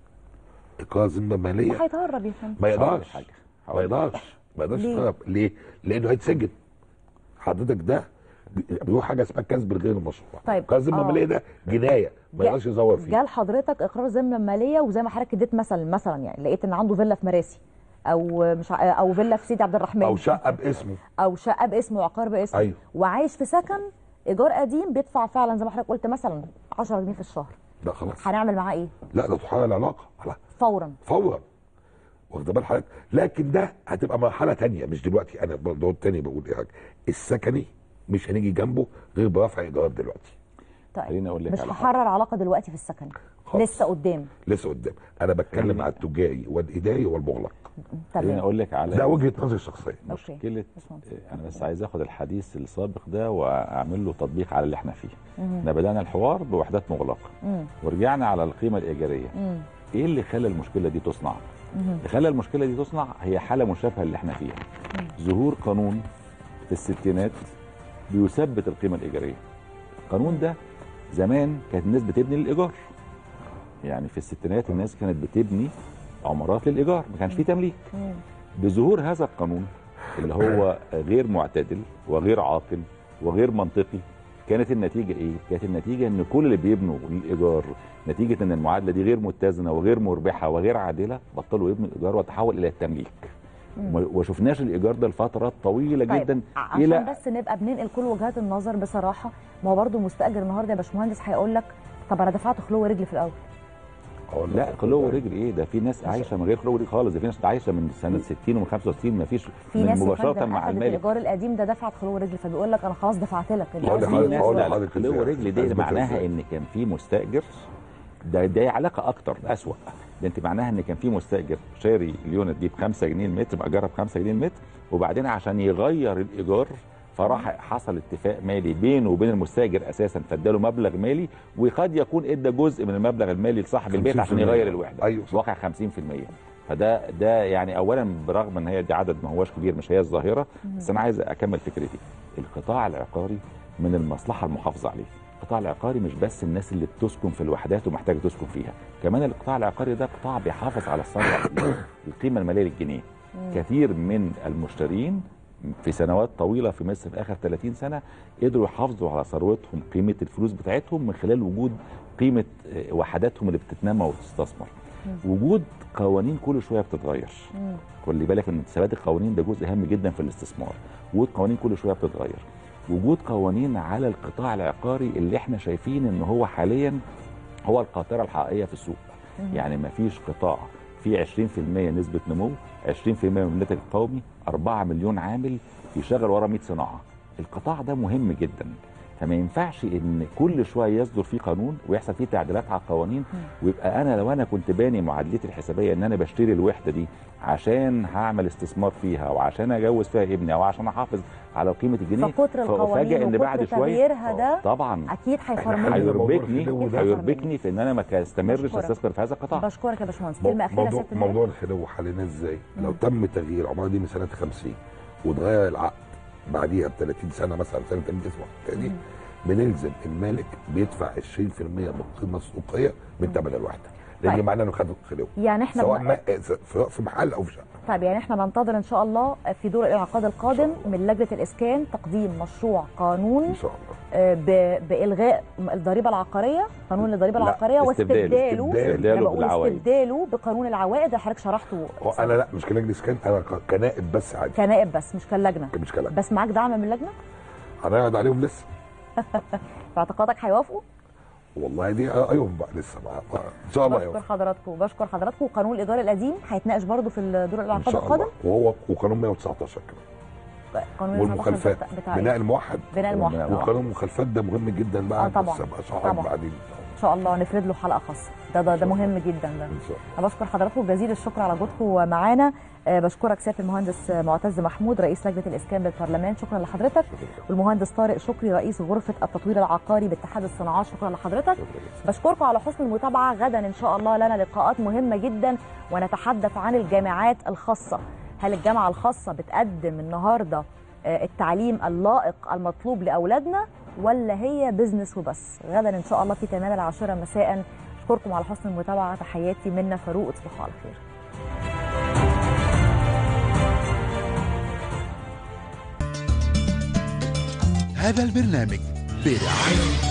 L: اقرار ذمه ماليه
A: وهيتهرب يا فندم
L: ما يقدرش ما يقدرش ما يقدرش
A: ليه؟
L: يتهرب ليه؟ لانه هيتسجن حضرتك ده بيروح حاجه اسمها كسب الغير المشروع
A: طيب،
L: اقرار ذمه
A: آه.
L: ماليه ده جنايه ما
A: جا-
L: يقدرش يزور فيه
A: جال حضرتك اقرار ذمه ماليه وزي ما حضرتك اديت مثلا مثلا يعني لقيت ان عنده فيلا في مراسي او مش ع- او فيلا في سيدي عبد الرحمن
L: او شقه باسمه
A: او شقه باسمه وعقار باسمه
L: أيوه.
A: وعايش في سكن ايجار قديم بيدفع فعلا زي ما حضرتك قلت مثلا 10 جنيه في الشهر
L: لا خلاص
A: هنعمل معاه ايه
L: لا ده تحرر العلاقه خلاص
A: فورا
L: فورا واخد بال حضرتك لكن ده هتبقى مرحله تانية مش دلوقتي انا برضه تاني بقول ايه حاجه السكني مش هنيجي جنبه غير برفع ايجارات دلوقتي
A: طيب
L: خليني أقول لك
A: مش
L: على
A: هحرر علاقه دلوقتي في السكن لسه قدام
L: لسه قدام انا بتكلم على التجاري والاداري والمغلق
M: خليني اقول لك على
L: ده وجهه نظري الشخصيه
M: مشكله انا بس عايز اخد الحديث السابق ده واعمل له تطبيق على اللي احنا فيه
B: مم.
M: احنا بدانا الحوار بوحدات مغلقه
B: مم.
M: ورجعنا على القيمه الايجاريه
B: مم.
M: ايه اللي خلى المشكله دي تصنع
B: مم.
M: اللي خلى المشكله دي تصنع هي حاله مشابهه اللي احنا فيها ظهور قانون في الستينات بيثبت القيمه الايجاريه القانون ده زمان كانت الناس بتبني للايجار يعني في الستينات الناس كانت بتبني عمارات للايجار ما كانش فيه تمليك بظهور هذا القانون اللي هو غير معتدل وغير عاقل وغير منطقي كانت النتيجه ايه؟ كانت النتيجه ان كل اللي بيبنوا للايجار نتيجه ان المعادله دي غير متزنه وغير مربحه وغير عادله بطلوا يبنوا الايجار وتحول الى التمليك
A: مم.
M: وما- وشفناش الايجار ده لفترات طويله
A: طيب
M: جدا
A: عشان
M: الى
A: بس نبقى بننقل كل وجهات النظر بصراحه ما هو برضه مستاجر النهارده يا باشمهندس هيقول لك طب انا دفعت خلو رجلي في الاول
M: لا خلو رجل ايه ده في ناس عايشه من غير خلو رجل خالص ده في ناس عايشه من سنه 60 ومن 65 ما فيش
A: في
M: من
A: ناس يا
M: مباشره
A: فندم
M: مع
A: اخذت
M: المالك
A: الايجار القديم ده دفعت خلو رجلي فبيقول لك انا خلاص دفعت لك
M: لا في ناس
L: هقول
M: لا
L: لحضرتك
M: خلو
L: إزاي.
M: رجل دي
L: أثبت
M: معناها
L: إزاي.
M: ان كان في مستاجر ده ده علاقه اكتر اسوأ ده انت معناها ان كان في مستاجر شاري اليونت دي ب 5 جنيه المتر مأجرها ب 5 جنيه المتر وبعدين عشان يغير الايجار فراح حصل اتفاق مالي بينه وبين المستاجر اساسا فاداله مبلغ مالي وقد يكون ادى جزء من المبلغ المالي لصاحب البيت عشان
L: 50%.
M: يغير الوحده
L: أيوة.
M: واقع 50% فده ده يعني اولا برغم ان هي دي عدد ما هوش كبير مش هي الظاهره بس انا عايز اكمل فكرتي القطاع العقاري من المصلحه المحافظه عليه القطاع العقاري مش بس الناس اللي بتسكن في الوحدات ومحتاجه تسكن فيها كمان القطاع العقاري ده قطاع بيحافظ على الثروه القيمه الماليه للجنيه
B: مم.
M: كثير من المشترين في سنوات طويله في مصر في اخر 30 سنه قدروا يحافظوا على ثروتهم قيمه الفلوس بتاعتهم من خلال وجود قيمه آه، وحداتهم اللي بتتنمى وتستثمر وجود قوانين كل شويه بتتغير خلي بالك ان ثبات القوانين ده جزء هام جدا في الاستثمار وجود قوانين كل شويه بتتغير وجود قوانين على القطاع العقاري اللي احنا شايفين ان هو حاليا هو القاطره الحقيقيه في السوق
B: مم.
M: يعني ما فيش قطاع فيه 20% نسبه نمو 20% من الناتج القومي 4 مليون عامل يشغل ورا 100 صناعه القطاع ده مهم جدا فما ينفعش ان كل شويه يصدر فيه قانون ويحصل فيه تعديلات على القوانين ويبقى انا لو انا كنت باني معادلتي الحسابيه ان انا بشتري الوحده دي عشان هعمل استثمار فيها او عشان اجوز فيها ابني او عشان احافظ على قيمه الجنيه
A: فكتر
M: فأفاجئ
A: القوانين
M: ان بعد
A: وكتر
M: شويه
A: تغييرها ده
M: طبعا
A: اكيد هيفرملني
M: هيربكني
A: أكيد
M: هيربكني في ان انا ما استمرش
A: بشكرك.
M: استثمر في هذا القطاع
A: بشكرك يا باشمهندس
L: مو-
A: كلمه اخيره
L: موضوع
A: سياده النائب.
L: موضوع الخلو حليناه ازاي؟ لو تم تغيير العماره دي من سنه 50 وتغير العقد بعديها ب 30 سنه مثلا سنه 89 تاني بنلزم المالك بيدفع 20% من القيمه السوقيه من ثمن الوحده لان
A: طيب.
L: معناه انه خد خلوه
A: يعني احنا
L: سواء
A: بن-
L: ما سواء في محل او في شقه
A: طيب يعني احنا ننتظر ان شاء الله في دور الانعقاد القادم من لجنه الاسكان تقديم مشروع قانون
L: ان شاء الله
A: آه، ب- بالغاء الضريبه العقاريه قانون الضريبه
L: لا،
A: العقاريه
L: استبداله.
A: واستبداله
L: استبداله
A: أنا بقول
L: بالعوائد.
A: استبداله بقانون العوائد اللي حضرتك شرحته
L: هو انا لا مش كلجنه اسكان انا ك- كنائب بس عادي
A: كنائب بس مش كلجنه
L: مش كلجنه
A: بس معاك دعم من اللجنه
L: هنقعد عليهم لسه
A: في اعتقادك هيوافقوا
L: والله دي آه، ايوه بقى لسه مع مع- ان شاء الله
A: بشكر
L: يوم
A: حضراتكم بشكر حضراتكم قانون الاداره القديم هيتناقش برضه في دور
L: ان
A: الانعقاد
L: شاء
A: القادم
L: الله وهو وقانون 119 كمان
A: قانون
L: والمخالفات
A: بتاع- بتاع إيه؟
L: بناء الموحد
A: بناء الموحد.
L: وقانون المخالفات ده مهم جدا بقى
A: آه، طبعاً.
L: بس ابقى اشرحه
A: طبعاً.
L: بعدين
A: ان شاء الله نفرد له حلقه خاصه ده ده, ده مهم جدا ده
L: ان شاء الله
A: انا بشكر حضراتكم جزيل الشكر على وجودكم معانا آه، بشكرك سياده المهندس معتز محمود رئيس لجنه الاسكان بالبرلمان شكرا لحضرتك والمهندس طارق شكري رئيس غرفه التطوير العقاري باتحاد الصناعات شكرا لحضرتك بشكركم على حسن المتابعه غدا ان شاء الله لنا لقاءات مهمه جدا ونتحدث عن الجامعات الخاصه هل الجامعه الخاصه بتقدم النهارده آه، التعليم اللائق المطلوب لاولادنا ولا هي بزنس وبس غدا ان شاء الله في تمام العاشره مساء اشكركم على حسن المتابعه تحياتي منا فاروق تصبحوا على خير
B: هذا البرنامج برعاية